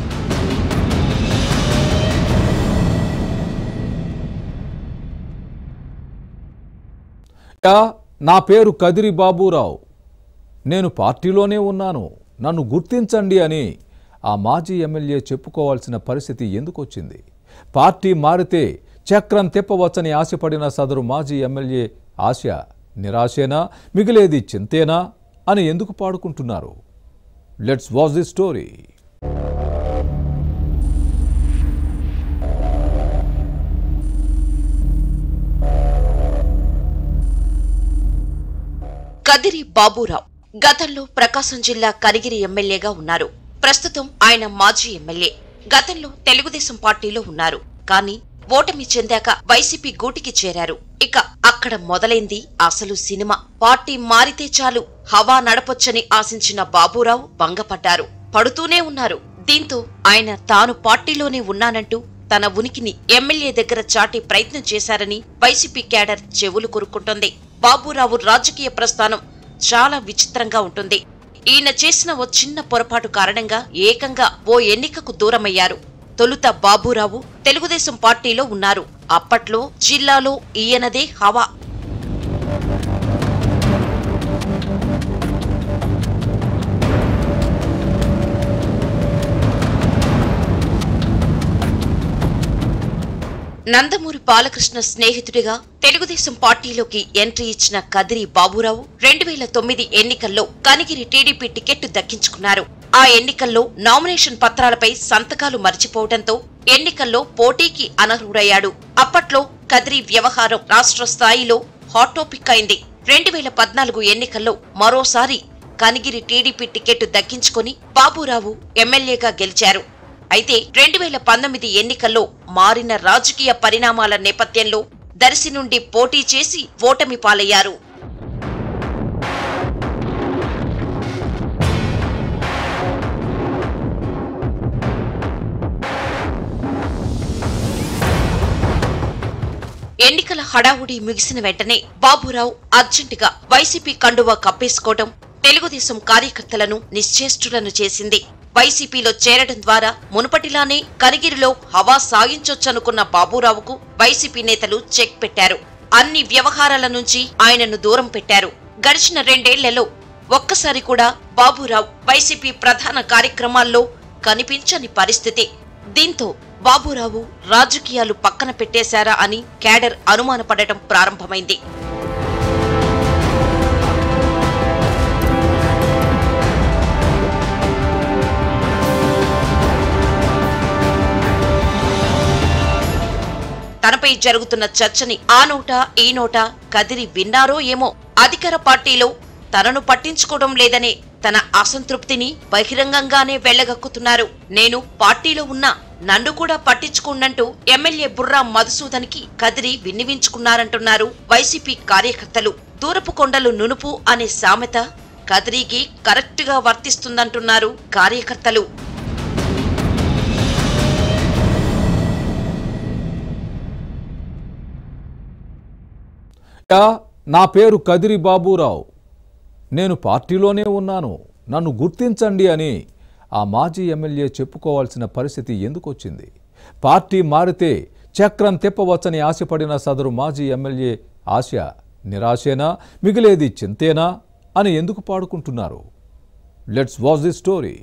యా, నా పేరు కదిరి బాబురావు నేను పార్టీలోనే ఉన్నాను నన్ను గుర్తించండి అని ఆ మాజీ ఎమ్మెల్యే చెప్పుకోవాల్సిన పరిస్థితి ఎందుకు వచ్చింది పార్టీ మారితే చక్రం తిప్పవచ్చని ఆశపడిన సదరు మాజీ ఎమ్మెల్యే ఆశ నిరాశేనా మిగిలేది చింతేనా అని ఎందుకు పాడుకుంటున్నారు let's watch the story Kadiri Baburao గతంలో ప్రకాశం జిల్లా కనిగిరి ఎమ్మెల్యేగా ఉన్నారు ప్రస్తుతం ఆయన మాజీ ఎమ్మెల్యే గతంలో తెలుగుదేశం పార్టీలో ఉన్నారు కానీ ఓటమి చెందాక వైసీపీ గూటికి చేరారు ఇక అక్కడ మొదలైంది అసలు సినిమా పార్టీ మారితే చాలు హవా నడపొచ్చని ఆశించిన బాబురావు భంగపడ్డారు పడుతూనే ఉన్నారు దీంతో ఆయన తాను పార్టీలోనే ఉన్నానంటూ తన ఉనికిని ఎమ్మెల్యే దగ్గర చాటే ప్రయత్నం చేశారని వైసీపీ క్యాడర్ చెవులు కొరుక్కుంటోంది బాబురావు రాజకీయ ప్రస్థానం చాలా విచిత్రంగా ఉంటుంది ఈయన చేసిన ఓ చిన్న పొరపాటు కారణంగా ఏకంగా ఓ ఎన్నికకు దూరమయ్యారు తొలుత బాబురావు తెలుగుదేశం పార్టీలో ఉన్నారు అప్పట్లో జిల్లాలో ఈయనదే హవా నందమూరి బాలకృష్ణ స్నేహితుడిగా తెలుగుదేశం పార్టీలోకి ఎంట్రీ ఇచ్చిన కదిరి బాబురావు రెండు వేల తొమ్మిది ఎన్నికల్లో కనిగిరి టీడీపీ టికెట్ దక్కించుకున్నారు ఆ ఎన్నికల్లో నామినేషన్ పత్రాలపై సంతకాలు మర్చిపోవడంతో ఎన్నికల్లో పోటీకి అనర్హుడయ్యాడు అప్పట్లో కదిరి వ్యవహారం రాష్ట్ర స్థాయిలో హాట్ టాపిక్ అయింది రెండు వేల పద్నాలుగు ఎన్నికల్లో మరోసారి కనిగిరి టీడీపీ టికెట్ దక్కించుకొని బాబురావు ఎమ్మెల్యేగా గెలిచారు అయితే రెండు వేల పంతొమ్మిది ఎన్నికల్లో మారిన రాజకీయ పరిణామాల నేపథ్యంలో దర్శి నుండి పోటీ చేసి ఓటమి పాలయ్యారు ఎన్నికల హడావుడి ముగిసిన వెంటనే బాబురావు అర్జెంటుగా వైసీపీ కండువా కప్పేసుకోవడం తెలుగుదేశం కార్యకర్తలను నిశ్చేష్టులను చేసింది వైసీపీలో చేరడం ద్వారా మునుపటిలానే కనిగిరిలో హవా సాగించొచ్చనుకున్న బాబురావుకు వైసీపీ నేతలు చెక్ పెట్టారు అన్ని వ్యవహారాల నుంచి ఆయనను దూరం పెట్టారు గడిచిన రెండేళ్లలో ఒక్కసారి కూడా బాబురావు వైసీపీ ప్రధాన కార్యక్రమాల్లో కనిపించని పరిస్థితి దీంతో బాబురావు రాజకీయాలు పక్కన పెట్టేశారా అని క్యాడర్ అనుమానపడటం ప్రారంభమైంది తనపై జరుగుతున్న చర్చని ఆ నోట ఈ నోట కదిరి విన్నారో ఏమో అధికార పార్టీలో తనను పట్టించుకోవడం లేదనే తన అసంతృప్తిని బహిరంగంగానే వెళ్లగక్కుతున్నారు నేను పార్టీలో ఉన్నా నన్ను కూడా పట్టించుకోనంటూ ఎమ్మెల్యే బుర్రా మధుసూదన్కి కదిరి విన్నవించుకున్నారంటున్నారు వైసీపీ కార్యకర్తలు దూరపు కొండలు నునుపు అనే సామెత కదిరికి కరెక్టుగా వర్తిస్తుందంటున్నారు కార్యకర్తలు యా, నా పేరు కదిరి బాబురావు నేను పార్టీలోనే ఉన్నాను నన్ను గుర్తించండి అని ఆ మాజీ ఎమ్మెల్యే చెప్పుకోవాల్సిన పరిస్థితి ఎందుకు వచ్చింది పార్టీ మారితే చక్రం తిప్పవచ్చని ఆశపడిన సదరు మాజీ ఎమ్మెల్యే ఆశ నిరాశేనా మిగిలేది చింతేనా అని ఎందుకు పాడుకుంటున్నారు let's watch the story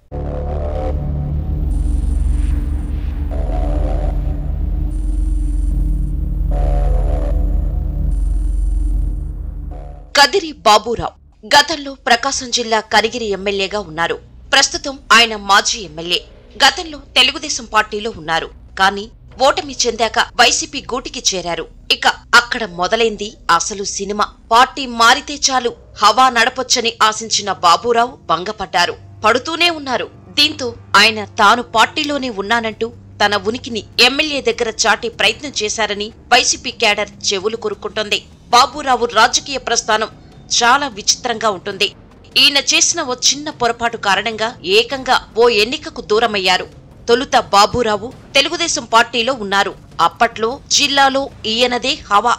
Kadiri Baburao గతంలో ప్రకాశం జిల్లా కనిగిరి ఎమ్మెల్యేగా ఉన్నారు ప్రస్తుతం ఆయన మాజీ ఎమ్మెల్యే గతంలో తెలుగుదేశం పార్టీలో ఉన్నారు కానీ ఓటమి చెందాక వైసీపీ గూటికి చేరారు ఇక అక్కడ మొదలైంది అసలు సినిమా పార్టీ మారితే చాలు హవా నడపొచ్చని ఆశించిన బాబురావు భంగపడ్డారు పడుతూనే ఉన్నారు దీంతో ఆయన తాను పార్టీలోనే ఉన్నానంటూ తన ఉనికిని ఎమ్మెల్యే దగ్గర చాటి ప్రయత్నం చేశారని వైసీపీ క్యాడర్ చెవులు కొరుక్కుంటోంది బాబురావు రాజకీయ ప్రస్థానం చాలా విచిత్రంగా ఉంటుంది ఈయన చేసిన ఓ చిన్న పొరపాటు కారణంగా ఏకంగా ఓ ఎన్నికకు దూరమయ్యారు తొలుత బాబురావు తెలుగుదేశం పార్టీలో ఉన్నారు అప్పట్లో జిల్లాలో ఈయనదే హవా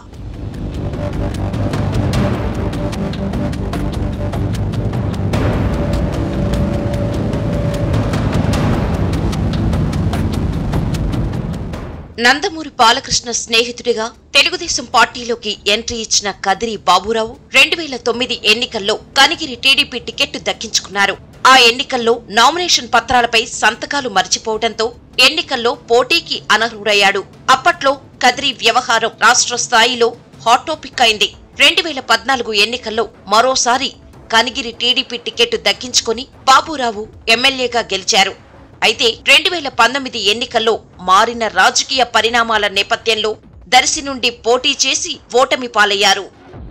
నందమూరి బాలకృష్ణ స్నేహితుడిగా తెలుగుదేశం పార్టీలోకి ఎంట్రీ ఇచ్చిన కదిరి బాబురావు రెండు వేల తొమ్మిది ఎన్నికల్లో కనిగిరి టీడీపీ టికెట్ దక్కించుకున్నారు ఆ ఎన్నికల్లో నామినేషన్ పత్రాలపై సంతకాలు మర్చిపోవడంతో ఎన్నికల్లో పోటీకి అనర్హుడయ్యాడు అప్పట్లో కదిరి వ్యవహారం రాష్ట్ర స్థాయిలో హాట్ టాపిక్ అయింది రెండు వేల పద్నాలుగు ఎన్నికల్లో మరోసారి కనిగిరి టీడీపీ టికెట్ దక్కించుకొని బాబురావు ఎమ్మెల్యేగా గెలిచారు అయితే రెండు వేల పంతొమ్మిది ఎన్నికల్లో మారిన రాజకీయ పరిణామాల నేపథ్యంలో దర్శి నుండి పోటీ చేసి ఓటమి పాలయ్యారు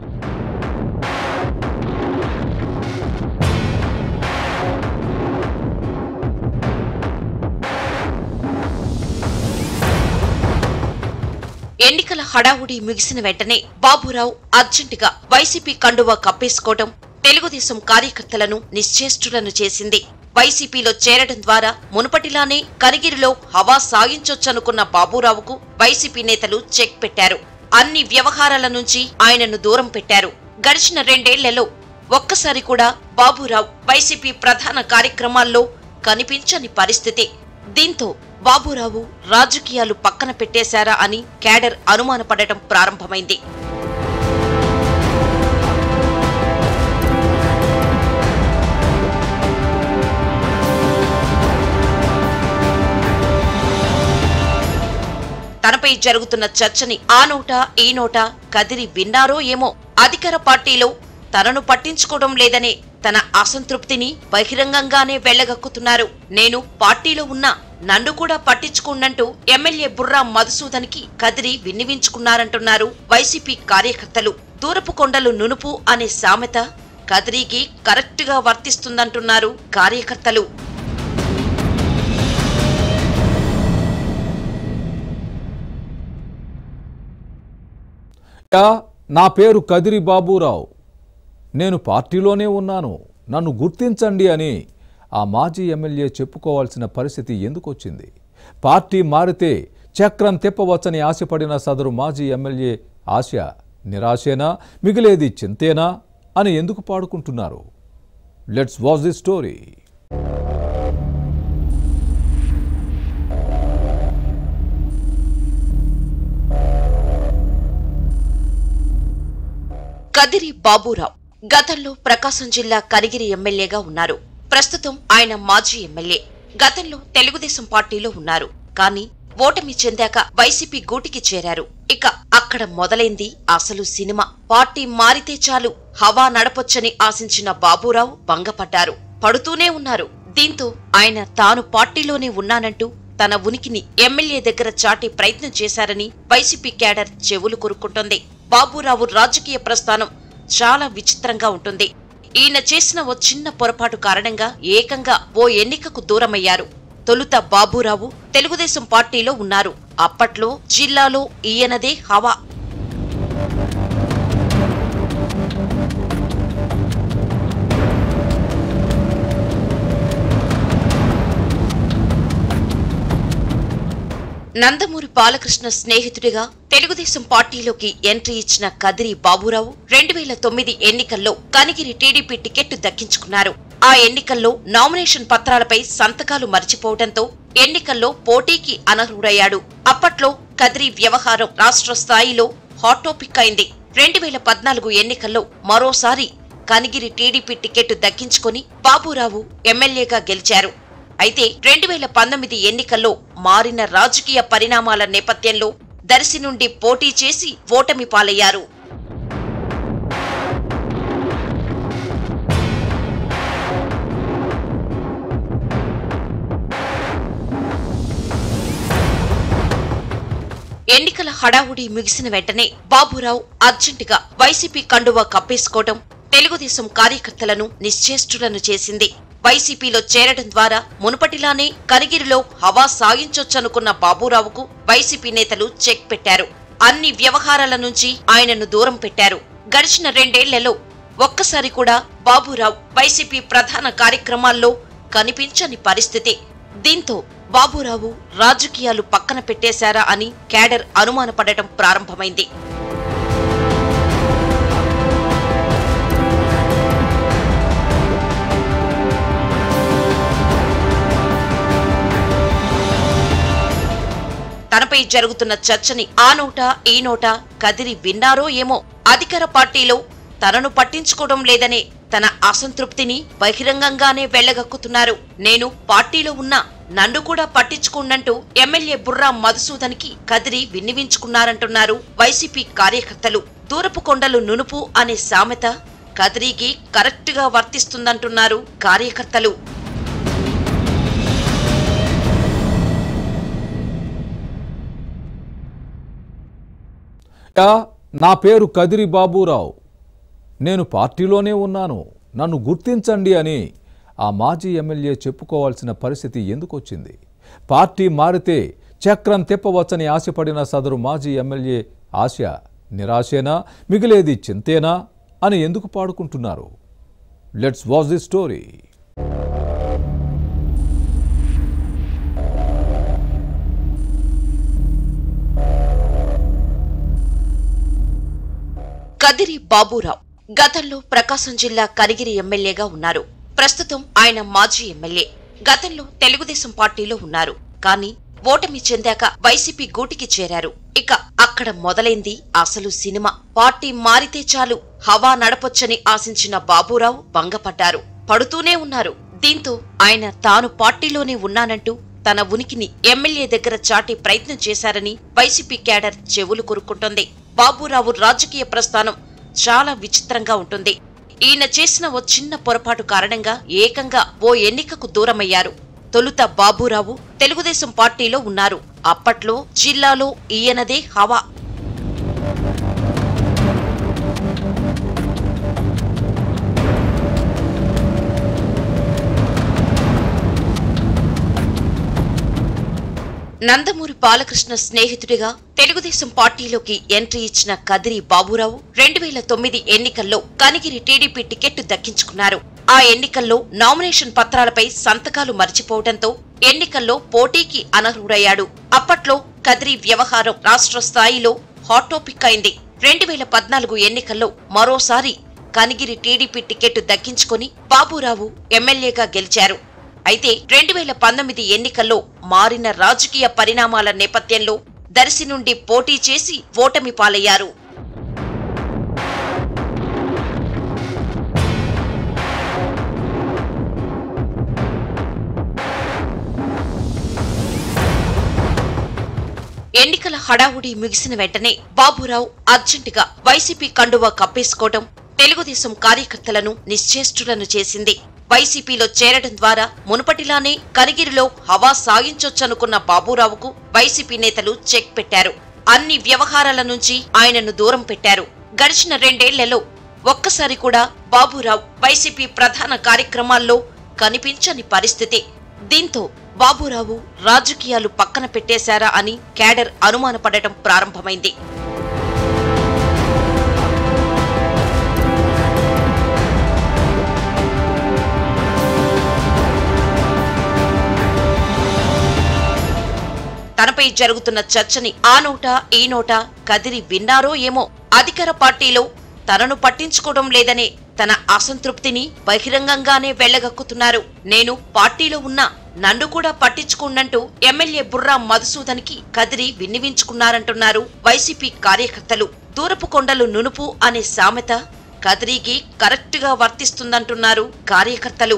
ఎన్నికల హడావుడి ముగిసిన వెంటనే బాబురావు అర్జెంటుగా వైసీపీ కండువా కప్పేసుకోవడం తెలుగుదేశం కార్యకర్తలను నిశ్చేష్టులను చేసింది వైసీపీలో చేరడం ద్వారా మునుపటిలానే కనిగిరిలో హవా సాగించొచ్చనుకున్న బాబురావుకు వైసీపీ నేతలు చెక్ పెట్టారు అన్ని వ్యవహారాల నుంచి ఆయనను దూరం పెట్టారు గడిచిన రెండేళ్లలో ఒక్కసారి కూడా బాబురావు వైసీపీ ప్రధాన కార్యక్రమాల్లో కనిపించని పరిస్థితి దీంతో బాబురావు రాజకీయాలు పక్కన పెట్టేశారా అని క్యాడర్ అనుమానపడటం ప్రారంభమైంది తనపై జరుగుతున్న చర్చని ఆ నోట ఈ నోట కదిరి విన్నారో ఏమో అధికార పార్టీలో తనను పట్టించుకోవడం లేదనే తన అసంతృప్తిని బహిరంగంగానే వెళ్లగక్కుతున్నారు నేను పార్టీలో ఉన్నా నన్ను కూడా పట్టించుకోనంటూ ఎమ్మెల్యే బుర్రా మధుసూదన్ కి కదిరి విన్నివించుకున్నారంటున్నారు వైసీపీ కార్యకర్తలు దూరపు కొండలు నునుపు అనే సామెత కదిరికి కరెక్ట్ గా వర్తిస్తుందంటున్నారు కార్యకర్తలు యా, నా పేరు కదిరి బాబురావు నేను పార్టీలోనే ఉన్నాను నన్ను గుర్తించండి అని ఆ మాజీ ఎమ్మెల్యే చెప్పుకోవాల్సిన పరిస్థితి ఎందుకు వచ్చింది పార్టీ మారితే చక్రం తిప్పవచ్చని ఆశపడిన సదరు మాజీ ఎమ్మెల్యే ఆశ నిరాశేనా మిగిలేది చింతేనా అని ఎందుకు పాడుకుంటున్నారు let's watch the story Kadiri Baburao గతంలో ప్రకాశం జిల్లా కనిగిరి ఎమ్మెల్యేగా ఉన్నారు ప్రస్తుతం ఆయన మాజీ ఎమ్మెల్యే గతంలో తెలుగుదేశం పార్టీలో ఉన్నారు కానీ ఓటమి చెందాక వైసీపీ గూటికి చేరారు ఇక అక్కడ మొదలైంది అసలు సినిమా పార్టీ మారితే చాలు హవా నడపొచ్చని ఆశించిన బాబురావు భంగపడ్డారు పడుతూనే ఉన్నారు దీంతో ఆయన తాను పార్టీలోనే ఉన్నానంటూ తన ఉనికిని ఎమ్మెల్యే దగ్గర చాటి ప్రయత్నం చేశారని వైసీపీ క్యాడర్ చెవులు కొరుక్కుంటోంది బాబురావు రాజకీయ ప్రస్థానం చాలా విచిత్రంగా ఉంటుంది ఈయన చేసిన ఓ చిన్న పొరపాటు కారణంగా ఏకంగా ఓ ఎన్నికకు దూరమయ్యారు తొలుత బాబురావు తెలుగుదేశం పార్టీలో ఉన్నారు అప్పట్లో జిల్లాలో ఈయనదే హవా నందమూరి బాలకృష్ణ స్నేహితుడిగా తెలుగుదేశం పార్టీలోకి ఎంట్రీ ఇచ్చిన కదిరి బాబురావు రెండు వేల తొమ్మిది ఎన్నికల్లో కనిగిరి టీడీపీ టికెట్ దక్కించుకున్నారు ఆ ఎన్నికల్లో నామినేషన్ పత్రాలపై సంతకాలు మర్చిపోవడంతో ఎన్నికల్లో పోటీకి అనర్హుడయ్యాడు అప్పట్లో కదిరి వ్యవహారం రాష్ట్ర స్థాయిలో హాట్ టాపిక్ అయింది రెండు వేల పద్నాలుగు ఎన్నికల్లో మరోసారి కనిగిరి టీడీపీ టికెట్ దక్కించుకొని బాబురావు ఎమ్మెల్యేగా గెలిచారు అయితే రెండు వేల పంతొమ్మిది ఎన్నికల్లో మారిన రాజకీయ పరిణామాల నేపథ్యంలో దర్శి నుండి పోటీ చేసి ఓటమి పాలయ్యారు ఎన్నికల హడావుడి ముగిసిన వెంటనే బాబురావు అర్జెంటుగా వైసీపీ కండువా కప్పేసుకోవడం తెలుగుదేశం కార్యకర్తలను నిశ్చేష్టులను చేసింది వైసీపీలో చేరడం ద్వారా మునుపటిలానే కనిగిరిలో హవా సాగించొచ్చనుకున్న బాబురావుకు వైసీపీ నేతలు చెక్ పెట్టారు అన్ని వ్యవహారాల నుంచి ఆయనను దూరం పెట్టారు గడిచిన రెండేళ్లలో ఒక్కసారి కూడా బాబురావు వైసీపీ ప్రధాన కార్యక్రమాల్లో కనిపించని పరిస్థితి దీంతో బాబురావు రాజకీయాలు పక్కన పెట్టేశారా అని క్యాడర్ అనుమానపడటం ప్రారంభమైంది తనపై జరుగుతున్న చర్చని ఆ నోట ఈ నోట కదిరి విన్నారో ఏమో అధికార పార్టీలో తనను పట్టించుకోవడం లేదనే తన అసంతృప్తిని బహిరంగంగానే వెళ్లగక్కుతున్నారు నేను పార్టీలో ఉన్నా నన్ను కూడా పట్టించుకోండంటూ ఎమ్మెల్యే బుర్రా మధుసూదన్కి కదిరి విన్నివించుకున్నారంటున్నారు వైసీపీ కార్యకర్తలు దూరపు కొండలు నునుపు అనే సామెత కదిరికి కరెక్టుగా వర్తిస్తుందంటున్నారు కార్యకర్తలు యా, నా పేరు కదిరి బాబురావు నేను పార్టీలోనే ఉన్నాను నన్ను గుర్తించండి అని ఆ మాజీ ఎమ్మెల్యే చెప్పుకోవాల్సిన పరిస్థితి ఎందుకు వచ్చింది పార్టీ మారితే చక్రం తిప్పవచ్చని ఆశపడిన సదరు మాజీ ఎమ్మెల్యే ఆశ నిరాశేనా మిగిలేది చింతేనా అని ఎందుకు పాడుకుంటున్నారు let's watch the story Kadiri Baburao గతంలో ప్రకాశం జిల్లా కనిగిరి ఎమ్మెల్యేగా ఉన్నారు ప్రస్తుతం ఆయన మాజీ ఎమ్మెల్యే గతంలో తెలుగుదేశం పార్టీలో ఉన్నారు కానీ ఓటమి చెందాక వైసీపీ గూటికి చేరారు ఇక అక్కడ మొదలైంది అసలు సినిమా పార్టీ మారితే చాలు హవా నడపొచ్చని ఆశించిన బాబురావు భంగపడ్డారు పడుతూనే ఉన్నారు దీంతో ఆయన తాను పార్టీలోనే ఉన్నానంటూ తన ఉనికిని ఎమ్మెల్యే దగ్గర చాటే ప్రయత్నం చేశారని వైసీపీ క్యాడర్ చెవులు కొరుక్కుంటోంది బాబురావు రాజకీయ ప్రస్థానం చాలా విచిత్రంగా ఉంటుంది ఈయన చేసిన ఓ చిన్న పొరపాటు కారణంగా ఏకంగా ఓ ఎన్నికకు దూరమయ్యారు తొలుత బాబురావు తెలుగుదేశం పార్టీలో ఉన్నారు అప్పట్లో జిల్లాలో ఈయనదే హవా నందమూరి బాలకృష్ణ స్నేహితుడిగా తెలుగుదేశం పార్టీలోకి ఎంట్రీ ఇచ్చిన కదిరి బాబురావు రెండు వేల తొమ్మిది ఎన్నికల్లో కనిగిరి టీడీపీ టికెట్ దక్కించుకున్నారు ఆ ఎన్నికల్లో నామినేషన్ పత్రాలపై సంతకాలు మర్చిపోవడంతో ఎన్నికల్లో పోటీకి అనర్హుడయ్యాడు అప్పట్లో కదిరి వ్యవహారం రాష్ట్ర స్థాయిలో హాట్ టాపిక్ అయింది రెండు వేల పద్నాలుగు ఎన్నికల్లో మరోసారి కనిగిరి టీడీపీ టికెట్ దక్కించుకొని బాబురావు ఎమ్మెల్యేగా గెలిచారు అయితే రెండు వేల పంతొమ్మిది ఎన్నికల్లో మారిన రాజకీయ పరిణామాల నేపథ్యంలో దర్శి నుండి పోటీ చేసి ఓటమి పాలయ్యారు ఎన్నికల హడావుడి ముగిసిన వెంటనే బాబురావు అర్జెంటుగా వైసీపీ కండువా కప్పేసుకోవడం తెలుగుదేశం కార్యకర్తలను నిశ్చేష్టులను చేసింది వైసీపీలో చేరడం ద్వారా మునుపటిలానే కనిగిరిలో హవా సాగించొచ్చనుకున్న బాబురావుకు వైసీపీ నేతలు చెక్ పెట్టారు అన్ని వ్యవహారాల నుంచి ఆయనను దూరం పెట్టారు గడిచిన రెండేళ్లలో ఒక్కసారి కూడా బాబురావు వైసీపీ ప్రధాన కార్యక్రమాల్లో కనిపించని పరిస్థితి దీంతో బాబురావు రాజకీయాలు పక్కన పెట్టేశారా అని క్యాడర్ అనుమానపడటం ప్రారంభమైంది తనపై జరుగుతున్న చర్చని ఆ నోట ఈ నోట కదిరి విన్నారో ఏమో అధికార పార్టీలో తనను పట్టించుకోవడం లేదనే తన అసంతృప్తిని బహిరంగంగానే వెళ్లగక్కుతున్నారు నేను పార్టీలో ఉన్నా నన్ను కూడా పట్టించుకోండంటూ ఎమ్మెల్యే బుర్రా మధుసూదన్కి కదిరి విన్నవించుకున్నారంటున్నారు వైసీపీ కార్యకర్తలు దూరపు కొండలు నునుపు అనే సామెత కదిరికి కరెక్ట్ గా వర్తిస్తుందంటున్నారు కార్యకర్తలు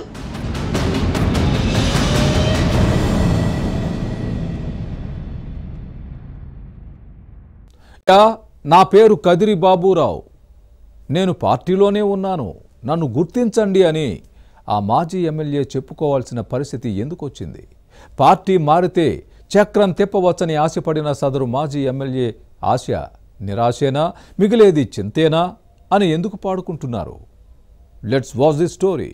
యా, నా పేరు కదిరి బాబురావు నేను పార్టీలోనే ఉన్నాను నన్ను గుర్తించండి అని ఆ మాజీ ఎమ్మెల్యే చెప్పుకోవాల్సిన పరిస్థితి ఎందుకు వచ్చింది పార్టీ మారితే చక్రం తిప్పవచ్చని ఆశపడిన సదరు మాజీ ఎమ్మెల్యే ఆశ నిరాశేనా మిగిలేది చింతేనా అని ఎందుకు పాడుకుంటున్నారు let's watch the story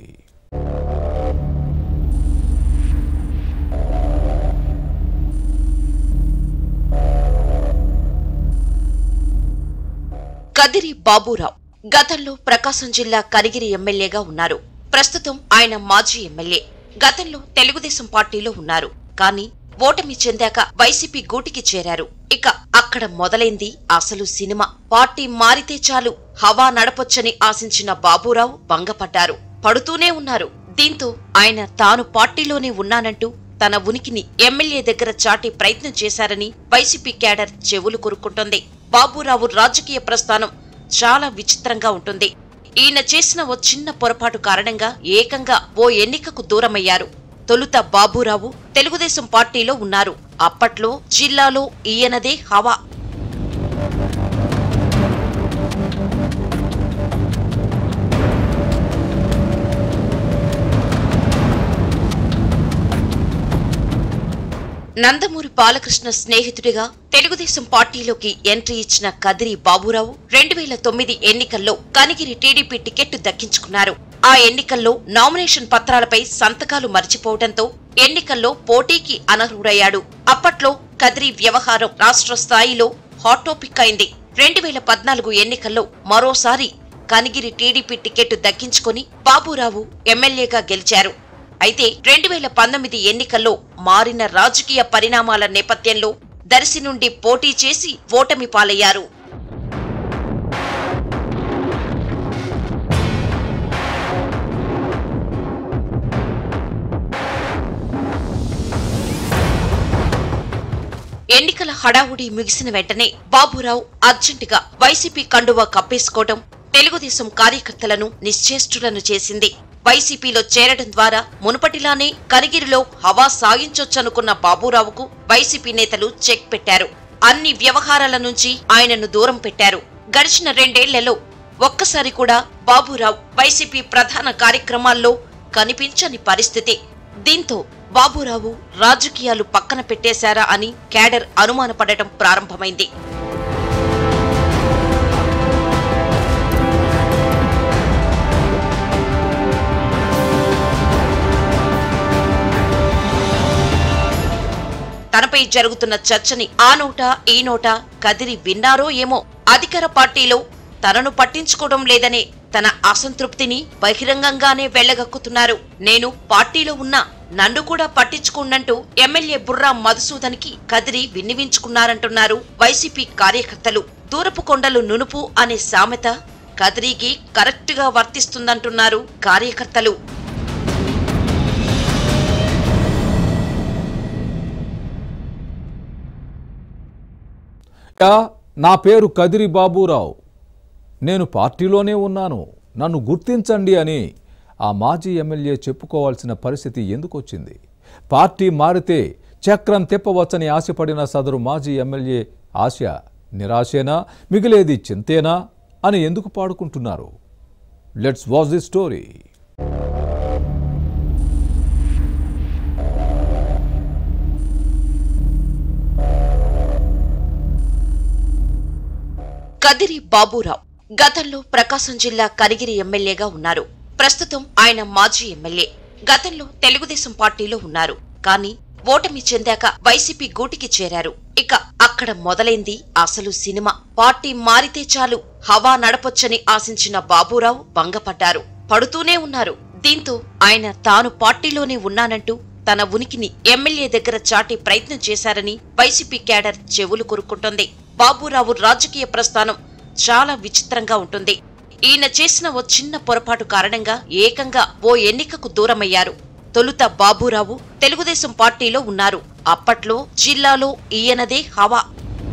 Kadiri Baburao గతంలో ప్రకాశం జిల్లా కనిగిరి ఎమ్మెల్యేగా ఉన్నారు ప్రస్తుతం ఆయన మాజీ ఎమ్మెల్యే గతంలో తెలుగుదేశం పార్టీలో ఉన్నారు కానీ ఓటమి చెందాక వైసీపీ గూటికి చేరారు ఇక అక్కడ మొదలైంది అసలు సినిమా పార్టీ మారితే చాలు హవా నడపొచ్చని ఆశించిన బాబురావు భంగపడ్డారు పడుతూనే ఉన్నారు దీంతో ఆయన తాను పార్టీలోనే ఉన్నానంటూ తన ఉనికిని ఎమ్మెల్యే దగ్గర చాటే ప్రయత్నం చేశారని వైసీపీ క్యాడర్ చెవులు కొరుక్కుంటోంది బాబురావు రాజకీయ ప్రస్థానం చాలా విచిత్రంగా ఉంటుంది ఈయన చేసిన ఓ చిన్న పొరపాటు కారణంగా ఏకంగా ఓ ఎన్నికకు దూరమయ్యారు తొలుత బాబురావు తెలుగుదేశం పార్టీలో ఉన్నారు అప్పట్లో జిల్లాలో ఈయనదే హవా నందమూరి బాలకృష్ణ స్నేహితుడిగా తెలుగుదేశం పార్టీలోకి ఎంట్రీ ఇచ్చిన కదిరి బాబురావు రెండు వేల తొమ్మిది ఎన్నికల్లో కనిగిరి టీడీపీ టికెట్ దక్కించుకున్నారు ఆ ఎన్నికల్లో నామినేషన్ పత్రాలపై సంతకాలు మర్చిపోవడంతో ఎన్నికల్లో పోటీకి అనర్హుడయ్యాడు అప్పట్లో కదిరి వ్యవహారం రాష్ట్ర స్థాయిలో హాట్ టాపిక్ అయింది రెండు వేల పద్నాలుగు ఎన్నికల్లో మరోసారి కనిగిరి టీడీపీ టికెట్ దక్కించుకొని బాబురావు ఎమ్మెల్యేగా గెలిచారు అయితే రెండు వేల పంతొమ్మిది ఎన్నికల్లో మారిన రాజకీయ పరిణామాల నేపథ్యంలో దర్శి నుండి పోటీ చేసి ఓటమి పాలయ్యారు ఎన్నికల హడావుడి ముగిసిన వెంటనే బాబురావు అర్జెంటుగా వైసీపీ కండువా కప్పేసుకోవడం తెలుగుదేశం కార్యకర్తలను నిశ్చేష్టులను చేసింది వైసీపీలో చేరడం ద్వారా మునుపటిలానే కనిగిరిలో హవా సాగించొచ్చనుకున్న బాబురావుకు వైసీపీ నేతలు చెక్ పెట్టారు అన్ని వ్యవహారాల నుంచి ఆయనను దూరం పెట్టారు గడిచిన రెండేళ్లలో ఒక్కసారి కూడా బాబురావు వైసీపీ ప్రధాన కార్యక్రమాల్లో కనిపించని పరిస్థితి దీంతో బాబురావు రాజకీయాలు పక్కన పెట్టేశారా అని క్యాడర్ అనుమానపడటం ప్రారంభమైంది తనపై జరుగుతున్న చర్చని ఆ నోట ఈ నోట కదిరి విన్నారో ఏమో అధికార పార్టీలో తనను పట్టించుకోవడం లేదనే తన అసంతృప్తిని బహిరంగంగానే వెళ్లగక్కుతున్నారు నేను పార్టీలో ఉన్నా నన్ను కూడా పట్టించుకోండంటూ ఎమ్మెల్యే బుర్రా మధుసూదన్కి కదిరి విన్నవించుకున్నారంటున్నారు వైసీపీ కార్యకర్తలు దూరపు కొండలు నునుపు అనే సామెత కదిరికి కరెక్ట్ గా వర్తిస్తుందంటున్నారు కార్యకర్తలు యా, నా పేరు కదిరి బాబురావు నేను పార్టీలోనే ఉన్నాను నన్ను గుర్తించండి అని ఆ మాజీ ఎమ్మెల్యే చెప్పుకోవాల్సిన పరిస్థితి ఎందుకు వచ్చింది పార్టీ మారితే చక్రం తిప్పవచ్చని ఆశపడిన సదరు మాజీ ఎమ్మెల్యే ఆశ నిరాశేనా మిగిలేది చింతేనా అని ఎందుకు పాడుకుంటున్నారు let's watch the story Kadiri Baburao గతంలో ప్రకాశం జిల్లా కనిగిరి ఎమ్మెల్యేగా ఉన్నారు ప్రస్తుతం ఆయన మాజీ ఎమ్మెల్యే గతంలో తెలుగుదేశం పార్టీలో ఉన్నారు కానీ ఓటమి చెందాక వైసీపీ గూటికి చేరారు ఇక అక్కడ మొదలైంది అసలు సినిమా పార్టీ మారితే చాలు హవా నడపొచ్చని ఆశించిన బాబురావు భంగపడ్డారు పడుతూనే ఉన్నారు దీంతో ఆయన తాను పార్టీలోనే ఉన్నానంటూ తన ఉనికిని ఎమ్మెల్యే దగ్గర చాటే ప్రయత్నం చేశారని వైసీపీ క్యాడర్ చెవులు కొరుక్కుంటోంది బాబురావు రాజకీయ ప్రస్థానం చాలా విచిత్రంగా ఉంటుంది ఈయన చేసిన ఓ చిన్న పొరపాటు కారణంగా ఏకంగా ఓ ఎన్నికకు దూరమయ్యారు తొలుత బాబురావు తెలుగుదేశం పార్టీలో ఉన్నారు అప్పట్లో జిల్లాలో ఈయనదే హవా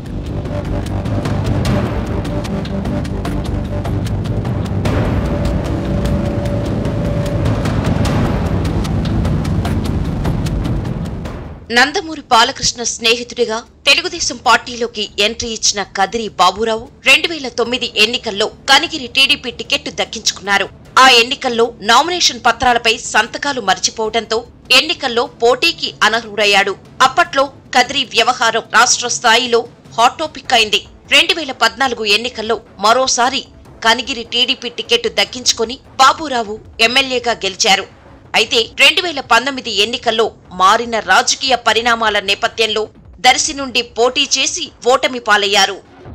నందమూరి బాలకృష్ణ స్నేహితుడిగా తెలుగుదేశం పార్టీలోకి ఎంట్రీ ఇచ్చిన కదిరి బాబురావు రెండు వేల తొమ్మిది ఎన్నికల్లో కనిగిరి టీడీపీ టికెట్ దక్కించుకున్నారు ఆ ఎన్నికల్లో నామినేషన్ పత్రాలపై సంతకాలు మర్చిపోవడంతో ఎన్నికల్లో పోటీకి అనర్హుడయ్యాడు అప్పట్లో కదిరి వ్యవహారం రాష్ట్ర స్థాయిలో హాట్ టాపిక్ అయింది రెండు వేల పద్నాలుగు ఎన్నికల్లో మరోసారి కనిగిరి టీడీపీ టికెట్ దక్కించుకొని బాబురావు ఎమ్మెల్యేగా గెలిచారు అయితే రెండు వేల పంతొమ్మిది ఎన్నికల్లో మారిన రాజకీయ పరిణామాల నేపథ్యంలో దర్శి నుండి పోటీ చేసి ఓటమి పాలయ్యారు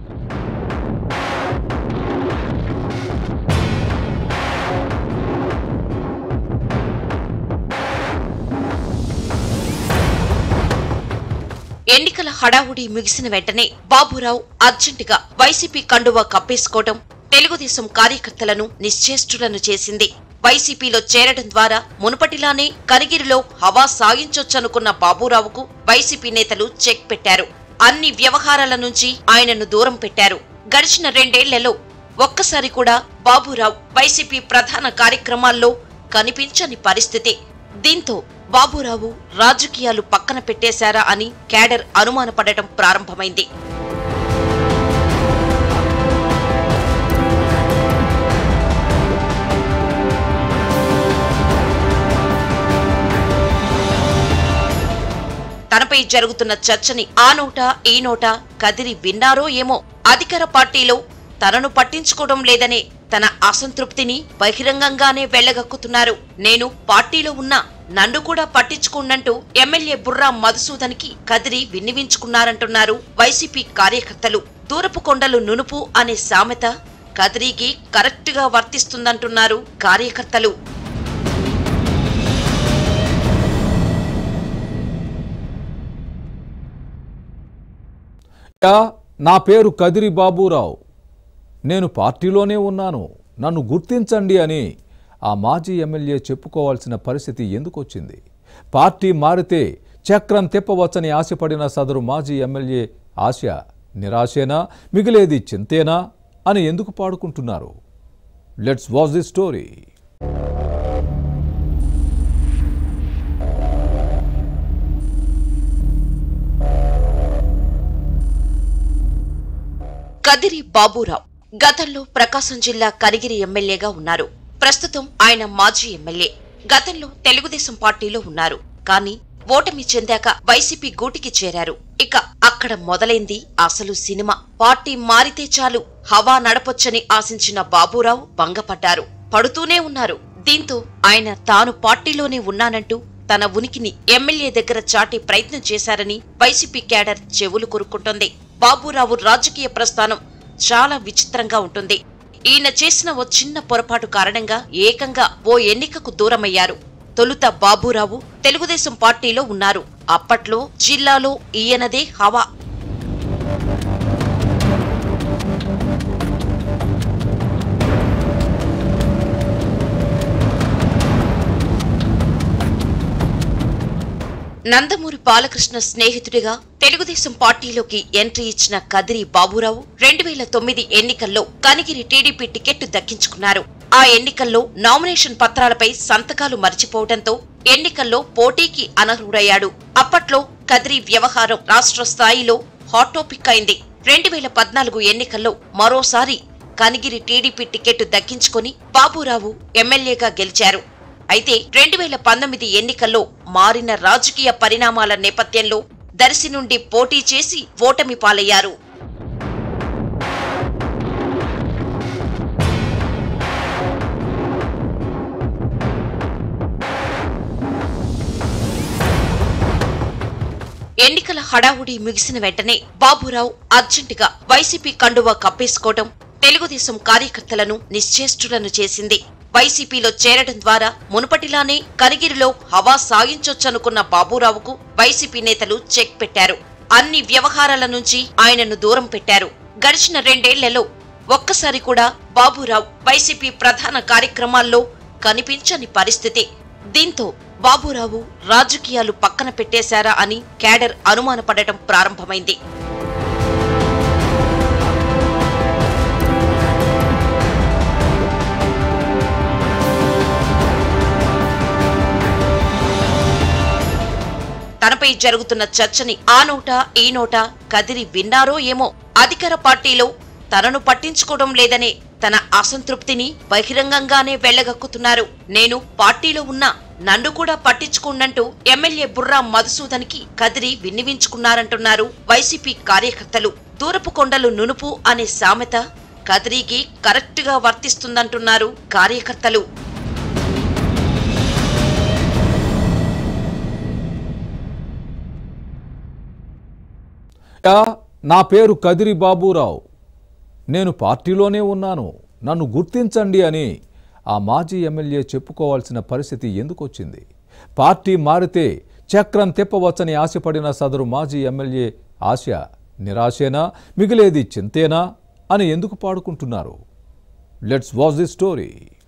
ఎన్నికల హడావుడి ముగిసిన వెంటనే బాబురావు అర్జెంటుగా వైసీపీ కండువా కప్పేసుకోవడం తెలుగుదేశం కార్యకర్తలను నిశ్చేష్టులను చేసింది వైసీపీలో చేరడం ద్వారా మునుపటిలానే కనిగిరిలో హవా సాగించొచ్చనుకున్న బాబురావుకు వైసీపీ నేతలు చెక్ పెట్టారు అన్ని వ్యవహారాల నుంచి ఆయనను దూరం పెట్టారు గడిచిన రెండేళ్లలో ఒక్కసారి కూడా బాబురావు వైసీపీ ప్రధాన కార్యక్రమాల్లో కనిపించని పరిస్థితి దీంతో బాబురావు రాజకీయాలు పక్కన పెట్టేశారా అని క్యాడర్ అనుమానపడటం ప్రారంభమైంది తనపై జరుగుతున్న చర్చని ఆ నోట ఈ నోట కదిరి విన్నారో ఏమో అధికార పార్టీలో తనను పట్టించుకోవడం లేదనే తన అసంతృప్తిని బహిరంగంగానే వెళ్లగక్కుతున్నారు నేను పార్టీలో ఉన్నా నన్ను కూడా పట్టించుకోనంటూ ఎమ్మెల్యే బుర్రా మధుసూదన్కి కదిరి విన్నివించుకున్నారంటున్నారు వైసీపీ కార్యకర్తలు దూరపు కొండలు నునుపు అనే సామెత కదిరికి కరెక్టుగా వర్తిస్తుందంటున్నారు కార్యకర్తలు యా, నా పేరు కదిరి బాబురావు నేను పార్టీలోనే ఉన్నాను నన్ను గుర్తించండి అని ఆ మాజీ ఎమ్మెల్యే చెప్పుకోవాల్సిన పరిస్థితి ఎందుకు వచ్చింది పార్టీ మారితే చక్రం తిప్పవచ్చని ఆశపడిన సదరు మాజీ ఎమ్మెల్యే ఆశ నిరాశేనా మిగిలేది చింతేనా అని ఎందుకు పాడుకుంటున్నారు let's watch the story Kadiri Baburao గతంలో ప్రకాశం జిల్లా కనిగిరి ఎమ్మెల్యేగా ఉన్నారు ప్రస్తుతం ఆయన మాజీ ఎమ్మెల్యే గతంలో తెలుగుదేశం పార్టీలో ఉన్నారు కానీ ఓటమి చెందాక వైసీపీ గూటికి చేరారు ఇక అక్కడ మొదలైంది అసలు సినిమా పార్టీ మారితే చాలు హవా నడపొచ్చని ఆశించిన బాబురావు భంగపడ్డారు పడుతూనే ఉన్నారు దీంతో ఆయన తాను పార్టీలోనే ఉన్నానంటూ తన ఉనికిని ఎమ్మెల్యే దగ్గర చాటి ప్రయత్నం చేశారని వైసీపీ క్యాడర్ చెవులు కొరుక్కుంటోంది బాబురావు రాజకీయ ప్రస్థానం చాలా విచిత్రంగా ఉంటుంది ఈయన చేసిన ఓ చిన్న పొరపాటు కారణంగా ఏకంగా ఓ ఎన్నికకు దూరమయ్యారు తొలుత బాబురావు తెలుగుదేశం పార్టీలో ఉన్నారు అప్పట్లో జిల్లాలో ఈయనదే హవా నందమూరి బాలకృష్ణ స్నేహితుడిగా తెలుగుదేశం పార్టీలోకి ఎంట్రీ ఇచ్చిన కదిరి బాబురావు రెండు వేల తొమ్మిది ఎన్నికల్లో కనిగిరి టీడీపీ టికెట్ దక్కించుకున్నారు ఆ ఎన్నికల్లో నామినేషన్ పత్రాలపై సంతకాలు మర్చిపోవడంతో ఎన్నికల్లో పోటీకి అనర్హుడయ్యాడు అప్పట్లో కదిరి వ్యవహారం రాష్ట్ర స్థాయిలో హాట్ టాపిక్ అయింది రెండు వేల పద్నాలుగు ఎన్నికల్లో మరోసారి కనిగిరి టీడీపీ టికెట్ దక్కించుకొని బాబురావు ఎమ్మెల్యేగా గెలిచారు అయితే రెండు వేల పంతొమ్మిది ఎన్నికల్లో మారిన రాజకీయ పరిణామాల నేపథ్యంలో దర్శి నుండి పోటీ చేసి ఓటమి పాలయ్యారు ఎన్నికల హడావుడి ముగిసిన వెంటనే బాబురావు అర్జెంటుగా వైసీపీ కండువా కప్పేసుకోవడం తెలుగుదేశం కార్యకర్తలను నిశ్చేష్టులను చేసింది వైసీపీలో చేరడం ద్వారా మునుపటిలానే కనిగిరిలో హవా సాగించొచ్చనుకున్న బాబురావుకు వైసీపీ నేతలు చెక్ పెట్టారు అన్ని వ్యవహారాల నుంచి ఆయనను దూరం పెట్టారు గడిచిన రెండేళ్లలో ఒక్కసారి కూడా బాబురావు వైసీపీ ప్రధాన కార్యక్రమాల్లో కనిపించని పరిస్థితి దీంతో బాబురావు రాజకీయాలు పక్కన పెట్టేశారా అని క్యాడర్ అనుమానపడటం ప్రారంభమైంది తనపై జరుగుతున్న చర్చని ఆ నోట ఈ నోట కదిరి విన్నారో ఏమో అధికార పార్టీలో తనను పట్టించుకోవడం లేదనే తన అసంతృప్తిని బహిరంగంగానే వెళ్లగక్కుతున్నారు నేను పార్టీలో ఉన్నా నన్ను కూడా పట్టించుకోండంటూ ఎమ్మెల్యే బుర్రా మధుసూదన్ కి కదిరి విన్నివించుకున్నారంటున్నారు వైసీపీ కార్యకర్తలు దూరపు కొండలు నునుపు అనే సామెత కదిరికి కరెక్టుగా వర్తిస్తుందంటున్నారు కార్యకర్తలు యా, నా పేరు కదిరి బాబురావు నేను పార్టీలోనే ఉన్నాను నన్ను గుర్తించండి అని ఆ మాజీ ఎమ్మెల్యే చెప్పుకోవాల్సిన పరిస్థితి ఎందుకు వచ్చింది పార్టీ మారితే చక్రం తిప్పవచ్చని ఆశపడిన సదరు మాజీ ఎమ్మెల్యే ఆశ నిరాశేనా మిగిలేది చింతేనా అని ఎందుకు పాడుకుంటున్నారు let's watch the story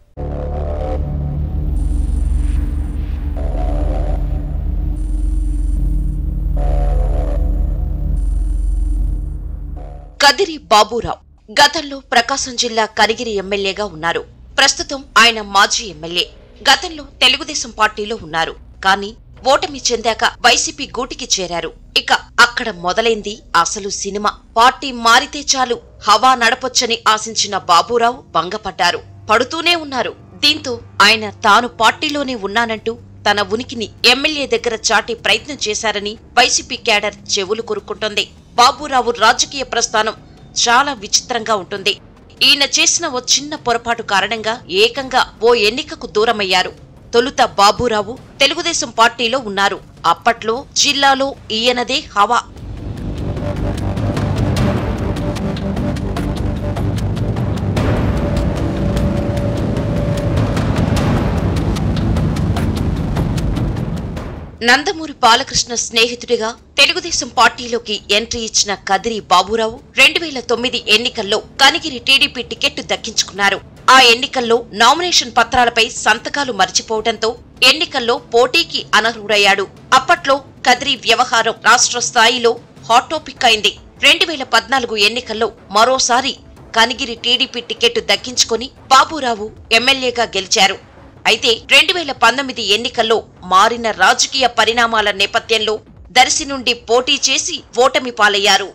Kadiri Baburao గతంలో ప్రకాశం జిల్లా కనిగిరి ఎమ్మెల్యేగా ఉన్నారు ప్రస్తుతం ఆయన మాజీ ఎమ్మెల్యే గతంలో తెలుగుదేశం పార్టీలో ఉన్నారు కానీ ఓటమి చెందాక వైసీపీ గూటికి చేరారు ఇక అక్కడ మొదలైంది అసలు సినిమా పార్టీ మారితే చాలు హవా నడపొచ్చని ఆశించిన బాబురావు భంగపడ్డారు పడుతూనే ఉన్నారు దీంతో ఆయన తాను పార్టీలోనే ఉన్నానంటూ తన ఉనికిని ఎమ్మెల్యే దగ్గర చాటే ప్రయత్నం చేశారని వైసీపీ క్యాడర్ చెవులు కొరుక్కుంటోంది బాబురావు రాజకీయ ప్రస్థానం చాలా విచిత్రంగా ఉంటుంది ఈయన చేసిన ఓ చిన్న పొరపాటు కారణంగా ఏకంగా ఓ ఎన్నికకు దూరమయ్యారు తొలుత బాబురావు తెలుగుదేశం పార్టీలో ఉన్నారు అప్పట్లో జిల్లాలో ఈయనదే హవా నందమూరి బాలకృష్ణ స్నేహితుడిగా తెలుగుదేశం పార్టీలోకి ఎంట్రీ ఇచ్చిన కదిరి బాబురావు రెండు వేల తొమ్మిది ఎన్నికల్లో కనిగిరి టీడీపీ టికెట్ దక్కించుకున్నారు ఆ ఎన్నికల్లో నామినేషన్ పత్రాలపై సంతకాలు మర్చిపోవడంతో ఎన్నికల్లో పోటీకి అనర్హుడయ్యాడు అప్పట్లో కదిరి వ్యవహారం రాష్ట్ర స్థాయిలో హాట్ టాపిక్ అయింది రెండు వేల పద్నాలుగు ఎన్నికల్లో మరోసారి కనిగిరి టీడీపీ టికెట్ దక్కించుకొని బాబురావు ఎమ్మెల్యేగా గెలిచారు అయితే రెండు వేల పంతొమ్మిది ఎన్నికల్లో మారిన రాజకీయ పరిణామాల నేపథ్యంలో దర్శి నుండి పోటీ చేసి ఓటమి పాలయ్యారు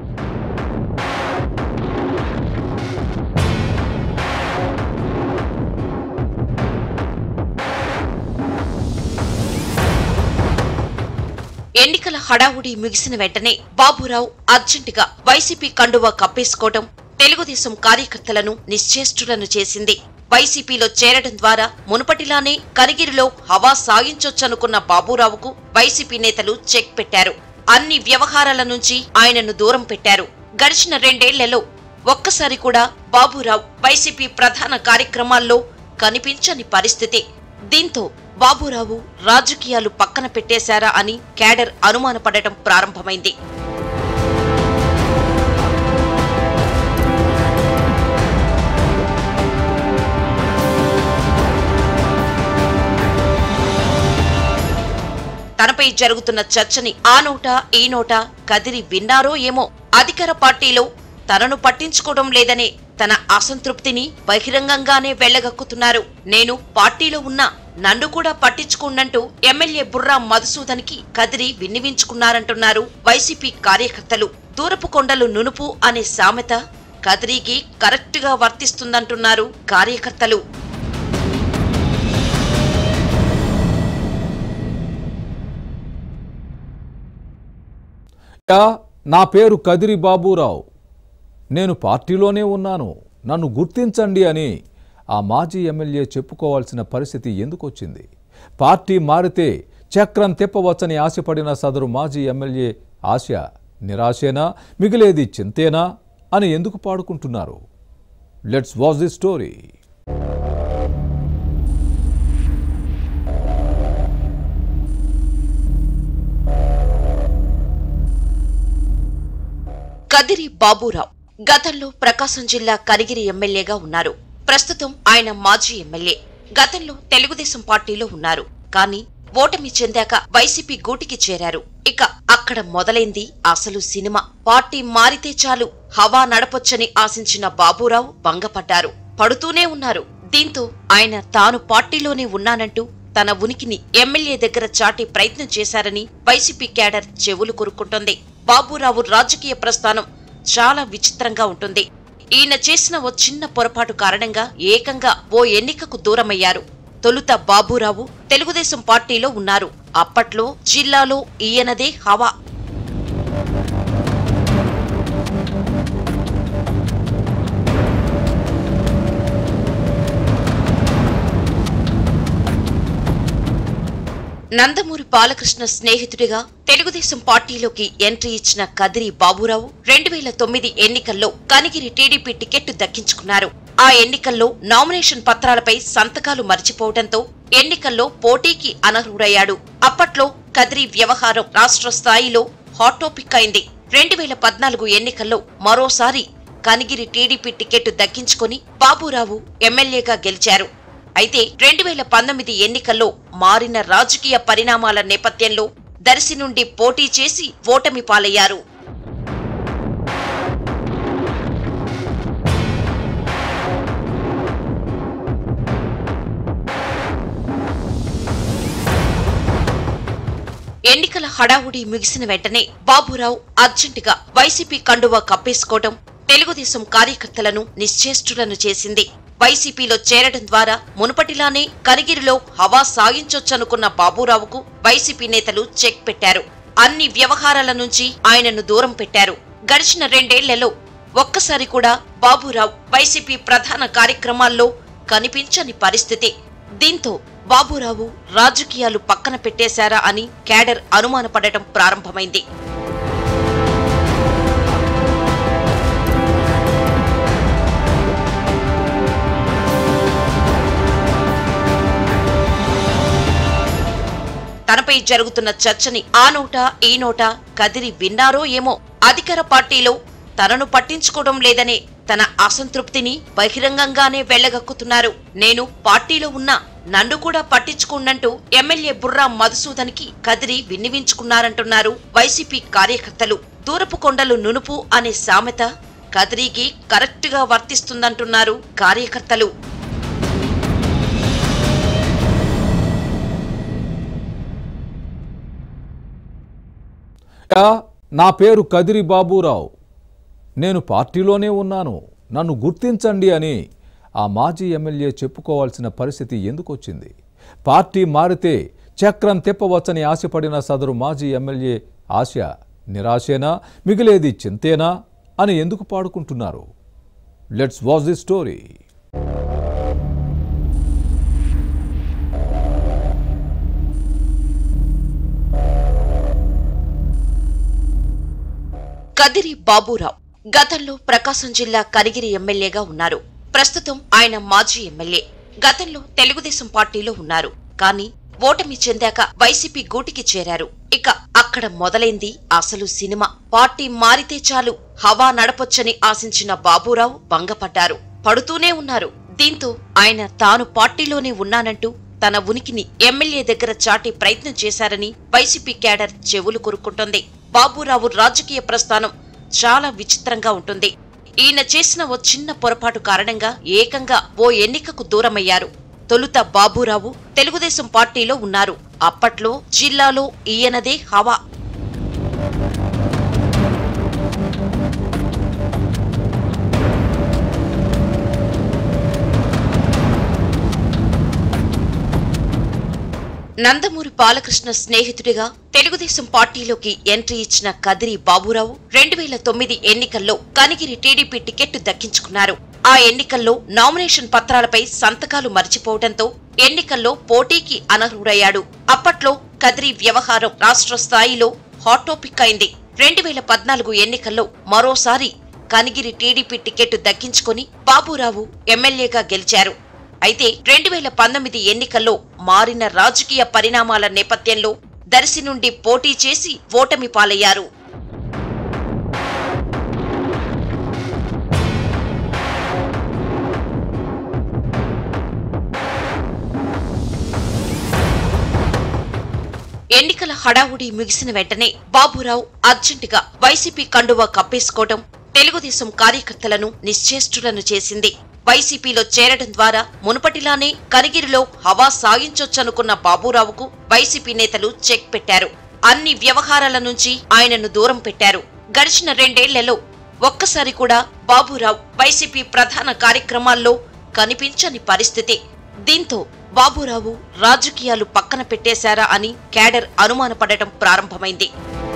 ఎన్నికల హడావుడి ముగిసిన వెంటనే బాబురావు అర్జెంటుగా వైసీపీ కండువా కప్పేసుకోవడం తెలుగుదేశం కార్యకర్తలను నిశ్చేష్టులను చేసింది వైసీపీలో చేరడం ద్వారా మునుపటిలానే కనిగిరిలో హవా సాగించొచ్చనుకున్న బాబురావుకు వైసీపీ నేతలు చెక్ పెట్టారు అన్ని వ్యవహారాల నుంచి ఆయనను దూరం పెట్టారు గడిచిన రెండేళ్లలో ఒక్కసారి కూడా బాబురావు వైసీపీ ప్రధాన కార్యక్రమాల్లో కనిపించని పరిస్థితి దీంతో బాబురావు రాజకీయాలు పక్కన పెట్టేశారా అని క్యాడర్ అనుమానపడటం ప్రారంభమైంది తనపై జరుగుతున్న చర్చని ఆ నోట ఈ నోట కదిరి విన్నారో ఏమో అధికార పార్టీలో తనను పట్టించుకోవడం లేదనే తన అసంతృప్తిని బహిరంగంగానే వెళ్లగక్కుతున్నారు నేను పార్టీలో ఉన్నా నన్ను కూడా పట్టించుకోండంటూ ఎమ్మెల్యే బుర్రా మధుసూదన్ కి కదిరి విన్నివించుకున్నారంటున్నారు వైసీపీ కార్యకర్తలు దూరపు కొండలు నునుపు అనే సామెత కదిరికి కరెక్టుగా వర్తిస్తుందంటున్నారు కార్యకర్తలు యా, నా పేరు కదిరి బాబురావు నేను పార్టీలోనే ఉన్నాను నన్ను గుర్తించండి అని ఆ మాజీ ఎమ్మెల్యే చెప్పుకోవాల్సిన పరిస్థితి ఎందుకు వచ్చింది పార్టీ మారితే చక్రం తిప్పవచ్చని ఆశపడిన సదరు మాజీ ఎమ్మెల్యే ఆశ నిరాశేనా మిగిలేది చింతేనా అని ఎందుకు పాడుకుంటున్నారు let's watch the story Kadiri Baburao గతంలో ప్రకాశం జిల్లా కనిగిరి ఎమ్మెల్యేగా ఉన్నారు ప్రస్తుతం ఆయన మాజీ ఎమ్మెల్యే గతంలో తెలుగుదేశం పార్టీలో ఉన్నారు కానీ ఓటమి చెందాక వైసీపీ గూటికి చేరారు ఇక అక్కడ మొదలైంది అసలు సినిమా పార్టీ మారితే చాలు హవా నడపొచ్చని ఆశించిన బాబురావు భంగపడ్డారు పడుతూనే ఉన్నారు దీంతో ఆయన తాను పార్టీలోనే ఉన్నానంటూ తన ఉనికిని ఎమ్మెల్యే దగ్గర చాటి ప్రయత్నం చేశారని వైసీపీ క్యాడర్ చెవులు కొరుక్కుంటోంది బాబురావు రాజకీయ ప్రస్థానం చాలా విచిత్రంగా ఉంటుంది ఈయన చేసిన ఓ చిన్న పొరపాటు కారణంగా ఏకంగా ఓ ఎన్నికకు దూరమయ్యారు తొలుత బాబురావు తెలుగుదేశం పార్టీలో ఉన్నారు అప్పట్లో జిల్లాలో ఈయనదే హవా నందమూరి బాలకృష్ణ స్నేహితుడిగా తెలుగుదేశం పార్టీలోకి ఎంట్రీ ఇచ్చిన కదిరి బాబురావు రెండు వేల తొమ్మిది ఎన్నికల్లో కనిగిరి టీడీపీ టికెట్ దక్కించుకున్నారు ఆ ఎన్నికల్లో నామినేషన్ పత్రాలపై సంతకాలు మర్చిపోవడంతో ఎన్నికల్లో పోటీకి అనర్హుడయ్యాడు అప్పట్లో కదిరి వ్యవహారం రాష్ట్ర స్థాయిలో హాట్ టాపిక్ అయింది రెండు వేల పద్నాలుగు ఎన్నికల్లో మరోసారి కనిగిరి టీడీపీ టికెట్ దక్కించుకొని బాబురావు ఎమ్మెల్యేగా గెలిచారు అయితే రెండు వేల పంతొమ్మిది ఎన్నికల్లో మారిన రాజకీయ పరిణామాల నేపథ్యంలో దర్శి నుండి పోటీ చేసి ఓటమి పాలయ్యారు ఎన్నికల హడావుడి ముగిసిన వెంటనే బాబురావు అర్జెంటుగా వైసీపీ కండువా కప్పేసుకోవడం తెలుగుదేశం కార్యకర్తలను నిశ్చేష్టులను చేసింది వైసీపీలో చేరడం ద్వారా మునుపటిలానే కనిగిరిలో హవా సాగించొచ్చనుకున్న బాబురావుకు వైసీపీ నేతలు చెక్ పెట్టారు అన్ని వ్యవహారాల నుంచి ఆయనను దూరం పెట్టారు గడిచిన రెండేళ్లలో ఒక్కసారి కూడా బాబురావు వైసీపీ ప్రధాన కార్యక్రమాల్లో కనిపించని పరిస్థితి దీంతో బాబురావు రాజకీయాలు పక్కన పెట్టేశారా అని క్యాడర్ అనుమానపడటం ప్రారంభమైంది తనపై జరుగుతున్న చర్చని ఆ నోట ఈ నోట కదిరి విన్నారో ఏమో అధికార పార్టీలో తనను పట్టించుకోవడం లేదనే తన అసంతృప్తిని బహిరంగంగానే వెళ్లగక్కుతున్నారు నేను పార్టీలో ఉన్నా నన్ను కూడా పట్టించుకున్నట్టు ఎమ్మెల్యే బుర్రా మధుసూదన్ కి కదిరి విన్నివించుకున్నారంటున్నారు వైసీపీ కార్యకర్తలు దూరపు కొండలు నునుపు అనే సామెత కదిరికి కరెక్ట్ గా వర్తిస్తుందంటున్నారు కార్యకర్తలు యా, నా పేరు కదిరి బాబురావు నేను పార్టీలోనే ఉన్నాను నన్ను గుర్తించండి అని ఆ మాజీ ఎమ్మెల్యే చెప్పుకోవాల్సిన పరిస్థితి ఎందుకు వచ్చింది పార్టీ మారితే చక్రం తిప్పవచ్చని ఆశపడిన సదరు మాజీ ఎమ్మెల్యే ఆశ నిరాశేనా మిగిలేది చింతేనా అని ఎందుకు పాడుకుంటున్నారు let's watch the story Kadiri Baburao గతంలో ప్రకాశం జిల్లా కనిగిరి ఎమ్మెల్యేగా ఉన్నారు ప్రస్తుతం ఆయన మాజీ ఎమ్మెల్యే గతంలో తెలుగుదేశం పార్టీలో ఉన్నారు కానీ ఓటమి చెందాక వైసీపీ గూటికి చేరారు ఇక అక్కడ మొదలైంది అసలు సినిమా పార్టీ మారితే చాలు హవా నడపొచ్చని ఆశించిన బాబురావు భంగపడ్డారు పడుతూనే ఉన్నారు దీంతో ఆయన తాను పార్టీలోనే ఉన్నానంటూ తన ఉనికిని ఎమ్మెల్యే దగ్గర చాటి ప్రయత్నం చేశారని వైసీపీ క్యాడర్ చెవులు కొరుక్కుంటోంది బాబురావు రాజకీయ ప్రస్థానం చాలా విచిత్రంగా ఉంటుంది ఈయన చేసిన ఓ చిన్న పొరపాటు కారణంగా ఏకంగా ఓ ఎన్నికకు దూరమయ్యారు తొలుత బాబురావు తెలుగుదేశం పార్టీలో ఉన్నారు అప్పట్లో జిల్లాలో ఈయనదే హవా నందమూరి బాలకృష్ణ స్నేహితుడిగా తెలుగుదేశం పార్టీలోకి ఎంట్రీ ఇచ్చిన కదిరి బాబురావు రెండు వేల తొమ్మిది ఎన్నికల్లో కనిగిరి టీడీపీ టికెట్ దక్కించుకున్నారు ఆ ఎన్నికల్లో నామినేషన్ పత్రాలపై సంతకాలు మర్చిపోవడంతో ఎన్నికల్లో పోటీకి అనర్హుడయ్యాడు అప్పట్లో కదిరి వ్యవహారం రాష్ట్ర స్థాయిలో హాట్ టాపిక్ అయింది రెండు వేల పద్నాలుగు ఎన్నికల్లో మరోసారి కనిగిరి టీడీపీ టికెట్ దక్కించుకొని బాబురావు ఎమ్మెల్యేగా గెలిచారు అయితే రెండు వేల పంతొమ్మిది ఎన్నికల్లో మారిన రాజకీయ పరిణామాల నేపథ్యంలో దర్శి నుండి పోటీ చేసి ఓటమి పాలయ్యారు ఎన్నికల హడావుడి ముగిసిన వెంటనే బాబురావు అర్జెంటుగా వైసీపీ కండువా కప్పేసుకోవడం తెలుగుదేశం కార్యకర్తలను నిశ్చేష్టులను చేసింది వైసీపీలో చేరడం ద్వారా మునుపటిలానే కనిగిరిలో హవా సాగించొచ్చనుకున్న బాబురావుకు వైసీపీ నేతలు చెక్ పెట్టారు అన్ని వ్యవహారాల నుంచి ఆయనను దూరం పెట్టారు గడిచిన రెండేళ్లలో ఒక్కసారి కూడా బాబురావు వైసీపీ ప్రధాన కార్యక్రమాల్లో కనిపించని పరిస్థితి దీంతో బాబురావు రాజకీయాలు పక్కన పెట్టేశారా అని క్యాడర్ అనుమానపడటం ప్రారంభమైంది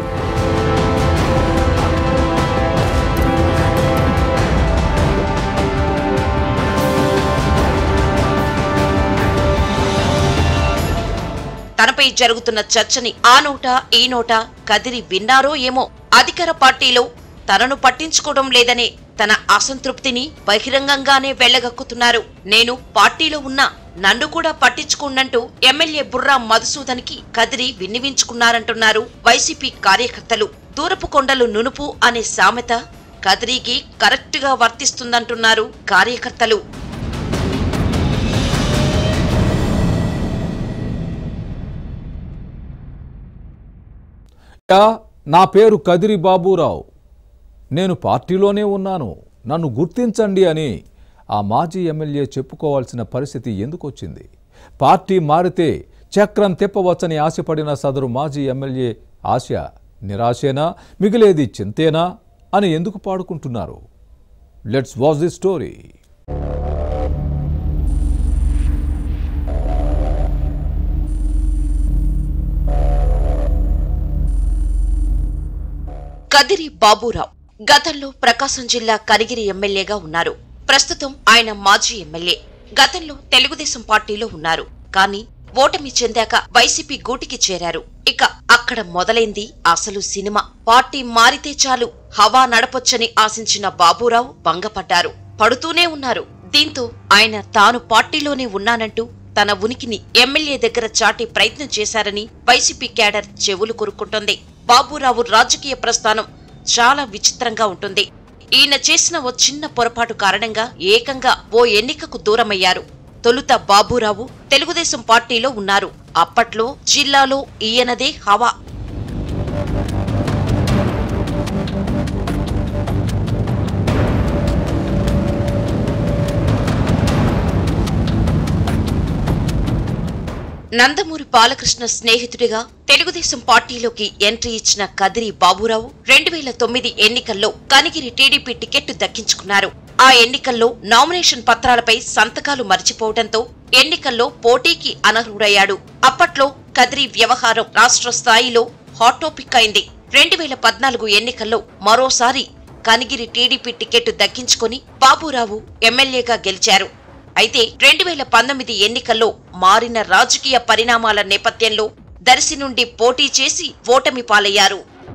తనపై జరుగుతున్న చర్చని ఆ నోట ఈ నోట కదిరి విన్నారో ఏమో అధికార పార్టీలో తనను పట్టించుకోవడం లేదనే తన అసంతృప్తిని బహిరంగంగానే వెళ్లగక్కుతున్నారు నేను పార్టీలో ఉన్నా నన్ను కూడా పట్టించుకోండంటూ ఎమ్మెల్యే బుర్రా మధుసూదన్కి కదిరి విన్నివించుకున్నారంటున్నారు వైసీపీ కార్యకర్తలు దూరపు కొండలు నునుపు అనే సామెత కదిరికి కరెక్టుగా వర్తిస్తుందంటున్నారు కార్యకర్తలు యా, నా పేరు కదిరి బాబురావు నేను పార్టీలోనే ఉన్నాను నన్ను గుర్తించండి అని ఆ మాజీ ఎమ్మెల్యే చెప్పుకోవాల్సిన పరిస్థితి ఎందుకు వచ్చింది పార్టీ మారితే చక్రం తిప్పవచ్చని ఆశపడిన సదరు మాజీ ఎమ్మెల్యే ఆశ నిరాశేనా మిగిలేది చింతేనా అని ఎందుకు పాడుకుంటున్నారు let's watch the story Kadiri Baburao గతంలో ప్రకాశం జిల్లా కనిగిరి ఎమ్మెల్యేగా ఉన్నారు ప్రస్తుతం ఆయన మాజీ ఎమ్మెల్యే గతంలో తెలుగుదేశం పార్టీలో ఉన్నారు కానీ ఓటమి చెందాక వైసీపీ గూటికి చేరారు ఇక అక్కడ మొదలైంది అసలు సినిమా పార్టీ మారితే చాలు హవా నడపొచ్చని ఆశించిన బాబురావు భంగపడ్డారు పడుతూనే ఉన్నారు దీంతో ఆయన తాను పార్టీలోనే ఉన్నానంటూ తన ఉనికిని ఎమ్మెల్యే దగ్గర చాటి ప్రయత్నం చేశారని వైసీపీ క్యాడర్ చెవులు కొరుక్కుంటోంది బాబురావు రాజకీయ ప్రస్థానం చాలా విచిత్రంగా ఉంటుంది ఈయన చేసిన ఓ చిన్న పొరపాటు కారణంగా ఏకంగా ఓ ఎన్నికకు దూరమయ్యారు తొలుత బాబురావు తెలుగుదేశం పార్టీలో ఉన్నారు అప్పట్లో జిల్లాలో ఈయనదే హవా నందమూరి బాలకృష్ణ స్నేహితుడిగా తెలుగుదేశం పార్టీలోకి ఎంట్రీ ఇచ్చిన కదిరి బాబురావు రెండు వేల తొమ్మిది ఎన్నికల్లో కనిగిరి టీడీపీ టికెట్ దక్కించుకున్నారు ఆ ఎన్నికల్లో నామినేషన్ పత్రాలపై సంతకాలు మర్చిపోవడంతో ఎన్నికల్లో పోటీకి అనర్హుడయ్యాడు అప్పట్లో కదిరి వ్యవహారం రాష్ట్ర స్థాయిలో హాట్ టాపిక్ అయింది రెండు వేల పద్నాలుగు ఎన్నికల్లో మరోసారి కనిగిరి టీడీపీ టికెట్ దక్కించుకొని బాబురావు ఎమ్మెల్యేగా గెలిచారు అయితే రెండు వేల పంతొమ్మిది ఎన్నికల్లో మారిన రాజకీయ పరిణామాల నేపథ్యంలో దర్శి నుండి పోటీ చేసి ఓటమి పాలయ్యారు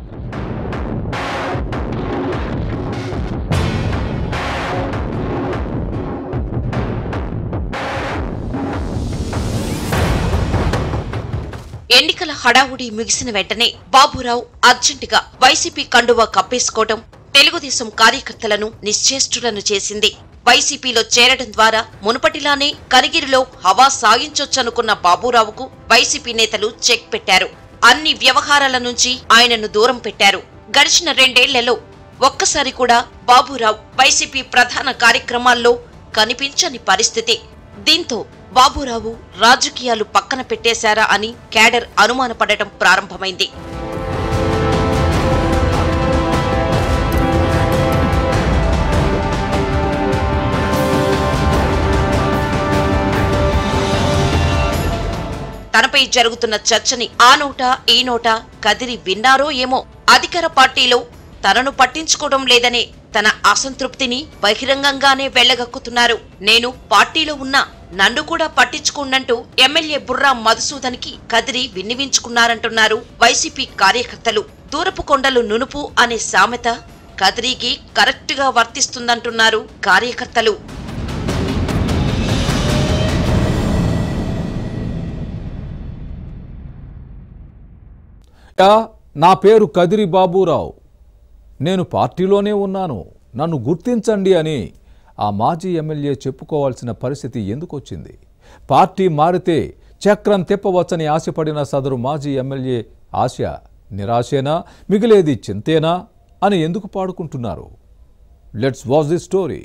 ఎన్నికల హడావుడి ముగిసిన వెంటనే బాబురావు అర్జెంటుగా వైసీపీ కండువా కప్పేసుకోవడం తెలుగుదేశం కార్యకర్తలను నిశ్చేష్టులను చేసింది వైసీపీలో చేరడం ద్వారా మునుపటిలానే కనిగిరిలో హవా సాగించొచ్చనుకున్న బాబురావుకు వైసీపీ నేతలు చెక్ పెట్టారు అన్ని వ్యవహారాల నుంచి ఆయనను దూరం పెట్టారు గడిచిన రెండేళ్లలో ఒక్కసారి కూడా బాబురావు వైసీపీ ప్రధాన కార్యక్రమాల్లో కనిపించని పరిస్థితి దీంతో బాబురావు రాజకీయాలు పక్కన పెట్టేశారా అని క్యాడర్ అనుమానపడటం ప్రారంభమైంది తనపై జరుగుతున్న చర్చని ఆ నోట ఈ నోట కదిరి విన్నారో ఏమో అధికార పార్టీలో తనను పట్టించుకోవడం లేదనే తన అసంతృప్తిని బహిరంగంగానే వెళ్లగక్కుతున్నారు నేను పార్టీలో ఉన్నా నన్ను కూడా పట్టించుకోండంటూ ఎమ్మెల్యే బుర్రా మధుసూదన్కి కదిరి విన్నివించుకున్నారంటున్నారు వైసీపీ కార్యకర్తలు దూరపు కొండలు నునుపు అనే సామెత కదిరికి కరెక్టుగా వర్తిస్తుందంటున్నారు కార్యకర్తలు యా, నా పేరు కదిరి బాబురావు నేను పార్టీలోనే ఉన్నాను నన్ను గుర్తించండి అని ఆ మాజీ ఎమ్మెల్యే చెప్పుకోవాల్సిన పరిస్థితి ఎందుకు వచ్చింది పార్టీ మారితే చక్రం తిప్పవచ్చని ఆశపడిన సదరు మాజీ ఎమ్మెల్యే ఆశ నిరాశేనా మిగిలేది చింతేనా అని ఎందుకు పాడుకుంటున్నారు let's watch the story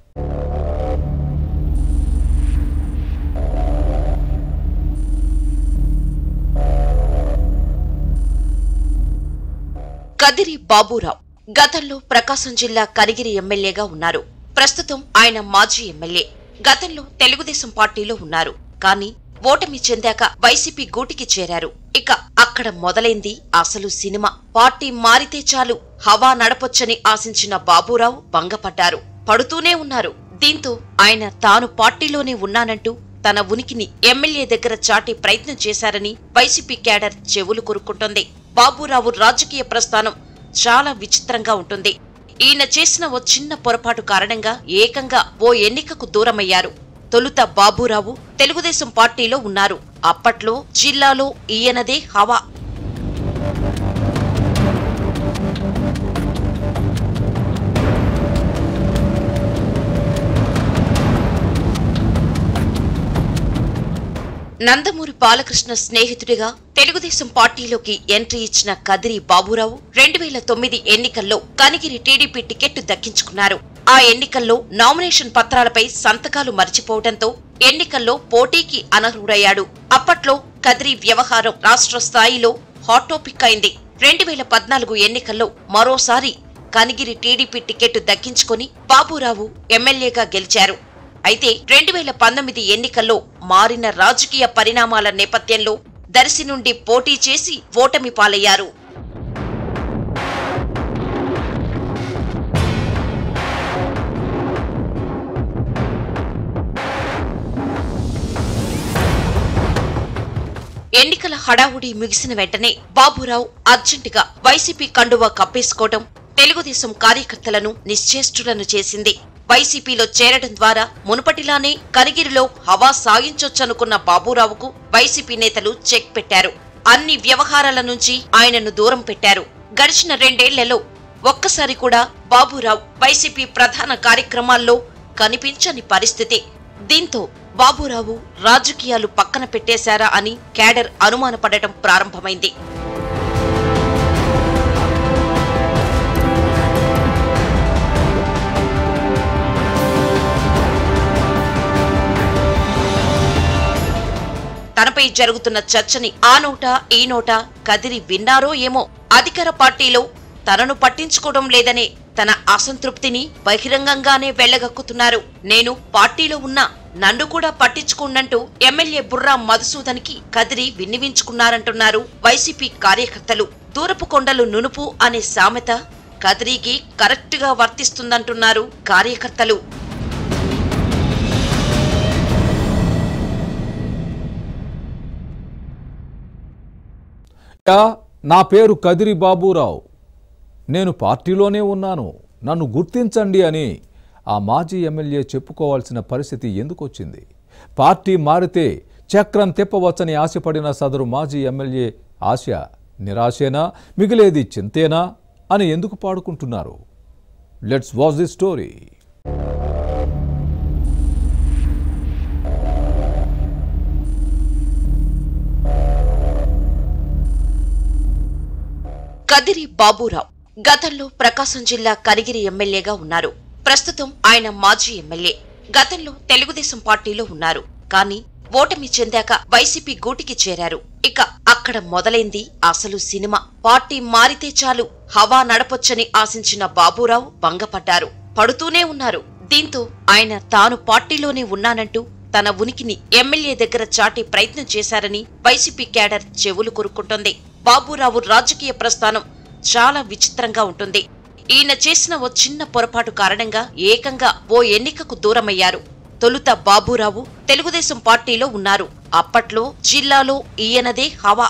Kadiri Baburao గతంలో ప్రకాశం జిల్లా కనిగిరి ఎమ్మెల్యేగా ఉన్నారు ప్రస్తుతం ఆయన మాజీ ఎమ్మెల్యే గతంలో తెలుగుదేశం పార్టీలో ఉన్నారు కానీ ఓటమి చెందాక వైసీపీ గూటికి చేరారు ఇక అక్కడ మొదలైంది అసలు సినిమా పార్టీ మారితే చాలు హవా నడపొచ్చని ఆశించిన బాబురావు భంగపడ్డారు పడుతూనే ఉన్నారు దీంతో ఆయన తాను పార్టీలోనే ఉన్నానంటూ తన ఉనికిని ఎమ్మెల్యే దగ్గర చాటే ప్రయత్నం చేశారని వైసీపీ క్యాడర్ చెవులు కొరుక్కుంటోంది బాబురావు రాజకీయ ప్రస్థానం చాలా విచిత్రంగా ఉంటుంది ఈయన చేసిన ఓ చిన్న పొరపాటు కారణంగా ఏకంగా ఓ ఎన్నికకు దూరమయ్యారు తొలుత బాబురావు తెలుగుదేశం పార్టీలో ఉన్నారు అప్పట్లో జిల్లాలో ఈయనదే హవా నందమూరి బాలకృష్ణ స్నేహితుడిగా తెలుగుదేశం పార్టీలోకి ఎంట్రీ ఇచ్చిన కదిరి బాబురావు రెండు వేల తొమ్మిది ఎన్నికల్లో కనిగిరి టీడీపీ టికెట్ దక్కించుకున్నారు ఆ ఎన్నికల్లో నామినేషన్ పత్రాలపై సంతకాలు మర్చిపోవడంతో ఎన్నికల్లో పోటీకి అనర్హుడయ్యాడు అప్పట్లో కదిరి వ్యవహారం రాష్ట్ర స్థాయిలో హాట్ టాపిక్ అయింది రెండు వేల పద్నాలుగు ఎన్నికల్లో మరోసారి కనిగిరి టీడీపీ టికెట్ దక్కించుకొని బాబురావు ఎమ్మెల్యేగా గెలిచారు అయితే రెండు వేల పంతొమ్మిది ఎన్నికల్లో మారిన రాజకీయ పరిణామాల నేపథ్యంలో దర్శి నుండి పోటీ చేసి ఓటమి పాలయ్యారు ఎన్నికల హడావుడి ముగిసిన వెంటనే బాబురావు అర్జెంటుగా వైసీపీ కండువా కప్పేసుకోవడం తెలుగుదేశం కార్యకర్తలను నిశ్చేష్టులను చేసింది వైసీపీలో చేరడం ద్వారా మునుపటిలానే కనిగిరిలో హవా సాగించొచ్చనుకున్న బాబురావుకు వైసీపీ నేతలు చెక్ పెట్టారు అన్ని వ్యవహారాల నుంచి ఆయనను దూరం పెట్టారు గడిచిన రెండేళ్లలో ఒక్కసారి కూడా బాబురావు వైసీపీ ప్రధాన కార్యక్రమాల్లో కనిపించని పరిస్థితి దీంతో బాబురావు రాజకీయాలు పక్కన పెట్టేశారా అని క్యాడర్ అనుమానపడటం ప్రారంభమైంది తనపై జరుగుతున్న చర్చని ఆ నోట ఈ నోట కదిరి విన్నారో ఏమో అధికార పార్టీలో తనను పట్టించుకోవడం లేదనే తన అసంతృప్తిని బహిరంగంగానే వెళ్లగక్కుతున్నారు నేను పార్టీలో ఉన్నా నన్ను కూడా పట్టించుకున్నట్టు ఎమ్మెల్యే బుర్రా మధుసూదన్కి కదిరి విన్నివించుకున్నారంటున్నారు వైసీపీ కార్యకర్తలు దూరపు కొండలు నునుపు అనే సామెత కదిరికి కరెక్టుగా వర్తిస్తుందంటున్నారు కార్యకర్తలు యా, నా పేరు కదిరి బాబురావు నేను పార్టీలోనే ఉన్నాను నన్ను గుర్తించండి అని ఆ మాజీ ఎమ్మెల్యే చెప్పుకోవాల్సిన పరిస్థితి ఎందుకు వచ్చింది పార్టీ మారితే చక్రం తిప్పవచ్చని ఆశపడిన సదరు మాజీ ఎమ్మెల్యే ఆశ నిరాశేనా మిగిలేది చింతేనా అని ఎందుకు పాడుకుంటున్నారు let's watch the story Kadiri Baburao గతంలో ప్రకాశం జిల్లా కనిగిరి ఎమ్మెల్యేగా ఉన్నారు ప్రస్తుతం ఆయన మాజీ ఎమ్మెల్యే గతంలో తెలుగుదేశం పార్టీలో ఉన్నారు కానీ ఓటమి చెందాక వైసీపీ గూటికి చేరారు ఇక అక్కడ మొదలైంది అసలు సినిమా పార్టీ మారితే చాలు హవా నడపొచ్చని ఆశించిన బాబురావు భంగపడ్డారు పడుతూనే ఉన్నారు దీంతో ఆయన తాను పార్టీలోనే ఉన్నానంటూ తన ఉనికిని ఎమ్మెల్యే దగ్గర చాటే ప్రయత్నం చేశారని వైసీపీ క్యాడర్ చెవులు కొరుక్కుంటోంది బాబురావు రాజకీయ ప్రస్థానం చాలా విచిత్రంగా ఉంటుంది ఈయన చేసిన ఓ చిన్న పొరపాటు కారణంగా ఏకంగా ఓ ఎన్నికకు దూరమయ్యారు తొలుత బాబురావు తెలుగుదేశం పార్టీలో ఉన్నారు అప్పట్లో జిల్లాలో ఈయనదే హవా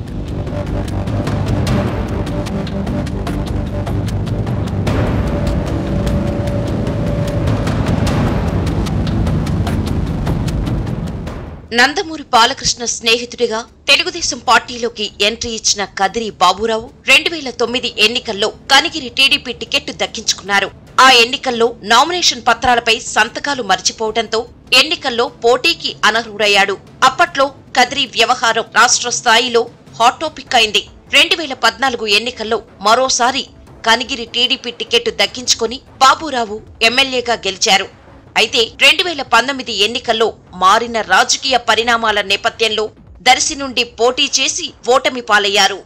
నందమూరి బాలకృష్ణ స్నేహితుడిగా తెలుగుదేశం పార్టీలోకి ఎంట్రీ ఇచ్చిన కదిరి బాబురావు రెండు వేల తొమ్మిది ఎన్నికల్లో కనిగిరి టీడీపీ టికెట్ దక్కించుకున్నారు ఆ ఎన్నికల్లో నామినేషన్ పత్రాలపై సంతకాలు మర్చిపోవడంతో ఎన్నికల్లో పోటీకి అనర్హుడయ్యాడు అప్పట్లో కదిరి వ్యవహారం రాష్ట్ర స్థాయిలో హాట్ టాపిక్ అయింది రెండు వేల పద్నాలుగు ఎన్నికల్లో మరోసారి కనిగిరి టీడీపీ టికెట్ దక్కించుకొని బాబురావు ఎమ్మెల్యేగా గెలిచారు అయితే రెండు వేల పంతొమ్మిది ఎన్నికల్లో మారిన రాజకీయ పరిణామాల నేపథ్యంలో దర్శి నుండి పోటీ చేసి ఓటమి పాలయ్యారు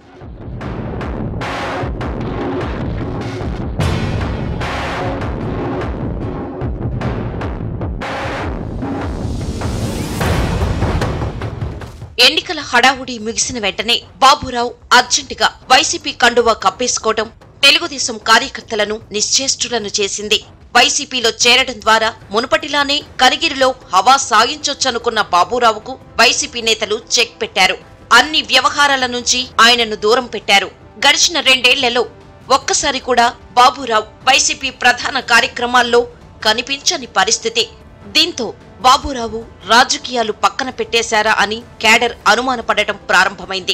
ఎన్నికల హడావుడి ముగిసిన వెంటనే బాబురావు అర్జెంటుగా వైసీపీ కండువా కప్పేసుకోవడం తెలుగుదేశం కార్యకర్తలను నిశ్చేష్టులను చేసింది వైసీపీలో చేరడం ద్వారా మునుపటిలానే కనిగిరిలో హవా సాగించొచ్చనుకున్న బాబురావుకు వైసీపీ నేతలు చెక్ పెట్టారు అన్ని వ్యవహారాల నుంచి ఆయనను దూరం పెట్టారు గడిచిన రెండేళ్లలో ఒక్కసారి కూడా బాబురావు వైసీపీ ప్రధాన కార్యక్రమాల్లో కనిపించని పరిస్థితి దీంతో బాబురావు రాజకీయాలు పక్కన పెట్టేశారా అని క్యాడర్ అనుమానపడటం ప్రారంభమైంది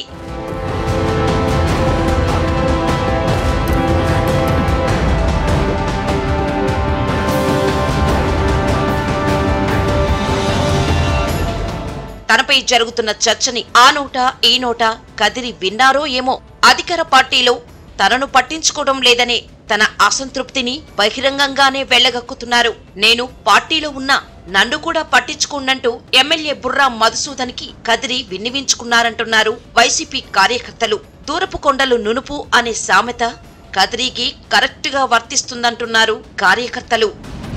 తనపై జరుగుతున్న చర్చని ఆ నోట ఈ నోట కదిరి విన్నారో ఏమో అధికార పార్టీలో తనను పట్టించుకోవడం లేదనే తన అసంతృప్తిని బహిరంగంగానే వెళ్లగక్కుతున్నారు నేను పార్టీలో ఉన్నా నన్ను కూడా పట్టించుకున్నట్టు ఎమ్మెల్యే బుర్రా మధుసూదన్ కి కదిరి విన్నివించుకున్నారంటున్నారు వైసీపీ కార్యకర్తలు దూరపు కొండలు నునుపు అనే సామెత కదిరికి కరెక్ట్ గా వర్తిస్తుందంటున్నారు కార్యకర్తలు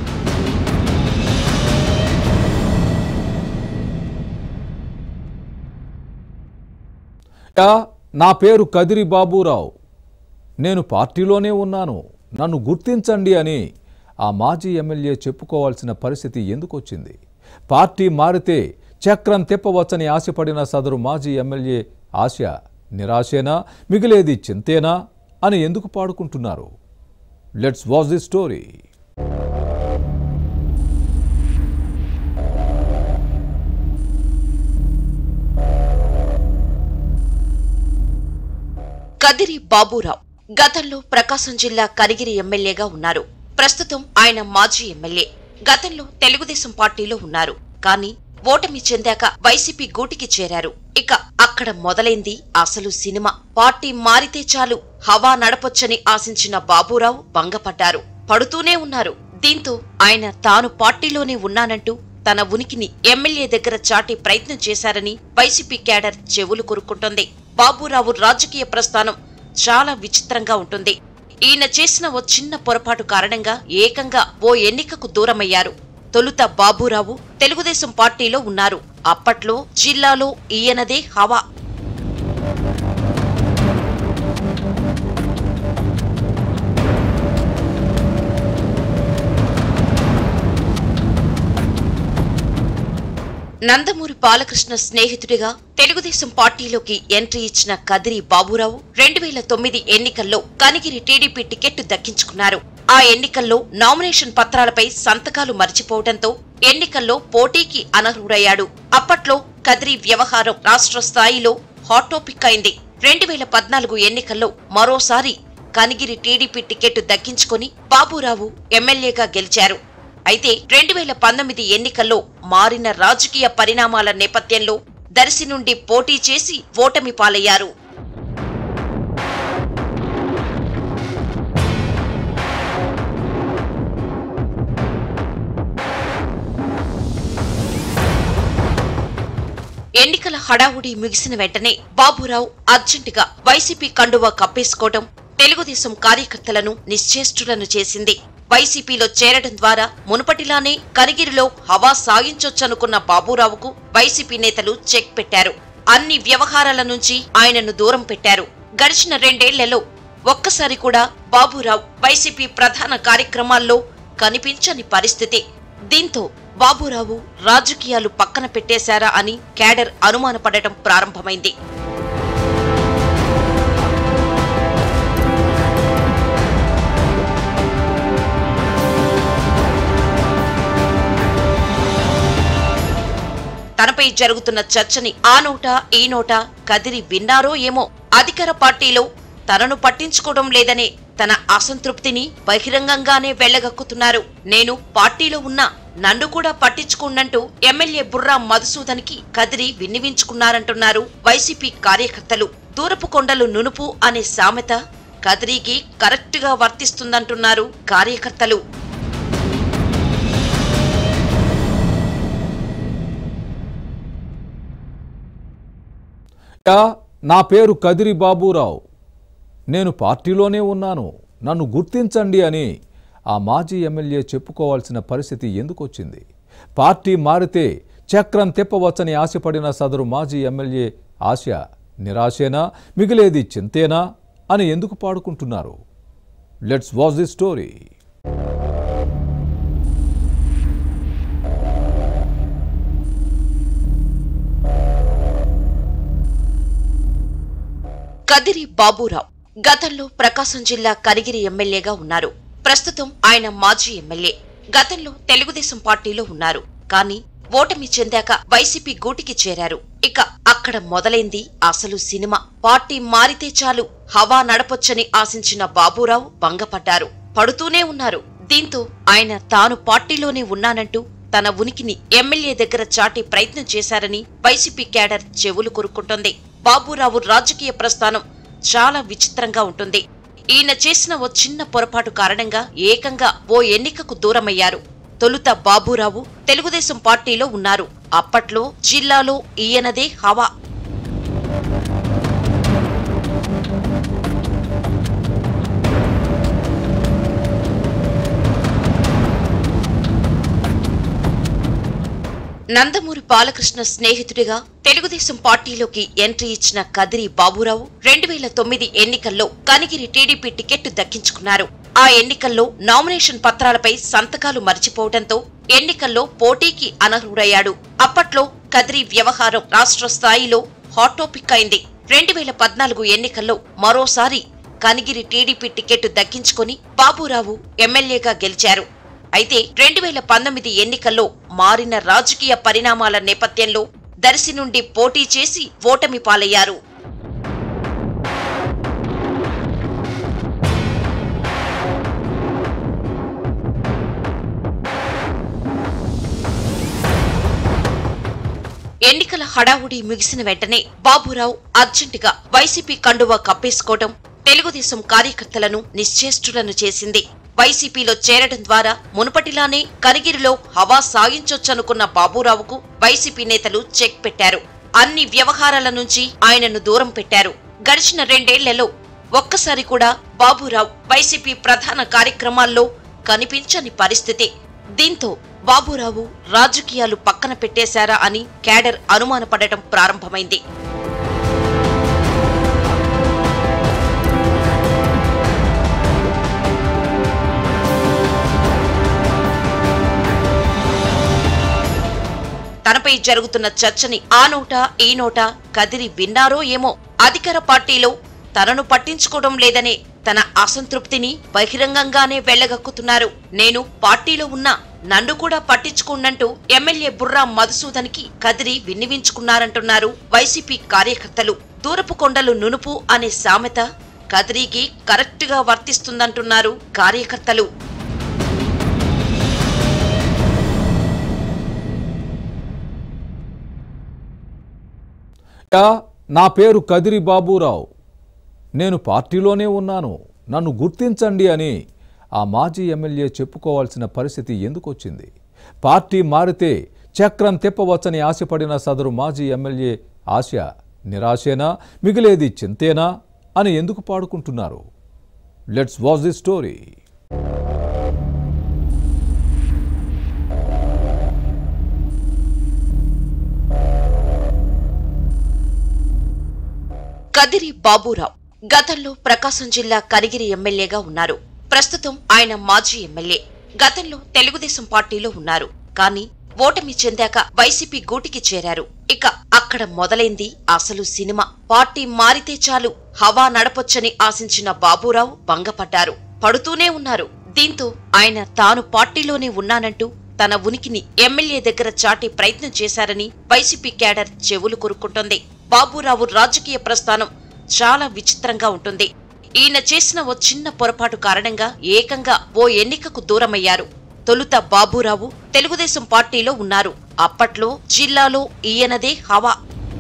యా, నా పేరు కదిరి బాబురావు నేను పార్టీలోనే ఉన్నాను నన్ను గుర్తించండి అని ఆ మాజీ ఎమ్మెల్యే చెప్పుకోవాల్సిన పరిస్థితి ఎందుకు వచ్చింది పార్టీ మారితే చక్రం తిప్పవచ్చని ఆశపడిన సదరు మాజీ ఎమ్మెల్యే ఆశ నిరాశేనా మిగిలేది చింతేనా అని ఎందుకు పాడుకుంటున్నారు let's watch the story Kadiri Baburao గతంలో ప్రకాశం జిల్లా కనిగిరి ఎమ్మెల్యేగా ఉన్నారు ప్రస్తుతం ఆయన మాజీ ఎమ్మెల్యే గతంలో తెలుగుదేశం పార్టీలో ఉన్నారు కానీ ఓటమి చెందాక వైసీపీ గూటికి చేరారు ఇక అక్కడ మొదలైంది అసలు సినిమా పార్టీ మారితే చాలు హవా నడపొచ్చని ఆశించిన బాబురావు భంగపడ్డారు పడుతూనే ఉన్నారు దీంతో ఆయన తాను పార్టీలోనే ఉన్నానంటూ తన ఉనికిని ఎమ్మెల్యే దగ్గర చాటి ప్రయత్నం చేశారని వైసీపీ క్యాడర్ చెవులు కొరుక్కుంటోంది బాబురావు రాజకీయ ప్రస్థానం చాలా విచిత్రంగా ఉంటుంది ఈయన చేసిన ఓ చిన్న పొరపాటు కారణంగా ఏకంగా ఓ ఎన్నికకు దూరమయ్యారు తొలుత బాబురావు తెలుగుదేశం పార్టీలో ఉన్నారు అప్పట్లో జిల్లాలో ఈయనదే హవా నందమూరి బాలకృష్ణ స్నేహితుడిగా తెలుగుదేశం పార్టీలోకి ఎంట్రీ ఇచ్చిన కదిరి బాబురావు రెండు వేల తొమ్మిది ఎన్నికల్లో కనిగిరి టీడీపీ టికెట్ దక్కించుకున్నారు ఆ ఎన్నికల్లో నామినేషన్ పత్రాలపై సంతకాలు మర్చిపోవడంతో ఎన్నికల్లో పోటీకి అనర్హుడయ్యాడు అప్పట్లో కదిరి వ్యవహారం రాష్ట్ర స్థాయిలో హాట్ టాపిక్ అయింది రెండు వేల పద్నాలుగు ఎన్నికల్లో మరోసారి కనిగిరి టీడీపీ టికెట్ దక్కించుకొని బాబురావు ఎమ్మెల్యేగా గెలిచారు అయితే రెండు వేల పంతొమ్మిది ఎన్నికల్లో మారిన రాజకీయ పరిణామాల నేపథ్యంలో దర్శి నుండి పోటీ చేసి ఓటమి పాలయ్యారు ఎన్నికల హడావుడి ముగిసిన వెంటనే బాబురావు అర్జెంటుగా వైసీపీ కండువా కప్పేసుకోవడం తెలుగుదేశం కార్యకర్తలను నిశ్చేష్టులను చేసింది వైసీపీలో చేరడం ద్వారా మునుపటిలానే కనిగిరిలో హవా సాగించొచ్చనుకున్న బాబురావుకు వైసీపీ నేతలు చెక్ పెట్టారు అన్ని వ్యవహారాల నుంచి ఆయనను దూరం పెట్టారు గడిచిన రెండేళ్లలో ఒక్కసారి కూడా బాబురావు వైసీపీ ప్రధాన కార్యక్రమాల్లో కనిపించని పరిస్థితి దీంతో బాబురావు రాజకీయాలు పక్కన పెట్టేశారా అని క్యాడర్ అనుమానపడటం ప్రారంభమైంది తనపై జరుగుతున్న చర్చని ఆ నోట ఈ నోట కదిరి విన్నారో ఏమో అధికార పార్టీలో తనను పట్టించుకోవడం లేదనే తన అసంతృప్తిని బహిరంగంగానే వెళ్లగక్కుతున్నారు నేను పార్టీలో ఉన్నా నన్ను కూడా పట్టించుకోనంటూ ఎమ్మెల్యే బుర్రా మధుసూదన్కి కదిరి విన్నివించుకున్నారంటున్నారు వైసీపీ కార్యకర్తలు దూరపు కొండలు నునుపు అనే సామెత కదిరికి కరెక్టుగా వర్తిస్తుందంటున్నారు కార్యకర్తలు యా, నా పేరు కదిరి బాబురావు నేను పార్టీలోనే ఉన్నాను నన్ను గుర్తించండి అని ఆ మాజీ ఎమ్మెల్యే చెప్పుకోవాల్సిన పరిస్థితి ఎందుకు వచ్చింది పార్టీ మారితే చక్రం తిప్పవచ్చని ఆశపడిన సదరు మాజీ ఎమ్మెల్యే ఆశ నిరాశేనా మిగిలేది చింతేనా అని ఎందుకు పాడుకుంటున్నారు let's watch the story Kadiri Baburao గతంలో ప్రకాశం జిల్లా కనిగిరి ఎమ్మెల్యేగా ఉన్నారు ప్రస్తుతం ఆయన మాజీ ఎమ్మెల్యే గతంలో తెలుగుదేశం పార్టీలో ఉన్నారు కానీ ఓటమి చెందాక వైసీపీ గూటికి చేరారు ఇక అక్కడ మొదలైంది అసలు సినిమా పార్టీ మారితే చాలు హవా నడపొచ్చని ఆశించిన బాబురావు భంగపడ్డారు పడుతూనే ఉన్నారు దీంతో ఆయన తాను పార్టీలోనే ఉన్నానంటూ తన ఉనికిని ఎమ్మెల్యే దగ్గర చాటి ప్రయత్నం చేశారని వైసీపీ క్యాడర్ చెవులు కొరుక్కుంటోంది బాబురావు రాజకీయ ప్రస్థానం చాలా విచిత్రంగా ఉంటుంది ఈయన చేసిన ఓ చిన్న పొరపాటు కారణంగా ఏకంగా ఓ ఎన్నికకు దూరమయ్యారు తొలుత బాబురావు తెలుగుదేశం పార్టీలో ఉన్నారు అప్పట్లో జిల్లాలో ఈయనదే హవా నందమూరి బాలకృష్ణ స్నేహితుడిగా తెలుగుదేశం పార్టీలోకి ఎంట్రీ ఇచ్చిన కదిరి బాబురావు రెండు వేల తొమ్మిది ఎన్నికల్లో కనిగిరి టీడీపీ టికెట్ దక్కించుకున్నారు ఆ ఎన్నికల్లో నామినేషన్ పత్రాలపై సంతకాలు మర్చిపోవడంతో ఎన్నికల్లో పోటీకి అనర్హుడయ్యాడు అప్పట్లో కదిరి వ్యవహారం రాష్ట్ర స్థాయిలో హాట్ టాపిక్ అయింది రెండు వేల పద్నాలుగు ఎన్నికల్లో మరోసారి కనిగిరి టీడీపీ టికెట్ దక్కించుకొని బాబురావు ఎమ్మెల్యేగా గెలిచారు అయితే రెండు వేల పంతొమ్మిది ఎన్నికల్లో మారిన రాజకీయ పరిణామాల నేపథ్యంలో దర్శి నుండి పోటీ చేసి ఓటమి పాలయ్యారు ఎన్నికల హడావుడి ముగిసిన వెంటనే బాబురావు అర్జెంటుగా వైసీపీ కండువా కప్పేసుకోవడం తెలుగుదేశం కార్యకర్తలను నిశ్చేష్టులను చేసింది వైసీపీలో చేరడం ద్వారా మునుపటిలానే కనిగిరిలో హవా సాగించొచ్చనుకున్న బాబురావుకు వైసీపీ నేతలు చెక్ పెట్టారు అన్ని వ్యవహారాల నుంచి ఆయనను దూరం పెట్టారు గడిచిన రెండేళ్లలో ఒక్కసారి కూడా బాబురావు వైసీపీ ప్రధాన కార్యక్రమాల్లో కనిపించని పరిస్థితి దీంతో బాబురావు రాజకీయాలు పక్కన పెట్టేశారా అని క్యాడర్ అనుమానపడటం ప్రారంభమైంది తనపై జరుగుతున్న చర్చని ఆ నోట ఈ నోట కదిరి విన్నారో ఏమో అధికార పార్టీలో తనను పట్టించుకోవడం లేదనే తన అసంతృప్తిని బహిరంగంగానే వెళ్లగక్కుతున్నారు నేను పార్టీలో ఉన్నా నన్ను కూడా పట్టించుకోనంటూ ఎమ్మెల్యే బుర్రా మధుసూదన్కి కదిరి విన్నివించుకున్నారంటున్నారు వైసీపీ కార్యకర్తలు దూరపు కొండలు నునుపు అనే సామెత కదిరికి కరెక్టుగా వర్తిస్తుందంటున్నారు కార్యకర్తలు యా, నా పేరు కదిరి బాబురావు నేను పార్టీలోనే ఉన్నాను నన్ను గుర్తించండి అని ఆ మాజీ ఎమ్మెల్యే చెప్పుకోవాల్సిన పరిస్థితి ఎందుకు వచ్చింది పార్టీ మారితే చక్రం తిప్పవచ్చని ఆశపడిన సదరు మాజీ ఎమ్మెల్యే ఆశ నిరాశేనా మిగిలేది చింతేనా అని ఎందుకు పాడుకుంటున్నారు let's watch the story Kadiri Baburao గతంలో ప్రకాశం జిల్లా కనిగిరి ఎమ్మెల్యేగా ఉన్నారు ప్రస్తుతం ఆయన మాజీ ఎమ్మెల్యే గతంలో తెలుగుదేశం పార్టీలో ఉన్నారు కానీ ఓటమి చెందాక వైసీపీ గూటికి చేరారు ఇక అక్కడ మొదలైంది అసలు సినిమా పార్టీ మారితే చాలు హవా నడపొచ్చని ఆశించిన బాబురావు భంగపడ్డారు పడుతూనే ఉన్నారు దీంతో ఆయన తాను పార్టీలోనే ఉన్నానంటూ తన ఉనికిని ఎమ్మెల్యే దగ్గర చాటి ప్రయత్నం చేశారని వైసీపీ క్యాడర్ చెవులు కొరుక్కుంటోంది బాబురావు రాజకీయ ప్రస్థానం చాలా విచిత్రంగా ఉంటుంది ఈయన చేసిన ఓ చిన్న పొరపాటు కారణంగా ఏకంగా ఓ ఎన్నికకు దూరమయ్యారు తొలుత బాబురావు తెలుగుదేశం పార్టీలో ఉన్నారు అప్పట్లో జిల్లాలో ఈయనదే హవా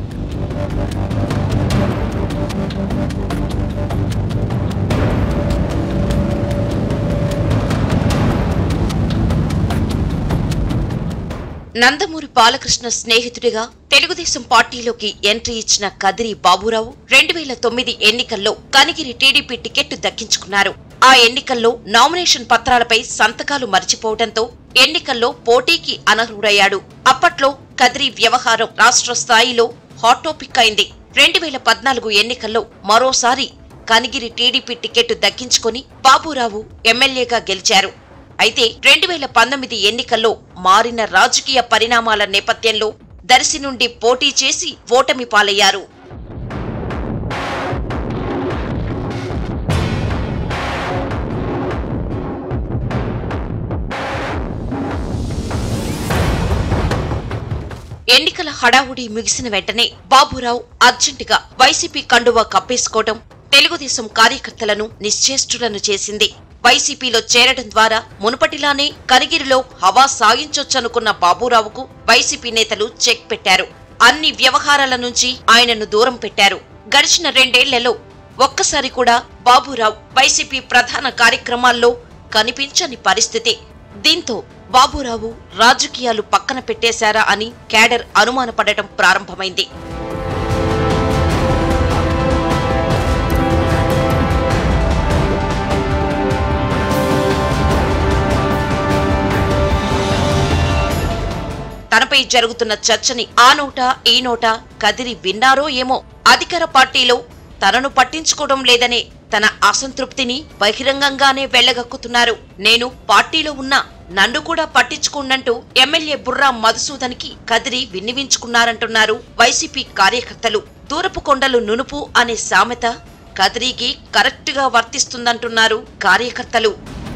నందమూరి బాలకృష్ణ స్నేహితుడిగా తెలుగుదేశం పార్టీలోకి ఎంట్రీ ఇచ్చిన కదిరి బాబురావు రెండు వేల తొమ్మిది ఎన్నికల్లో కనిగిరి టీడీపీ టికెట్ దక్కించుకున్నారు ఆ ఎన్నికల్లో నామినేషన్ పత్రాలపై సంతకాలు మర్చిపోవడంతో ఎన్నికల్లో పోటీకి అనర్హుడయ్యాడు అప్పట్లో కదిరి వ్యవహారం రాష్ట్ర స్థాయిలో హాట్ టాపిక్ అయింది రెండు వేల పద్నాలుగు ఎన్నికల్లో మరోసారి కనిగిరి టీడీపీ టికెట్ దక్కించుకొని బాబురావు ఎమ్మెల్యేగా గెలిచారు అయితే రెండు వేల పంతొమ్మిది ఎన్నికల్లో మారిన రాజకీయ పరిణామాల నేపథ్యంలో దర్శి నుండి పోటీ చేసి ఓటమి పాలయ్యారు ఎన్నికల హడావుడి ముగిసిన వెంటనే బాబురావు అర్జెంటుగా వైసీపీ కండువా కప్పేసుకోవడం తెలుగుదేశం కార్యకర్తలను నిశ్చేష్టులను చేసింది వైసీపీలో చేరడం ద్వారా మునుపటిలానే కనిగిరిలో హవా సాగించొచ్చనుకున్న బాబురావుకు వైసీపీ నేతలు చెక్ పెట్టారు అన్ని వ్యవహారాల నుంచి ఆయనను దూరం పెట్టారు గడిచిన రెండేళ్లలో ఒక్కసారి కూడా బాబురావు వైసీపీ ప్రధాన కార్యక్రమాల్లో కనిపించని పరిస్థితి దీంతో బాబురావు రాజకీయాలు పక్కన పెట్టేశారా అని క్యాడర్ అనుమానపడటం ప్రారంభమైంది తనపై జరుగుతున్న చర్చని ఆ నోట ఈ నోట కదిరి విన్నారో ఏమో అధికార పార్టీలో తనను పట్టించుకోవడం లేదనే తన అసంతృప్తిని బహిరంగంగానే వెళ్లగక్కుతున్నారు నేను పార్టీలో ఉన్నా నన్ను కూడా పట్టించుకోనంటూ ఎమ్మెల్యే బుర్రా మధుసూదన్కి కదిరి విన్నివించుకున్నారంటున్నారు వైసీపీ కార్యకర్తలు దూరపు కొండలు నునుపు అనే సామెత కదిరికి కరెక్టుగా వర్తిస్తుందంటున్నారు కార్యకర్తలు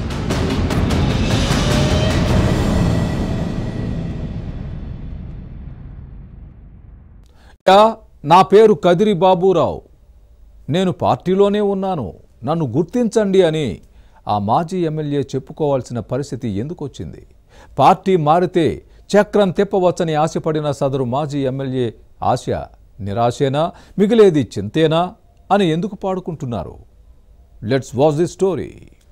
యా, నా పేరు కదిరి బాబురావు నేను పార్టీలోనే ఉన్నాను నన్ను గుర్తించండి అని ఆ మాజీ ఎమ్మెల్యే చెప్పుకోవాల్సిన పరిస్థితి ఎందుకు వచ్చింది పార్టీ మారితే చక్రం తిప్పవచ్చని ఆశపడిన సదరు మాజీ ఎమ్మెల్యే ఆశ నిరాశేనా మిగిలేది చింతేనా అని ఎందుకు పాడుకుంటున్నారు let's watch the story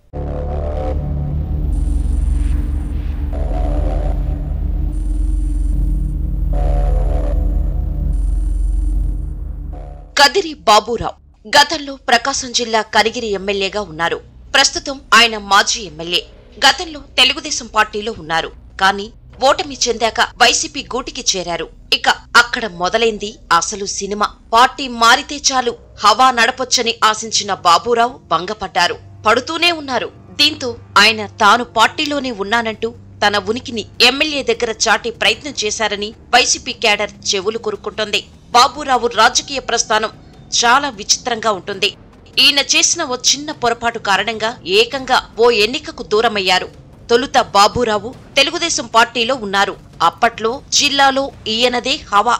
Kadiri Baburao గతంలో ప్రకాశం జిల్లా కనిగిరి ఎమ్మెల్యేగా ఉన్నారు ప్రస్తుతం ఆయన మాజీ ఎమ్మెల్యే గతంలో తెలుగుదేశం పార్టీలో ఉన్నారు కానీ ఓటమి చెందాక వైసీపీ గూటికి చేరారు ఇక అక్కడ మొదలైంది అసలు సినిమా పార్టీ మారితే చాలు హవా నడపొచ్చని ఆశించిన బాబురావు భంగపడ్డారు పడుతూనే ఉన్నారు దీంతో ఆయన తాను పార్టీలోనే ఉన్నానంటూ తన ఉనికిని ఎమ్మెల్యే దగ్గర చాటే ప్రయత్నం చేశారని వైసీపీ క్యాడర్ చెవులు కొరుక్కుంటోంది బాబురావు రాజకీయ ప్రస్థానం చాలా విచిత్రంగా ఉంటుంది ఈయన చేసిన ఓ చిన్న పొరపాటు కారణంగా ఏకంగా ఓ ఎన్నికకు దూరమయ్యారు తొలుత బాబురావు తెలుగుదేశం పార్టీలో ఉన్నారు అప్పట్లో జిల్లాలో ఈయనదే హవా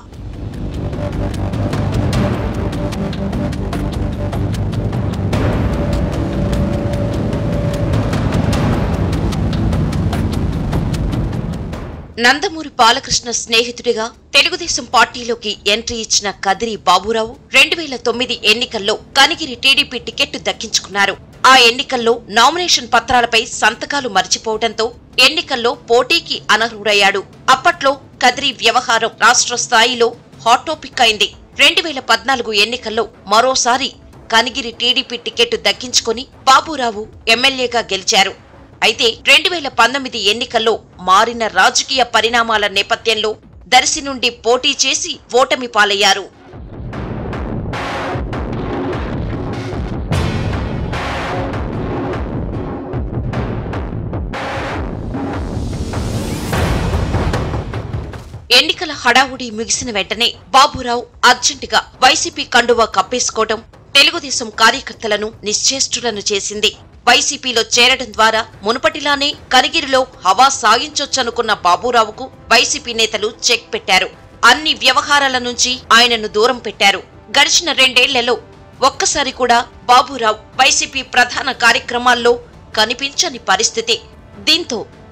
నందమూరి బాలకృష్ణ స్నేహితుడిగా తెలుగుదేశం పార్టీలోకి ఎంట్రీ ఇచ్చిన కదిరి బాబురావు రెండు వేల తొమ్మిది ఎన్నికల్లో కనిగిరి టీడీపీ టికెట్ దక్కించుకున్నారు ఆ ఎన్నికల్లో నామినేషన్ పత్రాలపై సంతకాలు మర్చిపోవడంతో ఎన్నికల్లో పోటీకి అనర్హుడయ్యాడు అప్పట్లో కదిరి వ్యవహారం రాష్ట్ర స్థాయిలో హాట్ టాపిక్ అయింది రెండు వేల పద్నాలుగు ఎన్నికల్లో మరోసారి కనిగిరి టీడీపీ టికెట్ దక్కించుకొని బాబురావు ఎమ్మెల్యేగా గెలిచారు అయితే రెండు వేల పంతొమ్మిది ఎన్నికల్లో మారిన రాజకీయ పరిణామాల నేపథ్యంలో దర్శి నుండి పోటీ చేసి ఓటమి పాలయ్యారు ఎన్నికల హడావుడి ముగిసిన వెంటనే బాబురావు అర్జెంటుగా వైసీపీ కండువా కప్పేసుకోవడం తెలుగుదేశం కార్యకర్తలను నిశ్చేష్టులను చేసింది వైసీపీలో చేరడం ద్వారా మునుపటిలానే కనిగిరిలో హవా సాగించొచ్చనుకున్న బాబురావుకు వైసీపీ నేతలు చెక్ పెట్టారు అన్ని వ్యవహారాల నుంచి ఆయనను దూరం పెట్టారు గడిచిన రెండేళ్లలో ఒక్కసారి కూడా బాబురావు వైసీపీ ప్రధాన కార్యక్రమాల్లో కనిపించని పరిస్థితి దీంతో